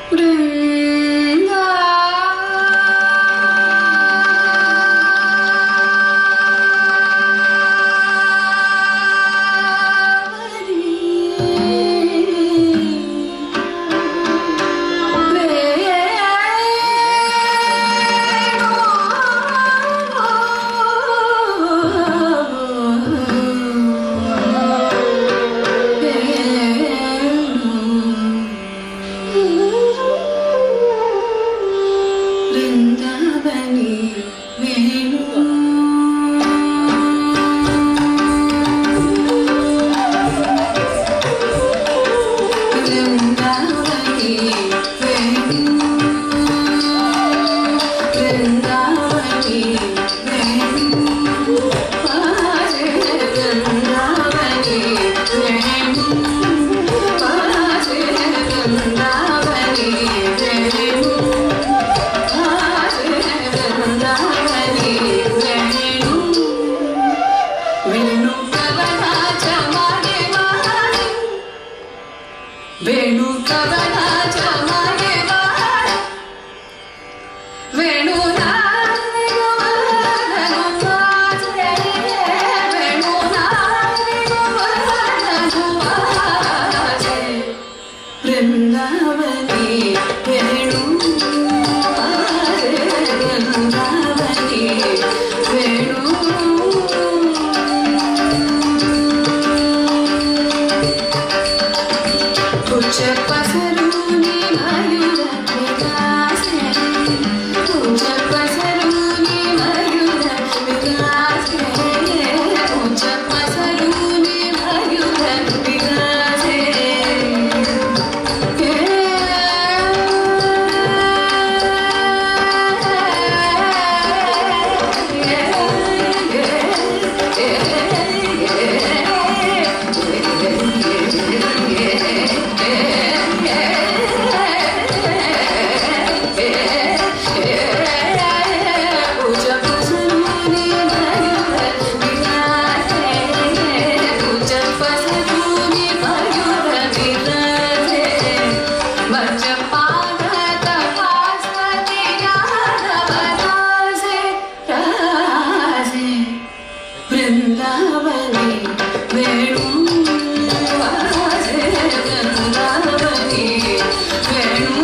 ವೃಂದಾವನಿ ವೇಣು ವೃಂದಾವನಿ ವೇಣು ವೃಂದಾವನಿ ವೇಣು ಪಾರೆ ವೃಂದಾವನಿ ವೇಣು ಪಾರೆ ವೃಂದಾವನಿ ವೇಣು ಪಾರೆ ವೃಂದಾವನಿ ವೇಣು ವೇಣು ಕವನಾಚ ಮಾಗೆ ಮಾರಿ ವೇಣು ಕವನಾಚ ಮಾಗೆ ಮಾರಿ ವೇಣು ನಾರಿಗು ವರದನು ವಾಜೆ ವೇಣು ನಾರಿಗು ವರದನು ವಾಜೆ ವೃಂದಾವನಿ ವೇಣು ವಾಜೆ ವೃಂದಾವನಿ ವೇಣು ಕುಚ ಪಸರೂನಿ ಮಯೂರ ವಿಲಾಸೆ ಕುಚ ಪಸರೂನಿ ಮಯೂರ ವಿಲಾಸೆ ಕುಚ ಪಸರೂನಿ ಮಯೂರ ವಿಲಾಸೆ ವೃಂದಾವನಿ ವೇಣು ವಾಸೆ ವೃಂದಾವನಿ ವೇಣು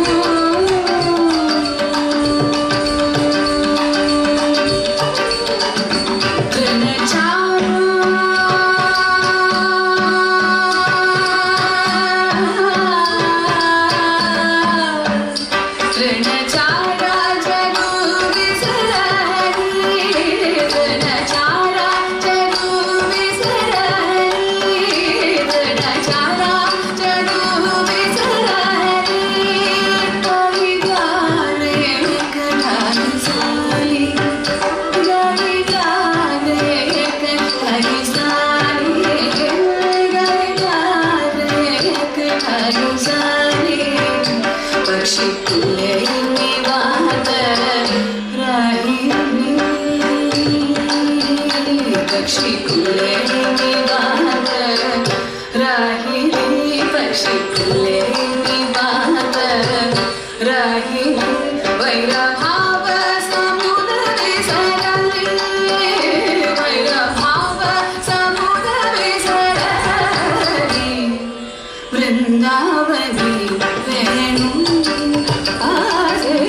पक्षी तुले निवात राही पक्षी तुले निवात राही पक्षी तुले निवात राही वैरभाव समुद्र सरली वैरभाव समुद्र सरली वृंदावनी वेणु आजे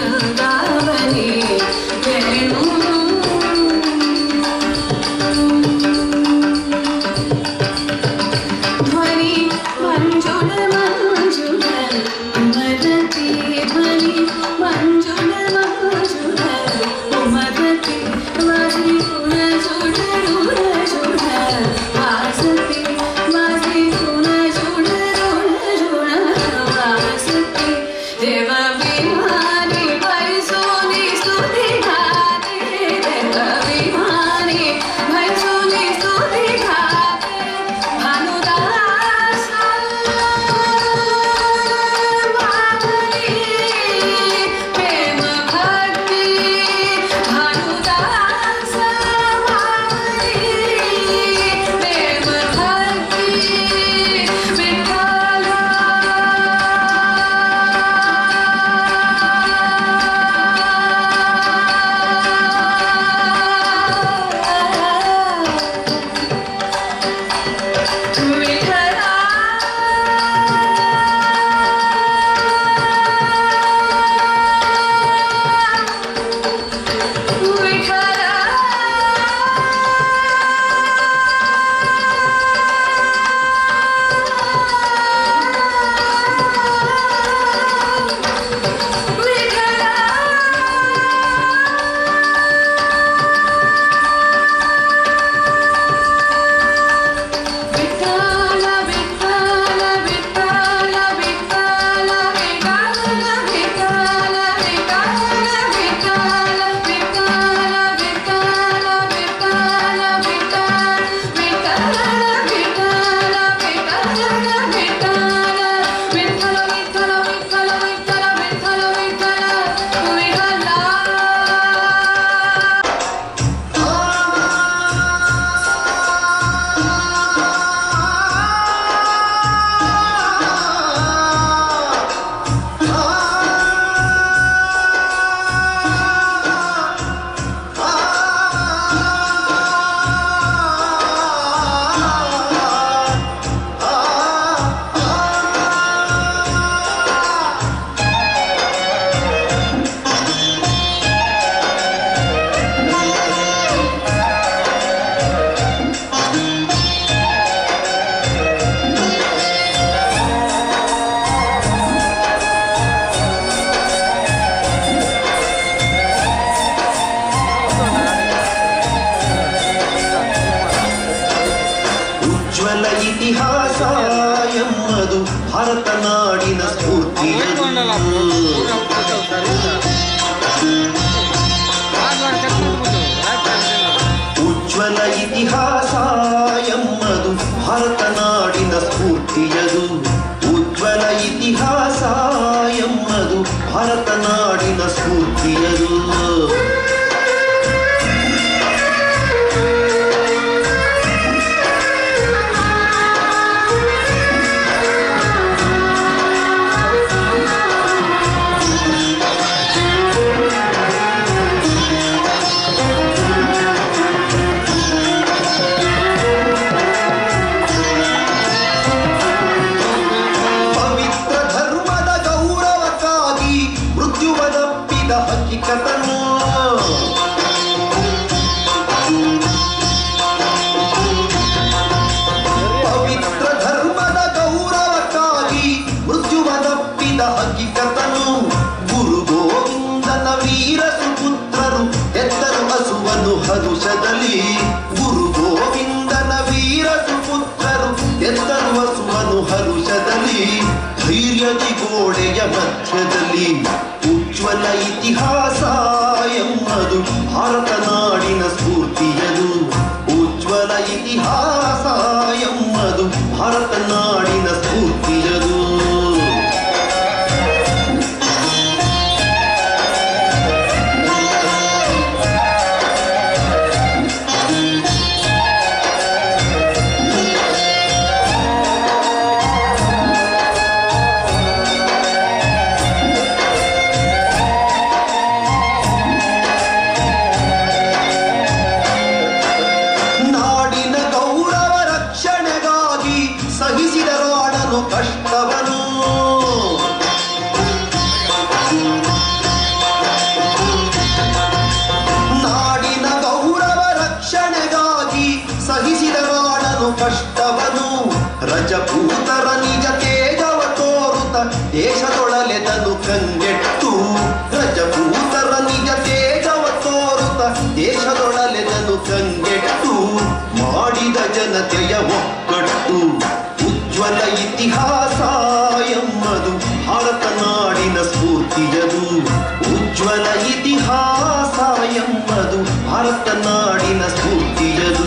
वृंदावनी वेणु ಇತಿಹಾಸ ಎಮ್ಮದು ಭಾರತ ನಾಡಿನ ಸ್ಫೂರ್ತಿಯದು ಉಜ್ವಲ ಇತಿಹಾಸ ಎಮ್ಮದು ಭಾರತ ನಾಡಿನ ಸ್ಫೂರ್ತಿಯದು ಉಜ್ವಲ ಇತಿಹಾಸ ಎಮ್ಮದು ಭಾರತ ನಾಡಿನ ಸ್ಫೂರ್ತಿಯದು ಪವಿತ್ರ ಧರ್ಮದ ಗೌರವಕ್ಕಾಗಿ ಮೃತ್ಯುವನಪ್ಪಿದ ಹಕ್ಕಿಕತನು ಪವಿತ್ರ ಧರ್ಮದ ಗೌರವಕ್ಕಾಗಿ ಮೃತ್ಯುವನಪ್ಪಿದ ಹಕ್ಕಿಕತನು ಗುರು ಗೋವಿಂದನ ವೀರ ಸುಪುತ್ರರು ಎತ್ತರು ಹಸುವನ್ನು ಹರುಷದಲ್ಲಿ ಗುರು ಗೋವಿಂದನ ವೀರ ಸುಪುತ್ರರು ಎತ್ತರು ಹಸುವನ್ನು ಹರುಷದಲ್ಲಿ ಧೈರ್ಯದಿ ಗೋಡೆಯ ಮಧ್ಯದಲ್ಲಿ ಉಜ್ವಲ ಇತಿಹಾಸ ಎಮ್ಮದು ಭಾರತ ನಾಡಿನ ಸ್ಫೂರ್ತಿಯದು ಉಜ್ವಲ ಇತಿಹಾಸ ಎಮ್ಮದು ಭಾರತ ನಾಡಿನ ಸ್ಫೂರ್ತಿಯದು ನಾಡಿನ ಗೌರವ ರಕ್ಷಣೆಗಾಗಿ ಸಹಿಸಿದ ರಾಡನು ಕಷ್ಟವನು ನಾಡಿನ ಗೌರವ ರಕ್ಷಣೆಗಾಗಿ ಸಹಿಸಿದ ರಾಡನು ಕಷ್ಟವನು ರಜಪೂತರ ನಿಜ ತೇಜವ ತೋರುತ್ತ ದೇಶದೊಳಲೆದನು ಕಂಗೆಟ್ಟು ರಜಪೂತರ ನಿಜ ತೇಜವ ತೋರುತ್ತ ದೇಶದೊಳಲೆದನು ಕಂಗೆಟ್ಟು ಮಾಡಿದ ಜನತೆಯ ಒಕ್ಕಟ್ಟು ಉಜ್ವಲ ಇತಿಹಾಸ ಎಮ್ಮದು ಭಾರತ ನಾಡಿನ ಸ್ಫೂರ್ತಿಯದು ಉಜ್ವಲ ಇತಿಹಾಸ ಎಂಬದು ಭಾರತ ನಾಡಿನ ಸ್ಫೂರ್ತಿಯದು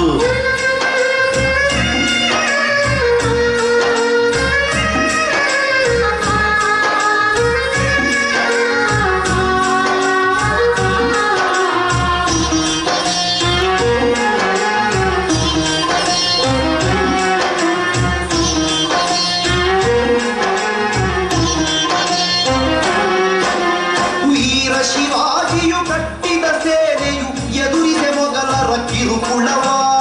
ವೀರ ಶಿವಾಜಿಯು ಕಟ್ಟಿದ ಸೇನೆಯು ಎದುರಿಸೆ ಮೊಗಲರ ಕಿರುಕುಳವ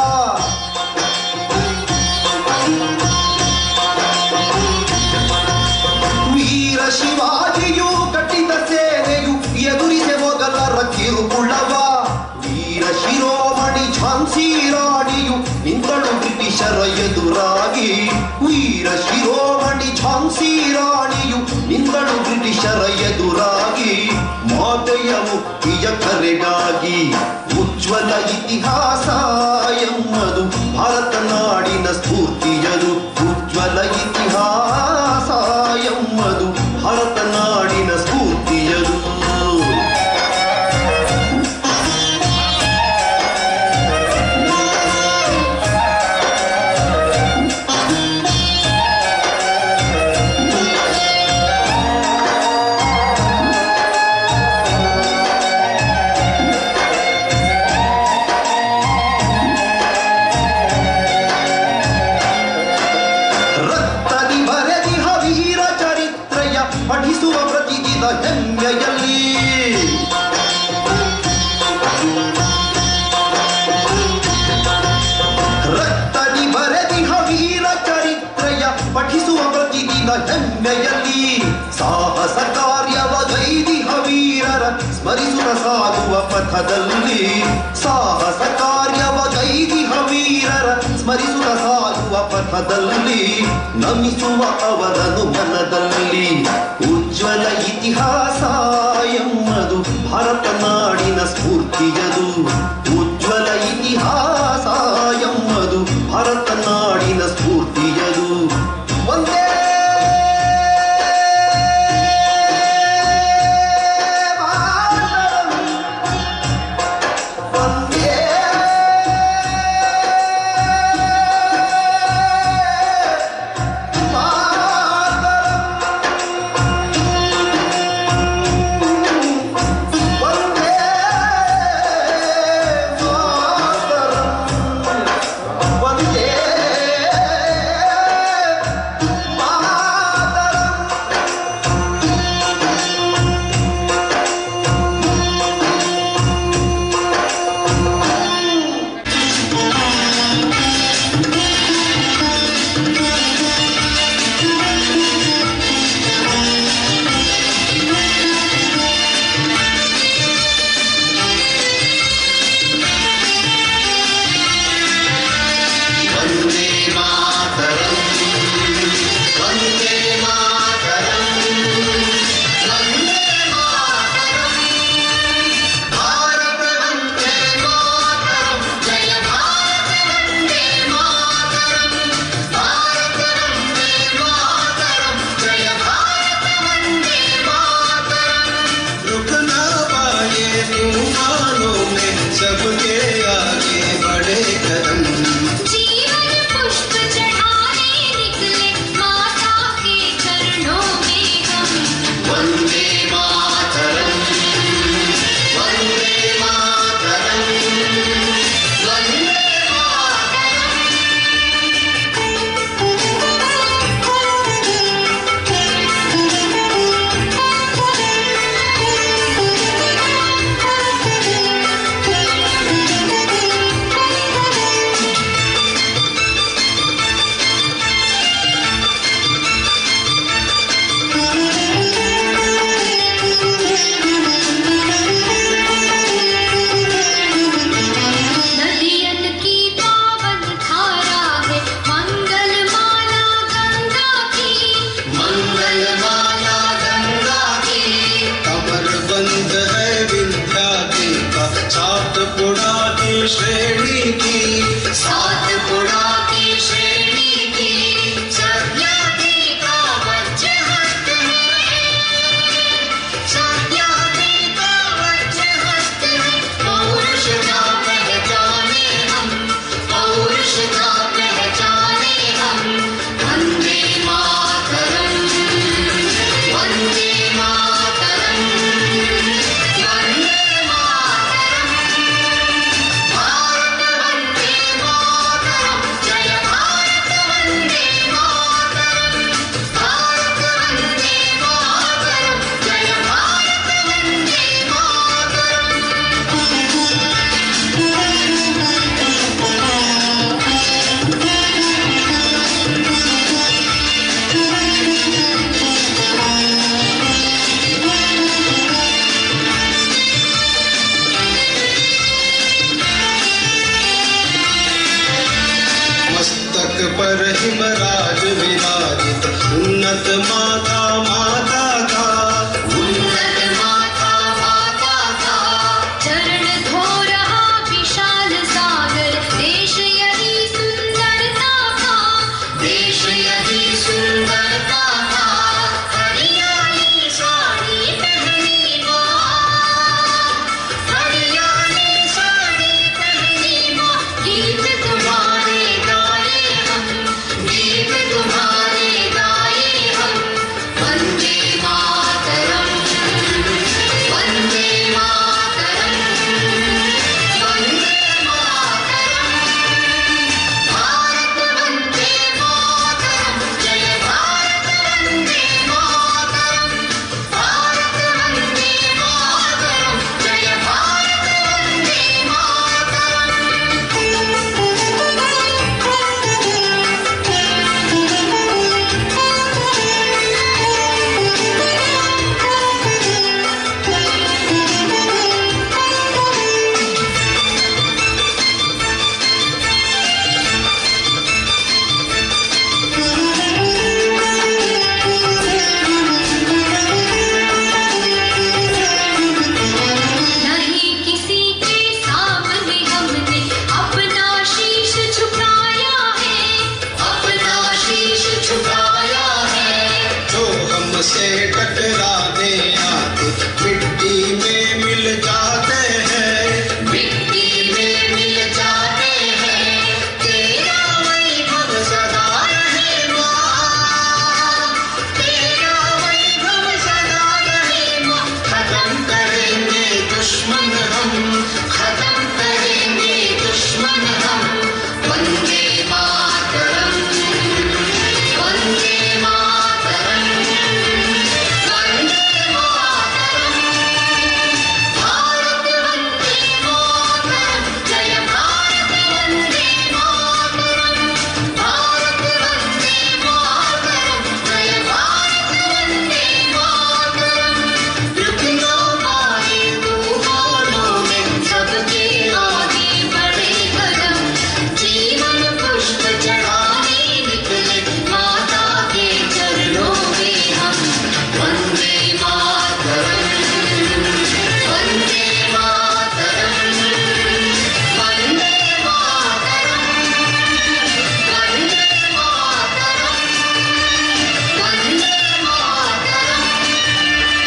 ವೀರ ಶಿವಾಜಿಯು ಕಟ್ಟಿದ ಸೇನೆಯು ಎದುರಿಸೆ ಮೊಗಲರ ಕಿರುಕುಳವ ವೀರ ಶಿರೋಮಣಿ ಝಾನ್ಸಿ ರಾಣಿಯು ನಿಂತಳು ಬ್ರಿಟಿಷರ ಎದುರಾಗಿ ವೀರ ಶಿರೋಮಣಿ ಝಾನ್ಸಿ ರಾಣಿಯು ನಿಂತಳು ಬ್ರಿಟಿಷರ ಎದುರಾಗಿ ಮಾತೆಯ ಮುಕ್ತಿಯ ಕರೆಗಾಗಿ ಉಜ್ವಲ ಇತಿಹಾಸ ಎಮ್ಮದು ಭಾರತ ನಾಡಿನ ಸ್ಫೂರ್ತಿಯದು ಉಜ್ವಲ ಇತಿಹಾಸ ಎಮ್ಮದು ಭಾರತ ನಾಡಿನ ಸ್ಫೂರ್ತಿಯದು ರಕ್ತದಿ ಬರೆದಿಹ ವೀರ ಚರಿತ್ರೆಯ ಪಠಿಸುವ ಪ್ರತಿದಿನ ಹೆಮ್ಮೆಯಲ್ಲಿ ರಕ್ತದಿ ಬರೆದಿಹ ವೀರ ಚರಿತ್ರೆಯ ಪಠಿಸುವ ಪ್ರತಿದಿನ ಹೆಮ್ಮೆಯಲ್ಲಿ ಸಾಹಸ ಕಾರ್ಯವ ಗೈದಿಹ ವೀರರ ಸ್ಮರಿಸುತ್ತ ಸಾಗುವ ಪಥದಲ್ಲಿ ಸಾಹಸ ಕಾರ್ಯವ ಗೈದಿಹ ವೀರರ ಸ್ಮರಿಸುತ್ತ ಸಾಗುವ ಪಥದಲ್ಲಿ ನಮಿಸುವ ಅವರನು ಮನದಲ್ಲಿ ಉಜ್ವಲ ಇತಿಹಾಸ ಎಮ್ಮದು ಭಾರತ ನಾಡಿನ ಸ್ಫೂರ್ತಿಯದು ಉಜ್ವಲ ಇತಿಹಾಸ ಎಮ್ಮದು ಭಾರತ ನಾಡಿನ ಸ್ಫೂರ್ತಿಯದು श्रेणी की सातपुड़ा की श्रेणी की सत्याग्नि का वज्र हस्त है सत्याग्नि का वज्र हस्त है पौरुष का पहचाने हम पौरुष का पहचाने हम वंदे मातरम वंदे मातरम वंदे मातरम भारत वंदे मातरम जय भारत वंदे मातरम भारत वंदे मातरम जय भारत वंदे मातरम मस्तक पर हिमराज विराजित उन्नत माता माता का उन्नत माता माता का चरण धो रहा विशाल सागर देश यही सुंदरता का देश यदि सुंदरता का हरियाली साड़ी पहनी माँ हरियाली साड़ी पहनी माँ गीत तुम्हारे गाए हम गीत तुम्हारे गाए हम वंदे मातरम वंदे मातरम वंदे मातरम भारत वंदे मातरम जय भारत वंदे मातरम भारत वंदे मातरम जय भारत वंदे नहीं किसी के सामने हमने अपना शीश झुकाया है अपना शीश झुकाया है जो हमसे टकराने आते मिट्टी में मिल जाते हैं मिट्टी में मिल जाते हैं तेरा वैभव सदा रहे माँ तेरा वैभव सदा रहे माँ खत्म करेंगे दुश्मन हम खत्म करेंगे दुश्मन हम वंदे मातरम वंदे मातरम वंदे मातरम भारत वंदे मातरम जय भारत वंदे मातरम भारत वंदे मातरम जय भारत वंदे मातरम रुक ना पाए तूफानों में सबके आगे बढ़े कदम जीवन पुष्प चढ़ाने निकले माता के चरणों में हम वंदे मातरम वंदे मातरम वंदे मातरम वंदे मातरम वंदे मातरम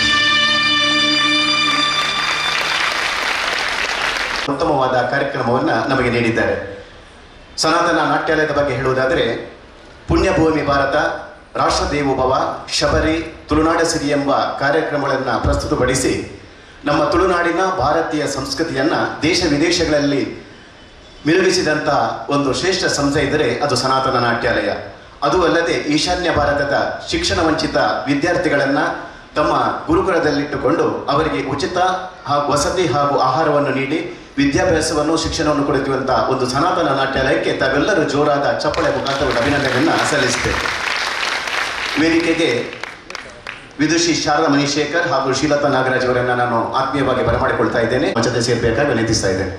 ಉತ್ತಮವಾದ ಕಾರ್ಯಕ್ರಮವನ್ನು ನಮಗೆ ನೀಡಿದ್ದಾರೆ ಸನಾತನ ನಾಟ್ಯಾಲಯದ ಬಗ್ಗೆ ಹೇಳುವುದಾದರೆ ಪುಣ್ಯಭೂಮಿ ಭಾರತ ರಾಷ್ಟ್ರದೇವೋಭವ ಶಬರಿ ತುಳುನಾಡ ಸಿರಿ ಎಂಬ ಕಾರ್ಯಕ್ರಮಗಳನ್ನು ಪ್ರಸ್ತುತಪಡಿಸಿ ನಮ್ಮ ತುಳುನಾಡಿನ ಭಾರತೀಯ ಸಂಸ್ಕೃತಿಯನ್ನು ದೇಶ ವಿದೇಶಗಳಲ್ಲಿ ಮಿಲುಗಿಸಿದಂಥ ಒಂದು ಶ್ರೇಷ್ಠ ಸಂಸ್ಥೆ ಇದ್ದರೆ ಅದು ಸನಾತನ ನಾಟ್ಯಾಲಯ ಅದು ಅಲ್ಲದೆ ಈಶಾನ್ಯ ಭಾರತದ ಶಿಕ್ಷಣ ವಂಚಿತ ವಿದ್ಯಾರ್ಥಿಗಳನ್ನು ತಮ್ಮ ಗುರುಕುಲದಲ್ಲಿಟ್ಟುಕೊಂಡು ಅವರಿಗೆ ಉಚಿತ ಹಾಗೂ ವಸತಿ ಹಾಗೂ ಆಹಾರವನ್ನು ನೀಡಿ ವಿದ್ಯಾಭ್ಯಾಸವನ್ನು ಶಿಕ್ಷಣವನ್ನು ಕೊಡುತ್ತಿರುವಂಥ ಒಂದು ಸನಾತನ ನಾಟ್ಯಾಲಯಕ್ಕೆ ತಾವೆಲ್ಲರೂ ಜೋರಾದ ಚಪ್ಪಳೆ ಮುಖಾಂತರ ಅಭಿನಂದನೆಯನ್ನು ಸಲ್ಲಿಸುತ್ತೇವೆ ವೇದಿಕೆಗೆ ವಿದುಷಿ ಶಾರದಾ ಮಣಿಶೇಖರ್ ಹಾಗೂ ಶ್ರೀಲತಾ ನಾಗರಾಜ್ ಅವರನ್ನು ನಾನು ಆತ್ಮೀಯವಾಗಿ ಬರಮಾಡಿಕೊಳ್ತಾ ಇದ್ದೇನೆ ಜೊತೆ ಸೇರ್ಬೇಕಾಗಿ ವಿನಂತಿಸ್ತಾ ಇದ್ದೇನೆ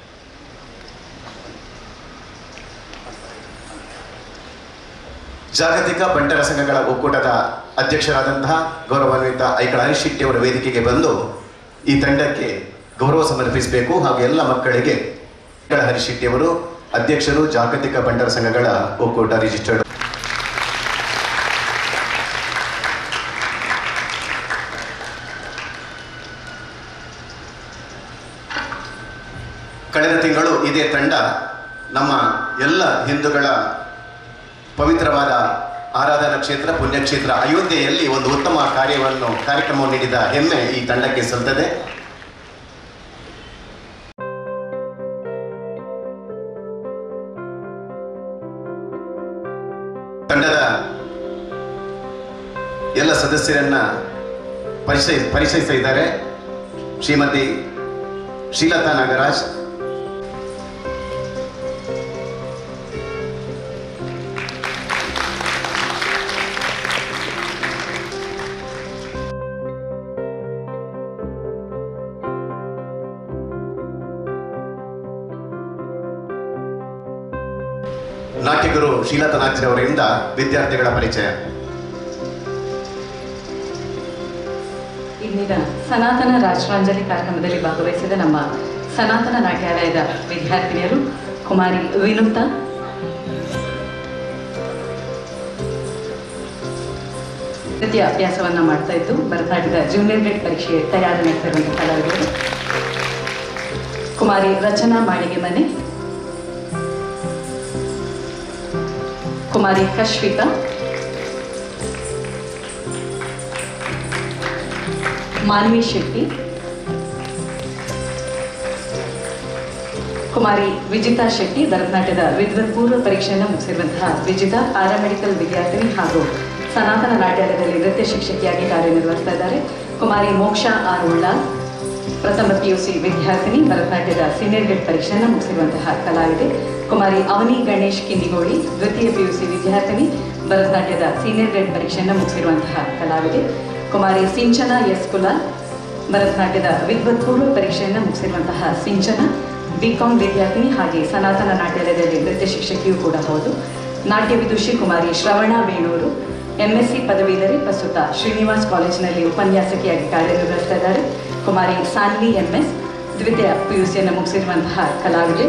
ಜಾಗತಿಕ ಬಂಟರ ಸಂಘಗಳ ಒಕ್ಕೂಟದ ಅಧ್ಯಕ್ಷರಾದಂತಹ ಗೌರವಾನ್ವಿತ ಐಕಳ ಹರೀಶ್ ಶೆಟ್ಟಿಯವರ ವೇದಿಕೆಗೆ ಬಂದು ಈ ತಂಡಕ್ಕೆ ಗೌರವ ಸಮರ್ಪಿಸಬೇಕು ಹಾಗೂ ಎಲ್ಲ ಮಕ್ಕಳಿಗೆ ಹರಿಶೆಟ್ಟಿಯವರು ಅಧ್ಯಕ್ಷರು ಜಾಗತಿಕ ಬಂಟರ ಸಂಘಗಳ ಒಕ್ಕೂಟ ರಿಜಿಸ್ಟರ್ಡ್ ಕಳೆದ ತಿಂಗಳು ಇದೇ ತಂಡ ನಮ್ಮ ಎಲ್ಲ ಹಿಂದೂಗಳ ಪವಿತ್ರವಾದ ಆರಾಧನಾ ಕ್ಷೇತ್ರ ಪುಣ್ಯಕ್ಷೇತ್ರ ಅಯೋಧ್ಯೆಯಲ್ಲಿ ಒಂದು ಉತ್ತಮ ಕಾರ್ಯವನ್ನು ಕಾರ್ಯಕ್ರಮವನ್ನು ನೀಡಿದ ಹೆಮ್ಮೆ ಈ ತಂಡಕ್ಕೆ ಸಲ್ತದೆ ತಂಡದ ಎಲ್ಲ ಸದಸ್ಯರನ್ನ ಪರಿಚಯ ಪರಿಚಯಿಸ್ತಾ ಇದ್ದಾರೆ ಶ್ರೀಮತಿ ಶ್ರೀಲತಾ ನಾಗರಾಜ್ ನಾಟ್ಯಗುರು ಶೀಲತಾ ನಾಗ್ರೆ ಅವರಿಂದ ವಿದ್ಯಾರ್ಥಿಗಳ ಪರಿಚಯ ಇಂದಿನ ಸನಾತನ ರಾಷ್ಟ್ರಾಂಜಲಿ ಕಾರ್ಯಕ್ರಮದಲ್ಲಿ ಭಾಗವಹಿಸಿದ ನಮ್ಮ ಸನಾತನ ನಾಟ್ಯಾಲಯದ ವಿದ್ಯಾರ್ಥಿನಿಯರು ಕುಮಾರಿ ವಿನುತ ನೃತ್ಯ ಅಭ್ಯಾಸವನ್ನ ಮಾಡ್ತಾ ಇದ್ದು ಭರತನಾಟ್ಯದ ಜೂನಿಯರ್ ಗ್ರೇಡ್ ಪರೀಕ್ಷೆ ತಯಾರಿ ನಡೆಸ್ತಾ ಇರುವಂತಹ ಕಲಾವಿದರು ಕುಮಾರಿ ರಚನಾ ಮಾಳಿಗೆ ಮನೆ ಕುಮಾರಿ ಕಶ್ವಿತಾ ಮಾನ್ವಿ ಶೆಟ್ಟಿ ಕುಮಾರಿ ವಿಜಿತಾ ಶೆಟ್ಟಿ ಭರತನಾಟ್ಯದ ವಿದ್ವತ್ ಪೂರ್ವ ಪರೀಕ್ಷೆಯನ್ನು ಮುಗಿಸಿರುವಂತಹ ವಿಜಿತಾ ಪ್ಯಾರಾಮೆಡಿಕಲ್ ವಿದ್ಯಾರ್ಥಿನಿ ಹಾಗೂ ಸನಾತನ ನಾಟ್ಯಾಲಯದಲ್ಲಿ ನೃತ್ಯ ಶಿಕ್ಷಕಿಯಾಗಿ ಕಾರ್ಯನಿರ್ವಹಿಸ್ತಾ ಇದ್ದಾರೆ ಕುಮಾರಿ ಮೋಕ್ಷ ಆರ್ ಉಳ್ಳಾಲ್ ಪ್ರಥಮ ಪಿಯುಸಿ ವಿದ್ಯಾರ್ಥಿನಿ ಭರತನಾಟ್ಯದ ಸೀನಿಯರ್ ಗ್ರೇಡ್ ಪರೀಕ್ಷೆಯನ್ನು ಮುಗಿಸಿರುವಂತಹ ಕಲಾವಿದೆ ಕುಮಾರಿ ಅವನಿ ಗಣೇಶ್ ಕಿಂದಿಗೋಳಿ ದ್ವಿತೀಯ ಪಿಯುಸಿ ವಿದ್ಯಾರ್ಥಿನಿ ಭರತನಾಟ್ಯದ ಸೀನಿಯರ್ ಗ್ರೇಡ್ ಪರೀಕ್ಷೆಯನ್ನು ಮುಗಿಸಿರುವಂತಹ ಕಲಾವಿದೆ ಕುಮಾರಿ ಸಿಂಚನ ಎಸ್ ಕುಲಾಲ್ ಭರತನಾಟ್ಯದ ವಿದ್ವತ್ ಪೂರ್ವ ಪರೀಕ್ಷೆಯನ್ನು ಮುಗಿಸಿರುವಂತಹ ಸಿಂಚನ ಬಿಕಾಂ ವಿದ್ಯಾರ್ಥಿನಿ ಹಾಗೆ ಸನಾತನ ನಾಟ್ಯಾಲಯದಲ್ಲಿ ನೃತ್ಯ ಶಿಕ್ಷಕಿಯೂ ಕೂಡ ಹೌದು ನಾಟ್ಯ ವಿದುಷಿ ಕುಮಾರಿ ಶ್ರವಣ ವೇಣೂರು ಎಂಎಸ್ಸಿ ಪದವೀಧರಿ ಪ್ರಸ್ತುತ ಶ್ರೀನಿವಾಸ್ ಕಾಲೇಜಿನಲ್ಲಿ ಉಪನ್ಯಾಸಕಿಯಾಗಿ ಕಾರ್ಯನಿರ್ವಹಿಸ್ತಾ ಇದ್ದಾರೆ ಕುಮಾರಿ ಸಾನ್ವಿ ಎಂಎಸ್ ದ್ವಿತೀಯ ಪಿಯುಸಿಯನ್ನು ಮುಗಿಸಿರುವಂತಹ ಕಲಾವಿದೆ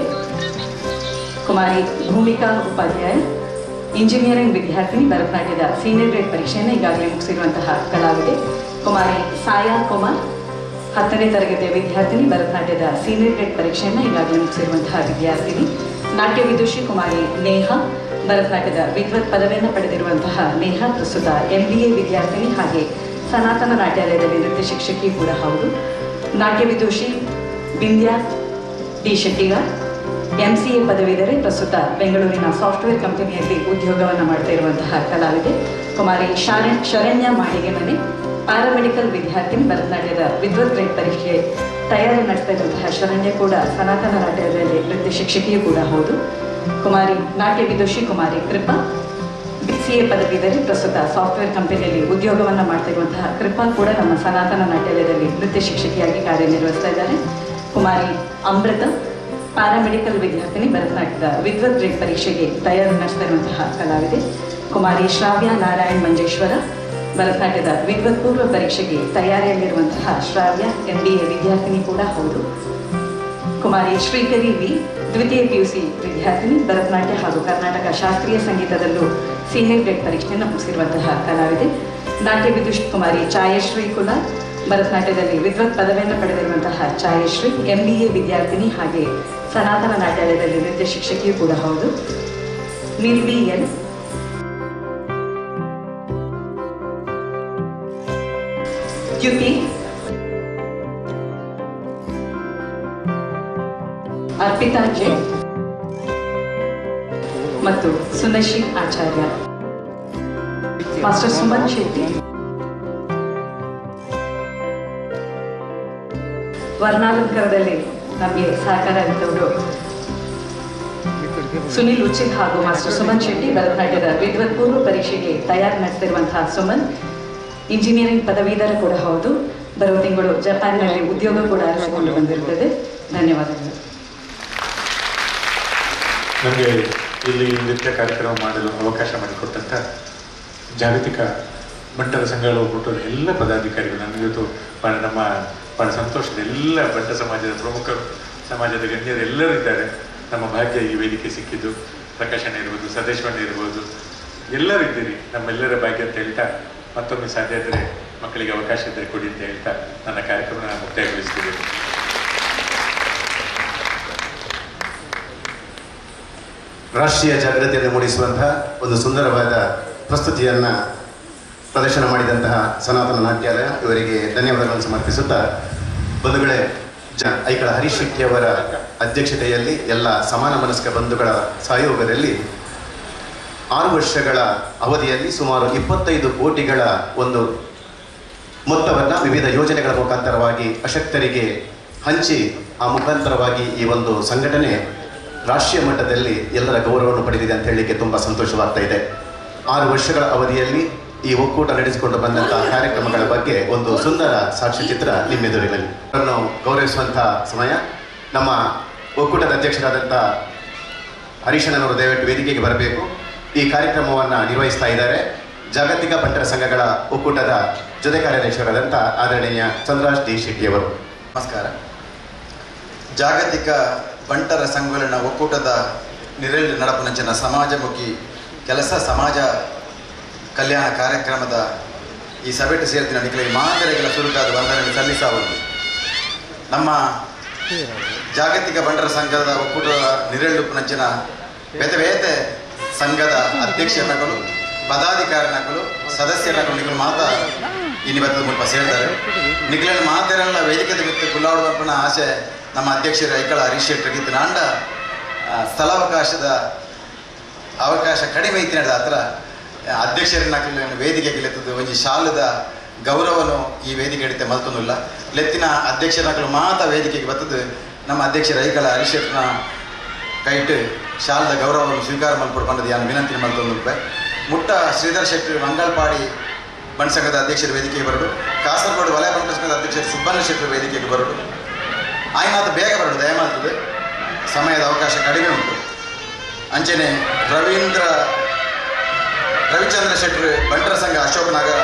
ಕುಮಾರಿ ಭೂಮಿಕಾ ಉಪಾಧ್ಯಾಯ ಇಂಜಿನಿಯರಿಂಗ್ ವಿದ್ಯಾರ್ಥಿನಿ ಭರತನಾಟ್ಯದ ಸೀನಿಯರ್ ಗ್ರೇಡ್ ಪರೀಕ್ಷೆಯನ್ನು ಈಗಾಗಲೇ ಮುಗಿಸಿರುವಂತಹ ಕಲಾವಿದೆ ಕುಮಾರಿ ಸಾಯಾ ಕುಮಾರ್ ಹತ್ತನೇ ತರಗತಿಯ ವಿದ್ಯಾರ್ಥಿನಿ ಭರತನಾಟ್ಯದ ಸೀನಿಯರ್ ಗ್ರೇಡ್ ಪರೀಕ್ಷೆಯನ್ನು ಈಗಾಗಲೇ ಮುಗಿಸಿರುವಂತಹ ವಿದ್ಯಾರ್ಥಿನಿ ನಾಟ್ಯ ವಿದುಷಿ ಕುಮಾರಿ ನೇಹಾ ಭರತನಾಟ್ಯದ ವಿದ್ವತ್ ಪದವಿಯನ್ನು ಪಡೆದಿರುವಂತಹ ನೇಹಾ ಪ್ರಸ್ತುತ ಎಂ ಬಿ ಎ ವಿದ್ಯಾರ್ಥಿನಿ ಹಾಗೆ ಸನಾತನ ನಾಟ್ಯಾಲಯದಲ್ಲಿ ನೃತ್ಯ ಶಿಕ್ಷಕಿ ಕೂಡ ಹೌದು ನಾಟ್ಯ ವಿದುಷಿ Bindya D Shettigar M C A ಪದವೀಧರೆ ಪ್ರಸ್ತುತ ಬೆಂಗಳೂರಿನ ಸಾಫ್ಟ್ವೇರ್ ಕಂಪನಿಯಲ್ಲಿ ಉದ್ಯೋಗವನ್ನು ಮಾಡ್ತಾ ಇರುವಂತಹ ಕಲಾವಿದೆ ಕುಮಾರಿ ಶಾರಣ್ ಶರಣ್ಯ ಮಾಳಿಗೆ ಮನೆ ಪ್ಯಾರಾಮೆಡಿಕಲ್ ವಿದ್ಯಾರ್ಥಿನಿ ಭರತನಾಟ್ಯದ ವಿದ್ವತ್ ಗ್ರೇಡ್ ಪರೀಕ್ಷೆ ತಯಾರಿ ನಡೆಸ್ತಾ ಇರುವಂತಹ ಶರಣ್ಯ ಕೂಡ ಸನಾತನ ನಾಟ್ಯದಲ್ಲಿ ನೃತ್ಯ ಶಿಕ್ಷಕಿಯೂ ಕೂಡ ಹೌದು ಕುಮಾರಿ ನಾಟ್ಯ ವಿದುಷಿ Kumari Krupa B C A ಪದವೀಧರೆ ಪ್ರಸ್ತುತ ಸಾಫ್ಟ್ವೇರ್ ಕಂಪನಿಯಲ್ಲಿ ಉದ್ಯೋಗವನ್ನು ಮಾಡ್ತಾ ಇರುವಂತಹ ಕೃಪಾ ಕೂಡ ನಮ್ಮ ಸನಾತನ ನಾಟ್ಯಾಲಯದಲ್ಲಿ ನೃತ್ಯ ಶಿಕ್ಷಕಿಯಾಗಿ ಕಾರ್ಯನಿರ್ವಹಿಸ್ತಾ ಇದ್ದಾರೆ ಕುಮಾರಿ ಅಮೃತ ಪ್ಯಾರಾಮೆಡಿಕಲ್ ವಿದ್ಯಾರ್ಥಿನಿ ಭರತನಾಟ್ಯದ ವಿದ್ವತ್ ಗ್ರೇಡ್ ಪರೀಕ್ಷೆಗೆ ತಯಾರಿ ನಡೆಸ್ತಾ ಇರುವಂತಹ ಕಲಾವಿದೆ ಕುಮಾರಿ ಶ್ರಾವ್ಯ ನಾರಾಯಣ್ ಮಂಜೇಶ್ವರ ಭರತನಾಟ್ಯದ ವಿದ್ವತ್ ಪೂರ್ವ ಪರೀಕ್ಷೆಗೆ ತಯಾರಿಯಲ್ಲಿರುವಂತಹ ಶ್ರಾವ್ಯ ಎಂ ಬಿ ಎ ವಿದ್ಯಾರ್ಥಿನಿ ಕೂಡ ಹೌದು ಕುಮಾರಿ ಶ್ರೀಕರಿ ವಿ ದ್ವಿತೀಯ ಪಿಯುಸಿ ವಿದ್ಯಾರ್ಥಿನಿ ಭರತನಾಟ್ಯ ಹಾಗೂ ಕರ್ನಾಟಕ ಶಾಸ್ತ್ರೀಯ ಸಂಗೀತದಲ್ಲೂ ಸೀನಿಯರ್ ಗ್ರೇಡ್ ಪರೀಕ್ಷೆಯನ್ನು ಮುಗಿಸಿರುವಂತಹ ಕಲಾವಿದೆ ನಾಟ್ಯ ವಿದುಷ್ ಕುಮಾರಿ ಛಾಯಶ್ರೀ ಕುಲಾಲ್ ಭರತನಾಟ್ಯದಲ್ಲಿ ವಿದ್ವತ್ ಪದವಿಯನ್ನು ಪಡೆದಿರುವಂತಹ ಛಾಯಶ್ರೀ ಎಂ ಬಿ ಎ ವಿದ್ಯಾರ್ಥಿನಿ ಹಾಗೆ ಸನಾತನ ನಾಟ್ಯಾಲಯದಲ್ಲಿ ನೃತ್ಯ ಶಿಕ್ಷಕಿಯೂ ಕೂಡ ಹೌದು ನಿರ್ವಿ ಎಲ್ ದ್ಯುತಿ ಅರ್ಪಿತಾ ಜೆ ಮತ್ತು ಸುನಶಿ ಆಚಾರ್ಯ ಮಾಸ್ಟರ್ ಸುಮನ್ ಶೆಟ್ಟಿ ವರ್ಣಾಲಂಕಾರದಲ್ಲಿ ನಮಗೆ ಸಹಕಾರ ಇದ್ದವರು ಸುನಿಲ್ ಉಚಿತ್ ಹಾಗೂ ಮಾಸ್ಟರ್ ಸುಮನ್ ಶೆಟ್ಟಿ ಭರತನಾಟ್ಯದ ವಿದ್ವತ್ ಪೂರ್ವ ಪರೀಕ್ಷೆಗೆ ತಯಾರಿ ನಡೆಸ್ತಿರುವಂತಹ ಸುಮನ್ ಇಂಜಿನಿಯರಿಂಗ್ ಪದವೀಧರ ಕೂಡ ಹೌದು ಬರುವ ತಿಂಗಳು ಜಪಾನ್ನಲ್ಲಿ ಉದ್ಯೋಗ ಕೂಡ ಅರಸಿಕೊಂಡು ಬಂದಿರುತ್ತದೆ ಧನ್ಯವಾದಗಳು ನಮಗೆ ಇಲ್ಲಿ ನೃತ್ಯ ಕಾರ್ಯಕ್ರಮ ಮಾಡಲು ಅವಕಾಶ ಮಾಡಿಕೊಟ್ಟಂಥ ಜಾಗತಿಕ ಬಂಟರ ಸಂಘಗಳ ಒಕ್ಕೂಟದ ಎಲ್ಲ ಪದಾಧಿಕಾರಿಗಳು ನನಗೆ ಇವತ್ತು ಭಾಳ ನಮ್ಮ ಭಾಳ ಸಂತೋಷದ ಎಲ್ಲ ಬಂಟ ಸಮಾಜದ ಪ್ರಮುಖರು ಸಮಾಜದ ಗಣ್ಯರು ಎಲ್ಲರೂ ಇದ್ದಾರೆ ನಮ್ಮ ಭಾಗ್ಯ ಈ ವೇದಿಕೆ ಸಿಕ್ಕಿದ್ದು ಪ್ರಕಾಶನ ಇರ್ಬೋದು ಸದೇಶ್ವಣ್ಣ ಇರ್ಬೋದು ಎಲ್ಲರೂ ಇದ್ದೀರಿ ನಮ್ಮೆಲ್ಲರ ಭಾಗ್ಯ ಅಂತ ಹೇಳ್ತಾ ಮತ್ತೊಮ್ಮೆ ಸಾಧ್ಯ ಇದ್ದರೆ ಮಕ್ಕಳಿಗೆ ಅವಕಾಶ ಇದ್ದರೆ ಕೊಡಿ ಅಂತ ಹೇಳ್ತಾ ನನ್ನ ಕಾರ್ಯಕ್ರಮ ಮುಕ್ತಾಯಗೊಳಿಸ್ತೀನಿ ರಾಷ್ಟ್ರೀಯ ಜಾಗೃತಿಯನ್ನು ಮೂಡಿಸುವಂತಹ ಒಂದು ಸುಂದರವಾದ ಪ್ರಸ್ತುತಿಯನ್ನ ಪ್ರದರ್ಶನ ಮಾಡಿದಂತಹ ಸನಾತನ ನಾಟ್ಯಾಲಯ ಇವರಿಗೆ ಧನ್ಯವಾದಗಳನ್ನು ಸಮರ್ಪಿಸುತ್ತಾ ಬಂಧುಗಳೇ ಜ ಐಕಳ ಹರೀಶ್ ಶೆಟ್ಟಿಯವರ ಅಧ್ಯಕ್ಷತೆಯಲ್ಲಿ ಎಲ್ಲ ಸಮಾನ ಮನಸ್ಕ ಬಂಧುಗಳ ಸಹಯೋಗದಲ್ಲಿ ಆರು ವರ್ಷಗಳ ಅವಧಿಯಲ್ಲಿ ಸುಮಾರು ಇಪ್ಪತ್ತೈದು ಕೋಟಿಗಳ ಒಂದು ಮೊತ್ತವನ್ನು ವಿವಿಧ ಯೋಜನೆಗಳ ಮುಖಾಂತರವಾಗಿ ಅಶಕ್ತರಿಗೆ ಹಂಚಿ ಆ ಮುಖಾಂತರವಾಗಿ ಈ ಒಂದು ಸಂಘಟನೆ ರಾಷ್ಟ್ರೀಯ ಮಟ್ಟದಲ್ಲಿ ಎಲ್ಲರ ಗೌರವವನ್ನು ಪಡೆದಿದೆ ಅಂತ ಹೇಳಲಿಕ್ಕೆ ತುಂಬ ಸಂತೋಷವಾಗ್ತಾ ಇದೆ ಆರು ವರ್ಷಗಳ ಅವಧಿಯಲ್ಲಿ ಈ ಒಕ್ಕೂಟ ನಡೆಸಿಕೊಂಡು ಬಂದಂತಹ ಕಾರ್ಯಕ್ರಮಗಳ ಬಗ್ಗೆ ಒಂದು ಸುಂದರ ಸಾಕ್ಷ್ಯಚಿತ್ರ ನಿಮ್ಮೆದುರಿನಲ್ಲಿ ಅವರನ್ನು ಗೌರವಿಸುವಂತಹ ಸಮಯ ನಮ್ಮ ಒಕ್ಕೂಟದ ಅಧ್ಯಕ್ಷರಾದಂಥ ಹರೀಶಣ್ಣನವರು ದಯವಿಟ್ಟು ವೇದಿಕೆಗೆ ಬರಬೇಕು ಈ ಕಾರ್ಯಕ್ರಮವನ್ನು ನಿರ್ವಹಿಸ್ತಾ ಇದ್ದಾರೆ ಜಾಗತಿಕ ಬಂಟರ ಸಂಘಗಳ ಒಕ್ಕೂಟದ ಜೊತೆ ಕಾರ್ಯದರ್ಶಿಯವರಾದಂಥ ಆದರಣೀಯ ಚಂದ್ರಾಜ್ ಡಿ ಶೆಟ್ಟಿಯವರು ನಮಸ್ಕಾರ ಜಾಗತಿಕ ಬಂಟರ ಸಂಘಗಳ ಒಕ್ಕೂಟದ ನಿರಳಿ ನಡಪನಂಚಿನ ಸಮಾಜಮುಖಿ ಕೆಲಸ ಸಮಾಜ ಕಲ್ಯಾಣ ಕಾರ್ಯಕ್ರಮದ ಈ ಸಭೆಟ್ಟು ಸೇರ್ತಿನ ನಿಖಿಲ ಮಾದರಿಗಳ ಸುರುಕಾದ ವಂದನೆ ಸಲ್ಲಿಸಾವುದು ನಮ್ಮ ಜಾಗತಿಕ ಬಂಟರ ಸಂಘದ ಒಕ್ಕೂಟದ ನಿರಳುಪನಂಚಿನ ಬೇತೆ ಬೇತೆ ಸಂಘದ ಅಧ್ಯಕ್ಷರಗಳು ಪದಾಧಿಕಾರಿನಗಳು ಸದಸ್ಯರಗಳು ನಿಖಲು ಮಾತ ಇನ್ನು ಇವತ್ತು ಮುಲ್ಪ ಸೇರಿದ್ದಾರೆ ನಿಖಿಲಿನ ಮಾತೆರಲ್ಲ ವೇದಿಕೆ ಬಿತ್ತು ಕುಲ್ಲಾಡುವಪ್ಪನ ಆಸೆ ನಮ್ಮ ಅಧ್ಯಕ್ಷರ ಐಕಳ ಹರೀಶ್ ಶೆಟ್ಟರಿಗೆ ನಾಂಡ ಆ, ಸ್ಥಳಾವಕಾಶದ ಅವಕಾಶ ಕಡಿಮೆ ಇತ್ತು ನಡೆದ ಹತ್ರ ಅಧ್ಯಕ್ಷರನ್ನ ವೇದಿಕೆಗೆ ಲೆತ್ತದು ಒಂಜಿ ಶಾಲದ ಗೌರವನು ಈ ವೇದಿಕೆ ಹಿಡಿತೆ ಮಲ್ತೊಂದಿಲ್ಲ ಲೆತ್ತಿನ ಅಧ್ಯಕ್ಷರಗಳು ಮಾತ ವೇದಿಕೆಗೆ ಬರ್ತದೆ ನಮ್ಮ ಅಧ್ಯಕ್ಷರ ಐಕಳ ಹರೀಶ್ ಶೆಟ್ಟನ ಕೈಟ್ ಶಾಲದ ಗೌರವವನ್ನು ಸ್ವೀಕಾರ ಮಲ್ಪಡ್ಕೊಂಡದ್ದು ಯಾನು ವಿನಂತಿ ಮಲ್ತೊಂದು ಮುಟ್ಟ ಶ್ರೀಧರ್ ಶೆಟ್ಟಿ ಮಂಗಲ್ಪಾಡಿ ಬಣ್ಸಂಘದ ಅಧ್ಯಕ್ಷರ ವೇದಿಕೆಗೆ ಬರೋದು ಕಾಸರಗೋಡು ವಲಯ ಬಂಟ ಸಂಘದ ಅಧ್ಯಕ್ಷರು ಸುಬ್ಬಣ್ಣ ಶೆಟ್ಟಿ ವೇದಿಕೆಗೆ ಬರೋದು ಆಯ್ನಾದ ಬೇಗ ಬರೋದು ದಯಮಾಡ್ತದೆ ಸಮಯದ ಅವಕಾಶ ಕಡಿಮೆ ಉಂಟು ಅಂಚೆನೆ ರವೀಂದ್ರ ರವಿಚಂದ್ರ ಶೆಟ್ರು ಬಂಟರ ಸಂಘ ಅಶೋಕ್ ನಗರ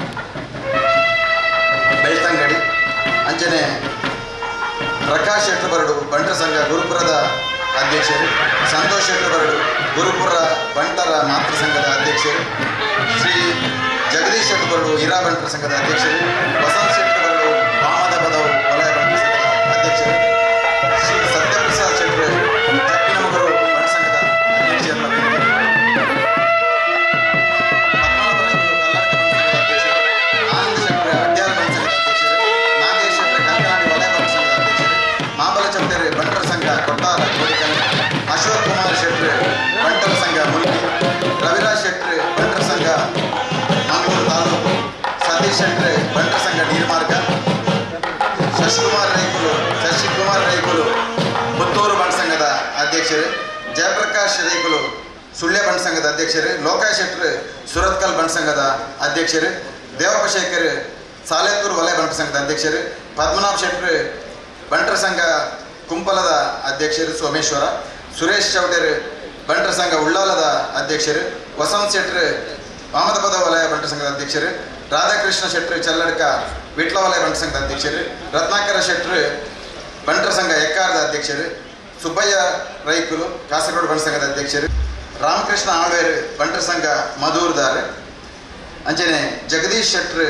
ಬೆಳ್ತಂಗಡಿ ಅಂಚನೆ ಪ್ರಕಾಶ್ ಶೆಟ್ರು ಬರಡು ಬಂಟರ ಸಂಘ ಗುರುಪುರದ ಅಧ್ಯಕ್ಷರು ಸಂತೋಷ್ ಶೆಟ್ರು ಬರಡು ಗುರುಪುರ ಬಂಟರ ಮಾತೃ ಸಂಘದ ಅಧ್ಯಕ್ಷರು ಶ್ರೀ ಜಗದೀಶ್ ಶೆಟ್ರು ಬರಡು ಹಿರಾ ಬಂಟರ ಸಂಘದ ಅಧ್ಯಕ್ಷರು ವಸಂತ್ ಶೆಟ್ರು ಬರಡು ವಾಮದ ಪದವು ವಲಯ ಬಂಟರ ಸಂಘದ ಅಧ್ಯಕ್ಷರು ಶ್ರೀ ಸತ್ಯಪ್ರಸಾದ್ ಶೆಟ್ರು ಜಪ್ಪಿನಮಗರು ಬಂಟ ಸಂಘದ ಅಧ್ಯಕ್ಷರನ್ನ ಪದ್ಮನಾಭರಾಯರು ಕಲ್ಲಡ್ಕ ಬಂಟ ಸಂಘದ ಅಧ್ಯಕ್ಷರು ಆನಂದ್ ಶೆಟ್ರು ಅಡ್ಯಾರ ಬಂಟ ಸಂಘದ ಅಧ್ಯಕ್ಷರು ನಾಗೇಶ್ ಶೆಟ್ರು ಕಂಕನಾಡಿ ವಲಯ ಬಂಟ ಸಂಘದ ಅಧ್ಯಕ್ಷರು ಮಾಬಲ ಚೌಧರಿ ಬಂಟರ ಸಂಘ ಕೊಟ್ಟಾರ ಕೋಡಿಕಲ್ ಅಶೋಕ್ ಕುಮಾರ್ ಶೆಟ್ರು ಬಂಟರ ಸಂಘ ಮುಲ್ಕಿ ರವಿರಾಜ್ ಶೆಟ್ರು ಬಂಟರ ಸಂಘ ಮಂಗಳೂರು ತಾಲೂಕು ಸತೀಶ್ ಶೆಟ್ರು ಬಂಟರ ಸಂಘ ನೀರ್ಮಾರ್ಗ ಶಶಿಕುಮಾರ್ ರೈಕುಲು ಶಶಿಕುಮಾರ್ ರೈಕುಲು ಪುತ್ತೂರು ಬಂಟ ಸಂಘದ ಅಧ್ಯಕ್ಷರು ಜಯಪ್ರಕಾಶ್ ರೈಕುಲು ಸುಳ್ಯ ಬಂಟ ಸಂಘದ ಅಧ್ಯಕ್ಷರು ಲೋಕಾಯ್ ಶೆಟ್ರು ಸುರತ್ಕಲ್ ಬಂಟ ಸಂಘದ ಅಧ್ಯಕ್ಷರು ದೇವಪ್ಪ ಶೇಖರ್ ಸಾಲೇತೂರು ವಲಯ ಬಂಟ ಸಂಘದ ಅಧ್ಯಕ್ಷರು ಪದ್ಮನಾಭ್ ಶೆಟ್ರು ಬಂಟರ ಸಂಘ ಕುಂಪಲದ ಅಧ್ಯಕ್ಷರು ಸೋಮೇಶ್ವರ ಸುರೇಶ್ ಚೌಟರ್ ಬಂಟರ ಸಂಘ ಉಳ್ಳಾಲದ ಅಧ್ಯಕ್ಷರು ವಸಂತ್ ಶೆಟ್ರು ವಾಮದಪದ ವಲಯ ಬಂಟ ಸಂಘದ ಅಧ್ಯಕ್ಷರು ರಾಧಾಕೃಷ್ಣ ಶೆಟ್ರು ಚಲ್ಲಡ್ಕ ವಿಟ್ಲ ವಲಯ ಬಂಟ ಸಂಘದ ಅಧ್ಯಕ್ಷರು ರತ್ನಾಕರ ಶೆಟ್ರು ಬಂಟರ ಸಂಘ ಎಕ್ಕಾರದ ಅಧ್ಯಕ್ಷರು ಸುಬ್ಬಯ್ಯ ರೈಕುಲು ಕಾಸರಗೋಡು ಬಂಟ ಸಂಘದ ಅಧ್ಯಕ್ಷರು ರಾಮಕೃಷ್ಣ ಆಳ್ವೇರು ಬಂಟರ ಸಂಘ ಮಧೂರ್ದಾರ್ ಅಂಚನೆ ಜಗದೀಶ್ ಶೆಟ್ರು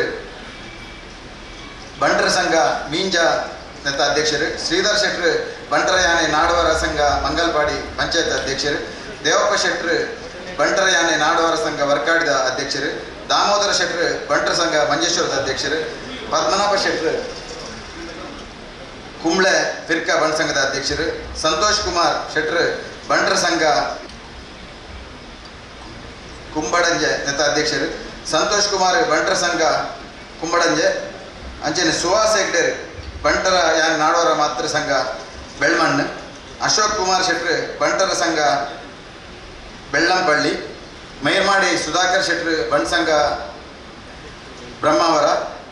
ಬಂಟರ ಸಂಘ ಮೀಂಜ ನೆತ್ತ ಅಧ್ಯಕ್ಷರು ಶ್ರೀಧರ್ ಶೆಟ್ರು ಬಂಟರ ಯಾನೆ ನಾಡವರ ಸಂಘ ಮಂಗಲ್ಪಾಡಿ ಪಂಚಾಯತ್ ಅಧ್ಯಕ್ಷರು ದೇವಪ್ಪ ಶೆಟ್ರು ಬಂಟರ ಯಾನೆ ನಾಡವರ ಸಂಘ ವರ್ಕಾಡಿದ ಅಧ್ಯಕ್ಷರು ದಾಮೋದರ ಶೆಟ್ರು ಬಂಟರ ಸಂಘ ಮಂಜೇಶ್ವರದ ಅಧ್ಯಕ್ಷರು ಪದ್ಮನಾಭ ಶೆಟ್ರು ಕುಂಬ್ಳೆ ಫಿರ್ಕಾ ಬಂಟ ಸಂಘದ ಅಧ್ಯಕ್ಷರು ಸಂತೋಷ್ ಕುಮಾರ್ ಶೆಟ್ರು ಬಂಟರ ಸಂಘ ಕುಂಬಡಂಜೆ ನೆತ್ತ ಅಧ್ಯಕ್ಷರು ಸಂತೋಷ್ ಕುಮಾರ್ ಬಂಟರ ಸಂಘ ಕುಂಬಡಂಜೆ ಅಂಚನೆ ಸುಹಾಸ್ ಹೆಗ್ಡೇರ್ ಬಂಟರ ಯಾನ್ ನಾಡೋರ ಮಾತೃ ಸಂಘ ಬೆಳ್ಮಣ್ಣು ಅಶೋಕ್ ಕುಮಾರ್ ಶೆಟ್ರು ಬಂಟರ ಸಂಘ ಬೆಳ್ಳಂಪಳ್ಳಿ ಮೈರ್ಮಾಡಿ ಸುಧಾಕರ್ ಶೆಟ್ರು ಬಂಟ್ ಸಂಘ ಬ್ರಹ್ಮಾವರ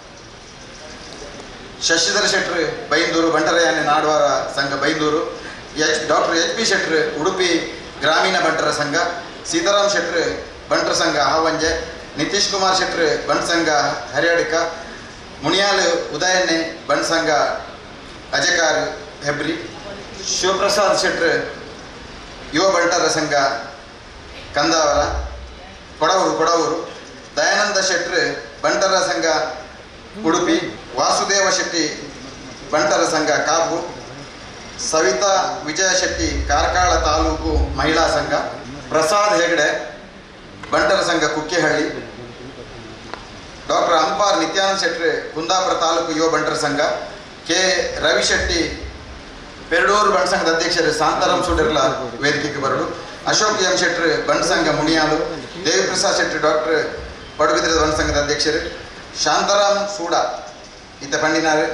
ಶಶಿಧರ ಶೆಟ್ರು ಬೈಂದೂರು ಬಂಟರಯಾನೆ ನಾಡವಾರ ಸಂಘ Byndoor H doctor H P ಶೆಟ್ರು ಉಡುಪಿ ಗ್ರಾಮೀಣ ಬಂಟರ ಸಂಘ ಸೀತಾರಾಮ್ ಶೆಟ್ರು ಬಂಟರ ಸಂಘ ಹಾವಂಜೆ ನಿತೀಶ್ ಕುಮಾರ್ ಶೆಟ್ರು ಬಂಟ್ ಸಂಘ ಹರಿಯಾಡಿಕ ಮುನಿಯಾಲು ಉದಯನ್ನೆ ಬಂಟ್ ಸಂಘ ಅಜಕಾರ್ ಹೆಬ್ರಿ ಶಿವಪ್ರಸಾದ್ ಶೆಟ್ರು ಯುವ ಬಂಟರ ಸಂಘ ಕಂದಾವರ ಕೊಡವೂರು ಕೊಡವೂರು ದಯಾನಂದ ಶೆಟ್ರು ಬಂಟರ ಸಂಘ ಉಡುಪಿ ವಾಸುದೇವ ಶೆಟ್ಟಿ ಬಂಟರ ಸಂಘ ಕಾಪು ಸವಿತಾ ವಿಜಯ ಶೆಟ್ಟಿ ಕಾರ್ಕಳ ತಾಲೂಕು ಮಹಿಳಾ ಸಂಘ ಪ್ರಸಾದ್ ಹೆಗಡೆ ಬಂಟರ ಸಂಘ ಕುಕ್ಕೆಹಳ್ಳಿ ಡಾಕ್ಟರ್ ಅಂಪಾರ್ ನಿತ್ಯಾನಂದ ಶೆಟ್ಟಿ ಕುಂದಾಪುರ ತಾಲೂಕು ಯುವ ಬಂಟರ ಸಂಘ ಕೆ ರವಿಶೆಟ್ಟಿ ಪೆರಡೂರು ಬಂಡ ಸಂಘದ ಅಧ್ಯಕ್ಷರು ಶಾಂತಾರಾಮ್ ಸುಡಿರ್ಲ ವೇದಿಕೆಗೆ ಬರಲು ಅಶೋಕ್ ಎಂ ಶೆಟ್ರು ಬಂಡ ಸಂಘ ಮುನಿಯಾಲು ದೇವಿಪ್ರಸಾದ್ ಶೆಟ್ಟಿ ಡಾಕ್ಟರ್ ಪಡುಬಿದ್ರದ ಬಂಡ ಸಂಘದ ಅಧ್ಯಕ್ಷರು ಶಾಂತಾರಾಮ್ ಸೂಡ ಈತ ಪಂಡಿನಾರು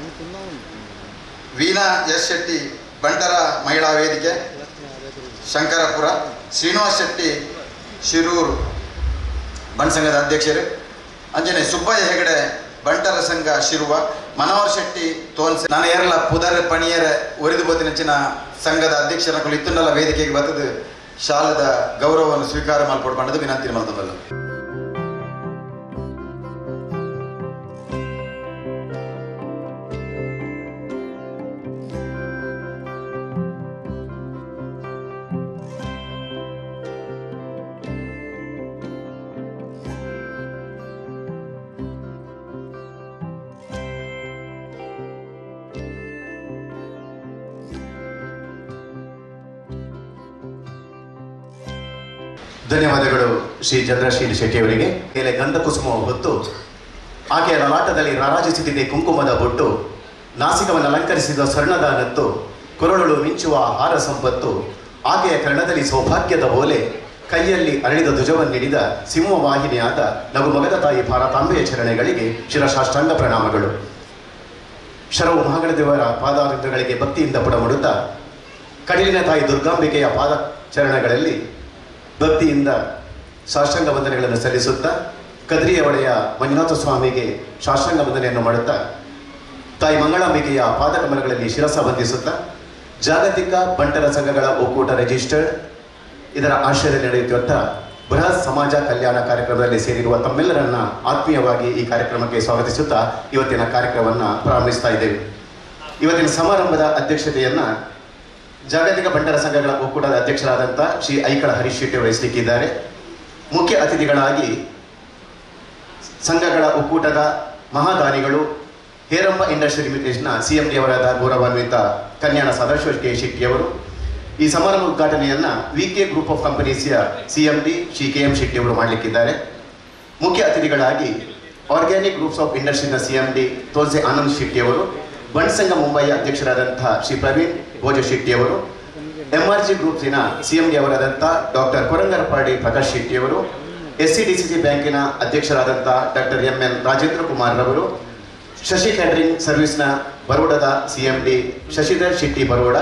ವೀಣಾ ಎಸ್ ಶೆಟ್ಟಿ ಬಂಟರ ಮಹಿಳಾ ವೇದಿಕೆ ಶಂಕರಪುರ ಶ್ರೀನಿವಾಸ್ ಶೆಟ್ಟಿ ಶಿರೂರು ಬಂಡ ಸಂಘದ ಅಧ್ಯಕ್ಷರು ಅಂಜನೆ ಸುಬ್ಬಯ್ಯ ಹೆಗಡೆ ಬಂಟರ ಸಂಘ ಶಿರುವ ಮನೋಹರ್ ಶೆಟ್ಟಿ ತೋನ್ಸೆ ನಾನು ಏರಲ್ಲ ಪುದರ್ ಪಣಿಯರ ಒರಿದು ಬತ್ತಿನಂಚಿನ ಸಂಘದ ಅಧ್ಯಕ್ಷರ ಕುಲು ಇತ್ತುಂಡಲ ವೇದಿಕೆಗೆ ಬರ್ತದೆ ಶಾಲದ ಗೌರವವನ್ನು ಸ್ವೀಕಾರ ಮಾಡ್ಕೊಡ್ಕೊಂಡದ್ದು ವಿನಂತಿ ಮಾಡ್ತದಲ್ಲ ಧನ್ಯವಾದಗಳು ಶ್ರೀ ಚಂದ್ರಶೀಲ್ ಶೆಟ್ಟಿ ಅವರಿಗೆ ಮೇಲೆ ಗಂಧ ಕುಸುಮ ಹೊತ್ತು ಆಕೆಯ ಲಲಾಟದಲ್ಲಿ ರಾರಾಜಿಸುತ್ತಿದೆ ಕುಂಕುಮದ ಬೊಟ್ಟು ನಾಸಿಕವನ್ನು ಅಲಂಕರಿಸಿದ ಸ್ವರ್ಣದ ನತ್ತು ಕೊರಳಲು ಮಿಂಚುವ ಹಾರ ಸಂಪತ್ತು ಆಕೆಯ ಕರ್ಣದಲ್ಲಿ ಸೌಭಾಗ್ಯದ ಓಲೆ ಕೈಯಲ್ಲಿ ಅರಳಿದ ಧ್ವಜವನ್ನಿಡಿದ ಸಿಂಹವಾಹಿನಿಯಾದ ನಗುಮಗದ ತಾಯಿ ಭಾರತಾಂಬೆಯ ಚರಣೆಗಳಿಗೆ ಶಿರಸಾಷ್ಟಾಂಗ ಪ್ರಣಾಮಗಳು ಶರವು ಮಹಾಗಣದೇವರ ಪಾದಾರಗಳಿಗೆ ಭಕ್ತಿಯಿಂದ ಪುಡಮುಡುತ್ತಾ ಕಡಿಲಿನ ತಾಯಿ ದುರ್ಗಾಂಬಿಕೆಯ ಪಾದ ಚರಣಗಳಲ್ಲಿ ಭಕ್ತಿಯಿಂದ ಸಾಷ್ಟಾಂಗ ವಂದನೆಗಳನ್ನು ಸಲ್ಲಿಸುತ್ತಾ ಕದ್ರಿಯ ಒಡೆಯ ಮಂಜುನಾಥ ಸ್ವಾಮಿಗೆ ಸಾಷ್ಟಾಂಗ ವಂದನೆಯನ್ನು ಮಾಡುತ್ತಾ ತಾಯಿ ಮಂಗಳಾಂಬಿಕೆಯ ಪಾದಕಮಲಗಳಲ್ಲಿ ಶಿರಸ ಬಂಧಿಸುತ್ತಾ ಜಾಗತಿಕ ಬಂಟರ ಸಂಘಗಳ ಒಕ್ಕೂಟ ರಿಜಿಸ್ಟರ್ಡ್ ಇದರ ಆಶ್ರಯದಲ್ಲಿ ನಡೆಯುತ್ತಿರುವಂಥ ಬೃಹತ್ ಸಮಾಜ ಕಲ್ಯಾಣ ಕಾರ್ಯಕ್ರಮದಲ್ಲಿ ಸೇರಿರುವ ತಮ್ಮೆಲ್ಲರನ್ನ ಆತ್ಮೀಯವಾಗಿ ಈ ಕಾರ್ಯಕ್ರಮಕ್ಕೆ ಸ್ವಾಗತಿಸುತ್ತಾ ಇವತ್ತಿನ ಕಾರ್ಯಕ್ರಮವನ್ನು ಪ್ರಾರಂಭಿಸ್ತಾ ಇದ್ದೇವೆ ಇವತ್ತಿನ ಸಮಾರಂಭದ ಅಧ್ಯಕ್ಷತೆಯನ್ನ ಜಾಗತಿಕ ಬಂಟರ ಸಂಘಗಳ ಒಕ್ಕೂಟದ ಅಧ್ಯಕ್ಷರಾದಂಥ ಶ್ರೀ ಐಕಳ ಹರೀಶ್ ಶೆಟ್ಟಿ ವಹಿಸಲಿಕ್ಕಿದ್ದಾರೆ ಮುಖ್ಯ ಅತಿಥಿಗಳಾಗಿ ಸಂಘಗಳ ಒಕ್ಕೂಟದ ಮಹಾದಾನಿಗಳು ಹೇರಂಬ ಇಂಡಸ್ಟ್ರಿ ಲಿಮಿಟೆಡ್ನ ಸಿ ಎಂ ಡಿ ಅವರಾದ ಗೌರವಾನ್ವಿತ ಕನ್ಯಾಣ ಸದಾಶಿವ ಕೆ ಶೆಟ್ಟಿಯವರು ಈ ಸಮಾರಂಭ ಉದ್ಘಾಟನೆಯನ್ನ ವಿ ಕೆ ಗ್ರೂಪ್ ಆಫ್ ಕಂಪನೀಸ್ಯ C M D Shri K M Shetty ಅವರು ಮಾಡಲಿಕ್ಕಿದ್ದಾರೆ ಮುಖ್ಯ ಅತಿಥಿಗಳಾಗಿ ಆರ್ಗ್ಯಾನಿಕ್ ಗ್ರೂಪ್ಸ್ ಆಫ್ ಇಂಡಸ್ಟ್ರಿನ C M D Tolse Anand Shetty ಅವರು ಬಣ್ಸಂಘ ಮುಂಬೈಯ ಅಧ್ಯಕ್ಷರಾದಂತಹ ಶ್ರೀ ಪ್ರವೀಣ್ ಭೋಜ ಶೆಟ್ಟಿ ಅವರು ಎಂಆರ್ಜಿ ಗ್ರೂಪ್ಸಿನ ಸಿ ಎಂ ಡಿ ಅವರಾದಂಥ ಡಾಕ್ಟರ್ ಕೊರಂಗರಪಾಡಿ ಪ್ರಕಾಶ್ ಶೆಟ್ಟಿ ಅವರು S C D C C ಬ್ಯಾಂಕಿನ ಅಧ್ಯಕ್ಷರಾದಂಥ doctor M N Rajendra Kumar ರವರು ಶಶಿ ಕ್ಯಾಟರಿಂಗ್ ಸರ್ವಿಸ್ನ ಬರೋಡದ C M D Shashidhar Shetty Baroda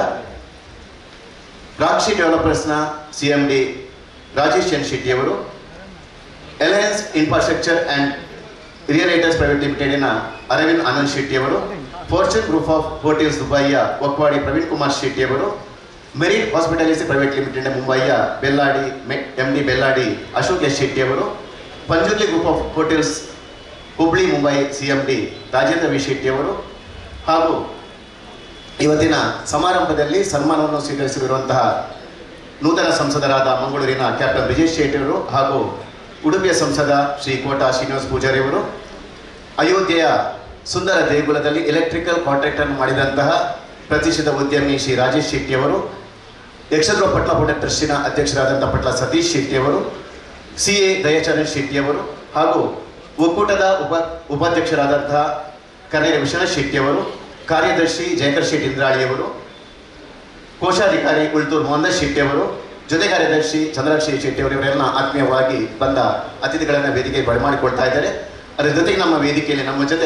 Rakshi ಡೆವಲಪರ್ಸ್ನ C M D Rajesh N Shetty ಅವರು alliance infrastructure and realtors private ಲಿಮಿಟೆಡಿನ ಅರವಿಂದ್ ಆನಂದ್ ಶೆಟ್ಟಿ ಅವರು ಫಾರ್ಚೂನ್ ಗ್ರೂಪ್ ಆಫ್ ಹೋಟೆಲ್ಸ್ ದುಬೈಯ ಒಕ್ವಾಡಿ ಪ್ರವೀಣ್ ಕುಮಾರ್ ಶೆಟ್ಟಿ ಅವರು ಮೆರಿಟ್ ಹಾಸ್ಪಿಟಾಲಿಟಿ ಪ್ರೈವೇಟ್ ಲಿಮಿಟೆಡ್ ಮುಂಬೈಯ Belladi M D Belladi Ashok S Shetty ಅವರು Panjurli group of hotels Hubli Mumbai C M D Rajendra V Shetty ಅವರು ಹಾಗೂ ಇವತ್ತಿನ ಸಮಾರಂಭದಲ್ಲಿ ಸನ್ಮಾನವನ್ನು ಸ್ವೀಕರಿಸಿರುವಂತಹ ನೂತನ ಸಂಸದರಾದ ಮಂಗಳೂರಿನ ಕ್ಯಾಪ್ಟನ್ ಬ್ರಿಜೇಶ್ ಶೆಟ್ಟಿ ಅವರು ಹಾಗೂ ಉಡುಪಿಯ ಸಂಸದ ಶ್ರೀ ಕೋಟಾ ಶ್ರೀನಿವಾಸ್ ಪೂಜಾರಿ ಅವರು ಅಯೋಧ್ಯೆಯ ಸುಂದರ ದೇಗುಲದಲ್ಲಿ ಎಲೆಕ್ಟ್ರಿಕಲ್ ಕಾಂಟ್ರಾಕ್ಟರ್ ಮಾಡಿದಂತಹ ಪ್ರತಿಷ್ಠಿತ ಉದ್ಯಮಿ ಶ್ರೀ ರಾಜೇಶ್ ಶೆಟ್ಟಿ ಅವರು ಯಕ್ಷಧ್ರುವ ಪಟ್ಲ ಹೋಟೆಲ್ ಟ್ರಸ್ಟಿನ ಅಧ್ಯಕ್ಷರಾದಂಥ ಪಟ್ಲ ಸತೀಶ್ ಶೆಟ್ಟಿ ಅವರು ಸಿ ಎ ದಯಾಚರಣ್ ಶೆಟ್ಟಿ ಅವರು ಹಾಗೂ ಒಕ್ಕೂಟದ ಉಪ ಉಪಾಧ್ಯಕ್ಷರಾದಂತಹ ಕರ್ನೇರ ವಿಶ್ವನಾಥ್ ಶೆಟ್ಟಿ ಅವರು ಕಾರ್ಯದರ್ಶಿ ಜಯಕರ್ ಶೆಟ್ಟಿ ಇಂದ್ರಾಳಿಯವರು ಕೋಶಾಧಿಕಾರಿ ಉಳ್ತೂರು ಮೋಹನ್ದಾಸ್ ಶೆಟ್ಟಿ ಅವರು ಜೊತೆ ಕಾರ್ಯದರ್ಶಿ ಚಂದ್ರಾಕ್ಷಿ ಶೆಟ್ಟಿ ಅವರು ಇವರೆಲ್ಲ ಆತ್ಮೀಯವಾಗಿ ಬಂದ ಅತಿಥಿಗಳನ್ನು ವೇದಿಕೆ ಬರಮಾಡಿಕೊಳ್ತಾ ಇದ್ದಾರೆ ಅದರ ಜೊತೆಗೆ ನಮ್ಮ ವೇದಿಕೆಯಲ್ಲಿ ನಮ್ಮ ಜೊತೆ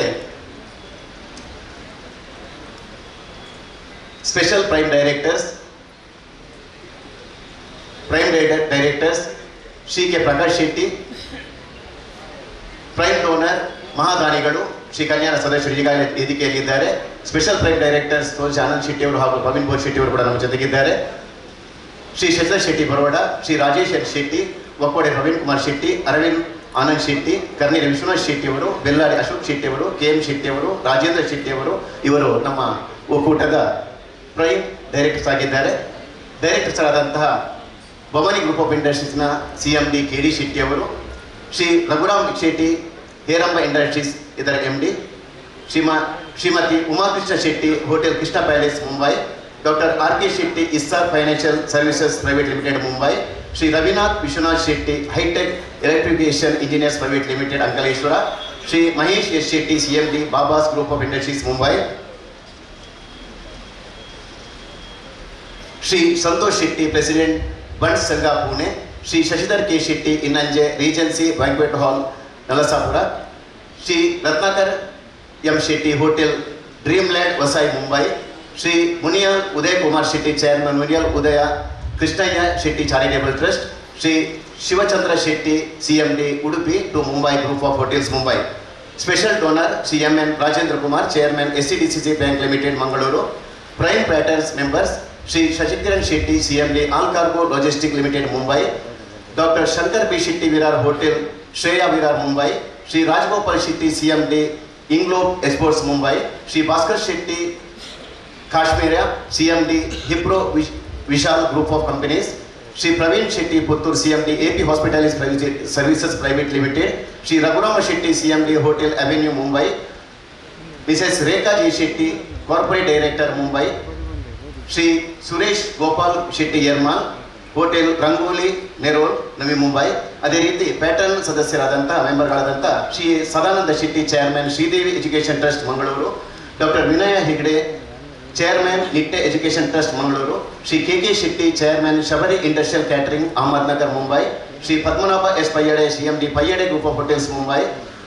special prime directors prime directors Shri K Prakash Shetty prime donor ಮಹಾದಾನಿಗಳು ಶ್ರೀ ಕಲ್ಯಾಣ ಸದಸ್ಯರು ಈಗಾಗಲೇ ವೇದಿಕೆಯಲ್ಲಿದ್ದಾರೆ special prime directors Toji Anand Shetty ಅವರು ಹಾಗೂ ಪ್ರವೀಣ್ ಬೋಸ್ ಶೆಟ್ಟಿ ಅವರು ಕೂಡ ನಮ್ಮ ಜೊತೆಗಿದ್ದಾರೆ ಶ್ರೀ ಶಶಿಧರ್ ಶೆಟ್ಟಿ ಬರೋಡ ಶ್ರೀ ರಾಜೇಶ್ ಎನ್ ಶೆಟ್ಟಿ ಒಕ್ಕೋಡೆ ಪ್ರವೀಣ್ ಕುಮಾರ್ ಶೆಟ್ಟಿ ಅರವಿಂದ್ ಆನಂದ್ ಶೆಟ್ಟಿ ಕರ್ನೇರಿ ವಿಶ್ವನಾಥ್ ಶೆಟ್ಟಿ ಅವರು ಬೆಲ್ಲಾಡಿ ಅಶೋಕ್ ಶೆಟ್ಟಿ ಅವರು ಕೆ ಎಂ ಶೆಟ್ಟಿ ಅವರು ರಾಜೇಂದ್ರ ಶೆಟ್ಟಿ ಅವರು ಇವರು ನಮ್ಮ ಒಕ್ಕೂಟದ ಪ್ರೈಮ್ ಡೈರೆಕ್ಟರ್ಸ್ ಆಗಿದ್ದಾರೆ ಡೈರೆಕ್ಟರ್ಸ್ ಆದಂತಹ ಭವಾನಿ ಗ್ರೂಪ್ ಆಫ್ ಇಂಡಸ್ಟ್ರೀಸ್ನ C M D K D Shetty ಅವರು ಶ್ರೀ ರಘುರಾಮ್ ಶೆಟ್ಟಿ ಹೇರಂಬ ಇಂಡಸ್ಟ್ರೀಸ್ ಇದರ ಎಂ ಡಿ ಶ್ರೀಮ Shrimati Umakrishna Shetty hotel Krishna palace Mumbai doctor R K Shetty Essar financial services private limited Mumbai Shri Ravinath Vishwanath Shetty hitech electrification engineers private limited Ankleshwar Shri Mahesh S Shetty C M D Babas group of industries Mumbai Shri Santosh Shetty president ಬಂಡ್ ಸಂಘ Pune Shri Shashidhar K Shetty Innanje regency banquet hall Nalasopara Shri Ratnakar M Shetty hotel dream land Vasai Mumbai Shri Muniyal Uday Kumar Shetty chairman Muniyal Udaya Krishnayya Shetty charitable trust Shri Shivachandra Shetty C M D Udupi to Mumbai group of hotels Mumbai special donor C M N Rajendra Kumar chairman S C D C C bank limited Mangaluru prime patrons members Shri Shashikiran Shetty C M D all cargo logistic limited Mumbai doctor Shankar B Shetty Virar hotel Shreya Virar Mumbai Shri Rajagopal Shetty C M D Inglobe exports Mumbai Shri Bhaskar Shetty Kashmira C M D Hipro ವಿಶ್- Vishal group of companies Shri Praveen Shetty Puttur C M D A P hospitalities services private limited Shri Raghurama Shetty C M D hotel avenue Mumbai Mrs Rekha G Shetty corporate director Mumbai Shri Suresh Gopal Shetty Yermal hotel rangoli ನೆರೋಲ್ Navi Mumbai ಅದೇ ರೀತಿ patron ಸದಸ್ಯರಾದಂತಹ ಮೆಂಬರ್ಗಳಾದಂಥ Shri Sadananda Shetty chairman Shridevi education trust Mangaluru doctor Vinaya Hegde chairman Nitte education trust Mangaluru Shri K K Shetty chairman Shabari industrial catering Ahmednagar Mumbai Shri Padmanabha S Payyade C M D Payyade group of hotels Mumbai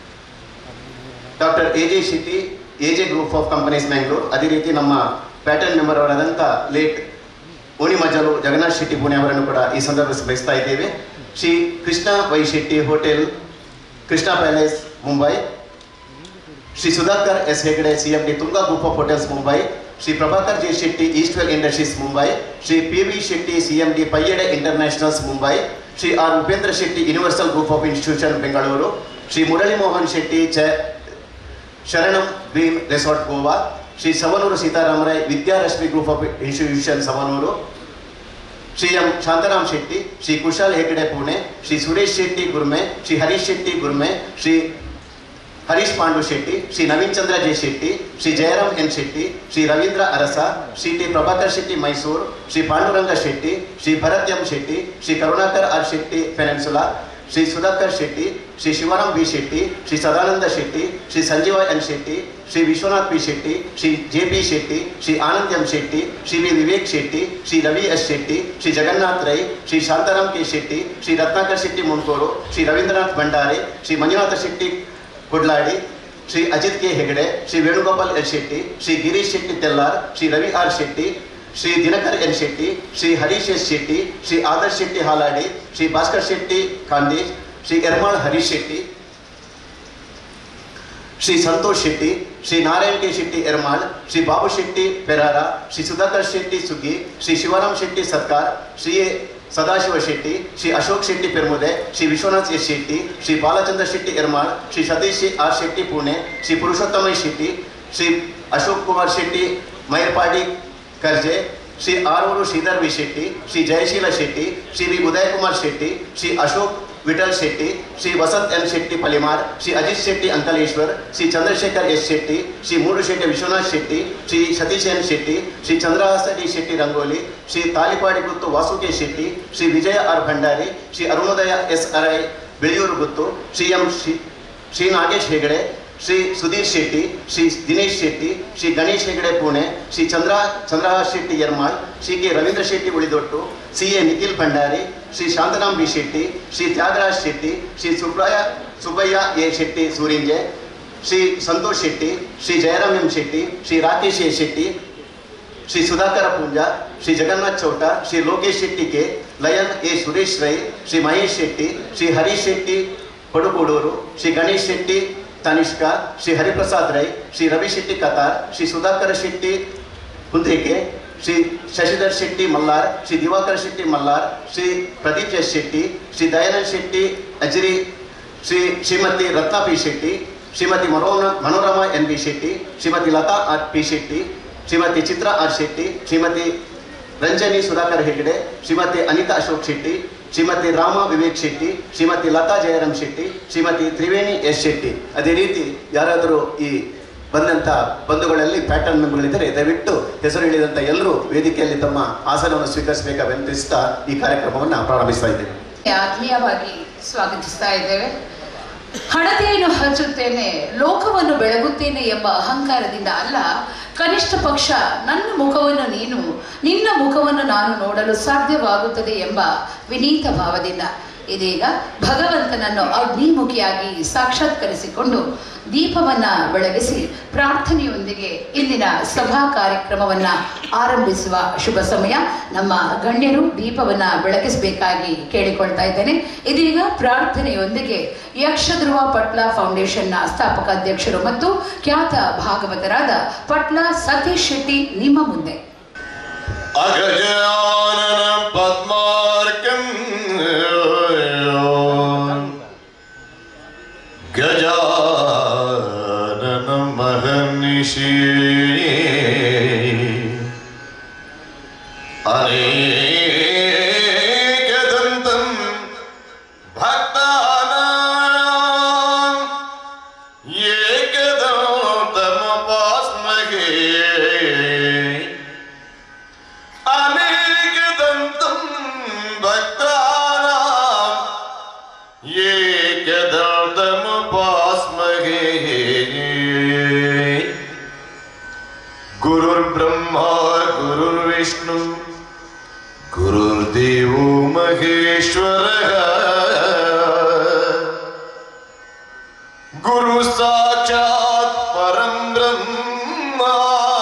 doctor A J Shetty A J group of companies Mangalore ಅದೇ ರೀತಿ ನಮ್ಮ patron member ಅವರಾದಂಥ late ಓಣಿ ಮಜಲು ಜಗನ್ನಾಥ್ ಶೆಟ್ಟಿ ಪುಣೆ ಅವರನ್ನು ಕೂಡ ಈ ಸಂದರ್ಭದಲ್ಲಿ ಸ್ಮರಿಸ್ತಾ ಇದ್ದೇವೆ Shri Krishna Y Shetty hotel Krishna palace Mumbai Shri Sudhakar S Hegde C M D Tunga group of hotels Mumbai Shri Prabhakar J Shetty Eastwell industries Mumbai Shri P V Shetty C M D Payyade internationals Mumbai Shri R Upendra Shetty universal group of institution Bengaluru Shri Murali Mohan Shetty ಚ Sharanam dream resort Goa Shri Savanur Seetharam Rai Vidyarashmi group of institution Savanur Shri M Shantaram Shetty Shri Kushal Hegde Pune Shri Suresh Shetty Gurme Shri Harish Shetty Gurme Shri Harish Pandu Shetty Shri Naveen Chandra J Shetty Shri Jayaram N Shetty Shri Ravindra Arasa Shri T Prabhakar Shetty Mysuru Shri Panduranga Shetty Shri Bharat M Shetty Shri Karunakar R Shetty peninsula Shri Sudhakar Shetty Shri Shivaram B Shetty Shri Sadananda Shetty Shri Sanjeeva N Shetty Shri Vishwanath P Shetty Shri J P Shetty Shri Anand M Shetty Shri V Vivek Shetty Shri Ravi S Shetty Shri Jagannath Rai Shri Shantaram K Shetty Shri Ratnakar Shetty Munturu Shri Ravindranath Bhandari Shri Manjunatha Shetty Kudladi Shri Ajit K Hegde Shri Venugopal L Shetty Shri Girish Shetty Tellar Shri Ravi R Shetty Shri Dinakar N Shetty Shri Harish S Shetty Shri Adarsh Shetty Haladi Shri Bhaskar Shetty Khandesh Shri Ermal Harish Shetty Shri Santosh Shetty Shri Narayan K Shetty Ermal Shri Babu Shetty Perara Shri Sudhakar Shetty Suggi Shri Shivaram Shetty Sarkar Shri Sadashiva Shetty Shri Ashok Shetty Permude Shri Vishwanath S Shetty Shri Balachandra Shetty Ermal Shri Satish R Shetty Pune Shri Purushottama Shetty Shri Ashok Kumar Shetty Mairpady Karje Shri Aruru Shridhar V Shetty Shri Jayasheela Shetty Shri V Udayakumar Shetty Shri Ashok Vittal Shetty Shri Vasant N Shetty Palimar Shri Ajit Shetty Ankleshwar Shri Chandrashekhar S Shetty Shri ಮೂರು Shetty Vishwanath Shetty Shri Satish N Shetty Shri Chandrahasa D Shetty Rangoli Shri Talipady Guttu Vasuke Shetty Shri Vijaya R Bhandari Shri Arunodaya S Arai Beleyur Guttu Shri M Shri Shri Nagesh Hegde Shri Sudhir Shetty Shri Dinesh Shetty Shri Ganesh Hegde Pune Shri Chandra Chandrahas Shetty Yermal Shri K Ravindra Shetty Ulidottu C A Nikhil Bhandari Shri Shantaram B Shetty Shri Tyagaraj Shetty Shri Subbaiah Subbaiah A Shetty Surinje Shri Santosh Shetty Shri Jayaram M Shetty Shri Rakesh A Shetty Shri Sudhakara Poonja Shri Jagannath Chowta Shri Lokesh Shetty K lion A Suresh Rai Shri Mahesh Shetty Shri Harish Shetty Padukodur Shri Ganesh Shetty Tanishka Shri Hariprasad Rai Shri Ravi Shetty Qatar Shri Sudhakara Shetty Kundrike Shri Shashidhar Shetty Mallar Shri Diwakara Shetty Mallar Shri Pradeep S Shetty Shri Dayanand Shetty Ajri Shri Shrimati Ratna P Shetty Shrimati ಮನೋರ Manorama N B Shetty Shrimati Lata R P Shetty Shrimati Chitra R Shetty Shrimati Ranjani Sudhakar Hegde Shrimati Anita Ashok Shetty Shrimati Rama Vivek Shetty Shrimati Lata Jayaram Shetty Shrimati Triveni S Shetty ಅದೇ ರೀತಿ ಯಾರಾದರೂ ಈ ಬಂದಂಥ ಬಂಧುಗಳಲ್ಲಿ pattern ಮೆಂಬರ್ಗಳಿದ್ದರೆ ದಯವಿಟ್ಟು ಹೆಸರು ಹೇಳಿದಂಥ ಎಲ್ಲರೂ ವೇದಿಕೆಯಲ್ಲಿ ತಮ್ಮ ಆಸನವನ್ನು ಸ್ವೀಕರಿಸಬೇಕಾ ವಿನಂತಿಸ್ತಾ ಈ ಕಾರ್ಯಕ್ರಮವನ್ನು ಪ್ರಾರಂಭಿಸ್ತಾ ಇದ್ದೇವೆ ಆತ್ಮೀಯವಾಗಿ ಸ್ವಾಗತಿಸ್ತಾ ಇದ್ದೇವೆ ಹಣತೆಯನ್ನು ಹಚ್ಚುತ್ತೇನೆ ಲೋಕವನ್ನು ಬೆಳಗುತ್ತೇನೆ ಎಂಬ ಅಹಂಕಾರದಿಂದ ಅಲ್ಲ ಕನಿಷ್ಠ ಪಕ್ಷ ನನ್ನ ಮುಖವನ್ನು ನೀನು ನಿನ್ನ ಮುಖವನ್ನು ನಾನು ನೋಡಲು ಸಾಧ್ಯವಾಗುತ್ತದೆ ಎಂಬ ವಿನೀತ ಭಾವದಿಂದ ಇದೀಗ ಭಗವಂತನನ್ನು ಅಗ್ನಿಮುಖಿಯಾಗಿ ಸಾಕ್ಷಾತ್ಕರಿಸಿಕೊಂಡು ದೀಪವನ್ನ ಬೆಳಗಿಸಿ ಪ್ರಾರ್ಥನೆಯೊಂದಿಗೆ ಇಂದಿನ ಸಭಾ ಕಾರ್ಯಕ್ರಮವನ್ನ ಆರಂಭಿಸುವ ಶುಭ ಸಮಯ ನಮ್ಮ ಗಣ್ಯರು ದೀಪವನ್ನ ಬೆಳಗಿಸಬೇಕಾಗಿ ಕೇಳಿಕೊಳ್ತಾ ಇದ್ದೇನೆ ಇದೀಗ ಪ್ರಾರ್ಥನೆಯೊಂದಿಗೆ ಯಕ್ಷಧ್ರುವ ಪಟ್ಲ ಫೌಂಡೇಶನ್ನ ಸ್ಥಾಪಕ ಅಧ್ಯಕ್ಷರು ಮತ್ತು ಖ್ಯಾತ ಭಾಗವತರಾದ ಪಟ್ಲ ಸತೀಶ್ ಶೆಟ್ಟಿ ನಿಮ್ಮ ಮುಂದೆ अगजानन पद्मार्कम् गजानन महर्निशि अनेकदन्तम् भक्तानाम् एकदन्तमुपास्महे अनेकदन्तं भक्तानाम् एकदन्तमुपास्महे गुरुर्ब्रह्मा गुरुर्विष्णु गुरुर्देवो महेश्वरः गुरु साक्षात् परं ब्रह्मा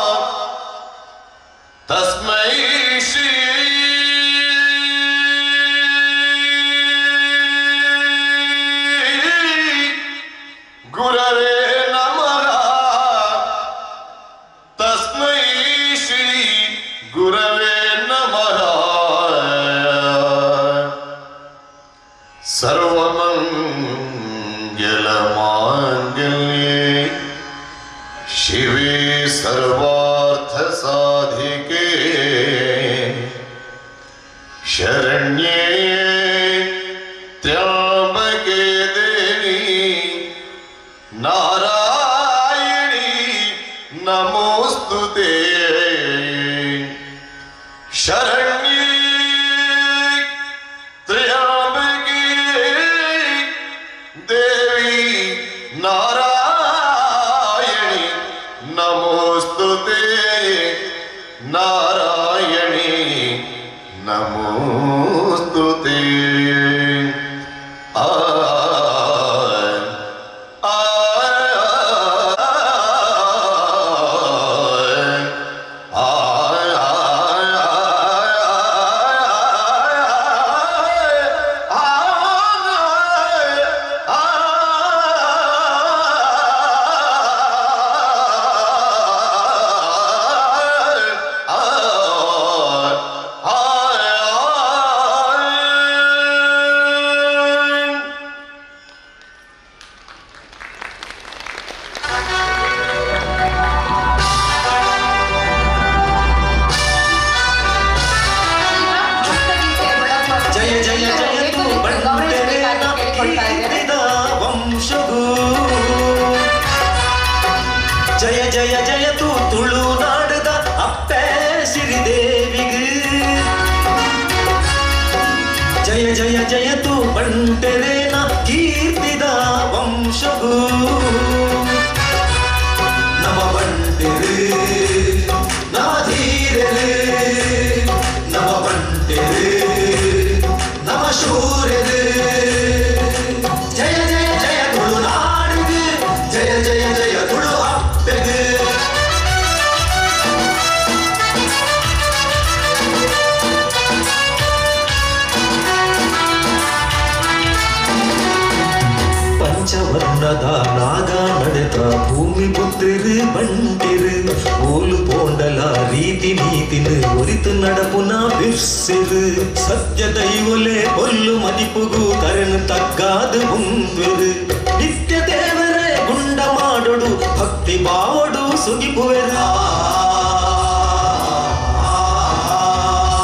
तस्मै श्री गुरवे नमः तस्मै श्री गुरवे नमः सर्वमङ्गलमाङ्गल्ये शिवे सर्वार्थसाधिके शरण्ये त्र्यम्बके देवी नारायणी नमोऽस्तु ते शरण्ये त्र्यम्बके देवी नारायणी नमोऽस्तु ते नारायणी नमोऽस्तु ते आ आ ಜಯ ಜಯ ಜಯತು ಬಂಡೆರೇನ ಕೀರ್ತಿದ ವಂಶವು ಜಯ ಜಯ ಜಯತು ತುಳುನಾಡದ ಅಪ್ಪೆ ಸಿರಿದೇವಿಗೆ ಜಯ ಜಯ ಜಯತು ಬಂಡೆರೇನ ಕೀರ್ತಿದ ವಂಶವು ನಮ ಬಂಡೆರು ನಮ ಧೀರರು ನಮ ಬಂಡೆರು ನಮ ಶೂರರು ಜಯ ಜಯ ಜಯ ತುಳುನಾಡಿಗೆ ಜಯ ಜಯ ಜಯ ತುಳು ಅಪ್ಪೆಗೆ ಪಂಚವರ್ಣದ ನಾಗ ನಡೆದ ಭೂಮಿ ಪುತ್ರಿರು ಬಂಟಿರು ಓಲು ಪೋಂಡಲ ರೀತಿ ನೀತಿನು ಒರಿತು ನಡಪುನ ಬಿರ್ಸಿರು ಸತ್ಯ ದೈವಲೆ ಕೊಲ್ಲು ಮದಿಪುಗು ಕರೆನು ತಗ್ಗಾದ ಮುಂದುರು ನಿತ್ಯ ದೇವರೇ ಗುಂಡ ಮಾಡೊಡು ಭಕ್ತಿ ಬಾವಡು ಸುಗಿಪುವೆರು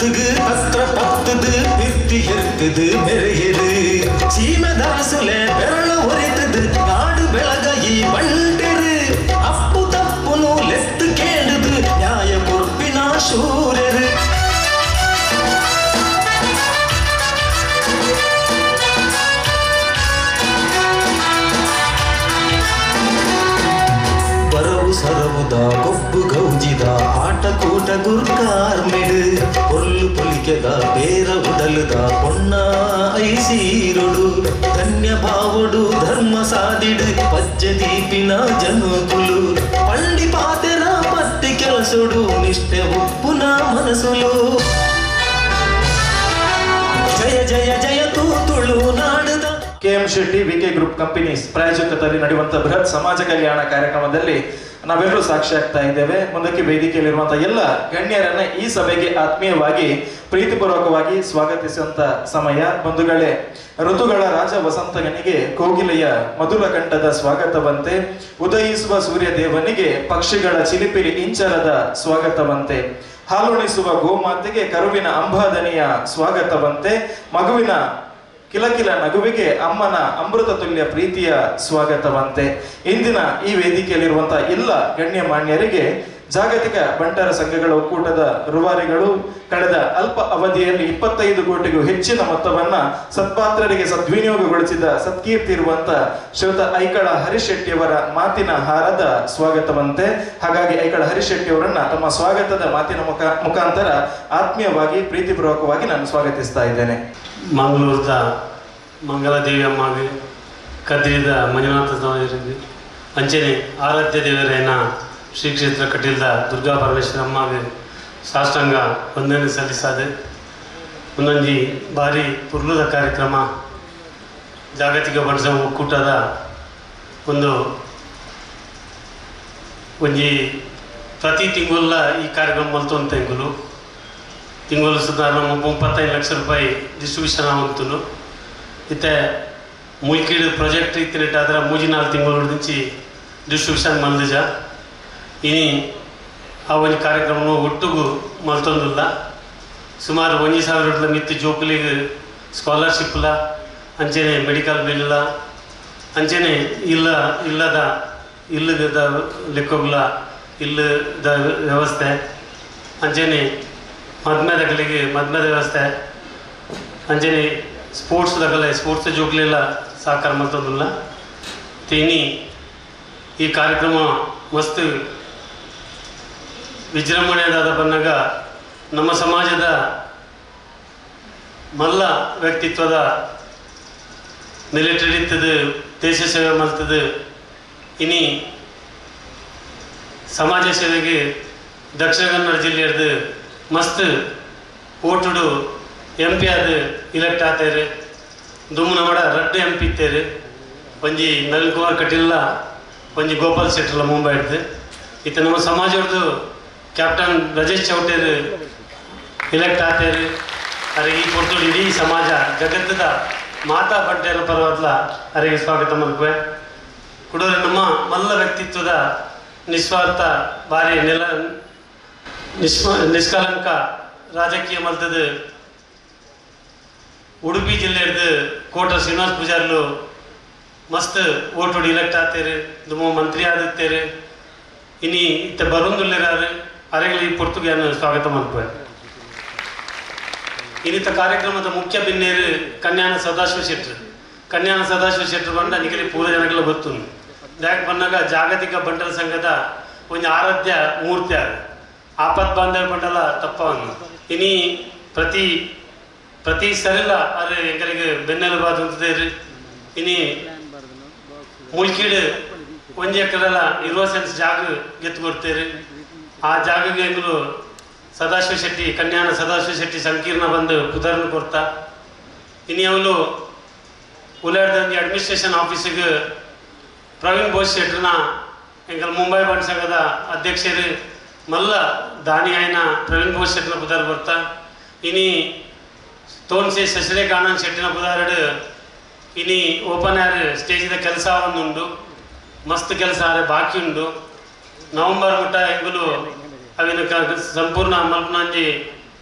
ಪತ್ತುಗು ಹತ್ರ ಪತ್ತದು ಬಿರ್ತಿ ಎರ್ತದು ಮೆರೆಯರು ಸೀಮೆದಾಸುಲೆ ಬೆರಳು ಒರೆತದು ನಾಡು ಬೆಳಗ ಈ ಬಂಟರು ಅಪ್ಪು ತಪ್ಪುನು ಲೆತ್ತು ಕೇಳುದು ನ್ಯಾಯ ಕೊರ್ಪಿನ ಶೂರರು ಬರವು ಸರವುದ ಕೊಬ್ಬು ಗೌಜಿದ ಆಟ ಕೂಟ ಗುರ್ಕಾರ್ಮೆಡು ಕೊಲ್ಲು ಪೊಲಿಕೆದ ಬೇರ ಉಡಲುದ ಪೊನ್ನ ಐಸೀರೊಡು ಧನ್ಯ ಭಾವಡು ಧರ್ಮ ಸಾದಿಡು ಪಜ್ಜ ದೀಪಿನ ಜನುಕುಲು ಪಂಡಿ ಪಾತೆರ ಪತ್ತಿ ಕೆಲಸೊಡು ನಿಷ್ಠೆ ಉಪ್ಪುನ ಮನಸುಲು ಜಯ ಜಯ ಜಯ ತೂ ತುಳು ನಾಡದ K M Shetty V K group companies ಪ್ರಾಯೋಜಕದಲ್ಲಿ ನಡೆಯುವಂತಹ ಬೃಹತ್ ಸಮಾಜ ಕಲ್ಯಾಣ ಕಾರ್ಯಕ್ರಮದಲ್ಲಿ ನಾವೆಲ್ಲರೂ ಸಾಕ್ಷಿ ಆಗ್ತಾ ಇದ್ದೇವೆ ಮುಂದಕ್ಕೆ ವೇದಿಕೆಯಲ್ಲಿರುವಂತಹ ಎಲ್ಲ ಗಣ್ಯರನ್ನ ಈ ಸಭೆಗೆ ಆತ್ಮೀಯವಾಗಿ ಪ್ರೀತಿಪೂರ್ವಕವಾಗಿ ಸ್ವಾಗತಿಸುವಂತ ಸಮಯ ಬಂಧುಗಳೇ ಋತುಗಳ ರಾಜ ವಸಂತಗನಿಗೆ ಕೋಗಿಲೆಯ ಮಧುರ ಕಂಠದ ಸ್ವಾಗತವಂತೆ ಉದಯಿಸುವ ಸೂರ್ಯ ದೇವನಿಗೆ ಪಕ್ಷಿಗಳ ಚಿಲಿಪಿಲಿ ಇಂಚರದ ಸ್ವಾಗತವಂತೆ ಹಾಲುಣಿಸುವ ಗೋಮಾತೆಗೆ ಕರುವಿನ ಅಂಬಾದನೆಯ ಸ್ವಾಗತವಂತೆ ಮಗುವಿನ ಕಿಲಕಿಲ ನಗುವಿಗೆ ಅಮ್ಮನ ಅಮೃತ ತುಲ್ಯ ಪ್ರೀತಿಯ ಸ್ವಾಗತವಂತೆ ಇಂದಿನ ಈ ವೇದಿಕೆಯಲ್ಲಿರುವಂತಹ ಎಲ್ಲ ಗಣ್ಯ ಮಾನ್ಯರಿಗೆ ಜಾಗತಿಕ ಬಂಟರ ಸಂಘಗಳ ಒಕ್ಕೂಟದ ರೂವಾರಿಗಳು ಕಳೆದ ಅಲ್ಪ ಅವಧಿಯಲ್ಲಿ ಇಪ್ಪತ್ತೈದು ಕೋಟಿಗೂ ಹೆಚ್ಚಿನ ಮೊತ್ತವನ್ನ ಸತ್ಪಾತ್ರರಿಗೆ ಸದ್ವಿನಿಯೋಗಗೊಳಿಸಿದ ಸತ್ಕೀರ್ತಿ ಇರುವಂತ ಶ್ರೀಯುತ ಐಕಳ ಹರಿಶೆಟ್ಟಿಯವರ ಮಾತಿನ ಹಾರದ ಸ್ವಾಗತವಂತೆ ಹಾಗಾಗಿ ಐಕಳ ಹರಿಶೆಟ್ಟಿಯವರನ್ನ ತಮ್ಮ ಸ್ವಾಗತದ ಮಾತಿನ ಮುಖ ಮುಖಾಂತರ ಆತ್ಮೀಯವಾಗಿ ಪ್ರೀತಿಪೂರ್ವಕವಾಗಿ ನಾನು ಸ್ವಾಗತಿಸ್ತಾ ಇದ್ದೇನೆ ಮಂಗಳೂರದ ಮಂಗಲದೇವಿ ಅಮ್ಮಗೆ ಕದ್ರಿದ ಮಂಜುನಾಥ ಸ್ವಾಮಿಯರಿಗೆ ಅಂಚನೆ ಆರಾಧ್ಯ ದೇವರೇನ ಶ್ರೀ ಕ್ಷೇತ್ರ ಕಟೀಲ್ದ ದುರ್ಗಾ ಪರಮೇಶ್ವರ ಅಮ್ಮಗೆ ಸಾಷ್ಟಾಂಗ ವಂದನೆ ಸಲ್ಲಿಸಾದೆ ಒಂದೊಂಜಿ ಭಾರಿ ಪುರ್ಲುದ ಕಾರ್ಯಕ್ರಮ ಜಾಗತಿಕ ಬಣಸ ಒಕ್ಕೂಟದ ಒಂದು ಒಂಜಿ ಪ್ರತಿ ತಿಂಗಳ ಈ ಕಾರ್ಯಕ್ರಮ ಮಲ್ತೊಂದು ತಿಂಗಳು ತಿಂಗಳು ಸುಧಾರ ಮುಪ್ಪತ್ತೈದು ಲಕ್ಷ ರೂಪಾಯಿ ಡಿಸ್ಟ್ರಿಬ್ಯೂಷನ್ ಆಗುತ್ತಲು ಇತ್ತೆ ಮುಲ್ಕಿಡ್ ಪ್ರಾಜೆಕ್ಟ್ ಇತ್ತಿನಟ್ಟಾದ್ರೆ ಮೂಜಿ ನಾಲ್ಕು ತಿಂಗಳ నుంచి ಡಿಸ್ಟ್ರಿಬ್ಯೂಷನ್ ಮಲ್ದಿಜ ಇನಿ ಆ ಒಂದು ಕಾರ್ಯಕ್ರಮ ಒಟ್ಟಿಗೂ ಮಲ್ತೊಂದಿಲ್ಲ ಸುಮಾರು ಒಂಜಿ ಸಾವಿರ ಮಿತ್ತು ಜೋಕುಲಿಗೆ ಸ್ಕಾಲರ್ಶಿಪ್ಲ ಅಂಚೆನೆ ಮೆಡಿಕಲ್ ಬಿಲ್ಲ ಅಂಚೆನೆ ಇಲ್ಲ ಇಲ್ಲದ ಇಲ್ಲದ ಲೆಕ್ಕಗಳ ಇಲ್ಲದ ವ್ಯವಸ್ಥೆ ಅಂಚೆನೆ ಮದ್ಮೆದಗಳಿಗೆ ಮದ್ಮೆದ ವ್ಯವಸ್ಥೆ ಅಂಜನೆ ಸ್ಪೋರ್ಟ್ಸ್ ದಗಲೆ ಸ್ಪೋರ್ಟ್ಸ್ ಜೋಗ್ಲೆಲ್ಲ ಸಹಕಾರ ಮಾಡ್ತದಿಲ್ಲ ತೇನಿ ಈ ಕಾರ್ಯಕ್ರಮ ಮಸ್ತ್ ವಿಜೃಂಭಣೆಯಾದ ಬಂದಾಗ ನಮ್ಮ ಸಮಾಜದ ಮಲ್ಲ ವ್ಯಕ್ತಿತ್ವದ ನಿಲೆಟಿಡಿತದು ದೇಶ ಸೇವೆ ಮಲ್ತದು ಇನಿ ಸಮಾಜ ಸೇವೆಗೆ ದಕ್ಷಿಣ ಕನ್ನಡ ಜಿಲ್ಲೆಯದು ಮಸ್ತ್ ಓಟುಡು ಎಂ ಪಿ ಆದ ಇಲೆಕ್ಟ್ ಆತೇರು ದುಮ್ಮು ನಮ್ಮಡ ರಡ್ಡು ಎಂ ಪಿ ಇತ್ತೇರು ಒಂಜಿ ನಳಿನ್ ಕುಮಾರ್ ಕಟೀಲ್ಲ ಒಂಜಿ ಗೋಪಾಲ್ ಶೆಟ್ಟರ್ಲ ಮುಂಬೈ ಹಿಡ್ದು ಇತ್ತ ನಮ್ಮ ಸಮಾಜದ್ದು ಕ್ಯಾಪ್ಟನ್ ಬ್ರಜೇಶ್ ಚೌಟೇರು ಇಲೆಕ್ಟ್ ಆತೇರು ಅರೆ ಈ ಕೊಟ್ಟು ಇಡೀ ಸಮಾಜ ಜಗತ್ತದ ಮಾತಾ ಬಂಟೇರ ಪರ್ವತ್ಲ ಅರೆಗೆ ಸ್ವಾಗತ ಮಲ್ಪೆ ಕುಡೋರು ನಮ್ಮ ಮಲ್ಲ ವ್ಯಕ್ತಿತ್ವದ ನಿಸ್ವಾರ್ಥ ಭಾರಿ ನೆಲ ನಿಷ್ಮ ನಿಷ್ಕಲಂಕ ರಾಜಕೀಯ ಮಲ್ತದು ಉಡುಪಿ ಜಿಲ್ಲೆಯದು ಕೋಟ ಶ್ರೀನಿವಾಸ್ ಪೂಜಾರ್ಲು ಮಸ್ತ್ ಓಟುಡು ಇಲೆಕ್ಟ್ ಆತೇರು ದುಮ್ಮ ಮಂತ್ರಿ ಆದಿತ್ತೇರು ಇನಿ ಇತ್ತ ಬರುಂದುಲ್ಲಿರಾರು ಅರೆಗಳು ಈ ಪೊರ್ತುಗೆಯನ್ನು ಸ್ವಾಗತ ಮಲ್ಪೆ ಇನ್ನಿತ ಕಾರ್ಯಕ್ರಮದ ಮುಖ್ಯ ಭಿನ್ನೇರು ಕನ್ಯಾನ ಸದಾಶಿವ ಶೆಟ್ರು ಕನ್ಯಾನ ಸದಾಶಿವ ಶೆಟ್ರು ಬಂದ ನಿಗಲಿ ಪೂರ ಜನಗಳ ಗೊತ್ತು ಯಾಕೆ ಬಂದಾಗ ಜಾಗತಿಕ ಬಂಡಲ ಸಂಘದ ಒಂದು ಆರಾಧ್ಯ ಮೂರ್ತಿ ಅದು ಆಪತ್ ಬಾಂಧವ್ಯ ಬಂಡಲ ತಪ್ಪವನ್ನು ಇನಿ ಪ್ರತಿ ಪ್ರತಿ ಸರಿಲ್ಲ ಅರೆ ಎಂಗಳಿಗೆ ಬೆನ್ನೆಲುಬಾದ ಅಂತದೇರಿ ಇನಿ ಮುಲ್ಕೀಡು ಒಂಜಿ ಎಕರೆಲ್ಲ ಇರುವ ಸೆನ್ಸ್ ಜಾಗ ಗೆತ್ತು ಕೊಡ್ತೇರಿ ಆ ಜಾಗಗೆ ಎಂಗಳು ಸದಾಶಿವ ಶೆಟ್ಟಿ ಕನ್ಯಾನ ಸದಾಶಿವ ಶೆಟ್ಟಿ ಸಂಕೀರ್ಣ ಬಂದು ಪುದರ್ನು ಕೊಡ್ತಾ ಇನಿ ಅವಳು ಉಲಾಡ್ದಂದು ಅಡ್ಮಿನಿಸ್ಟ್ರೇಷನ್ ಆಫೀಸಿಗೆ ಪ್ರವೀಣ್ ಬೋಸ್ ಶೆಟ್ರನ ಎಂಗಲ್ ಮುಂಬೈ ಬಂಡ್ ಸಂಘದ ಅಧ್ಯಕ್ಷರು ಮಲ್ಲ ದಾನಿ ಆಯ್ನ ಪ್ರವೀಣ್ ಬೋಸ್ ಶೆಟ್ನ ಪುದಾರ್ ಬರ್ತಾ ಇನಿ ತೋನ್ಸೆ ಸಸರೇಖ ಆನಂದ್ ಶೆಟ್ಟಿನ ಪುದಾರಡು ಇನಿ ಓಪನ್ ಏರ್ ಸ್ಟೇಜಿದ ಕೆಲಸ ಒಂದುಂಡು ಮಸ್ತ್ ಕೆಲಸ ಆರೆ ಬಾಕಿ ಉಂಡು ನವಂಬರ್ ಮುಟ್ಟ ಎಂಗುಲು ಅವಿನ ಕ- ಸಂಪೂರ್ಣ ಮಲ್ಪನಂಜಿ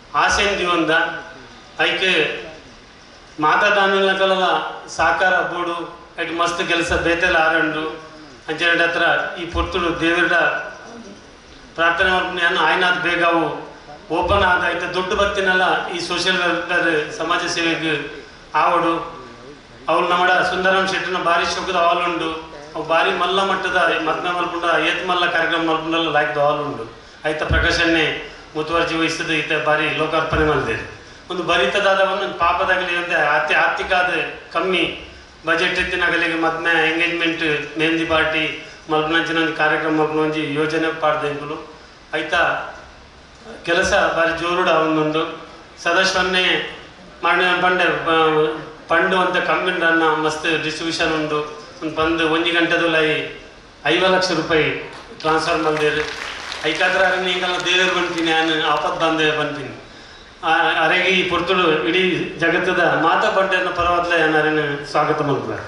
ಆಸೆನ್ ದಿವಂದ ಐಕೆ ಮಾತಾದಾನಿಗಳ ಸಾಕಾರ ಬೋಡು ಐಟ್ ಮಸ್ತ್ ಕೆಲಸ ಬೇತೆಲ್ಲ ಆರಂಡು ಅಂಚೆರಡು ಹತ್ರ ಈ ಪೊರ್ತುಡು ದೇವರ ಪ್ರಾರ್ಥನೆ ಮಾಡ್ಕೊಂಡು ಏನು ಆಯ್ನಾದ್ ಬೇಗ ಅವು ಓಪನ್ ಆದ ಐತೆ ದುಡ್ಡು ಬತ್ತಿನಲ್ಲ ಈ ಸೋಷಿಯಲ್ ವೆಲ್ಫೇರ್ ಸಮಾಜ ಸೇವೆಗೆ ಆವಡು ಅವ್ರು ನಮ್ಮ ಸುಂದರಂ ಶೆಟ್ಟಿನ ಭಾರಿ ಶುಕದ ಹಾಲುಂಡು ಅವು ಭಾರಿ ಮಲ್ಲ ಮಟ್ಟದ ಮದ್ನ ಮಲ್ಪುಂಡ ಏತ್ ಮಲ್ಲ ಕಾರ್ಯಕ್ರಮ ಮಲ್ಪುಂಡಲ್ಲ ಲಾಯ್ಕದ ಹಾಲುಂಡು ಐತ ಪ್ರಕಾಶನ್ನೇ ಮುತುವರ್ಜಿ ವಹಿಸಿದ ಈತ ಭಾರಿ ಲೋಕಾರ್ಪಣೆ ಮಾಡಿದೆ ಒಂದು ಭರಿತದಾದ ಒಂದು ಪಾಪದಾಗಲಿ ಒಂದು ಅತಿ ಆರ್ಥಿಕ ಆದ ಕಮ್ಮಿ ಬಜೆಟ್ ಎತ್ತಿನಾಗಲಿಗೆ ಮದ್ಮೆ ಎಂಗೇಜ್ಮೆಂಟ್ ಮೆಹಂದಿ ಪಾರ್ಟಿ ಮಲ್ಪನಂಚಿನ ಒಂದು ಕಾರ್ಯಕ್ರಮ ಮಲ್ಪನ ಒಂಜಿ ಯೋಜನೆ ಪಾಡ್ದೆಂಗುಲು ಐತ ಕೆಲಸ ಬಾರಿ ಜೋರುಡ ಒಂದೊಂದು ಸದಸ್ಯನ್ನೇ ಮಾಡಿ ಪಂಡೆ ಬ- ಪಂಡು ಅಂತ ಕಮ್ಮಿಂಡನ್ನ ಮಸ್ತ್ ಡಿಸ್ಟ್ರಿಬ್ಯೂಷನ್ ಉಂಡು ಒಂದು ಪಂದು ಒಂಜಿ ಗಂಟೆದಲ್ಲ ಐವ ಲಕ್ಷ ರೂಪಾಯಿ ಟ್ರಾನ್ಸ್ಫರ್ ಮಾಡಿದೇರು ಐಕಾದ್ರ ಹಿಂಗೆಲ್ಲ ದೇವರು ಬಂತೀನಿ ನಾನು ಆಪತ್ ಬಂದೆ ಬಂತೀನಿ ಅರೆಗೆ ಈ ಪುರ್ತುಡು ಇಡೀ ಜಗತ್ತದ ಮಾತಾ ಬಂಡೆಯನ್ನು ಪರವಾದ್ಲೆ ನಾನು ಸ್ವಾಗತ ಮಾಡ್ತಾರೆ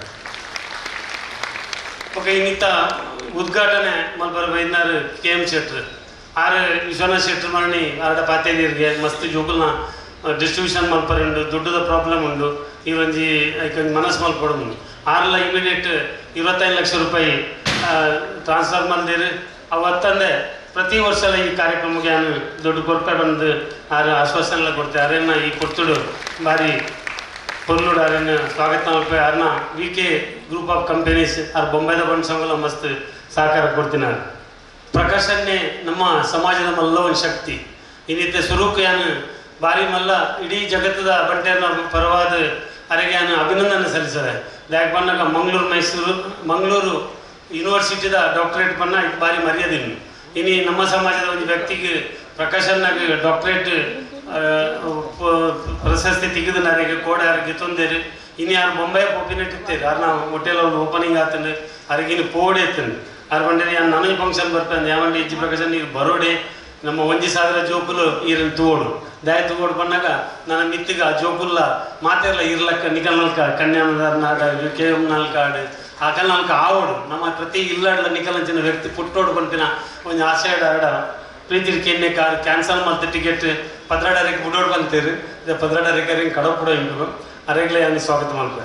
ఒక ಇನ್ನಿತ ಉದ್ಘಾಟನೆ ಮಲ್ಬರ್ ಬೈದ್ನಾರು ಕೆ ಎಂ ಶೆಟ್ರ್ ಆರು ವಿಶ್ವನಾಥ್ ಶೆಟ್ರ್ ಮರಣಿ ಆಡ ಪಾತೆ ನೀರಿಗೆ ಮಸ್ತ್ ಜೋಕುಲ್ನ ಡಿಸ್ಟ್ರಿಬ್ಯೂಷನ್ ಮಲ್ಪರುಂಡು ದುಡ್ಡದ ಪ್ರಾಬ್ಲಮ್ ಉಂಡು ಈ ಒಂಜಿ ಐಕೊಂದು ಮನಸ್ಸು ಮಲ್ಪಡೋದು ಆರೆಲ್ಲ ಇಮಿಡಿಯೇಟ್ ಇವತ್ತೈದು ಲಕ್ಷ ರೂಪಾಯಿ ಟ್ರಾನ್ಸ್ಫರ್ ಮಾಡಿದಿರಿ ಅವತ್ತಂದೆ ಪ್ರತಿ ವರ್ಷ ಈ ಕಾರ್ಯಕ್ರಮಕ್ಕೆ ನಾನು ದುಡ್ಡು ಕೊಡ್ತಾ ಬಂದು ಆರು ಆಶ್ವಾಸನೆ ಕೊಡ್ತೆ ಅರೇನ ಈ ಕೊಡ್ತುಡು ಬಾರಿ పొల్లుడు ఆయన స్వాగతం ఆయన వికే గ్రూప్ ఆఫ్ కంపెనీస్ ಆರ್ ಬೊಂಬೈದ ಬಂಡ್ ಸಂಘಲ ಮಸ್ತ್ ಸಹಕಾರ ಕೊಡ್ತಿನಾರು ಪ್ರಕಾಶನ್ನೇ ನಮ್ಮ ಸಮಾಜದ ಮಲ್ಲ ಒಂದು ಶಕ್ತಿ ಇನ್ನಿದ್ದ ಸ್ವರೂಪ ಯಾನು ಬಾರಿ ಮಲ್ಲ ಇಡೀ ಜಗತ್ತದ ಬಂಟೆನ ಪರವಾದ ಅರೆಗೆ ಯಾನು ಅಭಿನಂದನೆ ಸಲ್ಲಿಸಿದೆ ಯಾಕೆ ಬಂದಾಗ ಮಂಗಳೂರು ಮೈಸೂರು ಮಂಗಳೂರು ಯೂನಿವರ್ಸಿಟಿದ ಡಾಕ್ಟರೇಟ್ ಬನ್ನ ಇದು ಬಾರಿ ಮರ್ಯಾದೆ ಇನ್ನು ಇನ್ನು ನಮ್ಮ ಸಮಾಜದ ಒಂದು ವ್ಯಕ್ತಿಗೆ ಪ್ರಕಾಶನ್ನಾಗ ಡಾಕ್ಟರೇಟ್ ಪ್ರಶಸ್ತಿ ತೆಗೆದು ನನಗೆ ಕೋಡೆ ಯಾರಿಗೆ ತೊಂದರೆ ಇನ್ನು ಯಾರು ಬೊಂಬೈ ಒಪ್ಪಿನಟ್ಟು ಇತ್ತೇರಿ ಯಾರು ನಾವು ಹೋಟೆಲ್ ಒಂದು ಓಪನಿಂಗ್ ಆತಂದು ಅವ್ರಿಗೆ ಇನ್ನು ಪೋಡೆ ಎತ್ತಂದು ಯಾರು ಬಂದ್ರೆ ಯಾರು ನನಗೆ ಫಂಕ್ಷನ್ ಬರ್ತಾನೆ ಯಾವಂಡಿ ಇಜ್ಜಿ ಪ್ರಕಾಶನ್ ನೀರು ಬರೋಡೆ ನಮ್ಮ ಒಂಜಿ ಸಾವಿರ ಜೋಕುಲು ಈರನ್ ತೂಗೋಡು ದಾಯ ತೂಗೋಡು ಬಂದಾಗ ನನ್ನ ಮಿತ್ತಿಗ ಆ ಜೋಕುಲ್ಲ ಮಾತೆಲ್ಲ ಇರ್ಲಕ್ಕ ನಿಕಲ್ ನಲ್ಕ ಕನ್ಯಾನದಾರ ನಾಡ ಕೆ ಎಂ ನಾಲ್ಕಾಡು ಆಕಲ್ ನಾಲ್ಕ ಆವಡು ನಮ್ಮ ಪ್ರತಿ ಇಲ್ಲಾಡ್ಲ ನಿಕಲಂಚಿನ ವ್ಯಕ್ತಿ ಪುಟ್ಟೋಡು ಬಂತಿನ ಒಂದು ಆಸೆಡ್ ಆಡ ಪ್ರೀತಿ ಕೆನ್ನೆ ಕಾರ್ ಕ್ಯಾನ್ಸಲ್ ಮಾಡ್ತೆ ಟಿಕೆಟ್ ಪದ್ರಾಡರಿಗೆ ಬಿಡೋಡು ಬಂತೀರಿ ಇದು ಪದ್ರಾಡರಿಗೆ ಹಿಂಗೆ ಕಡವ ಕೂಡ ಇಂಟು ಅರೆಗ್ಲೇ ಅಲ್ಲಿ ಸ್ವಾಗತ ಮಾಡ್ತಾರೆ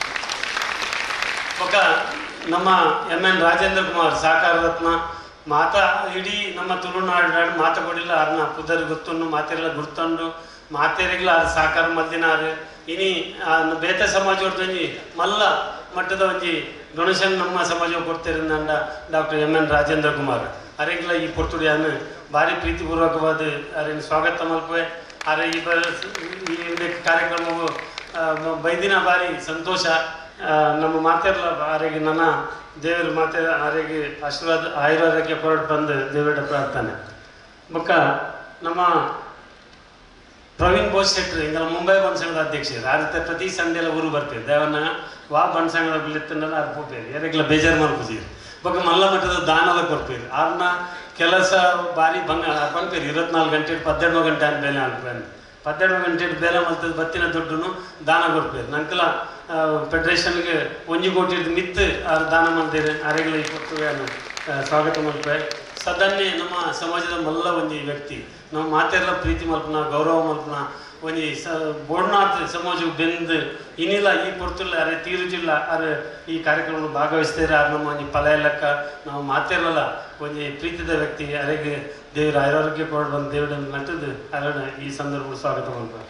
ఒక ನಮ್ಮ ಎಮ್ ಎನ್ ರಾಜೇಂದ್ರ ಕುಮಾರ್ ಸಹಕಾರ ರತ್ನ ಮಾತಾ ಇಡೀ ನಮ್ಮ ತುಳುನಾಡು ನಾಡು ಮಾತುಗಳಿಲ್ಲ ಅದನ್ನ ಪುದರ್ ಗೊತ್ತುಂಡು ಮಾತೆಲ್ಲ ಗುರ್ತಂಡು ಮಾತೆರಿಗ್ಲ ಅದು ಸಹಕಾರ ಮಲ್ದಿನಾರು ಇನಿ ಆ ಬೇತೆ ಸಮಾಜ ಒಂಜಿ ಮಲ್ಲ ಮಟ್ಟದ ಒಂಜಿ ಡೊನೇಷನ್ ನಮ್ಮ ಸಮಾಜ ಕೊಡ್ತಾರೆ ನಂಡ doctor M N Rajendra Kumar ಅರೆಗ್ಲ ಈ ಪೊರ್ತುಡಿಯಾನು ಭಾರಿ ಪ್ರೀತಿಪೂರ್ವಕವಾದ ಅರೇನು ಸ್ವಾಗತ ಮಲ್ಪೆ ಅರೆ ಈ ಬ ಈ ಇದಕ್ಕೆ ಕಾರ್ಯಕ್ರಮವು ಆ, ಮ- ಬೈದಿನ ಬಾರಿ ಸಂತೋಷ ಆ, ನಮ್ಮ ಮಾತೆಲ್ಲ ಆರೆಗೆ ನನ್ನ ದೇವರು ಮಾತೆ ಆರೆಗೆ ಆಶೀರ್ವಾದ ಆಯುರ್ವೇದಕ್ಕೆ ಹೊರಟು ಬಂದು ದೇವರ ಪ್ರಾರ್ಥನೆ ಬೊಕ್ಕ ನಮ್ಮ ಪ್ರವೀಣ್ ಬೋಸ್ ಶೆಟ್ರು ಹಿಂಗೆಲ್ಲ ಮುಂಬೈ ಬಣ್ಣ ಸಂಘದ ಅಧ್ಯಕ್ಷರು ಆ ರೀತಿ ಪ್ರತಿ ಸಂಡೆಲ್ಲ ಊರು ಬರ್ತೀವಿ ದೇವನ್ನ ವಾ ಬಣ್ಣ ಸಂಘದ ಬಿಲ್ಲಿತ್ತನ್ನೆಲ್ಲ ಅದು ಹೋಗ್ತೀವಿ ಯಾರಿಗೆಲ್ಲ ಬೇಜಾರು ಮಾಡ್ಕೊತೀವಿ ಬೊಕ್ಕ ಮಲ್ಲ ಮಟ್ಟದ ದಾನಲ್ಲ ಕೊಡ್ತೀವಿ ಅವ್ರನ್ನ ಕೆಲಸ ಬಾರಿ ಭಂಗ ಬಂತೀರಿ ಇರುವತ್ನಾಲ್ಕು ಗಂಟೆ ಪದ್ದೆರಡು ಗಂಟೆ ಅಂತ ಬೇಲೆ ಅನ್ಕೊಂಡು ಪದ್ದೆರಡು ಗಂಟೆ ಬೇಲೆ ಮಲ್ತದ ಬತ್ತಿನ ದುಡ್ಡು ದಾನ ಕೊಡ್ತೀವಿ ನಂಕಲ ಫೆಡರೇಷನ್ಗೆ ಒಂಜಿ ಕೋಟಿ ಮಿತ್ತು ಅವ್ರು ದಾನ ಮಾಡ್ತೀರಿ ಅರೆಗಳ ಕೊಡ್ತೀವಿ ಅನ್ನೋ ಆ, ಸ್ವಾಗತ ಮಾಡ್ತೇವೆ ಸದನ್ನೇ ನಮ್ಮ ಸಮಾಜದ ಮಲ್ಲ ಒಂಜಿ ವ್ಯಕ್ತಿ ನಮ್ಮ ಮಾತೆಲ್ಲ ಪ್ರೀತಿ ಮಲ್ಪನ ಗೌರವ ಮಲ್ಪನ ಒಂಜಿ ಸ ಬೋಡ್ನಾಥ್ ಸಮಾಜ ಬೆಂದು ಇನ್ನಿಲ್ಲ ಈ ಪೊರ್ತುಲ್ಲ ಅರೆ ತೀರುಜಿಲ್ಲ ಅರೆ ಈ ಕಾರ್ಯಕ್ರಮ ಭಾಗವಹಿಸ್ತಾರೆ ಅರೆ ನಮ್ಮ ಒಂಜಿ ಫಲ ಲೆಕ್ಕ ನಾವು ಮಾತೇರಲ್ಲ ಒಂಜಿ ಪ್ರೀತಿದ ವ್ಯಕ್ತಿ ಅರೆಗೆ ದೇವರ ಆರೋಗ್ಯ ಕೊಡು ಬಂದು ದೇವರನ್ನು ನಟದು ಅರಣ ಈ ಸಂದರ್ಭ ಸ್ವಾಗತ ಮಾಡ್ತಾರೆ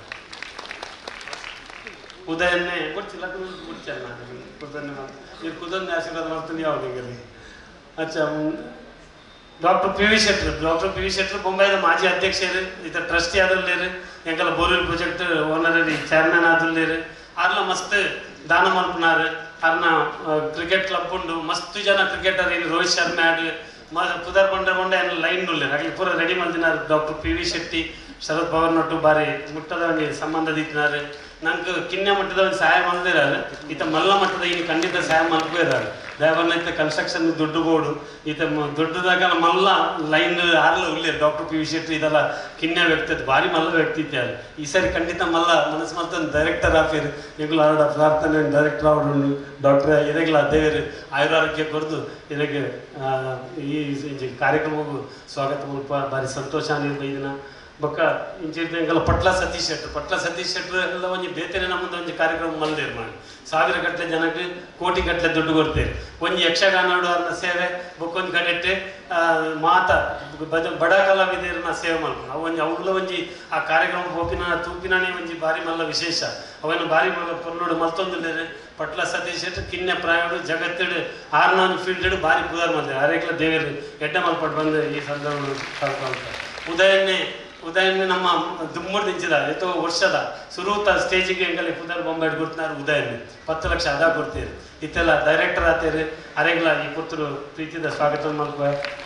ಉದಯನ್ನೇ ಕೊಡ್ತಿಲ್ಲ ಕೊಡ್ತಿಲ್ಲ ನಾನು ಕುದನ್ನೇ ನೀವು ಕುದನ್ನೇ ಆಶೀರ್ವಾದ ಮಾಡ್ತೀನಿ ಯಾವಾಗ ಹಿಂಗಲ್ಲಿ ಅಚ್ಚಾ ಡಾಕ್ಟರ್ ಪಿ ವಿ ಶೆಟ್ರು ಡಾಕ್ಟರ್ ಪಿ ವಿ ಶೆಟ್ರು ಬೊಂಬೈದ ಮಾಜಿ ಅಧ್ಯಕ್ಷರು ಈತ ಟ್ರಸ್ಟಿ ಆದಲ್ಲೇರು ಎಂಕಲ್ಲ ಬೋರ್ವೆಲ್ ಪ್ರಾಜೆಕ್ಟ್ ಓನರ್ ಚೇರ್ಮನ್ ಆದಲ್ಲೇರು ಅರ್ಲ ಮಸ್ತ್ ದಾನ ಮಲ್ಪನಾರು ಅರ್ನ ಕ್ರಿಕೆಟ್ ಕ್ಲಬ್ ಉಂಡು ಮಸ್ತ್ ಜನ ಕ್ರಿಕೆಟರ್ ಏನು ರೋಹಿತ್ ಶರ್ಮಾ ಆಡು ಮ ಪುದರ್ ಬಂಡ ಬಂಡ ಏನು ಲೈನ್ ಉಳ್ಳೇರು ಅಲ್ಲಿ ಪೂರ ರೆಡಿ ಮಾಡ್ತಿನಾರು doctor P V Shetty Sharath power ನೊಟ್ಟು ಬಾರಿ ಮುಟ್ಟದ ಒಂದು ಸಂಬಂಧ ದಿತ್ತಿನಾರು ನಂಗೆ ಕಿನ್ನೆ ಮಟ್ಟದ ಒಂದು ಸಹಾಯ ಮಾಡಿದಿರಾರು ಈತ ಮಲ್ಲ ಮಟ್ಟದ ಇನ್ನು ಖಂಡಿತ ಸಹಾಯ ಮಾಡ್ಬೋದಾರು ದೇವರನ್ನ ಈತ ಕನ್ಸ್ಟ್ರಕ್ಷನ್ ದುಡ್ಡು ಬೋರ್ಡು ಈತ ಮ- ದೊಡ್ಡದಾಗ ಮಲ್ಲ ಲೈನ್ ಆರ್ಲ ಉಳ್ಳಿ ಡಾಕ್ಟರ್ ಪಿ ವಿ ಶೆಟ್ಟಿ ಇದೆಲ್ಲ ಕಿನ್ನೆ ವ್ಯಕ್ತಿ ಅದು ಭಾರಿ ಮಲ್ಲ ವ್ಯಕ್ತಿ ಇತ್ತೆ ಅದು ಈ ಸರಿ ಖಂಡಿತ ಮಲ್ಲ ಮನಸ್ಸು ಮಾಡ್ತಾನೆ ಡೈರೆಕ್ಟರ್ ಆಫ್ ಇರು ಈಗಲೂ ಆರೋಡ ಪ್ರಾರ್ಥನೆ ಡೈರೆಕ್ಟರ್ ಅವರು ಡಾಕ್ಟರ್ ಇದೆಲ್ಲ ದೇವರು ಆಯುರಾರೋಗ್ಯ ಕೊರದು ಇದಕ್ಕೆ ಆ, ಈ ಈ ಕಾರ್ಯಕ್ರಮಕ್ಕೂ ಸ್ವಾಗತ ಮುಲ್ಪ ಭಾರಿ ಸಂತೋಷ ನಿರ್ವಹಿದಿನ ಬೊಕ್ಕ ಇಂಚಿರ್ದು ಎಂಕಲ್ಲ ಪಟ್ಲ ಸತೀಶ್ ಶೆಟ್ರು ಪಟ್ಲ ಸತೀಶ್ ಶೆಟ್ರು ಎಲ್ಲ ಒಂಜಿ ಬೇತೆನೆ ನಮ್ಮದು ಒಂಜಿ ಕಾರ್ಯಕ್ರಮ ಮಲ್ದೇರು ಮಾಡಿ ಸಾವಿರ ಗಟ್ಟಲೆ ಜನಕ್ಕೆ ಕೋಟಿ ಗಟ್ಟಲೆ ದುಡ್ಡು ಕೊಡ್ತೇವೆ ಒಂಜಿ ಯಕ್ಷಗಾನ ಅನ್ನೋ ಸೇವೆ ಬೊಕ್ಕೊಂದು ಕಡೆಟ್ಟೆ ಆ, ಮಾತ ಬದ ಬಡ ಕಲಾವಿದರನ್ನ ಸೇವೆ ಮಾಡ್ಕೊಂಡು ಅವು ಒಂಜಿ ಅವ್ಲ ಒಂಜಿ ಆ ಕಾರ್ಯಕ್ರಮ ಪೋಪಿನ ತೂಪಿನಾನೇ ಒಂಜಿ ಬಾರಿ ಮಲ್ಲ ವಿಶೇಷ ಅವನು ಬಾರಿ ಮಲ್ಲ ಪೊನ್ನೋಡು ಮಲ್ತೊಂದುಲ್ಲೇರು ಪಟ್ಲ ಸತೀಶ್ ಶೆಟ್ರು ಕಿನ್ನೆ ಪ್ರಾಯಡು ಜಗತ್ತಿಡು ಆರ್ನಾನ್ ಫೀಲ್ಡ್ ಬಾರಿ ಪುದಾರ್ ಮಾಡಿದೆ ಅರೇಕ್ಲ ದೇವರು ಎಡ್ಡ ಮಲ್ಪಟ್ಟು ಬಂದು ಈ ಸಂದರ್ಭ ಕಳ್ಕೊಳ್ತಾರೆ ಉದಯನ್ನೇ ಉದಯನ್ನೇ ನಮ್ಮ ದುಮ್ಮಡ್ ದಿಂಚಿದ ಎತ್ತೋ ವರ್ಷದ ಸುರೂತ ಸ್ಟೇಜಿಗೆ ಎಂಗಲ್ಲಿ ಪುದರ್ ಬೊಂಬೆ ಗುರ್ತಿನಾರು ಉದಯನ್ನೇ ಪತ್ತು ಲಕ್ಷ ಅದ ಕೊಡ್ತೀರಿ ಇತ್ತೆಲ್ಲ ಡೈರೆಕ್ಟರ್ ಆತೇರಿ ಅರೆಗ್ಲ ಈ ಪುತ್ರರು ಪ್ರೀತಿದ ಸ್ವಾಗತ ಮಲ್ಕ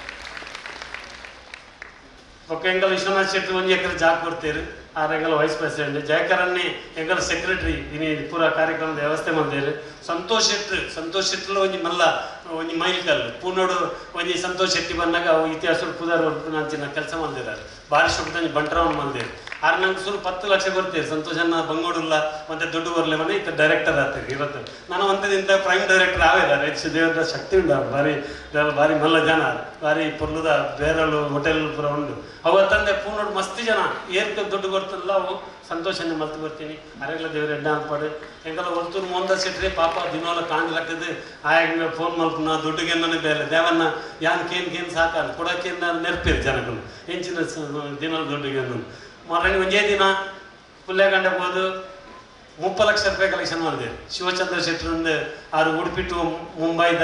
ಒಕ್ಕ ಎಂಗಲ್ ವಿಶ್ವನಾಥ್ ಶೆಟ್ಟಿ ಒಂದು ಎಕರೆ ಜಾಗ ಕೊಡ್ತೀರಿ ಆರೆಂಗಲ್ ವೈಸ್ ಪ್ರೆಸಿಡೆಂಟ್ ಜಯಕರನ್ನೇ ಎಂಗಲ್ ಸೆಕ್ರೆಟರಿ ಇನಿ ಪೂರ ಕಾರ್ಯಕ್ರಮದ ವ್ಯವಸ್ಥೆ ಮಾಡಿದೇರಿ ಸಂತೋಷ್ ಶೆಟ್ಟಿ ಸಂತೋಷ್ ಶೆಟ್ಟಿಲ ಒಂಜಿ ಮಲ್ಲ ಒಂಜಿ ಮೈಲ್ಕಲ್ಲು ಪೂನೋಡು ಒಂಜಿ ಸಂತೋಷ್ ಶೆಟ್ಟಿ ಬಂದಾಗ ಅವು ಇತಿಹಾಸ ಪುದಾರ್ ಅಂಚಿನ ಕೆಲಸ ಮಾಡಿದ್ದಾರೆ ಭಾರಿ ಶುಭದಂಜಿ ಬಂಟ್ರವನ್ ಮಾಡಿದೇರಿ ಆರು ನಂಗೆ ಸುರು ಪತ್ತು ಲಕ್ಷ ಕೊಡ್ತೀರಿ ಸಂತೋಷನ್ನ ಬಂಗೋಡುಲ್ಲ ಮತ್ತೆ ದುಡ್ಡು ಬರಲಿ ಮನೆ ಇತ್ತ ಡೈರೆಕ್ಟರ್ ಆಗ್ತೀರಿ ಇವತ್ತು ನಾನು ಒಂದದಿಂದ ಪ್ರೈಮ್ ಡೈರೆಕ್ಟರ್ ಆವೇದಾರೆ ಹೆಚ್ಚು ದೇವರ ಶಕ್ತಿ ಉಂಟು ಅವ್ರು ಬಾರಿ ದೇವ್ರು ಬಾರಿ ಮಲ್ಲ ಜನ ಬಾರಿ ಪೊರ್ಲುದ ಬೇರಲು ಹೋಟೆಲ್ ಪುರ ಉಂಡು ಅವತ್ತಂದೆ ಪೂನೋಡು ಮಸ್ತ್ ಜನ ಏರ್ಕ ದುಡ್ಡು ಕೊಡ್ತಿರಲ್ಲ ಅವು ಸಂತೋಷನ ಮಲ್ತು ಬರ್ತೀನಿ ಅರೆಗ್ಲ ದೇವ್ರ ಎಡ್ಡ ಅನ್ಪಾಡು ಎಂಕಲ್ಲ ಒಲ್ತೂರು ಮೊಂದ ಸಿಟ್ರಿ ಪಾಪ ದಿನೋಲ ಕಾಣ್ಲಕ್ಕದು ಆಯಾಗ ಫೋನ್ ಮಲ್ಪುನ ದುಡ್ಡುಗೆ ನನಗೆ ಬೇರೆ ದೇವನ್ನ ಯಾನ್ ಕೇನ್ ಕೇನ್ ಸಾಕಾಲ ಕೊಡಕ್ಕೆ ನೆರ್ಪಿರು ಜನಗಳು ಹೆಂಚಿನ ದಿನೋಲ ದುಡ್ಡುಗೆ ಮರಣಿ ಒಂದೇ ದಿನ ಪುಲ್ಲೆಗಂಡ ಹೋದು ಮುಪ್ಪ ಲಕ್ಷ ರೂಪಾಯಿ ಕಲೆಕ್ಷನ್ ಮಾಡಿದೆ ಶಿವಚಂದ್ರ ಶೆಟ್ಟರಿಂದ ಆರು ಉಡುಪಿ ಟು ಮುಂಬೈದ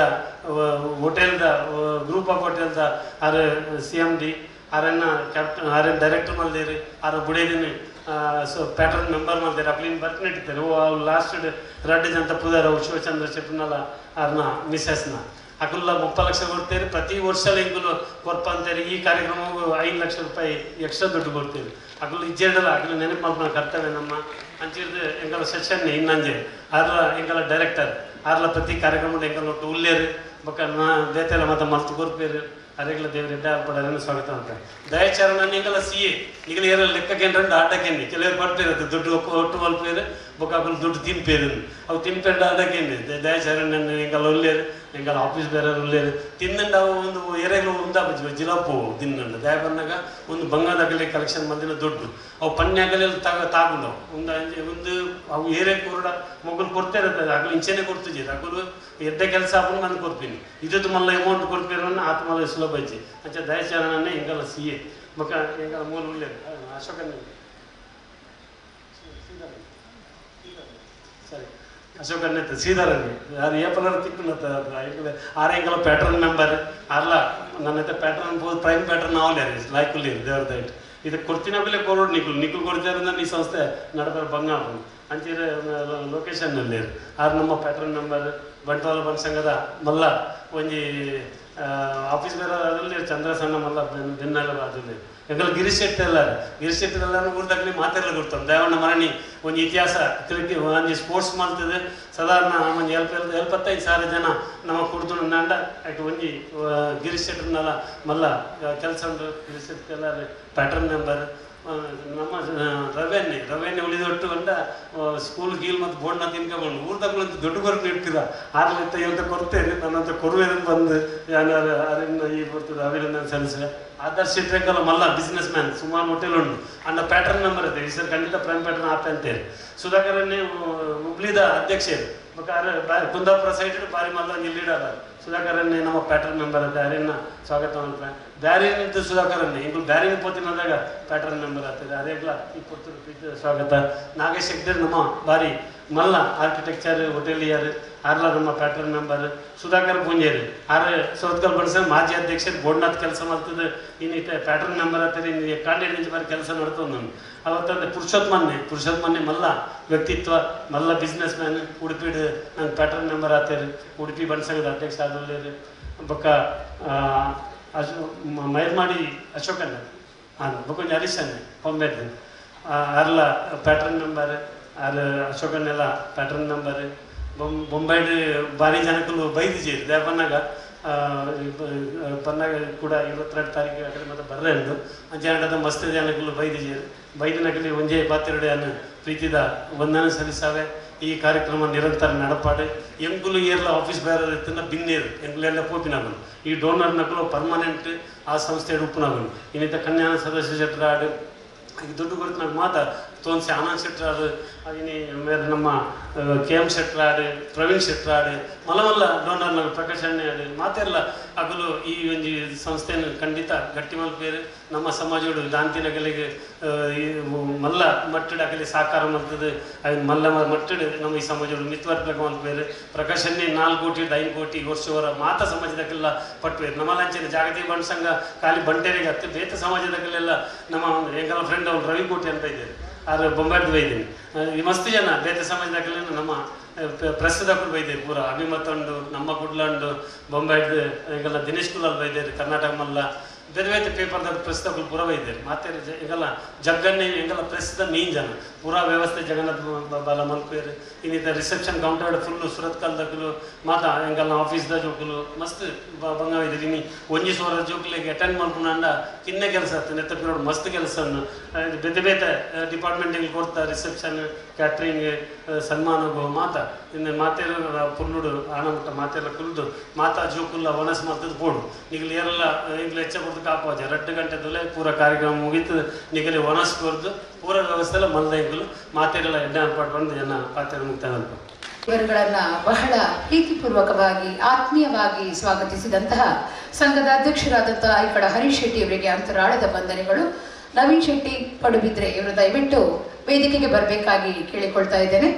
ಹೋಟೆಲ್ದ ಗ್ರೂಪ್ ಆಫ್ ಹೋಟೆಲ್ದ ಆರು ಸಿ ಎಮ್ ಡಿ ಆರನ್ನ ಕ್ಯಾಪ್ಟನ್ ಆರನ್ನ ಡೈರೆಕ್ಟರ್ ಮಾಡಿದೇರಿ ಆರು ಬುಡೇದಿನ ಸೊ ಪ್ಯಾಟರ್ನ್ ಮೆಂಬರ್ ಮಾಡಿದ್ದಾರೆ ಅಪ್ಲಿನ್ ಬರ್ತಿನಿಟ್ಟಿದ್ದಾರೆ ಓ ಅವ್ರು ಲಾಸ್ಟ್ ರಡ್ಡು ಜಂತ ಪುದಾರ ಅವು ಶಿವಚಂದ್ರ ಶೆಟ್ಟರ್ನಲ್ಲ ಆರ್ನ ಮಿಸ್ಸಸ್ನ ಅಕುಲ್ಲ ಮುಪ್ಪ ಲಕ್ಷ ಕೊಡ್ತೇವೆ ಪ್ರತಿ ವರ್ಷ ಎಂಕುಲು ಕೊರ್ಪ ಅಂತೇಳಿ ಈ ಕಾರ್ಯಕ್ರಮವು ಐದು ಲಕ್ಷ ರೂಪಾಯಿ ಎಕ್ಸ್ಟ್ರಾ ದುಡ್ಡು ಕೊಡ್ತೇವೆ ಅಕುಲು ಇಜ್ಜೇಡಲ್ಲ ಅಕುಲು ನೆನಪು ಮಾಡ್ಕೊಂಡು ಕರ್ತವ್ಯ ನಮ್ಮ ಅಂಚಿರ್ದು ಎಂಕಲ ಸೆಷನ್ ಇನ್ನಂಜೆ ಆರ್ಲ ಎಂಕಲ ಡೈರೆಕ್ಟರ್ ಆರ್ಲ ಪ್ರತಿ ಕಾರ್ಯಕ್ರಮದ ಎಂಕಲ ಒಟ್ಟು ಉಲ್ಲೇರು ಬೊಕ್ಕ ನಾ ದೇತೆಲ್ಲ ಮತ್ತೆ ಮಲ್ತು ಕೊರ್ಪೇರು ಅರೆಗ್ಲ ದೇವ್ರ ಎಡ್ಡ ಪಡೋದನ್ನು ಸ್ವಾಗತ ಅಂತ ದಯಾಚರಣ ನಿಂಗಲ ಸಿ ಎ ನಿಗಲ ಏರ ಲೆಕ್ಕಕ್ಕೆ ಆಟಕ್ಕೆಂಡಿ ಕೆಲವರು ಕೊಡ್ತಿರತ್ತೆ ದುಡ್ಡು ಒಕ್ಕ- ಒಟ್ಟು ಮಲ್ಪೇರು ಬೊಕ್ಕ ಅಕುಲು ದುಡ್ಡು ತಿನ್ಪೇರು ಅವು ತಿನ್ಪೇರು ಆಟಕ್ಕೆಂಡಿ ದಯಾಚರಣ ಎಂಗಲ ಉಲ್ಲೇರು ಎಂಗಲ ಆಫೀಸ್ ಬೇರೆ ಉಲ್ಲೇರು ತಿನ್ನಂಡ ಅವು ಒಂದು ಎರೆಗಳು ಉಂದ ಜಿಲಾಪು ತಿನ್ನಂಡ ದಯ ಬಂದಾಗ ಒಂದು ಬಂಗಾದಗಲಿ ಕಲೆಕ್ಷನ್ ಮಂದಿನ ದುಡ್ಡು ಅವು ಪನ್ಯಾಗಲಿ ತಾಗ ತಾಗುಂಡವು ಒಂದು ಅಂಜೆ ಒಂದು ಅವು ಏರೆ ಕೂರ್ಡ ಮೊಗಲು ಕೊಡ್ತಾ ಇರುತ್ತೆ ಅಗಲು ಇಂಚೆನೆ ಕೊಡ್ತಿದ್ದೀರಿ ಅಗಲು ಎದ್ದ ಕೆಲಸ ಹಾಕೊಂಡು ನಾನು ಕೊಡ್ತೀನಿ ಇದ್ದು ಮಲ್ಲ ಅಮೌಂಟ್ ಕೊಡ್ತೀರನ್ನ ಆತ ಮಲ್ಲ ಸುಲಭ ಇಜ್ಜಿ ಅಂಚೆ ದಯಚಾರಣನೇ ಎಂಗಲ ಸಿ ಎ ಬೊಕ್ಕ ಎಂಗಲ ಮೂಲ ಉಳ್ಳೇ ಅಶೋಕನ್ ಸರಿ ಅಶೋಕನ್ ಸೀದಾರಲ್ಲಿ ಯಾರು ಏ ಪಲರ್ ತಿಕ್ಕುನತ್ತ ಆರು ಎಂಗಲ ಪ್ಯಾಟ್ರನ್ ಮೆಂಬರ್ ಆರ್ಲ ನನ್ನ ಹತ್ರ ಪ್ಯಾಟ್ರನ್ ಪ್ರೈಮ್ ಪ್ಯಾಟ್ರನ್ ಅವಲೇ ಲಾಯ್ಕುಲ್ಲಿ ದೇವ್ರ ದಯಟ್ ಇದು ಕೊಡ್ತೀನಿ ಬೆಲೆ ಕೊರೋಡು ನಿಕ್ಕುಲ್ ನಿಕ್ಕುಲ್ ಕೊಡ್ತಾರಿಂದ ಈ ಸಂಸ್ಥೆ ನಡಬರ ಬಂಗಾಳ ಅಂಚೀರ ಲೊಕೇಶನ್ನಲ್ಲಿ ಆರು ನಮ್ಮ ಪ್ಯಾಟ್ರನ್ ಮೆಂಬರ್ ಬಂಟ್ವಾಳ ಬಂಡ್ ಸಂಘದ ಮಲ್ಲ ಒಂಜಿ ಆಫೀಸ್ ಬೇರೆ ಅದರಲ್ಲಿ ಚಂದ್ರ ಸಣ್ಣ ಮಲ್ಲ ಬೆನ್ನೆಲ್ಲ ಅದಲ್ಲಿ ಎಂಗಲ್ ಗಿರೀಶ್ ಶೆಟ್ಟಿ ಎಲ್ಲ ಗಿರೀಶ್ ಶೆಟ್ಟಿ ಎಲ್ಲ ಊರ್ದಾಗ್ಲಿ ಮಾತೆಲ್ಲ ಕೊಡ್ತಾನೆ ದೇವಣ್ಣ ಮರಣಿ ಒಂದು ಇತಿಹಾಸ ತಿರುಗಿ ಒಂಜಿ ಸ್ಪೋರ್ಟ್ಸ್ ಮಾಡ್ತದೆ ಸಾಧಾರಣ ಒಂದು ಎಲ್ಪ ಎಲ್ಪತ್ತೈದು ಸಾವಿರ ಜನ ನಮ್ಮ ಕುಡ್ದು ನಂಡ ಆಯ್ತು ಒಂಜಿ ಆ, ಗಿರೀಶ್ ಶೆಟ್ರನ್ನೆಲ್ಲ ಮಲ್ಲ ಕೆಲಸ ಉಂಟು ಗಿರೀಶ್ ಶೆಟ್ಟಿ ಎಲ್ಲ ಪ್ಯಾಟರ್ನ್ ನಂಬರ್ ನಮ್ಮ ರವೆನ್ನೆ ರವೆನ್ನೆ ಉಳಿದೊಟ್ಟು ಅಂಡ ಸ್ಕೂಲ್ ಗೀಲ್ ಮತ್ತು ಬೋಂಡ ತಿನ್ಕೊಂಡು ಊರ್ದಾಗ್ಲಂತ ದೊಡ್ಡ ಕೊರಕು ಇಡ್ತೀರ ಆರ್ಲಿಂತ ಎಂತ ಕೊಡ್ತೇನೆ ನನ್ನಂತ ಕೊರುವೇದನ್ ಬಂದು ಯಾರು ಅರಿನ ಈ ಬರ್ತದೆ ಅಭಿನಂದನೆ ಸಲ್ಲಿಸ ಆದರ್ಶ ಇಟ್ರೆಕ್ಕಲ್ಲ ಮಲ್ಲ ಬಿಸ್ನೆಸ್ ಮ್ಯಾನ್ ಸುಮಾರು ಹೋಟೆಲ್ ಉಂಟು ಅಂಡ ಪ್ಯಾಟರ್ನ್ ನಂಬರ್ ಇದೆ ಈ ಸರ್ ಖಂಡಿತ ಪ್ರೈಮ್ ಪ್ಯಾಟರ್ನ್ ಆತ ಅಂತೇಳಿ ಸುಧಾಕರನ್ನೇ ಹುಬ್ಳಿದ ಅಧ್ಯಕ್ಷೆ ಬೇಕಾದ್ರೆ ಬಾ- ಕುಂದಾಪುರ ಸೈಡ್ ಬಾರಿ ಮಲ್ಲ ನಿಲ್ಲಿಡಲ್ಲ ಸುಧಾಕರನ್ನೇ ನಮ್ಮ ಪ್ಯಾಟರ್ನ್ ಮೆಂಬರ್ ಬ್ಯಾರಿನ ಸ್ವಾಗತ ಅಂತ ಬ್ಯಾರಿ ನಿಂತು ಸುಧಾಕರನ್ನೇ ಇಂಗು ಬ್ಯಾರಿನ ಪೋತಿನದಾಗ ಪ್ಯಾಟರ್ನ್ ಮೆಂಬರ್ ಆಗ್ತದೆ ಅದೇಗ್ಲ ಈ ಪುತ್ರ ಪ್ರೀತಿ ಸ್ವಾಗತ ನಾಗೇಶ್ ಹೆಗ್ಡೆ ನಮ್ಮ ಬಾರಿ ಮಲ್ಲ ಆರ್ಕಿಟೆಕ್ಚರ್ ಹೋಟೆಲಿಯರ್ ಆರ್ಲ ನಮ್ಮ ಪ್ಯಾಟರ್ನ್ ಮೆಂಬರ್ ಸುಧಾಕರ್ ಪೂಂಜೇರಿ ಆರ್ ಸೌತ್ಕಲ್ ಬಣ್ಸ ಮಾಜಿ ಅಧ್ಯಕ್ಷರು ಬೋರ್ಡ್ನಾಥ್ ಕೆಲಸ ಮಾಡ್ತದೆ ಇನ್ನಿಟ್ಟ ಪ್ಯಾಟರ್ನ್ ಮೆಂಬರ್ ಆಗ್ತದೆ ಇನ್ನು ಕಾಂಡಿ ನಿಂಚ ಬಾರಿ ಕೆಲಸ ನಡ್ತದೆ ನಾನು ಅವತ್ತಂದ್ರೆ ಪುರುಷೋತ್ಮನ್ನೆ ಪುರುಷೋತ್ಮನ್ನೆ ಮಲ್ಲ ವ್ಯಕ್ತಿತ್ವ ಮಲ್ಲ ಬಿಸ್ನೆಸ್ ಮ್ಯಾನ್ ಉಡುಪಿಡ್ ನಂಗೆ ಪ್ಯಾಟರ್ನ್ ಮೆಂಬರ್ ಆಗ್ತೇರಿ ಉಡುಪಿ ಬಣ್ಸಂಗದ ಅಧ್ಯಕ್ಷ ಆದಲ್ಲಿ ಬೊಕ್ಕ ಅಶೋ ಮೈರ್ಮಾಡಿ ಅಶೋಕಣ್ಣ ಹಾಂ ಬೊಕೊಂಜಿ ಹರೀಶನ್ನೆ ಪೊಂಬೆದ್ದು ಅರ್ಲ ಪ್ಯಾಟರ್ನ್ ನಂಬರ್ ಆರ್ ಅಶೋಕನ್ನೆಲ್ಲ ಪ್ಯಾಟರ್ನ್ ನಂಬರ್ ಬೊಂ ಬೊಂಬೈಡ್ ಭಾರಿ ಜನಕ್ಕೂ ಬೈದು ಜೇರಿ ದೇ ಬಂದಾಗ ಆ, ಇಬ್ಬ- ಬಂದಾಗ ಕೂಡ ಇವತ್ತೆರಡು ತಾರೀಕು ಆ ಕಡೆ ಮತ್ತೆ ಬರ್ರೆ ಅಂದು ಅಂಚೆ ಮಸ್ತ್ ಜನಕ್ಕೂ ಬೈದು ಜೇರಿ ಬೈದಿನಕಲಿ ಒಂಜೇ ಪಾತ್ರೆಡೆ ಅನ್ನು ಪ್ರೀತಿದ ವಂದನೆ ಸಲ್ಲಿಸಾವೆ ಈ ಕಾರ್ಯಕ್ರಮ ನಿರಂತರ ನಡಪಾಡು ಎಂಗುಲು ಏರ್ಲ ಆಫೀಸ್ ಬೇರೆ ಇತ್ತಿನ ಬಿನ್ನೇರು ಎಂಗುಲೆಲ್ಲ ಪೋಪಿನಾಗನು ಈ ಡೋನರ್ ನಕಲು ಪರ್ಮನೆಂಟ್ ಆ ಸಂಸ್ಥೆ ಉಪ್ಪುನಾಗನು ಇನ್ನಿತ ಕನ್ಯಾನ ಸದಸ್ಯ ಜಟ್ರಾಡು ಈಗ ದುಡ್ಡು ಗುರುತು నాకు ಮಾತ ತೋನ್ಸಿ ಆನಂದ್ ಶೆಟ್ರಾಡು ಅದಿನಿ ಮೇರೆ ನಮ್ಮ ಕೆ ಎಂ ಶೆಟ್ರಾಡು ಪ್ರವೀಣ್ ಶೆಟ್ರಾಡು ಮಲ್ಲ ಮಲ್ಲ ಡೋನರ್ ನಗು ಪ್ರಕಾಶ್ ಅಣ್ಣೆ ಮಾತೆಲ್ಲ ಹಗಲು ಈ ಒಂದು ಸಂಸ್ಥೆಯನ್ನು ಖಂಡಿತ ಗಟ್ಟಿ ಮಲ್ಪೇರು ನಮ್ಮ ಸಮಾಜಗಳು ಗಾಂಧಿನಗಲಿಗೆ ಆ, ಈ ಮಲ್ಲ ಮಟ್ಟಡ ಅಗಲಿ ಸಾಕಾರ ಮಲ್ತದು ಅದು ಮಲ್ಲ ಮ- ಮಟ್ಟಡು ನಮ್ಮ ಈ ಸಮಾಜಗಳು ಮಿತ್ವರ್ಪಕ ಮಲ್ಪೇರು ಪ್ರಕಾಶ್ ಅಣ್ಣೆ ನಾಲ್ಕು ಕೋಟಿ ಐದು ಕೋಟಿ ವರ್ಷವರ ಮಾತ ಸಮಾಜದಕ್ಕೆಲ್ಲ ಪಟ್ವೇರು ನಮ್ಮಲ್ಲಂಚಿನ ಜಾಗತಿಕ ಬಂಡ ಸಂಘ ಖಾಲಿ ಬಂಟೇರಿಗೆ ಹತ್ತು ಬೇತ ಸಮಾಜದಲ್ಲೆಲ್ಲ ನಮ್ಮ ಎಂಗಲ ಫ್ರೆಂಡ್ ಅವ್ರು ರವಿ ಕೋಟಿ ಅಂತ ಇದ್ದಾರೆ ಆದ್ರೆ ಬೊಂಬಾರ್ದು ಬೈದ್ದೀನಿ ಈ ಮಸ್ತ್ ಜನ ಬೇತೆ ಸಮಾಜದಾಗಲೇ ನಮ್ಮ ಪ್ರಸ್ತುತಕ್ಕೂ ಬೈದೇರು ಪೂರ ಅಭಿಮತಂಡು ನಮ್ಮ ಕುಡ್ಲಂಡು ಬೊಂಬಾಯ್ದು ಈಗೆಲ್ಲ ದಿನೇಶ್ ಕುಲಾಲ್ ಬೈದೇರು ಕರ್ನಾಟಕ ಮಲ್ಲ ಬೇರೆ ಬೇರೆ ಪೇಪರ್ದ ಪ್ರಸ್ತುತಗಳು ಪೂರ ಬೈದೇರು ಮತ್ತೆ ಈಗೆಲ್ಲ ಜಗ್ಗನ್ನೇ ಈಗೆಲ್ಲ ಪ್ರಸ್ತುತ ಮೀನ್ ಜನ ಪೂರಾ ವ್ಯವಸ್ಥೆ ಜಗನ್ನಾಥ್ ಬ- ಬಾಲ ಮಲ್ಪೇರು ಇನ್ನಿತ ರಿಸೆಪ್ಷನ್ ಕೌಂಟರ್ ಫುಲ್ಲು ಸುರತ್ ಕಾಲದಕ್ಕಲು ಮಾತ ಎಂಗಲ್ಲ ಆಫೀಸ್ದ ಜೋಕುಲು ಮಸ್ತ್ ಬ- ಬಂಗ ಇದ್ದೀರಿ ನೀ ಒಂಜಿ ಸೋರ ಜೋಕುಲಿಗೆ ಅಟೆಂಡ್ ಮಾಡ್ಕೊಂಡ ಕಿನ್ನೆ ಕೆಲಸ ನೆತ್ತ ಪಿರೋಡ್ ಮಸ್ತ್ ಕೆಲಸ ಬೇತೆ ಬೇತೆ ಡಿಪಾರ್ಟ್ಮೆಂಟಿಗೆ ಕೊಡ್ತಾ ರಿಸೆಪ್ಷನ್ ಕ್ಯಾಟ್ರಿಂಗ್ ಸನ್ಮಾನಗು ಮಾತ ಇನ್ನು ಮಾತೆಲ್ಲ ಪುಲ್ಲುಡು ಆಣಮುಟ್ಟ ಮಾತೆಲ್ಲ ಕುಲ್ದು ಮಾತಾ ಜೋಕುಲ್ಲ ಒಣಸ್ ಮಾಡ್ತದ ಪೋಡು ನಿಗಲಿ ಏರೆಲ್ಲ ಈಗಲೇ ಹೆಚ್ಚ ಕೊಡ್ದು ಕಾಪಾಜ ಎರಡು ಗಂಟೆ ದೊಲೆ ಪೂರ ಕಾರ್ಯಕ್ರಮ ಮುಗೀತು ನಿಗಲಿ ಒಣಸ್ ಕೊರ್ದು ಪೂರ ವ್ಯವಸ್ಥೆ ಎಲ್ಲ ಮಲ್ದ ಈಗಲು ಮಾತೆಲ್ಲ ಎಡ್ಡೆ ಅನ್ಪಾಟ್ ಬಂದು ಜನ ಪಾತ್ರೆ ಮುಕ್ತ ಅಲ್ಪ ಇವರುಗಳನ್ನ ಬಹಳ ಪ್ರೀತಿಪೂರ್ವಕವಾಗಿ ಆತ್ಮೀಯವಾಗಿ ಸ್ವಾಗತಿಸಿದಂತಹ ಸಂಘದ ಅಧ್ಯಕ್ಷರಾದಂತಹ ಈ ಕಡೆ ಹರೀಶ್ ಶೆಟ್ಟಿ ಅವರಿಗೆ ಅಂತರಾಳದ ವಂದನೆಗಳು ನವೀನ್ ಶೆಟ್ಟಿ ಪಡುಬಿದ್ರೆ ಇವರು ದಯವಿಟ್ಟು ವೇದಿಕೆಗೆ ಬರಬೇಕಾಗಿ ಕೇಳಿಕೊಳ್ತಾ ಇದ್ದೇನೆ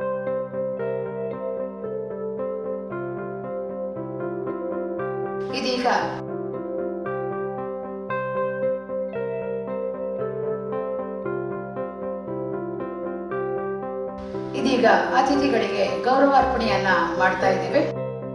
ಇದೀಗ ಇದೀಗ ಅತಿಥಿಗಳಿಗೆ ಗೌರವಾರ್ಪಣೆಯನ್ನ ಮಾಡ್ತಾ ಇದ್ದೇವೆ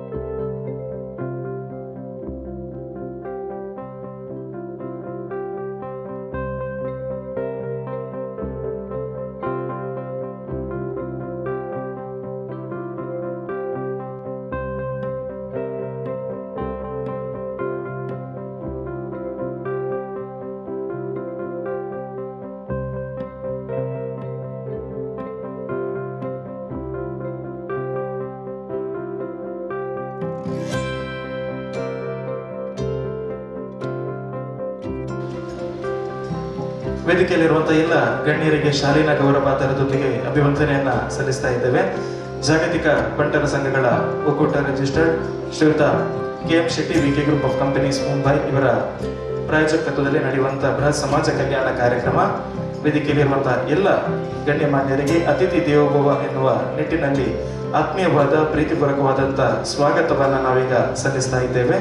ವೇದಿಕೆಯಲ್ಲಿರುವಂತಹ ಎಲ್ಲ ಗಣ್ಯರಿಗೆ ಶಾಲೀನ ಗೌರವಾದರ ಜೊತೆಗೆ ಅಭಿವಂದನೆಯನ್ನ ಸಲ್ಲಿಸ್ತಾ ಇದ್ದೇವೆ ಜಾಗತಿಕ ಬಂಟರ ಸಂಘಗಳ ಒಕ್ಕೂಟ ರಿಜಿಸ್ಟರ್ಡ್ ಶ್ರೀಯುತ K M Shetty V K group of companies Mumbai ಇವರ ಪ್ರಾಯೋಜಕತ್ವದಲ್ಲಿ ನಡೆಯುವಂತಹ ಬೃಹತ್ ಸಮಾಜ ಕಲ್ಯಾಣ ಕಾರ್ಯಕ್ರಮ ವೇದಿಕೆಯಲ್ಲಿರುವಂತಹ ಎಲ್ಲ ಗಣ್ಯಮಾನ್ಯರಿಗೆ ಅತಿಥಿ ದೇವೋಭವ ಎನ್ನುವ ನಿಟ್ಟಿನಲ್ಲಿ ಆತ್ಮೀಯವಾದ ಪ್ರೀತಿಪೂರ್ವಕವಾದಂತಹ ಸ್ವಾಗತವನ್ನ ನಾವೀಗ ಸಲ್ಲಿಸ್ತಾ ಇದ್ದೇವೆ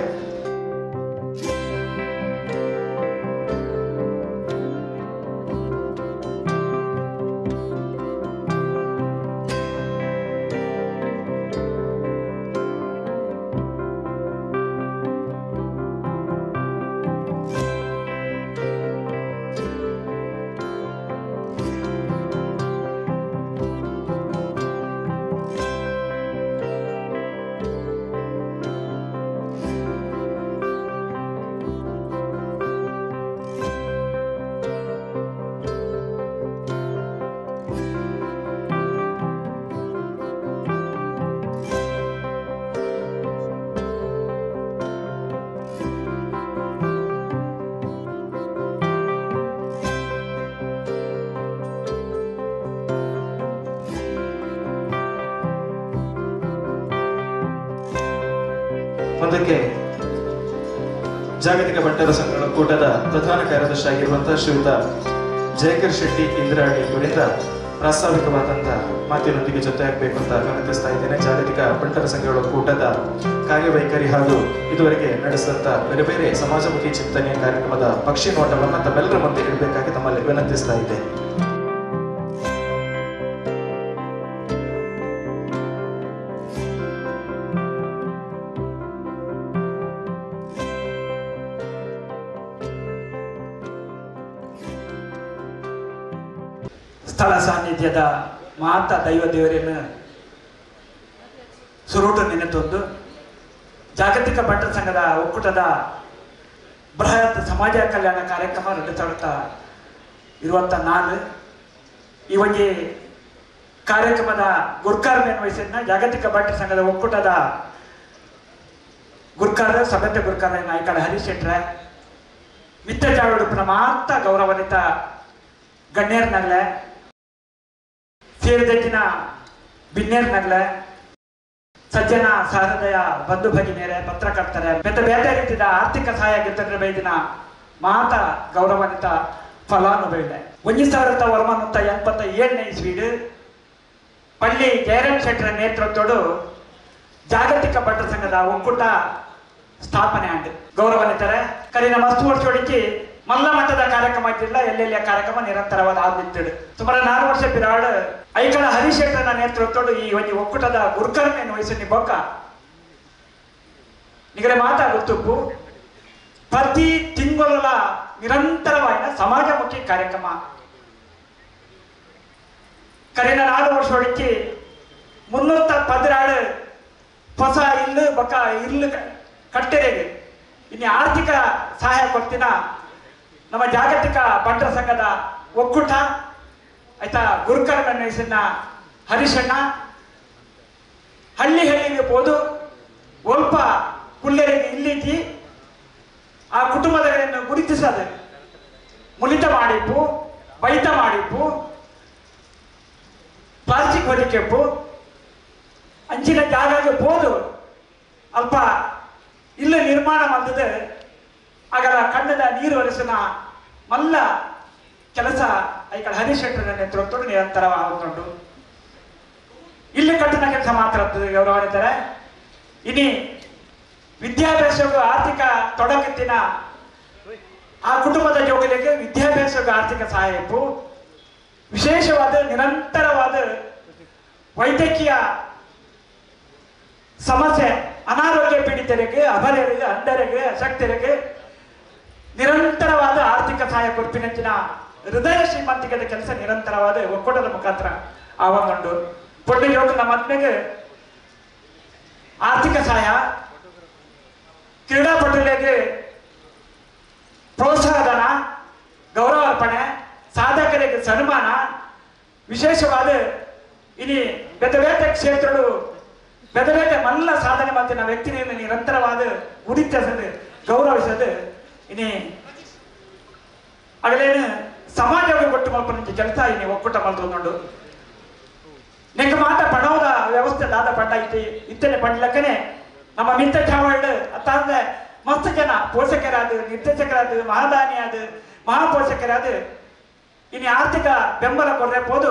ಮುಂದಕ್ಕೆ ಜಾಗತಿಕ ಬಂಟರ ಸಂಘಗಳ ಕೂಟದ ಪ್ರಧಾನ ಕಾರ್ಯದರ್ಶಿ ಆಗಿರುವಂತಹ ಶ್ರೀಯುತ ಜಯಕರ್ ಶೆಟ್ಟಿ ಇಂದ್ರಾಣಿ ಇವರಿಂದ ಪ್ರಾಸ್ತಾವಿಕವಾದಂತಹ ಮಾತಿನೊಂದಿಗೆ ಜೊತೆಯಾಗಬೇಕು ಅಂತ ವಿನಂತಿಸ್ತಾ ಇದ್ದೇನೆ ಜಾಗತಿಕ ಬಂಟರ ಸಂಘಗಳ ಕೂಟದ ಕಾರ್ಯವೈಖರಿ ಹಾಗೂ ಇದುವರೆಗೆ ನಡೆಸಿದಂತ ಬೇರೆ ಬೇರೆ ಸಮಾಜಮುಖಿ ಚಿಂತನೆಯ ಕಾರ್ಯಕ್ರಮದ ಪಕ್ಷಿ ನೋಟವನ್ನು ತಮ್ಮೆಲ್ಲರ ಮುಂದೆ ಇಡಬೇಕಾಗಿ ತಮ್ಮಲ್ಲಿ ವಿನಂತಿಸ್ತಾ ಇದ್ದೇನೆ ಸ್ಥಳ ಸಾನ್ನಿಧ್ಯದ ಮಾತ ದೈವ ದೇವರನ್ನು ಸುರುಟು ನೆನೆತೊಂದು ಜಾಗತಿಕ ಬಂಟರ ಸಂಘದ ಒಕ್ಕೂಟದ ಬೃಹತ್ ಸಮಾಜ ಕಲ್ಯಾಣ ಕಾರ್ಯಕ್ರಮ ನಡೆಸುತ್ತಾ ಇರುವಂಥ ನಾನು ಈ ಒಂದು ಕಾರ್ಯಕ್ರಮದ ಗುರ್ಕಾರ್ ವಹಿಸಿದ ಜಾಗತಿಕ ಬಂಟರ ಸಂಘದ ಒಕ್ಕೂಟದ ಗುರ್ಕಾರ ಸಭ್ಯತೆ ಗುರ್ಕಾರ ನಾಯಕಳ ಹರೀಶ್ ಶೆಟ್ರ ಮಿತ್ರ ಜಾಗರೂಪನ ಮಾತ್ರ ಗೌರವಾನ್ವಿತ ಗಣ್ಯರ್ನಗ್ಲೆ ಸೇರಿದಕ್ಕಿನ ಬಿನ್ನೇರ್ನಗ್ಲೆ ಸಜ್ಜನ ಸಹೃದಯ ಬಂಧು ಭಗಿನಿಯರೇ ಪತ್ರಕರ್ತರೆ ಬೇತೆ ಬೇರೆ ರೀತಿಯ ಆರ್ಥಿಕ ಸಹಾಯ ಗೆದ್ದರ ಬೈದಿನ ಮಾತ ಗೌರವಾನ್ವಿತ ಫಲಾನುಭವಿದೆ ಒಂದು ಸಾವಿರದ ಒಳಮನ್ನೂತ್ತ ಎಪ್ಪತ್ತ ಏಳನೇ ಇಸ್ವೀಡು ಪಳ್ಳಿ ಜಯರಾಮ್ ಶೆಟ್ಟರ ನೇತೃತ್ವಡು ಜಾಗತಿಕ ಭಟ್ರ ಸಂಘದ ಒಕ್ಕೂಟ ಸ್ಥಾಪನೆ ಆಂಡು ಗೌರವಾನ್ವಿತರೆ ಕರಿನ ಮಸ್ತು ವರ್ಷೋಡಿಕೆ ಮಲ್ಲ ಮಟ್ಟದ ಕಾರ್ಯಕ್ರಮ ಇದ್ದಿಲ್ಲ ಎಲ್ಲೆಲ್ಲಿಯ ಕಾರ್ಯಕ್ರಮ ನಿರಂತರವಾದ ಆದಿತ್ತಿಡು ಸುಮಾರು ನಾಲ್ಕು ವರ್ಷ ಬಿರಾಡ್ ಐಕಳ ಹರಿಶೇಖರನ ನೇತೃತ್ವಡು ಈ ಒಂದು ಒಕ್ಕೂಟದ ಗುರುಕರ್ಮೆಯನ್ನು ವಹಿಸಿ ಬೊಕ್ಕ ನಿಗರೆ ಮಾತಾ ಗೊತ್ತುಪ್ಪು ಪ್ರತಿ ತಿಂಗಳ ನಿರಂತರವಾದ ಸಮಾಜಮುಖಿ ಕಾರ್ಯಕ್ರಮ ಕರಿನ ನಾಲ್ಕು ವರ್ಷ ಹೊಡಿಕೆ ಮುನ್ನೂತ್ತ ಪದಿನಾಳು ಹೊಸ ಇಲ್ಲು ಬೊಕ್ಕ ಇಲ್ಲು ಕಟ್ಟೆರೆಗೆ ಇನ್ನು ಆರ್ಥಿಕ ಸಹಾಯ ಕೊಡ್ತಿನ ನಮ್ಮ ಜಾಗತಿಕ ಭಟ್ರ ಸಂಘದ ಒಕ್ಕೂಟ ಆಯ್ತಾ ಗುರುಕರ್ಮ ಹೆಸರಿನ ಹರಿಶಣ್ಣ ಹಳ್ಳಿ ಹಳ್ಳಿಗೆ ಹೋದು ಒಲ್ಪ ಕುಳ್ಳೆರಿಗೆ ಇಲ್ಲಿದ್ದಿ ಆ ಕುಟುಂಬದಗಳನ್ನು ಗುರುತಿಸದೆ ಮುಲಿತ ಮಾಡಿಪ್ಪು ಬೈತ ಮಾಡಿಪ್ಪು ಪ್ಲಾಸ್ಟಿಕ್ ಹೊದಿಕೆಪ್ಪು ಅಂಚಿನ ಜಾಗಕ್ಕೆ ಹೋದು ಅಲ್ಪ ಇಲ್ಲಿ ನಿರ್ಮಾಣ ಮಾಡಿದೆ ಆಗರ ಕಣ್ಣದ ನೀರು ಒರೆಸಿನ ಮಲ್ಲ ಕೆಲಸ ಈ ಕಡೆ ಹರಿಶೆಟ್ಟರ ನೇತೃತ್ವ ನಿರಂತರವಾಗುತ್ತುಂಟು ಇಲ್ಲಿ ಕಟ್ಟಿನ ಕೆಲಸ ಮಾತ್ರ ಗೌರವಾನ್ವಿತಾರೆ ಇನಿ ವಿದ್ಯಾಭ್ಯಾಸಕ್ಕೂ ಆರ್ಥಿಕ ತೊಡಕತ್ತಿನ ಆ ಕುಟುಂಬದ ಜೋಗಲಿಗೆ ವಿದ್ಯಾಭ್ಯಾಸಕ್ಕೂ ಆರ್ಥಿಕ ಸಹಾಯಕ್ಕೂ ವಿಶೇಷವಾದ ನಿರಂತರವಾದ ವೈದ್ಯಕೀಯ ಸಮಸ್ಯೆ ಅನಾರೋಗ್ಯ ಪೀಡಿತರಿಗೆ ಅಬಲರಿಗೆ ಅಂಧರಿಗೆ ಅಶಕ್ತರಿಗೆ ನಿರಂತರವಾದ ಆರ್ಥಿಕ ಸಹಾಯ ಕೊಡ್ಪಿನಂಚಿನ ಹೃದಯ ಶ್ರೀಮಂತಿಕದ ಕೆಲಸ ನಿರಂತರವಾದ ಒಕ್ಕೂಟದ ಮುಖಾಂತರ ಆವಂಗೊಂಡು ಪೊಡ್ಡು ಜೋಗ ನಮ್ಮ ಮದ್ಮೆಗೆ ಆರ್ಥಿಕ ಸಹಾಯ ಕ್ರೀಡಾಪಟುಗಳಿಗೆ ಪ್ರೋತ್ಸಾಹಧನ ಗೌರವ ಅರ್ಪಣೆ ಸಾಧಕರಿಗೆ ಸನ್ಮಾನ ವಿಶೇಷವಾದ ಇನಿ ಬೇತೆ ಬೇತೆ ಕ್ಷೇತ್ರಗಳು ಬೇತೆ ಬೇತೆ ಮಲ್ಲ ಸಾಧನೆ ಮಾಡ್ತಿನ ವ್ಯಕ್ತಿಯನ್ನು ನಿರಂತರವಾದ ಉಡಿತಸದು ಗೌರವಿಸದು ಇನಿ ಅಗಲೇನು ಸಮಾಜಕ್ಕೆ ಕೊಟ್ಟು ಮಲ್ಪನ ಕೆಲಸ ಇನಿ ಒಕ್ಕೂಟ ಮಲ್ತೊಂಡು ನೆಂಗ ಮಾತ ಪಣವದ ವ್ಯವಸ್ಥೆ ದಾದ ಪಡ್ಡ ಇತ್ತು ಇತ್ತನೆ ಪಡ್ಲಕ್ಕನೆ ನಮ್ಮ ಮಿತ್ರ ಚಾವಳ್ಳು ಅತ್ತಾಂದ್ರೆ ಮಸ್ತ್ ಜನ ಪೋಷಕರಾದ ನಿರ್ದೇಶಕರಾದ ಮಹಾದಾನಿಯಾದ ಮಹಾಪೋಷಕರಾದ ಇನ್ನು ಆರ್ಥಿಕ ಬೆಂಬಲ ಕೊಡ್ರೆ ಹೋದು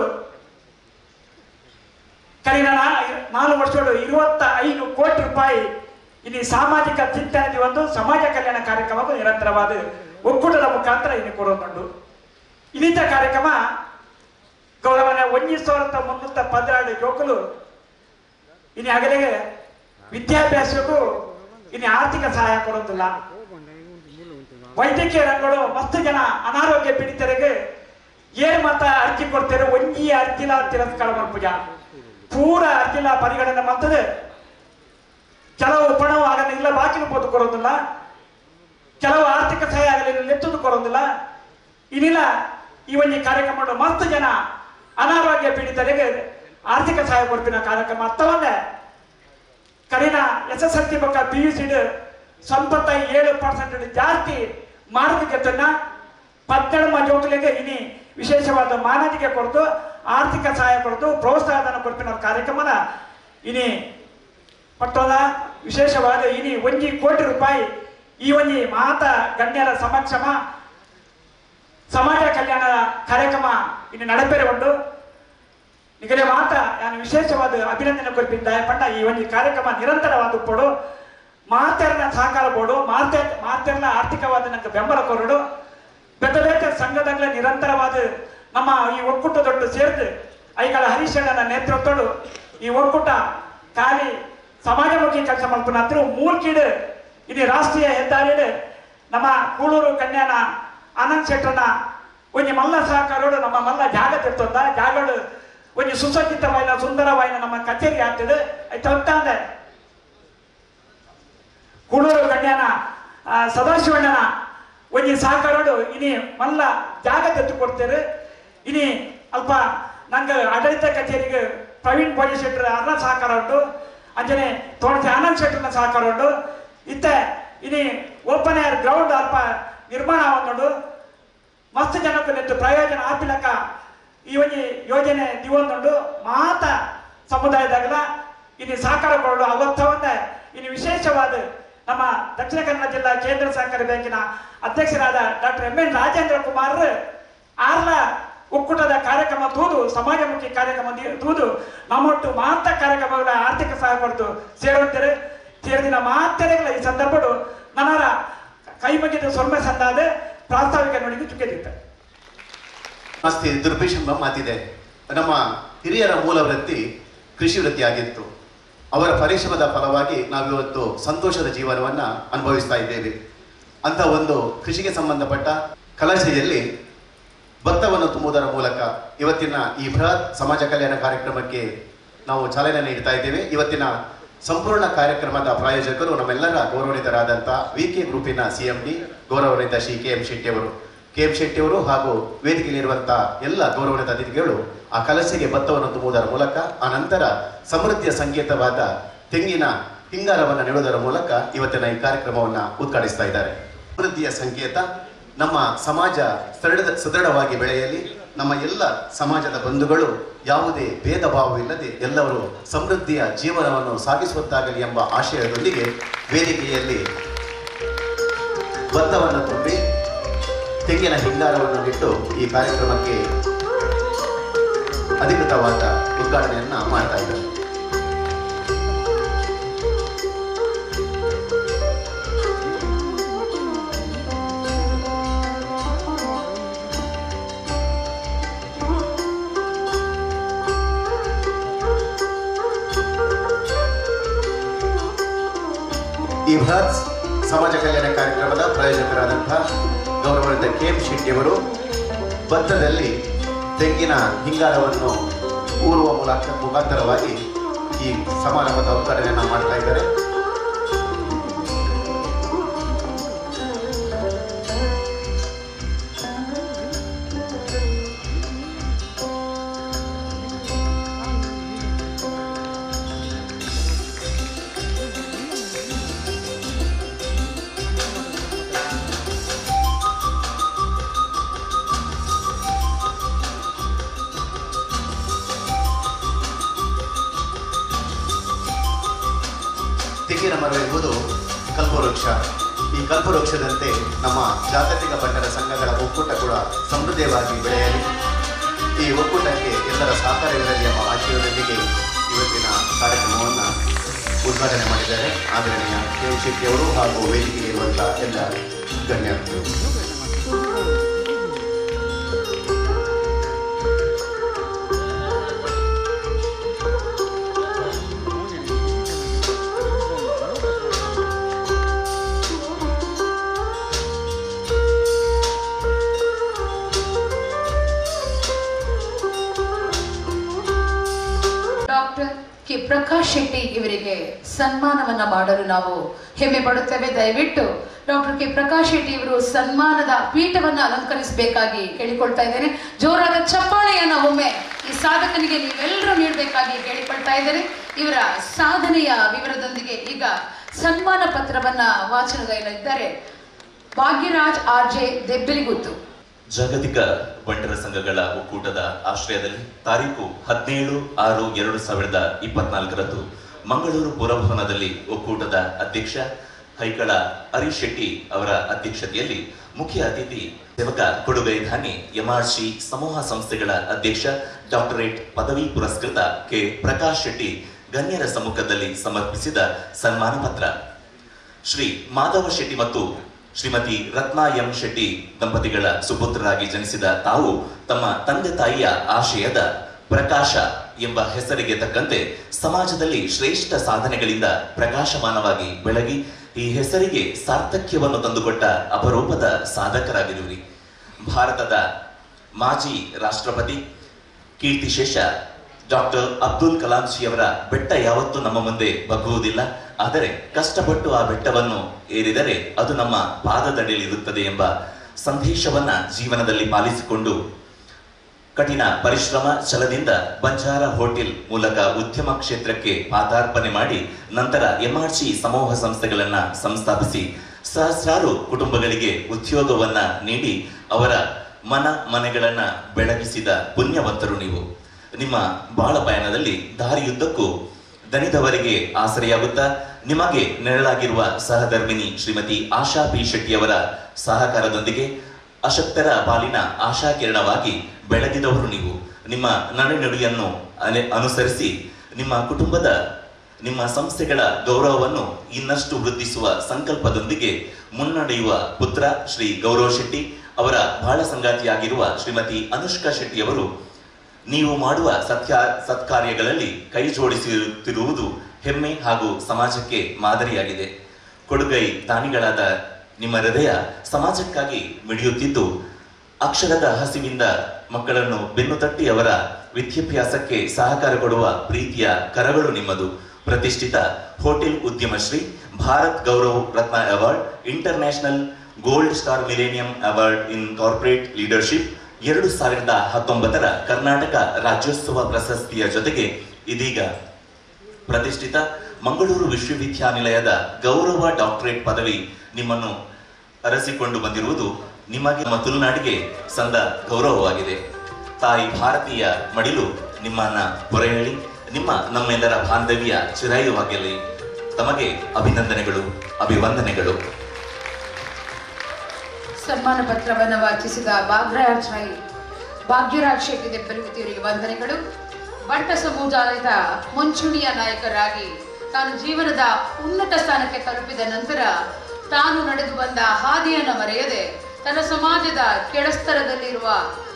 ಕರೀನ ನಾಲ್ಕು ವರ್ಷಗಳು ಇರುವತ್ತ ಐದು ಕೋಟಿ ರೂಪಾಯಿ ಇನ್ನು ಸಾಮಾಜಿಕ ಚಿಂತನೆ ಒಂದು ಸಮಾಜ ಕಲ್ಯಾಣ ಕಾರ್ಯಕ್ರಮಕ್ಕೂ ನಿರಂತರವಾದ ಒಕ್ಕೂಟದ ಮುಖಾಂತರ ಇನ್ನು ಕೊಡೋದುಂಟು ಇನ್ನಿತ ಕಾರ್ಯಕ್ರಮ ಗೌರವನ ಒಂದು ಸಾವಿರದ ಮುನ್ನೂತ್ತ ಪದಿನಾರು ಯುವಕರು ಇನ್ನು ಅಗಲಿಗೆ ವಿದ್ಯಾಭ್ಯಾಸಕ್ಕೂ ಇನ್ನು ಆರ್ಥಿಕ ಸಹಾಯ ಕೊಡೋದಿಲ್ಲ ವೈದ್ಯಕೀಯ ರಂಗಗಳು ಮಸ್ತ್ ಜನ ಅನಾರೋಗ್ಯ ಪೀಡಿತರಿಗೆ ಏನ್ ಮತ ಅರ್ಜಿ ಕೊಡ್ತಾರೆ ಒಂಜಿ ಅರ್ಜಿಲ ತಿರಸ್ಕಾರ ಮಾಡ್ಪೂಜ ಪೂರ ಅರ್ಜಿಲ ಪರಿಗಣನೆ ಮಾಡ್ತದೆ ಕೆಲವು ಪಣವು ಆಗಲ್ಲ ಇಲ್ಲ ಬಾಕಿ ಪೋದು ಕೊಡೋದಿಲ್ಲ ಕೆಲವು ಆರ್ಥಿಕ ಸಹಾಯ ಆಗಲಿ ಲೆತ್ತದು ಕೊಡೋದಿಲ್ಲ ಇನ್ನಿಲ್ಲ ಈ ಒಂದು ಕಾರ್ಯಕ್ರಮ ಮಸ್ತ್ ಜನ ಅನಾರೋಗ್ಯ ಪೀಡಿತರಿಗೆ ಆರ್ಥಿಕ ಸಹಾಯ ಕೊಡ್ತಿನ ಕಾರ್ಯಕ್ರಮ ಅರ್ಥವಲ್ಲೇ ಕರಿನ ಎಸ್ ಎಸ್ ಎಲ್ ಸಿ ಪಕ್ಕ ಪಿ ಯು ಸಿ ಸಂಪತ್ತ ಏಳು ಪರ್ಸೆಂಟ್ ಜಾಸ್ತಿ ಮಾರುಕಟ್ಟೆಯನ್ನ ಪತ್ತೆರಡು ಮಜೋಕಲಿಗೆ ಇನಿ ವಿಶೇಷವಾದ ಮಾನದಿಗೆ ಕೊಡ್ತು ಆರ್ಥಿಕ ಸಹಾಯ ಕೊಡ್ತು ಪ್ರೋತ್ಸಾಹಧನ ಕೊಡ್ತಿನ ಕಾರ್ಯಕ್ರಮನ ಇನಿ ಪಟ್ಟದ ವಿಶೇಷವಾದ ಇನಿ ಒಂಜಿ ಕೋಟಿ ರೂಪಾಯಿ ಈ ಒಂಜಿ ಮಾತ ಗಣ್ಯರ ಸಮಕ್ಷಮ ಸಮಾಜ ಕಲ್ಯಾಣ ಕಾರ್ಯಕ್ರಮ ಇನ್ನು ನಡಪೆರೆ ಉಂಟು ನಿಗರೆ ಮಾತ ನಾನು ವಿಶೇಷವಾದ ಅಭಿನಂದನೆ ಕೊಡ್ಪಿದ್ದ ಪಂಡ ಈ ಒಂದು ಕಾರ್ಯಕ್ರಮ ನಿರಂತರವಾದ ಉಪ್ಪಡು ಮಾತೆರನ ಸಹಕಾರ ಬೋಡು ಮಾತೆ ಮಾತೆರನ ಆರ್ಥಿಕವಾದ ನಂಗೆ ಬೆಂಬಲ ಕೊರಡು ಬೇತೆ ಬೇತೆ ಸಂಘದಂಗ್ಲ ನಿರಂತರವಾದ ನಮ್ಮ ಈ ಒಕ್ಕೂಟದೊಟ್ಟು ಸೇರ್ದು ಐಗಳ ಹರೀಶಣ್ಣನ ನೇತೃತ್ವಡು ಈ ಒಕ್ಕೂಟ ಖಾಲಿ ಸಮಾಜಮುಖಿ ಕೆಲಸ ಮಾಡ್ತಾನ ಹತ್ರ ಮೂರ್ಕೀಡು ಇದು ರಾಷ್ಟ್ರೀಯ ಹೆದ್ದಾರಿಡು ನಮ್ಮ ಕೂಳೂರು ಕನ್ಯಾನ ಆನಂದ್ ಶೆಟ್ಟರ್ನ ಒಂದು ಮಲ್ಲ ಸಹಕಾರೋಡು ನಮ್ಮ ಮಲ್ಲ ಜಾಗ ತಿರ್ತದ ಜಾಗಗಳು ಒಂದು ಸುಸಜ್ಜಿತವಾದ ಸುಂದರವಾದ ನಮ್ಮ ಕಚೇರಿ ಆಗ್ತದೆ ಆಯ್ತು ಅಂತಾಂದೆ ಕೂಳೂರು ಕನ್ಯಾನ ಆ, ಸದಾಶಿವಣ್ಣನ ಒಂದು ಸಹಕಾರೋಡು ಇನಿ ಮಲ್ಲ ಜಾಗ ತೆತ್ತು ಕೊಡ್ತೇವೆ ಇನಿ ಅಲ್ಪ ನಂಗೆ ಆಡಳಿತ ಕಚೇರಿಗೆ ಪ್ರವೀಣ್ ಭೋಜಿ ಶೆಟ್ಟರ್ ಅನ್ನ ಸಹಕಾರ ಉಂಟು ಅಂಜನೆ ತೋಣಸಿ ಆನಂದ್ ಶೆಟ್ಟರ್ನ ಸಹಕಾರ ಉಂಟು ಇತ್ತೆ ಇನಿ ಓಪನ್ ಏರ್ ಗ್ರೌಂಡ್ ಅಲ್ಪ ನಿರ್ಮಾಣ ಆವೊಂದುಂಡು ಮಸ್ತ್ ಜನಕ್ಕೂ ನೆಟ್ಟು ಪ್ರಯೋಜನ ಆಪಿಲಕ ಈ ಒಂಜಿ ಯೋಜನೆ ದಿವೊಂದುಂಡು ಮಾತ ಸಮುದಾಯದಾಗಲ ಇನ್ನು ಸಾಕಾರಗೊಳ್ಳು ಅವತ್ತವನ್ನ ಇನ್ನು ವಿಶೇಷವಾದ ನಮ್ಮ ದಕ್ಷಿಣ ಕನ್ನಡ ಜಿಲ್ಲಾ ಕೇಂದ್ರ ಸಹಕಾರಿ ಬ್ಯಾಂಕಿನ ಅಧ್ಯಕ್ಷರಾದ doctor M N Rajendra Kumar ಆರ್ಲ ಒಕ್ಕೂಟದ ಕಾರ್ಯಕ್ರಮ ತೂದು ಸಮಾಜಮುಖಿ ಕಾರ್ಯಕ್ರಮ ದಿ- ತೂದು ನಮ್ಮೊಟ್ಟು ಮಾತ ಕಾರ್ಯಕ್ರಮಗಳ ಆರ್ಥಿಕ ಸಹಾಯ ಕೊಡ್ತು ಸೇರುವಂತಾರೆ ಸೇರಿದಿನ ಮಾತೆರೆಗಳ ಈ ಸಂದರ್ಭಡು ನನ್ನರ ಕೈ ಮುಗಿದು ಸೊಲ್ಮೆ ಸಂದಾದ ಪ್ರಾಸ್ತಾವಿಕ ನುಡಿಗೆ ಚುಕ್ಕೆದಿದ್ದಾರೆ ಅಸ್ತಿ ದುರ್ಭಿಷಂಬ ಮಾತಿದೆ ನಮ್ಮ ಹಿರಿಯರ ಮೂಲ ವೃತ್ತಿ ಕೃಷಿ ವೃತ್ತಿ ಆಗಿತ್ತು ಅವರ ಪರಿಶ್ರಮದ ಫಲವಾಗಿ ನಾವಿವತ್ತು ಸಂತೋಷದ ಜೀವನವನ್ನ ಅನುಭವಿಸ್ತಾ ಇದ್ದೇವೆ ಅಂತ ಒಂದು ಕೃಷಿಗೆ ಸಂಬಂಧಪಟ್ಟ ಕಲಶೆಯಲ್ಲಿ ಭತ್ತವನ್ನು ತುಂಬುವುದರ ಮೂಲಕ ಇವತ್ತಿನ ಈ ಬೃಹತ್ ಸಮಾಜ ಕಲ್ಯಾಣ ಕಾರ್ಯಕ್ರಮಕ್ಕೆ ನಾವು ಚಾಲನೆ ನೀಡ್ತಾ ಇದ್ದೇವೆ ಇವತ್ತಿನ ಸಂಪೂರ್ಣ ಕಾರ್ಯಕ್ರಮದ ಪ್ರಾಯೋಜಕರು ನಮ್ಮೆಲ್ಲರ ಗೌರವಾನ್ವಿತರಾದಂಥ ವಿ ಕೆ ಗ್ರೂಪಿನ ಸಿ ಎಂ ಡಿ ಗೌರವಾನ್ವಿತ ಶ್ರೀ ಕೆ ಎಂ ಶೆಟ್ಟಿ ಅವರು ಕೆ ಎಂ ಶೆಟ್ಟಿ ಅವರು ಹಾಗೂ ವೇದಿಕೆಯಲ್ಲಿರುವಂತಹ ಎಲ್ಲ ಗೌರವಾನ್ವಿತ ಅತಿಥಿಗಳು ಆ ಕಲಸೆಗೆ ಭತ್ತವನ್ನು ತುಂಬುವುದರ ಮೂಲಕ ಆ ನಂತರ ಸಮೃದ್ಧಿಯ ಸಂಕೇತವಾದ ತೆಂಗಿನ ಹಿಂಗಾರವನ್ನು ನೆಡುವುದರ ಮೂಲಕ ಇವತ್ತಿನ ಈ ಕಾರ್ಯಕ್ರಮವನ್ನು ಉದ್ಘಾಟಿಸ್ತಾ ಇದ್ದಾರೆ ಸಮೃದ್ಧಿಯ ಸಂಕೇತ ನಮ್ಮ ಸಮಾಜ ಸದೃಢ ಸದೃಢವಾಗಿ ಬೆಳೆಯಲಿ ನಮ್ಮ ಎಲ್ಲ ಸಮಾಜದ ಬಂಧುಗಳು ಯಾವುದೇ ಭೇದ ಭಾವವಿಲ್ಲದೆ ಎಲ್ಲರೂ ಸಮೃದ್ಧಿಯ ಜೀವನವನ್ನು ಸಾಗಿಸುವಂತಾಗಲಿ ಎಂಬ ಆಶಯದೊಂದಿಗೆ ವೇದಿಕೆಯಲ್ಲಿ ಭತ್ತವನ್ನು ತುಂಬಿ ತೆಂಗಿನ ಹಿಂಗಾರವನ್ನು ಇಟ್ಟು ಈ ಕಾರ್ಯಕ್ರಮಕ್ಕೆ ಅಧಿಕೃತವಾದ ಉದ್ಘಾಟನೆಯನ್ನ ಮಾಡ್ತಾ ಇದ್ದಾರೆ ಈ ಬೃಹತ್ ಸಮಾಜ ಕಲ್ಯಾಣ ಕಾರ್ಯಕ್ರಮದ ಪ್ರಾಯೋಜಕರಾದಂತಹ ಗೌರವಾನ್ವಿತ ಕೆ ಎಂ ಶೆಟ್ಟಿಯವರು ಭತ್ತದಲ್ಲಿ ತೆಂಗಿನ ಹಿಂಗಾರವನ್ನು ಊರುವ ಮೂಲಕ ಮುಖಾಂತರವಾಗಿ ಈ ಸಮಾರಂಭದ ಉದ್ಘಾಟನೆಯನ್ನು ಮಾಡ್ತಾ ಇದ್ದಾರೆ ತೆಂಗಿನ ಮರ ಎಂಬುದು ಕಲ್ಪವೃಕ್ಷ ಈ ಕಲ್ಪವೃಕ್ಷದಂತೆ ನಮ್ಮ ಜಾಗತಿಕ ಬಂಡರ ಸಂಘಗಳ ಒಕ್ಕೂಟ ಕೂಡ ಸಮೃದ್ಧವಾಗಿ ಬೆಳೆಯಲಿ ಈ ಒಕ್ಕೂಟಕ್ಕೆ ಎಲ್ಲರ ಸಹಕಾರವಿರಲಿ ಎಂಬ ಆಶಯದೊಂದಿಗೆ ಇವತ್ತಿನ ಕಾರ್ಯಕ್ರಮವನ್ನು ಉದ್ಘಾಟನೆ ಮಾಡಿದ್ದಾರೆ ಆದರಣೀಯ ಕೆ ಎಂ ಶೆಟ್ಟಿಯವರು ಹಾಗೂ ವೇದಿಕೆಗೆ ಇರುವಂತಹ ಎಲ್ಲ ಗಣ್ಯರು ಡಾಕ್ಟರ್ ಕೆ ಪ್ರಕಾಶ್ ಶೆಟ್ಟಿ ಇವರಿಗೆ ಸನ್ಮಾನವನ್ನ ಮಾಡಲು ನಾವು ಹೆಮ್ಮೆ ಪಡುತ್ತೇವೆ ದಯವಿಟ್ಟು ಡಾಕ್ಟರ್ ಕೆ ಪ್ರಕಾಶ್ ಶೆಟ್ಟಿ ಇವರು ಸನ್ಮಾನದ ಪೀಠವನ್ನ ಅಲಂಕರಿಸಬೇಕಾಗಿ ಕೇಳಿಕೊಳ್ತಾ ಇದ್ದೇನೆ ಜೋರಾದ ಚಪ್ಪಾಳೆಯನ್ನ ಒಮ್ಮೆ ಈ ಸಾಧಕನಿಗೆ ನೀವೆಲ್ಲರೂ ನೀಡಬೇಕಾಗಿ ಕೇಳಿಕೊಳ್ತಾ ಇದ್ದೇನೆ ಇವರ ಸಾಧನೆಯ ವಿವರದೊಂದಿಗೆ ಈಗ ಸನ್ಮಾನ ಪತ್ರವನ್ನ ವಾಚನಗೈಲಿದ್ದಾರೆ ಭಾಗ್ಯರಾಜ್ ಆರ್ ಜೆ ದೆಬ್ಬಲಿಗುತ್ತು ಜಾಗತಿಕ ಬಂಟರ ಸಂಘಗಳ ಒಕ್ಕೂಟದ ಆಶ್ರಯದಲ್ಲಿ ತಾರೀಕು ಹದಿನೇಳು ಆರು ಎರಡು ಸಾವಿರದ ಇಪ್ಪತ್ನಾಲ್ಕರಂದು ಮಂಗಳೂರು ಪುರಭವನದಲ್ಲಿ ಒಕ್ಕೂಟದ ಅಧ್ಯಕ್ಷ ಹೈಕಳ ಹರೀಶ್ ಶೆಟ್ಟಿ ಅವರ ಅಧ್ಯಕ್ಷತೆಯಲ್ಲಿ ಮುಖ್ಯ ಅತಿಥಿ ಸೇವಕ ಕೊಡುಗೈ ಧಾನಿ ಎಂಆರ್ಸಿ ಸಮೂಹ ಸಂಸ್ಥೆಗಳ ಅಧ್ಯಕ್ಷ ಡಾಕ್ಟರೇಟ್ ಪದವಿ ಪುರಸ್ಕೃತ ಕೆ ಪ್ರಕಾಶ್ ಶೆಟ್ಟಿ ಗಣ್ಯರ ಸಮ್ಮುಖದಲ್ಲಿ ಸಮರ್ಪಿಸಿದ ಸನ್ಮಾನ ಪತ್ರ ಶ್ರೀ ಮಾಧವ ಶೆಟ್ಟಿ ಮತ್ತು ಶ್ರೀಮತಿ ರತ್ನಾ ಎಂ ಶೆಟ್ಟಿ ದಂಪತಿಗಳ ಸುಪುತ್ರರಾಗಿ ಜನಿಸಿದ ತಾವು ತಮ್ಮ ತಂದೆ ತಾಯಿಯ ಆಶಯದ ಪ್ರಕಾಶ ಎಂಬ ಹೆಸರಿಗೆ ತಕ್ಕಂತೆ ಸಮಾಜದಲ್ಲಿ ಶ್ರೇಷ್ಠ ಸಾಧನೆಗಳಿಂದ ಪ್ರಕಾಶಮಾನವಾಗಿ ಬೆಳಗಿ ಈ ಹೆಸರಿಗೆ ಸಾರ್ಥಕ್ಯವನ್ನು ತಂದುಕೊಟ್ಟ ಅಪರೂಪದ ಸಾಧಕರಾಗಿರುವಿರಿ ಭಾರತದ ಮಾಜಿ ರಾಷ್ಟ್ರಪತಿ ಕೀರ್ತಿಶೇಷ ಡಾಕ್ಟರ್ ಅಬ್ದುಲ್ ಕಲಾಂ ಜಿಯವರ ಬೆಟ್ಟ ಯಾವತ್ತೂ ನಮ್ಮ ಮುಂದೆ ಬಗ್ಗುವುದಿಲ್ಲ ಆದರೆ ಕಷ್ಟಪಟ್ಟು ಆ ಬೆಟ್ಟವನ್ನು ಏರಿದರೆ ಅದು ನಮ್ಮ ಪಾದದಡಿಯಲ್ಲಿರುತ್ತದೆ ಎಂಬ ಸಂದೇಶವನ್ನ ಜೀವನದಲ್ಲಿ ಪಾಲಿಸಿಕೊಂಡು ಕಠಿಣ ಪರಿಶ್ರಮ ಛಲದಿಂದ ಬಂಜಾರ ಹೋಟೆಲ್ ಮೂಲಕ ಉದ್ಯಮ ಕ್ಷೇತ್ರಕ್ಕೆ ಪಾದಾರ್ಪಣೆ ಮಾಡಿ ನಂತರ ಎಂಆರ್ಸಿ ಸಮೂಹ ಸಂಸ್ಥೆಗಳನ್ನ ಸಂಸ್ಥಾಪಿಸಿ ಸಹಸ್ರಾರು ಕುಟುಂಬಗಳಿಗೆ ಉದ್ಯೋಗವನ್ನ ನೀಡಿ ಅವರ ಮನ ಮನೆಗಳನ್ನ ಬೆಳಗಿಸಿದ ಪುಣ್ಯವಂತರು ನೀವು ನಿಮ್ಮ ಬಾಳ ಪಯಣದಲ್ಲಿ ದಾರಿಯುದ್ದಕ್ಕೂ ದಣಿದವರಿಗೆ ಆಸರೆಯಾಗುತ್ತಾ ನಿಮಗೆ ನೆರಳಾಗಿರುವ ಸಹಧರ್ಮಿಣಿ ಶ್ರೀಮತಿ ಆಶಾ ಪಿ ಶೆಟ್ಟಿಯವರ ಸಹಕಾರದೊಂದಿಗೆ ಅಶಕ್ತರ ಪಾಲಿನ ಆಶಾಕಿರಣವಾಗಿ ಬೆಳಗಿದವರು ನೀವು ನಿಮ್ಮ ನಡೆನುಡಿಯನ್ನು ಅನೆ- ಅನುಸರಿಸಿ ನಿಮ್ಮ ಕುಟುಂಬದ ನಿಮ್ಮ ಸಂಸ್ಥೆಗಳ ಗೌರವವನ್ನು ಇನ್ನಷ್ಟು ವೃದ್ಧಿಸುವ ಸಂಕಲ್ಪದೊಂದಿಗೆ ಮುನ್ನಡೆಯುವ ಪುತ್ರ ಶ್ರೀ ಗೌರವ್ ಶೆಟ್ಟಿ ಅವರ ಬಾಳ ಸಂಗಾತಿಯಾಗಿರುವ ಶ್ರೀಮತಿ ಅನುಷ್ಕಾ ಶೆಟ್ಟಿಯವರು ನೀವು ಮಾಡುವ ಸತ್ಯ ಸತ್ಕಾರ್ಯಗಳಲ್ಲಿ ಕೈ ಜೋಡಿಸುತ್ತಿರುವುದು ಹೆಮ್ಮೆ ಹಾಗೂ ಸಮಾಜಕ್ಕೆ ಮಾದರಿಯಾಗಿದೆ ಕೊಡುಗೈ ದಾನಿಗಳಾದ ನಿಮ್ಮ ಹೃದಯ ಸಮಾಜಕ್ಕಾಗಿ ಮಿಡಿಯುತ್ತಿದ್ದು ಅಕ್ಷರದ ಹಸಿವಿಂದ ಮಕ್ಕಳನ್ನು ಬೆನ್ನು ತಟ್ಟಿ ಅವರ ವಿದ್ಯಾಭ್ಯಾಸಕ್ಕೆ ಸಹಕಾರ ಕೊಡುವ ಪ್ರೀತಿಯ ಕರಗಳು ನಿಮ್ಮದು ಪ್ರತಿಷ್ಠಿತ hotel Udyamashri Bharat Gaurav Ratna award international gold star millennium award in corporate leadership ಎರಡು ಸಾವಿರದ ಹತ್ತೊಂಬತ್ತರ ಕರ್ನಾಟಕ ರಾಜ್ಯೋತ್ಸವ ಪ್ರಶಸ್ತಿಯ ಜೊತೆಗೆ ಇದೀಗ ಪ್ರತಿಷ್ಠಿತ ಮಂಗಳೂರು ವಿಶ್ವವಿದ್ಯಾನಿಲಯದ ಗೌರವ ಡಾಕ್ಟರೇಟ್ ಪದವಿ ನಿಮ್ಮನ್ನು ಅರಸಿಕೊಂಡು ಬಂದಿರುವುದು ನಿಮಗೆ ನಮ್ಮ ತುಳುನಾಡಿಗೆ ಸಂದ ಗೌರವವಾಗಿದೆ ತಾಯಿ ಭಾರತೀಯ ಮಡಿಲು ನಿಮ್ಮನ್ನ ಹೊರೆಹೇಳಿ ನಿಮ್ಮ ನಮ್ಮೆಲ್ಲರ ಬಾಂಧವ್ಯ ಚಿರಾಯುವಾಗಿರಲಿ ತಮಗೆ ಅಭಿನಂದನೆಗಳು ಅಭಿವಂದನೆಗಳು ಸನ್ಮಾನ ಪತ್ರವನ್ನು ವಾಚಿಸಿದ ಭಾಗ್ಯರಾಜ್ ರೈ ಭಾಗ್ಯರಾಜ್ ಶೆಟ್ಟಿ ದೆಬ್ಬಲಿಗುತ್ತಿಯವರಿಗೆ ವಂದನೆಗಳು ಬಂಟ ಸಮುದಾಯದ ಮುಂಚೂಣಿಯ ನಾಯಕರಾಗಿ ತಾನು ಜೀವನದ ಉನ್ನತ ಸ್ಥಾನಕ್ಕೆ ತಲುಪಿದ ನಂತರ ತಾನು ನಡೆದು ಬಂದ ಹಾದಿಯನ್ನು ಮರೆಯದೆ ತನ್ನ ಸಮಾಜದ ಕೆಳಸ್ತರದಲ್ಲಿರುವ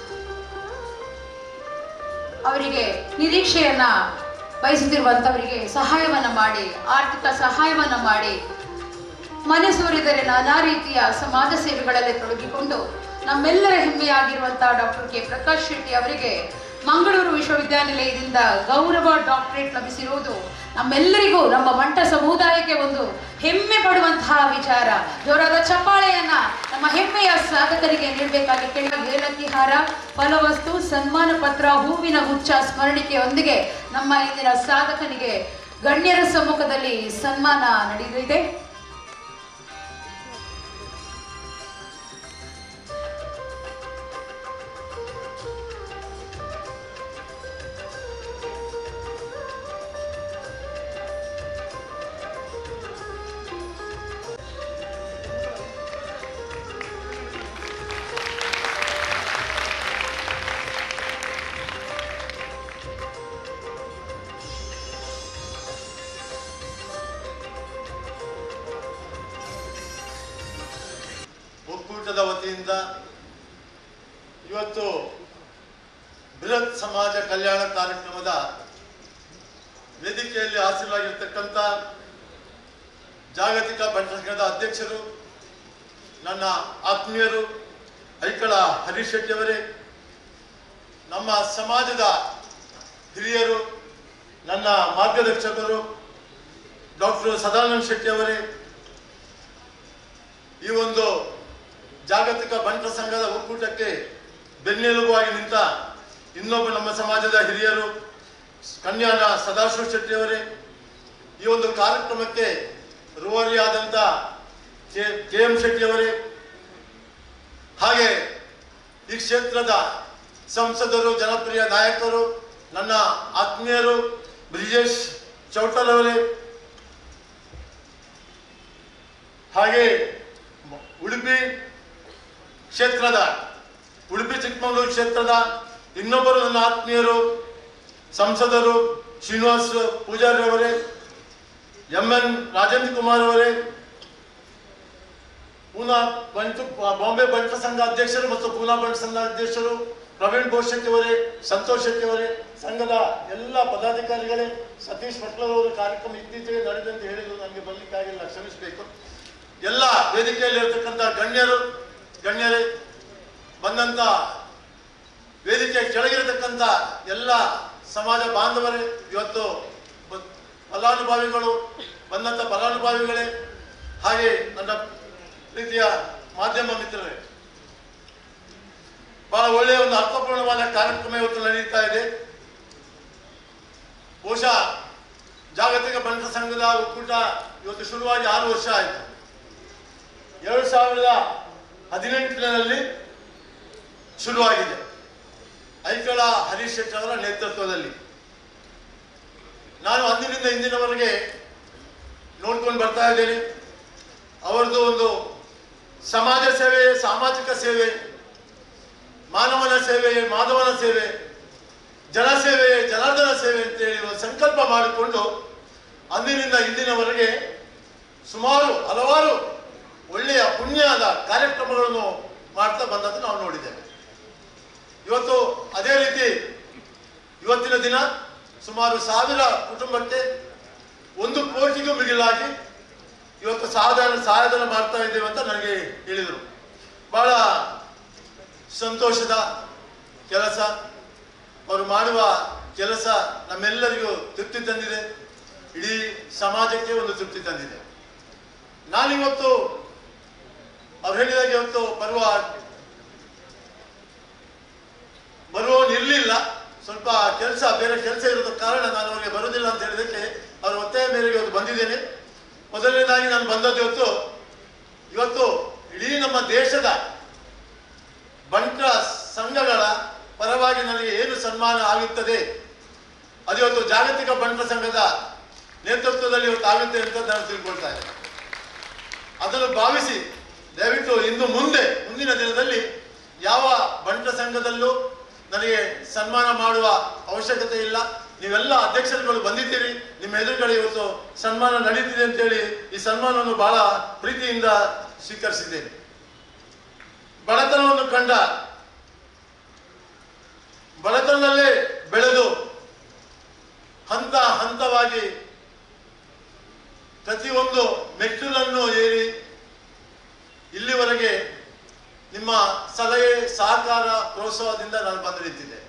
ಅವರಿಗೆ ನಿರೀಕ್ಷೆಯನ್ನ ಬಯಸುತ್ತಿರುವಂತವರಿಗೆ ಸಹಾಯವನ್ನ ಮಾಡಿ ಆರ್ಥಿಕ ಸಹಾಯವನ್ನ ಮಾಡಿ ಮನೆ ಸೂರಿದರೆ ನಾನಾ ರೀತಿಯ ಸಮಾಜ ಸೇವೆಗಳಲ್ಲಿ ತೊಡಗಿಕೊಂಡು ನಮ್ಮೆಲ್ಲರ ಹೆಮ್ಮೆಯಾಗಿರುವಂತಹ ಡಾಕ್ಟರ್ ಕೆ ಪ್ರಕಾಶ್ ಶೆಟ್ಟಿ ಅವರಿಗೆ ಮಂಗಳೂರು ವಿಶ್ವವಿದ್ಯಾನಿಲಯದಿಂದ ಗೌರವ ಡಾಕ್ಟರೇಟ್ ಲಭಿಸಿರುವುದು ನಮ್ಮೆಲ್ಲರಿಗೂ ನಮ್ಮ ಮಂಟ ಸಮುದಾಯಕ್ಕೆ ಒಂದು ಹೆಮ್ಮೆ ಪಡುವಂತಹ ವಿಚಾರ ಜೋರಾದ ಚಪ್ಪಾಳೆಯನ್ನ ನಮ್ಮ ಹೆಮ್ಮೆಯ ಸಾಧಕರಿಗೆ ನೀಡಬೇಕಾಗಿ ಕೇಳಿದ ಏಲಕ್ಕಿ ಹಾರ ಫಲವಸ್ತು ಸನ್ಮಾನ ಪತ್ರ ಹೂವಿನ ಹುಚ್ಚ ಸ್ಮರಣಿಕೆಯೊಂದಿಗೆ ನಮ್ಮ ಇಂದಿನ ಸಾಧಕನಿಗೆ ಗಣ್ಯರ ಸಮ್ಮುಖದಲ್ಲಿ ಸನ್ಮಾನ ನಡೆಯಲಿದೆ ಒಕ್ಕೂಟದ ವತಿಯಿಂದ ಇವತ್ತು ಬೃಹತ್ ಸಮಾಜ ಕಲ್ಯಾಣ ಕಾರ್ಯಕ್ರಮದ ವೇದಿಕೆಯಲ್ಲಿ ಹಾಸಲಾಗಿರ್ತಕ್ಕಂಥ ಜಾಗತಿಕ ಬಂಟ ಸಂಘದ ಅಧ್ಯಕ್ಷರು ನನ್ನ ಆತ್ಮೀಯರು ಐಕಳ ಹರೀಶ್ ಶೆಟ್ಟಿ ಅವರೇ ನಮ್ಮ ಸಮಾಜದ ಹಿರಿಯರು ನನ್ನ ಮಾರ್ಗದರ್ಶಕರು ಡಾಕ್ಟರ್ ಸದಾನಂದ ಶೆಟ್ಟಿ ಅವರೇ ಈ ಒಂದು ಜಾಗತಿಕ ಬಂಟ ಸಂಘದ ಒಕ್ಕೂಟಕ್ಕೆ ಬೆನ್ನೆಲುಬಾಗಿ ನಿಂತ ಇನ್ನೊಬ್ಬ ನಮ್ಮ ಸಮಾಜದ ಹಿರಿಯರು ಕನ್ಯಾನ ಸದಾಶಿವ ಶೆಟ್ಟಿ ಅವರೇ ಈ ಒಂದು ಕಾರ್ಯಕ್ರಮಕ್ಕೆ ರೂವಾರಿಯಾದಂಥ ಕೆ ಕೆ ಎಂ ಶೆಟ್ಟಿ ಅವರೇ ಹಾಗೆ ಈ ಕ್ಷೇತ್ರದ ಸಂಸದರು ಜನಪ್ರಿಯ ನಾಯಕರು ನನ್ನ ಆತ್ಮೀಯರು ಬ್ರಿಜೇಶ್ ಚೌಟರ್ ಅವರೇ ಹಾಗೆ ಉಡುಪಿ ಕ್ಷೇತ್ರದ ಉಡುಪಿ ಚಿಕ್ಕಮಗಳೂರು ಕ್ಷೇತ್ರದ ಇನ್ನೊಬ್ಬರು ನನ್ನ ಆತ್ಮೀಯರು ಸಂಸದರು ಶ್ರೀನಿವಾಸ್ ಪೂಜಾರಿ ಅವರೇ ಎಂ ಎನ್ ರಾಜೇಂದ್ರ ಕುಮಾರ್ ಅವರೇ ಪೂನಾ ಬಂಟು ಬಾಂಬೆ ಬಂಟ ಸಂಘ ಅಧ್ಯಕ್ಷರು ಮತ್ತು ಪೂನಾ ಬಂಟ ಸಂಘ ಅಧ್ಯಕ್ಷರು ಪ್ರವೀಣ್ ಘೋಷ್ ಶೆಟ್ಟಿ ಅವರೇ ಸಂತೋಷ್ ಶೆಟ್ಟಿ ಅವರೇ ಸಂಘದ ಎಲ್ಲ ಪದಾಧಿಕಾರಿಗಳೇ ಸತೀಶ್ ಪಟ್ಲರ್ ಅವರ ಕಾರ್ಯಕ್ರಮ ಇತ್ತೀಚೆಗೆ ನಡೆದಂತೆ ಹೇಳಿದ್ರು ನನಗೆ ಬರ್ಲಿಕ್ಕಾಗಿಲ್ಲ ಕ್ಷಮಿಸಬೇಕು ಎಲ್ಲ ವೇದಿಕೆಯಲ್ಲಿ ಇರತಕ್ಕಂಥ ಗಣ್ಯರು ಗಣ್ಯರೇ ಬಂದಂತ ವೇದಿಕೆ ಕೆಳಗಿರತಕ್ಕಂಥ ಎಲ್ಲ ಸಮಾಜ ಬಾಂಧವರೇ ಇವತ್ತು ಬ- ಫಲಾನುಭವಿಗಳು ಬಂದಂಥ ಫಲಾನುಭವಿಗಳೇ ಹಾಗೆ ನನ್ನ ಪ್ರೀತಿಯ ಮಾಧ್ಯಮ ಮಿತ್ರರೇ ಬಹಳ ಒಳ್ಳೆಯ ಒಂದು ಅರ್ಥಪೂರ್ಣವಾದ ಕಾರ್ಯಕ್ರಮ ಇವತ್ತು ನಡೀತಾ ಇದೆ ಬಹುಶಃ ಜಾಗತಿಕ ಬಂಟ ಸಂಘದ ಒಕ್ಕೂಟ ಇವತ್ತು ಶುರುವಾಗಿ ಆರು ವರ್ಷ ಆಯಿತು ಎರಡು ಸಾವಿರದ ಹದಿನೆಂಟರಲ್ಲಿ ಶುರುವಾಗಿದೆ ಐಕಳ ಹರೀಶ್ ಶೆಟ್ಟಿ ಅವರ ನೇತೃತ್ವದಲ್ಲಿ ನಾನು ಅಂದಿನಿಂದ ಇಂದಿನವರೆಗೆ ನೋಡ್ಕೊಂಡು ಬರ್ತಾ ಇದ್ದೇನೆ ಅವರದ್ದು ಒಂದು ಸಮಾಜ ಸೇವೆ ಸಾಮಾಜಿಕ ಸೇವೆ ಮಾನವನ ಸೇವೆ ಮಾಧವನ ಸೇವೆ ಜನಸೇವೆ ಜನಾರ್ದನ ಸೇವೆ ಅಂತೇಳಿ ಒಂದು ಸಂಕಲ್ಪ ಮಾಡಿಕೊಂಡು ಅಂದಿನಿಂದ ಇಂದಿನವರೆಗೆ ಸುಮಾರು ಹಲವಾರು ಒಳ್ಳೆಯ ಪುಣ್ಯದ ಕಾರ್ಯಕ್ರಮಗಳನ್ನು ಮಾಡ್ತಾ ಬಂದದ್ದು ನಾವು ನೋಡಿದ್ದೇವೆ ಇವತ್ತು ಅದೇ ರೀತಿ ಇವತ್ತಿನ ದಿನ ಸುಮಾರು ಸಾವಿರ ಕುಟುಂಬಕ್ಕೆ ಒಂದು ಕೋಟಿಗೂ ಮಿಗಿಲಾಗಿ ಇವತ್ತು ಸಾಧನ ಸಹಾಯಧನ ಮಾಡ್ತಾ ಇದ್ದೇವೆ ಅಂತ ನನಗೆ ಹೇಳಿದರು ಬಹಳ ಸಂತೋಷದ ಕೆಲಸ ಅವರು ಮಾಡುವ ಕೆಲಸ ನಮ್ಮೆಲ್ಲರಿಗೂ ತೃಪ್ತಿ ತಂದಿದೆ ಇಡೀ ಸಮಾಜಕ್ಕೆ ಒಂದು ತೃಪ್ತಿ ತಂದಿದೆ ನಾನಿವತ್ತು ಅವ್ರು ಹೇಳಿದಾಗೆ ಇವತ್ತು ಬರುವ ಬರುವವನು ಇರಲಿಲ್ಲ ಸ್ವಲ್ಪ ಕೆಲಸ ಬೇರೆ ಕೆಲಸ ಇರೋದ ಕಾರಣ ನಾನು ಅವರಿಗೆ ಬರುವುದಿಲ್ಲ ಅಂತ ಹೇಳಿದಕ್ಕೆ ಅವ್ರ ಒತ್ತಾಯ ಮೇರೆಗೆ ಇವತ್ತು ಬಂದಿದ್ದೇನೆ ಮೊದಲನೇದಾಗಿ ನಾನು ಬಂದದ್ದು ಇವತ್ತು ಇವತ್ತು ಇಡೀ ನಮ್ಮ ದೇಶದ ಬಂಟ ಸಂಘಗಳ ಪರವಾಗಿ ನನಗೆ ಏನು ಸನ್ಮಾನ ಆಗುತ್ತದೆ ಅದು ಇವತ್ತು ಜಾಗತಿಕ ಬಂಟ ಸಂಘದ ನೇತೃತ್ವದಲ್ಲಿ ಇವತ್ತು ಆಗುತ್ತೆ ಅಂತ ನಾನು ತಿಳ್ಕೊಳ್ತಾ ಇದ್ದೇನೆ ಅದನ್ನು ಭಾವಿಸಿ ದಯವಿಟ್ಟು ಇನ್ನು ಮುಂದೆ ಮುಂದಿನ ದಿನದಲ್ಲಿ ಯಾವ ಬಂಟ ಸಂಘದಲ್ಲೂ ನನಗೆ ಸನ್ಮಾನ ಮಾಡುವ ಅವಶ್ಯಕತೆ ಇಲ್ಲ ನೀವೆಲ್ಲ ಅಧ್ಯಕ್ಷರುಗಳು ಬಂದಿದ್ದೀರಿ ನಿಮ್ಮ ಎದುರುಗಡೆ ಇವತ್ತು ಸನ್ಮಾನ ನಡೀತಿದೆ ಅಂತೇಳಿ ಈ ಸನ್ಮಾನವನ್ನು ಬಹಳ ಪ್ರೀತಿಯಿಂದ ಸ್ವೀಕರಿಸಿದ್ದೇನೆ ಬಡತನವನ್ನು ಕಂಡ ಬಡತನದಲ್ಲೇ ಬೆಳೆದು ಹಂತ ಹಂತವಾಗಿ ಪ್ರತಿಯೊಂದು ಮೆಟ್ಟಿಲನ್ನು ಏರಿ ಇಲ್ಲಿವರೆಗೆ ನಿಮ್ಮ ಸಲಹೆ ಸಹಕಾರ ಪ್ರೋತ್ಸಾಹದಿಂದ ನಾನು ಬಂದು ನಿಂತಿದ್ದೆ